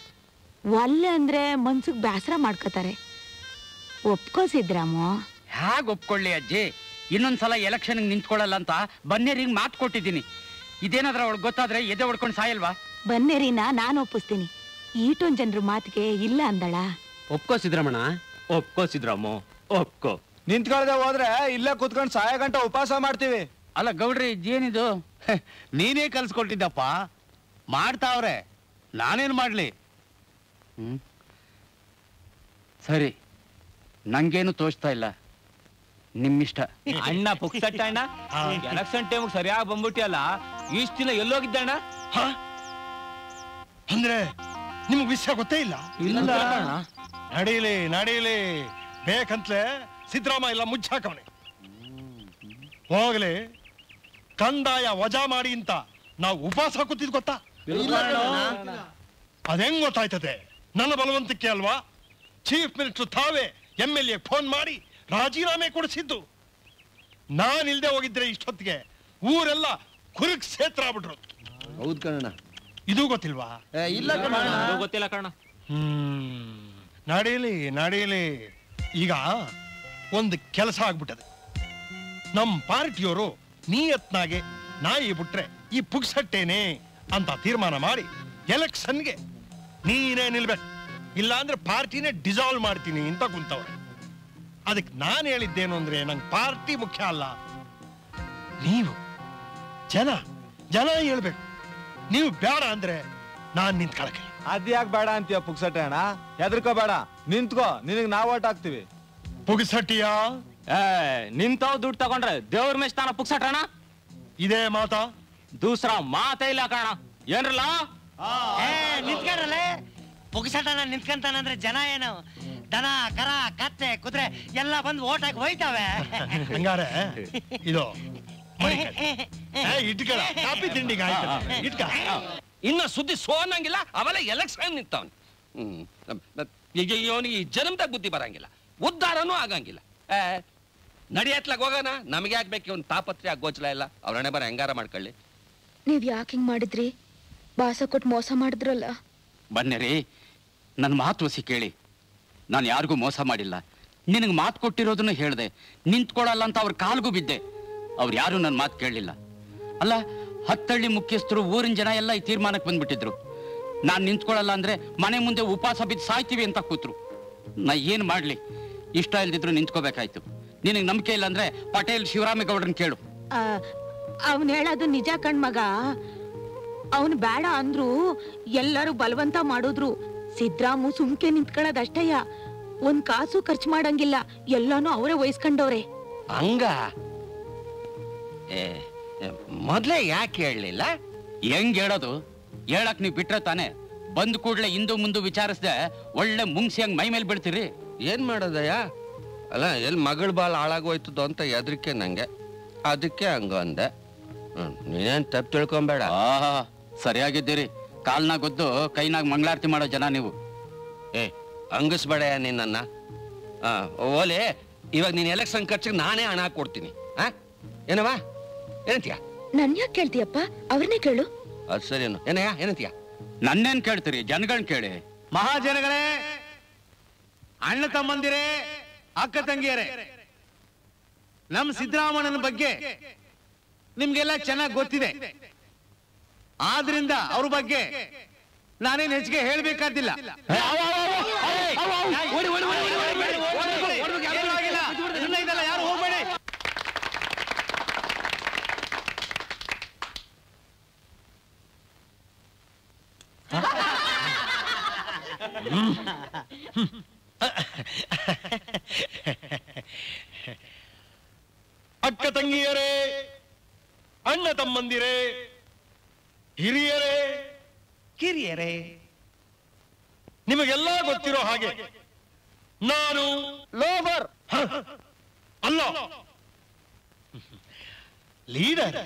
ಒಲ್ಲೆ ಅಂದ್ರೆ ಮನ್ಸಿಗೆ ಬೇಸರ ಮಾಡ್ಕೋತಾರೆ ಒಪ್ಕೋ ಸಿದ್ರಾಮು ಹೇಗೆ ಒಪ್ಕೊಳ್ಳಿ ಅಜ್ಜಿ ಇನ್ನೊಂದ್ಸಲ ಎಲೆಕ್ಷನ್ ನಿಂತ್ಕೊಳ್ಳಲ್ಲ ಅಂತ ಬನ್ನೇರಿಗೆ ಮಾತು ಕೊಟ್ಟಿದ್ದೀನಿ ಇದೇನಾದ್ರ ಅವಳು ಗೊತ್ತಾದ್ರೆ ಎದೆ ಹೊಡ್ಕೊಂಡು ಸಾಯಲ್ವಾ ಬನ್ನೇರಿನ ನಾನು ಒಪ್ಪಿಸ್ತೀನಿ ಈಟೊಂದ್ ಜನರ ಮಾತಿಗೆ ಇಲ್ಲ ಅಂದಳ ಒಪ್ಕೋ ಸಿದ್ರಮಣ ಒಪ್ಕೋ ಸಿದ್ರಾಮು ಒಪ್ಕೋ ನಿಂತ್ಕೊಳ್ದೆ ಹೋದ್ರೆ ಇಲ್ಲೇ ಕುತ್ಕೊಂಡು ಸಾಯ ಗಂಟ ಉಪವಾಸ ಮಾಡ್ತೀವಿ ಅಲ್ಲ ಗೌಡ್ರಿ ಇದೇನಿದು ನೀನೇ ಕಲ್ಸ್ಕೊಟ್ಟಿದ್ದಪ್ಪ ಮಾಡ್ತಾವ್ರೆ ನಾನೇನ್ ಮಾಡ್ಲಿ ಹ್ಮ್ ಸರಿ ನಂಗೇನು ತೋಚ್ತಾ ಇಲ್ಲ ನಿಮ್ಮಿಷ್ಟ ಅಣ್ಣ ಪುಕ್ಸಟ್ಟ ಅಣ್ಣ ಎಲೆಕ್ಷನ್ ಟೈಮ್ ಸರಿಯಾಗಿ ಬಂದ್ಬಿಟ್ಟಿಯಲ್ಲ ಇಷ್ಟ ದಿನ ಎಲ್ಲೋಗಿದ್ದೆ ಅಣ್ಣ ಅಂದ್ರೆ ನಿಮ್ಗೆ ವಿಷಯ ಗೊತ್ತೇ ಇಲ್ಲ ಇಲ್ಲ. ನಡೀಲಿ ನಡೀಲಿ ಬೇಕಂತ್ಲೆ ಸಿದ್ದರಾಮ ಇಲ್ಲ ಮುಚ್ಚಾಕವನೆ ಹೋಗ್ಲಿ ಕಂದಾಯ ವಜಾ ಮಾಡಿ ಅಂತ ನಾವು ಉಪವಾಸ ಕೂತಿದ್ ಗೊತ್ತಾ ಅದೆಂಗ್ ಗೊತ್ತಾಯ್ತದೆ ನನ್ನ ಬಲವಂತಕ್ಕೆ ಅಲ್ವಾ ಚೀಫ್ ಮಿನಿಸ್ಟರ್ ತಾವೇ ಎಂ ಎಲ್ ಎ ಫೋನ್ ಮಾಡಿ ರಾಜೀನಾಮೆ ಕೊಡಿಸಿದ್ದು ನಾನಿಲ್ದೆ ಹೋಗಿದ್ರೆ ಇಷ್ಟೊತ್ತಿಗೆ ಊರೆಲ್ಲ ಕುರುಕ್ ಸೇತ್ರ ಆಗ್ಬಿಟ್ರು ಹೌದ್ ಕಣ ಇದು ಗೊತ್ತಿಲ್ವಾ ಇಲ್ಲ ಅದು ಗೊತ್ತಿಲ್ಲ ಕಣ ಹ್ಮ್ ನಡೀಲಿ ನಡೀಲಿ ಈಗ ಒಂದು ಕೆಲಸ ಆಗ್ಬಿಟ್ಟದೆ ನಮ್ಮ ಪಾರ್ಟಿಯವರು ನೀಯತ್ನಾಗೆ ನಾಯಿ ಬಿಟ್ರೆ ಈ ಪುಗ್ಸಟ್ಟೇನೆ ಅಂತ ತೀರ್ಮಾನ ಮಾಡಿ ಎಲೆಕ್ಷನ್ಗೆ ನೀನೇ ನಿಲ್ಬೇಕು ಇಲ್ಲ ಅಂದ್ರೆ ಪಾರ್ಟಿನೇ ಡಿಸಾಲ್ವ್ ಮಾಡ್ತೀನಿ ಅಂತ ಕುಂತವ್ರೆ ಅದಕ್ಕೆ ನಾನು ಹೇಳಿದ್ದೇನು ಅಂದ್ರೆ ನಂಗೆ ಪಾರ್ಟಿ ಮುಖ್ಯ ಅಲ್ಲ ನೀವು ಜನ ಜನ ಹೇಳ್ಬೇಕು ನೀವು ಬೇಡ ಅಂದ್ರೆ ನಾನ್ ನಿಂತ್ಕೊಳಕ್ಕೆ ಅದ್ಯಾಕ್ ಬೇಡ ಅಂತೀಯ ಪುಕ್ಸಟ್ಟೆ ಅಣ್ಣ ಹೆದರ್ಕೋ ಬೇಡ ನಿಂತ್ಕೋ ನಿನಗ್ ನಾವ್ ಓಟ್ ಹಾಕ್ತಿವಿ ಪುಗ್ಸಟ್ಟಿಯಾ ಏ ನಿಂತವ್ ದುಡ್ಡು ತಗೊಂಡ್ರೆ ದೇವ್ರ ಮೇಲೆ ಸ್ಥಾನ ಪುಕ್ಸಟ್ರಣ ಇದೇ ಮಾತಾ ದೂಸರ ಮಾತೇ ಇಲ್ಲ ಕಾಣ ಏನ್ರಲ್ಲ ಏ ನಿಂತ್ಕೊಂಡ್ರಲ್ಲೇ ಪುಗ್ಸಟನ ನಿಂತ್ಕೊಂತಾನಂದ್ರೆ ಜನ ಏನು ದನ ಕರ ಕತ್ತೆ ಕುದುರೆ ಎಲ್ಲ ಬಂದು ಓಟ್ ಹಾಕಿ ಹೋಯ್ತಾವೆ ಹಂಗಾರೆ ಇದು ಇಟ್ಕಳ ಕಾಪಿ ತಿಂಡಿಗೆ ಆಯ್ತು ಇಟ್ಕ ಇನ್ನ ಸುದ್ದಿ ಸೋನಂಗಿಲ್ಲ ಅವೆಲ್ಲ ಎಲೆಕ್ಷನ್ ನಿಂತವನ್ ಹ್ಮ್ ಈಗ ಇವನಿಗೆ ಈ ಜನ್ಮದಾಗ ಬುದ್ಧಿ ಬರಂಗಿಲ್ಲ ಉದ್ಧಾರನೂ ಆಗಂಗಿಲ್ಲ ಏ ನಡಿಯತ್ಲಾಗ ಹೋಗೋಣ ನಮಗೆ ಆಗ್ಬೇಕು ಇವನ್ ತಾಪತ್ರೆ ಗೋಚಲ ಇಲ್ಲ ಅವ್ರಣೆ ಬರ ಹೆಂಗಾರ ಮಾಡ್ಕೊಳ್ಳಿ ನೀವ್ ಯಾಕೆ ಹಿಂಗ್ ಮಾಡಿದ್ರಿ ಬಾಸ ಕೊಟ್ಟು ಮೋಸ ಮಾಡಿದ್ರಲ್ಲ ಬನ್ನಿರಿ ನನ್ನ ಮಾತು ಒಸಿ ಕೇಳಿ ನಾನು ಯಾರಿಗೂ ಮೋಸ ಮಾಡಿಲ್ಲ ನಿನಗೆ ಮಾತು ಕೊಟ್ಟಿರೋದನ್ನು ಹೇಳ್ದೆ ನಿಂತ್ಕೊಳ್ಳಲ್ಲ ಅಂತ ಅವ್ರ ಕಾಲ್ಗೂ ಬಿದ್ದೆ ಅವ್ರು ಯಾರು ನನ್ನ ಮಾತು ಕೇಳಲಿಲ್ಲ ಅಲ್ಲ ಹತ್ತಳ್ಳಿ ಮುಖ್ಯಸ್ಥರು ಊರಿನ ಜನ ಎಲ್ಲ ಈ ತೀರ್ಮಾನಕ್ಕೆ ಬಂದ್ಬಿಟ್ಟಿದ್ರು ನಾನು ನಿಂತ್ಕೊಳ್ಳಲ್ಲ ಅಂದ್ರೆ ಮನೆ ಮುಂದೆ ಉಪವಾಸ ಬಿದ್ದು ಸಾಯ್ತೀವಿ ಅಂತ ಕೂತ್ರು ನಾ ಏನು ಮಾಡ್ಲಿ ಇಷ್ಟ ಇಲ್ದಿದ್ರು ನಿಂತ್ಕೋಬೇಕಾಯ್ತು ನಿನಗೆ ನಂಬಿಕೆ ಇಲ್ಲ ಅಂದ್ರೆ ಪಟೇಲ್ ಶಿವರಾಮೇಗೌಡರನ್ನ ಕೇಳು ಅವನ್ ಹೇಳೋದು ನಿಜ ಕಣ್ಮಗ ಅವನ್ ಬೇಡ ಅಂದ್ರು ಎಲ್ಲರೂ ಬಲವಂತ ಮಾಡಿದ್ರು ಸಿದ್ರಾಮು ಸುಮ್ಕೆ ನಿಂತ್ಕೊಳ್ಳೋದಷ್ಟಯ್ಯ ಒಂದ್ ಕಾಸು ಖರ್ಚು ಮಾಡಂಗಿಲ್ಲ ಎಲ್ಲಾನು ಅವರೇ ವಹಿಸ್ಕೊಂಡವ್ರೆ ಹಂಗ ಏ ಏ, ಮೊದ್ಲೇ ಯಾಕೆ ಹೇಳಲಿಲ್ಲ ಹೆಂಗ್ ಹೇಳೋದು ಹೇಳಕ್ ನೀವು ಬಿಟ್ರೆ ತಾನೆ ಬಂದ್ ಕೂಡ್ಲೆ ಇಂದು ಮುಂದು ವಿಚಾರಿಸ್ದೆ ಒಳ್ಳೆ ಮುಂಗ್ಸಿ ಹಂಗ್ ಮೈ ಮೇಲೆ ಬೀಳ್ತೀರಿ ಏನ್ ಮಾಡೋದಯ್ಯ ಅಲ್ಲ ಎಲ್ಲಿ ಮಗಳ ಬಾಲ್ ಹಾಳಾಗೋಯ್ತದೋ ಅಂತ ಎದ್ರಿಕೆ ನಂಗೆ ಅದಕ್ಕೆ ಹಂಗ ಅಂದೆ ಹ್ಮ್, ನೀನೇನ್ ತಪ್ಪು ತಿಳ್ಕೊಂಬೇಡ ಆಹಾ ಸರಿಯಾಗಿದ್ದೀರಿ ಕಾಲ್ನಾಗ ಗೊದ್ದು ಕೈನಾಗ ಮಂಗಳಾರತಿ ಮಾಡೋ ಜನ ನೀವು ಏ ಹಂಗಸ್ಬೇಡ ನಿನ್ನ ಆ ಓಲೆ ಇವಾಗ ನೀನ್ ಎಲೆಕ್ಷನ್ ಖರ್ಚಿಗೆ ನಾನೇ ಹಣ ಕೊಡ್ತೀನಿ ಆ ಏನವಾ ಏನಂತೀಯ ನನ್ ಯಾಕೆ ಕೇಳ್ತೀಯಪ್ಪ ಅವ್ರನ್ನೇ ಕೇಳು ಅದು ಸರಿನು ಏನಯ್ಯ ಏನಂತೀಯ ನನ್ನೇನ್ ಕೇಳ್ತೀರಿ ಜನಗಳನ್ನ ಕೇಳಿ ಮಹಾಜನಗಳೇ ಅಣ್ಣ ತಮ್ಮಂದಿರೇ ಅಕ್ಕ ತಂಗಿಯರೇ ನಮ್ಮ ಸಿದ್ದರಾಮಣ್ಣನ ಬಗ್ಗೆ ನಿಮ್ಗೆಲ್ಲ ಚೆನ್ನಾಗಿ ಗೊತ್ತಿದೆ ಆದ್ರಿಂದ ಅವ್ರ ಬಗ್ಗೆ ನಾನೇನ್ ಹೆಚ್ಚಿಗೆ ಹೇಳ್ಬೇಕಾದಿಲ್ಲ ಯಾರು ಹೋಗ್ಬೇಡಿ ಅಕ್ಕ ತಂಗಿಯರೇ ಅಣ್ಣ ತಮ್ಮಂದಿರೇ ಹಿರಿಯರೇ ಕಿರಿಯರೇ ನಿಮಗೆಲ್ಲ ಗೊತ್ತಿರೋ ಹಾಗೆ ನಾನು ಲೋಬರ್ ಅಲ್ಲ ಲೀಡರ್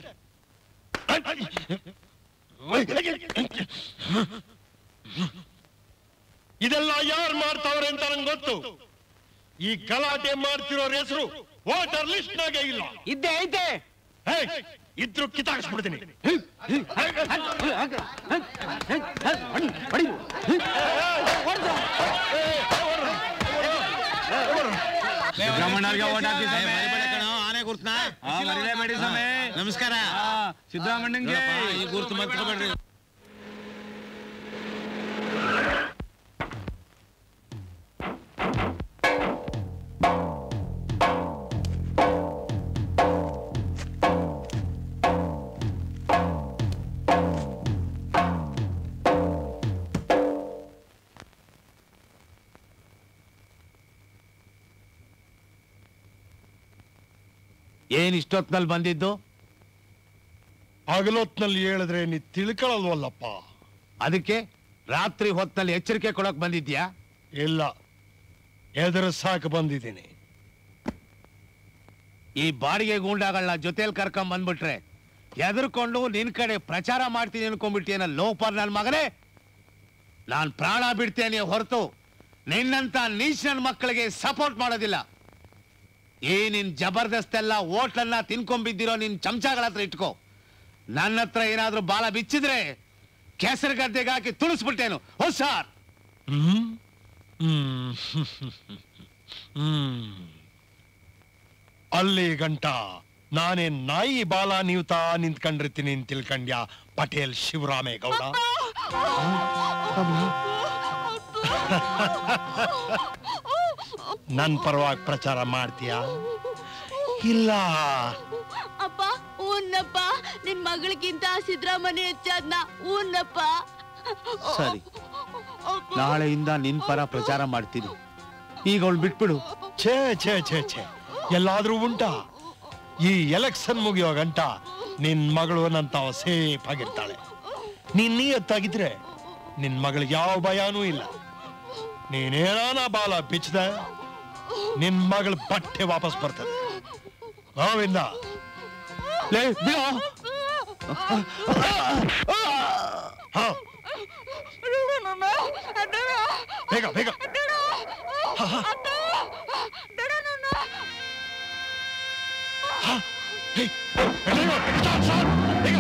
ಇದೆಲ್ಲ ಯಾರು ಮಾಡ್ತಾವ್ರೆ ಅಂತ ನಂಗೆ ಗೊತ್ತು ಈ ಗಲಾಟೆ ಮಾಡ್ತಿರೋರ್ ಹೆಸರು ವೋಟರ್ ಲಿಸ್ಟ್ ನಾಗೆ ಇಲ್ಲ ಇದ್ದೆ ಐತೆ ಹೇ, ಇದ್ರು ಕಿತ್ತಾಡಿಸ್ಬಿಡ್ತೀನಿ ಸಿದ್ದರಾಮಣ್ಣವ್ರಿಗೆ ಓಟ್ ಹಾಕಿ ಸ್ವಾಮಿ. ಆನೆ ಗುರ್ತನ ಮರಿಲೇಬೇಡಿ ಸ್ವಾಮಿ ನಮಸ್ಕಾರ ಸಿದ್ದರಾಮಣ್ಣಂಗೆ ಈ ಗುರ್ತು ಮರ್ತ್ಕೊಬೇಡ್ರಿ ಏನ್ ಇಷ್ಟೊತ್ನಲ್ಲಿ ಬಂದಿದ್ದು ಹಗಲೊತ್ನಲ್ಲಿ ಹೇಳಿದ್ರೆ ನೀ ತಿಳ್ಕೊಳ್ಳಲ್ವಲ್ಲಪ್ಪ ಅದಕ್ಕೆ ರಾತ್ರಿ ಹೊತ್ನಲ್ಲಿ ಎಚ್ಚರಿಕೆ ಕೊಡಕ್ ಬಂದಿದ್ಯಾ ಇಲ್ಲ ಎದುರು ಸಾಕು ಬಂದಿದ್ದೀನಿ ಈ ಬಾಡಿಗೆ ಗೂಂಡಾಗಳನ್ನ ಜೊತೆಲಿ ಕರ್ಕೊಂಡ್ ಬಂದ್ಬಿಟ್ರೆ ಎದುರ್ಕೊಂಡು ನಿನ್ ಕಡೆ ಪ್ರಚಾರ ಮಾಡ್ತೀನಿ ಅನ್ಕೊಂಡ್ಬಿಟ್ಟೇನ ಲೋಪರ್ ನನ್ ಮಗನೇ ನಾನ್ ಪ್ರಾಣ ಬಿಡ್ತೇನೆ ಹೊರತು ನಿನ್ನಂತ ನೀಚ್ ನನ್ ಮಕ್ಕಳಿಗೆ ಸಪೋರ್ಟ್ ಮಾಡೋದಿಲ್ಲ ಈ ನಿನ್ ಜಬರ್ದಸ್ತ್ ಎಲ್ಲ ಓಟ್ಲನ್ನ ತಿನ್ಕೊಂಬಿದ್ದಿರೋ ನಿನ್ ಚಮಚಗಳ ಹತ್ರ ಇಟ್ಕೋ ನನ್ನ ಹತ್ರ ಏನಾದ್ರೂ ಬಾಲ ಬಿಚ್ಚಿದ್ರೆ ಕೆಸರು ಗದ್ದೆಗೆ ಹಾಕಿ ತುಳಿಸ್ಬಿಟ್ಟೇನು ಹುಷಾರ್ ಹ್ಮ್ ಹ್ಮ್ ಹ್ಮ್ ಅಲ್ಲಿ ಗಂಟ ನಾನೇನ್ ನಾಯಿ ಬಾಲ ನೀವ್ತಾ ನಿಂತ್ಕೊಂಡಿರ್ತೀನಿ ಅಂತ ತಿಳ್ಕಂಡ್ಯ ಪಟೇಲ್ ಶಿವರಾಮೇಗೌಡ ನನ್ ಪರವಾಗಿ ಪ್ರಚಾರ ಮಾಡ್ತೀಯಾ ಇಲ್ಲ ಅಪ್ಪ ಊನ್ನಪ್ಪ ನಿನ್ ಮಗಳಿಗಿಂತ ಸಿದ್ದರಾಮಯ್ಯ ಹೆಚ್ಚಾದ್ನ ಊನ್ನಪ್ಪ ಸರಿ ನಾಳೆಯಿಂದ ನಿನ್ ಪರ ಪ್ರಚಾರ ಮಾಡ್ತೀನಿ ಈಗ ಅವಳು ಬಿಟ್ಬಿಡು ಛೇ ಛೇ ಛೇ ಛೇ ಎಲ್ಲಾದ್ರೂ ಉಂಟಾ ಈ ಎಲೆಕ್ಷನ್ ಮುಗಿಯೋ ಗಂಟ ನಿನ್ ಮಗಳು ನಂತ ಸೇಫ್ ಆಗಿರ್ತಾಳೆ ನೀನ್ ನೀಯತ್ತಾಗಿದ್ರೆ ನಿನ್ ಮಗಳಿಗೆ ಯಾವ ಭಯನೂ ಇಲ್ಲ ನೀನೇನಾನ ಬಾಲ ಬಿಚ್ಚದೆ ನಿನ್ ಮಗಳ ಬಟ್ಟೆ ವಾಪಸ್ ಬರ್ತದೆ ಗೋವಿಂದ ಲೇ ಬಿಡೋ ಹಾ ಬೇಗ ಬೇಗ ಹಾ, ಹಾ. ಹಾ, ಹೇ, ಎಲ್ಲಿಗೋ? ಸ್ಟಾರ್ಟ್, ಸ್ಟಾರ್ಟ್, ಬೇಗ.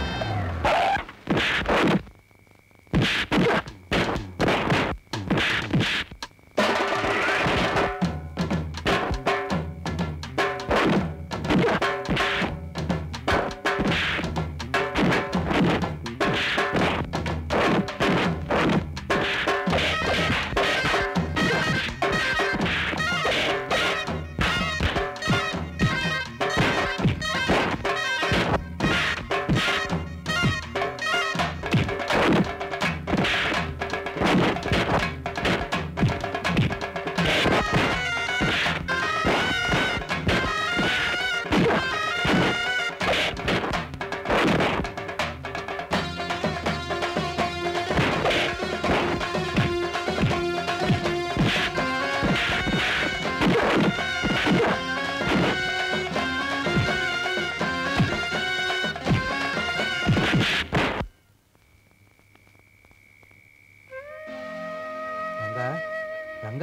ರಂಗ ರಂಗ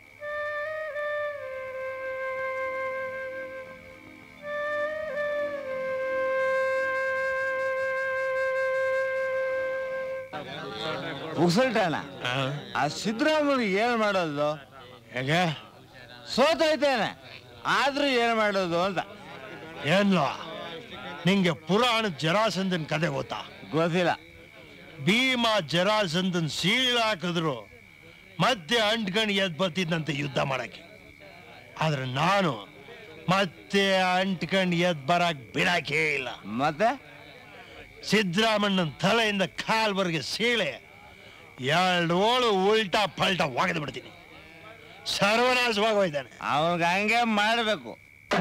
ಮುಗಿಸಲ್ಟಾನ ಆ ಸಿದ್ದರಾಮಯ್ಯ ಏನ್ ಮಾಡೋದು ಹೇಗೆ ಸೋತೈತೇನೆ ಆದ್ರೂ ಏನ್ ಮಾಡೋದು ಅಂತ ಏನ್ಲ ನಿಂಗೆ ಪುರಾಣ ಜರಾಸಂದನ್ ಕತೆ ಗೊತ್ತಾ ಗೊತ್ತಿಲ್ಲ ಭೀಮ ಜರಾಸಂದನ್ ಸೀಳಾಕಿದ್ರು ಮತ್ತೆ ಅಂಟ್ಕಣಿ ಎದ್ ಬರ್ತಿದ್ದಂತೆ ಯುದ್ಧ ಮಾಡಕ್ಕೆ ಆದ್ರೆ ನಾನು ಮತ್ತೆ ಅಂಟ್ಕಂಡ್ ಎದ್ ಬರಕ್ ಬಿಡಾಕೇ ಇಲ್ಲ ಮತ್ತೆ ಸಿದ್ದರಾಮಣ್ಣನ ತಲೆಯಿಂದ ಕಾಲ್ವರೆಗೆ ಸೀಳೆ ಎರಡು ಓಳು ಉಲ್ಟಾ ಪಲ್ಟಾ ಒಗೆದು ಬಿಡ್ತೀನಿ ಸರ್ವನಾಶವಾಗೋಯ್ತಾನೆ ಅವನ್ಗೆ ಹಂಗೆ ಮಾಡ್ಬೇಕು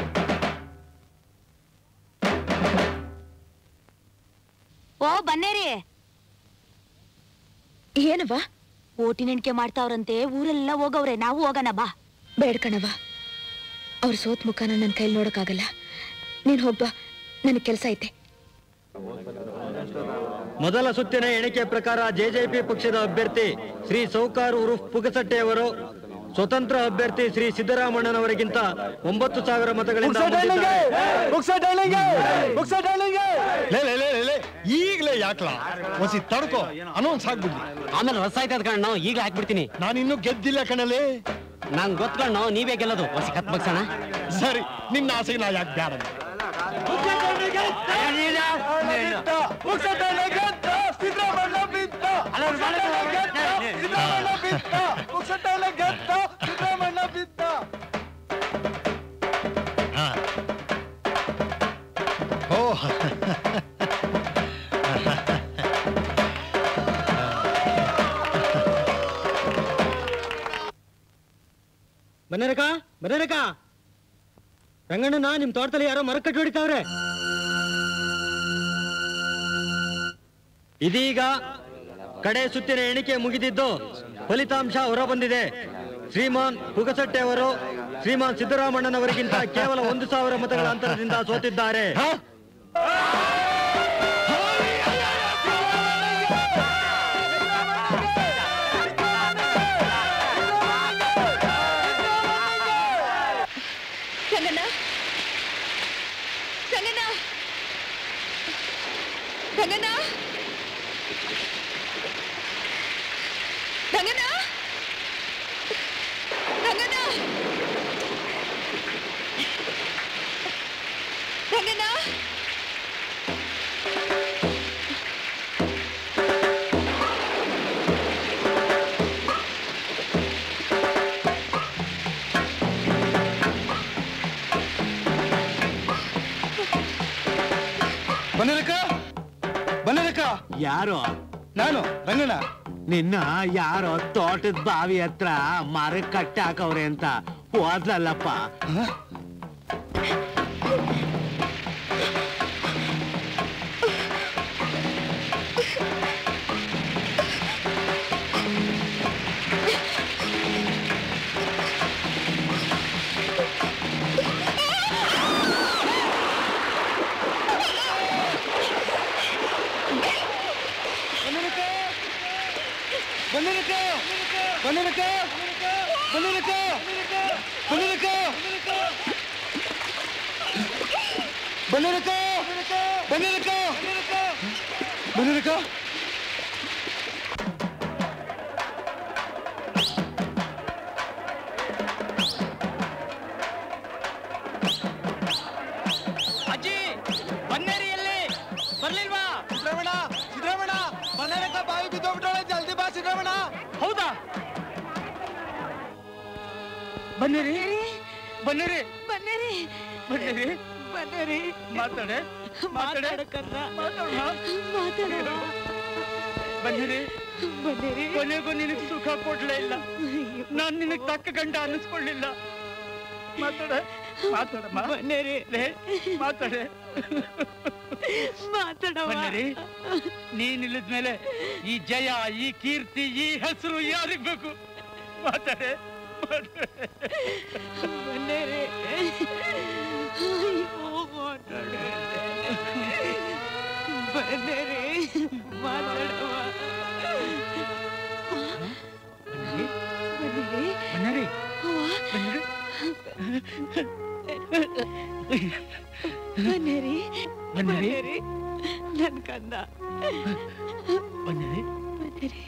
ಓ ಬನ್ನೇರಿ ಏನವ್ವ ಓಟಿನ ಎಣಿಕೆ ಮಾಡ್ತಾವ್ರಂತೆ ಊರೆಲ್ಲ ಹೋಗವ್ರೆ ನಾವು ಹೋಗೋಣ ಬಾ ಬೇಡ್ಕಣವ ಅವ್ರ ಸೋತ್ ಮುಖನ ನನ್ನ ಕೈಲಿ ನೋಡಕ್ಕಾಗಲ್ಲ ನೀನ್ ಹೋಗ್ಬಾ ನನಗೆ ಕೆಲಸ ಐತೆ ಮೊದಲ ಸುತ್ತಿನ ಎಣಿಕೆ ಪ್ರಕಾರ ಜೆಜೆಪಿ ಪಕ್ಷದ ಅಭ್ಯರ್ಥಿ ಶ್ರೀ ಸೌಕಾರ್ ಉರುಫ್ ಪುಗಸಟ್ಟೆ ಅವರು ಸ್ವತಂತ್ರ ಅಭ್ಯರ್ಥಿ ಶ್ರೀ ಸಿದ್ದರಾಮಣ್ಣನವರಿಗಿಂತ ಒಂಬತ್ತು ಸಾವಿರ ಮತಗಳಿಂದ ಲೇ ಲೇ ಲೇ ಲೇ, ಲೇ ಈಗಲೇ ಯಾಕ್ಲಾ ಒಸಿ ತಡ್ಕೋ ಅನೌನ್ಸ್ ಆಗ್ಬಿಡ್ಲಿ ಆಮೇಲೆ ಹೊಸ ಆಯ್ತದ ಕಣ್ಣು ಈಗ ಹಾಕ್ಬಿಡ್ತೀನಿ ನಾನು ಇನ್ನೂ ಗೆದ್ದಿಲ್ಲ ಕಣಲೇ ನಂಗೆ ಗೊತ್ತ್ಕಣ್ಣು ನೀವೇ ಗೆಲ್ಲೋದು ಹೊಸ ಕತ್ ಬಗ್ಸೋಣ ಸರಿ ನಿನ್ನ ಆಸೆಗೆ ನಾ ಯಾಕೆ ಬ್ಯಾಡ ಓ ಬನ್ನರಕ ಬನ್ನರಕ ರಂಗಣ್ಣನ ನಿಮ್ ತೋಟದಲ್ಲಿ ಯಾರೋ ಮರ ಕಟ್ಟಿ ಹೊಡಿತಾವ್ರೆ ಇದೀಗ ಕಡೆ ಸುತ್ತಿನ ಎಣಿಕೆ ಮುಗಿದಿದ್ದು ಫಲಿತಾಂಶ ಹೊರಬಂದಿದೆ ಶ್ರೀಮಾನ್ ಪುಗಸಟ್ಟೆ ಅವರು ಶ್ರೀಮಾನ್ ಸಿದ್ದರಾಮಣ್ಣನವರಿಗಿಂತ ಕೇವಲ ಒಂದು ಸಾವಿರ ಮತಗಳ ಅಂತರದಿಂದ ಸೋತಿದ್ದಾರೆ ರಂಗಣ್ಣ ರಂಗಣ್ಣ ರಂಗಣ್ಣ ರಂಗಣ್ಣ ಯಾರು ನಾನು ರಂಗಣ್ಣ ನಿನ್ನ ಯಾರೋ ತೋಟದ ಬಾವಿ ಹತ್ರ ಮರ ಕಟ್ಟಿ ಹಾಕವ್ರೆ ಅಂತ ಹೋದ್ಲಲ್ಲಪ್ಪ ಬಂದಿರಕ್ಕ ಬಂದಿರಕ್ಕ ಬಂದಿರಕ್ಕ ಬಂದಿರಕ್ಕ ಬಂದಿರಕ್ಕ ಬಂದಿರಕ್ಕ ಬಂದಿರಕ್ಕ ಅಜ್ಜಿ ಬನ್ನೇರಿ ಎಲ್ಲಿ ಬರ್ಲಿಲ್ವಾ ಸಿದ್ದರಾಮಣ್ಣ ಸಿದ್ದರಾಮಣ್ಣ ಬಂದಿರಕ್ಕ ಬಾವಿ ಬಿದ್ದೋಗ್ಬಿಟ್ಟವಳೆ ಜಲ್ದಿ ಬಾ ಸಿದ್ದರಾಮಣ್ಣ ಹೌದಾ ಬನ್ನಿರಿ ಬನ್ನಿರಿ ಬನ್ನಿರಿ ಬನ್ನಿರಿ ಬನ್ನಿರಿ ಮಾತಾಡೆ ಮಾತಾಡೆ ಮಾತಾಡ ಮಾತಾಡೋ ಬನ್ನಿರಿ ಬನ್ನಿರಿ ಕೊನೆಗೂ ನಿನಗೆ ಸುಖ ಕೊಡ್ಲೇ ಇಲ್ಲ ನಾನ್ ನಿನಗ್ ತಕ್ಕ ಗಂಡ ಅನ್ನಿಸ್ಕೊಳ್ಳಿಲ್ಲ ಮಾತಾಡ ಮಾತಾಡಮ್ಮ ಬನ್ನಿರಿ ಲೇ, ಮಾತಾಡೆ ಮಾತಾಡವ ಬನ್ನಿರಿ ನೀನ್ ಇಲ್ಲದ್ಮೇಲೆ ಈ ಜಯ ಈ ಕೀರ್ತಿ ಈ ಹೆಸರು ಯಾರಿಗ್ ಬೇಕು ಮಾತಾಡೆ ಬನ್ನಿರಿ ಅಯ್ಯೋ ಮಾತಾಡೆ ಬನ್ನಿರಿ ಮಾತಾಡವ ಬನ್ನಿರಿ ಬನ್ನಿರಿ ಬನ್ನಿರಿ ಬನ್ನಿರಿ ಬನ್ನಿರಿ ನನ್ ಕಂದ ಬನ್ನಿರಿ ಬನ್ನಿರಿ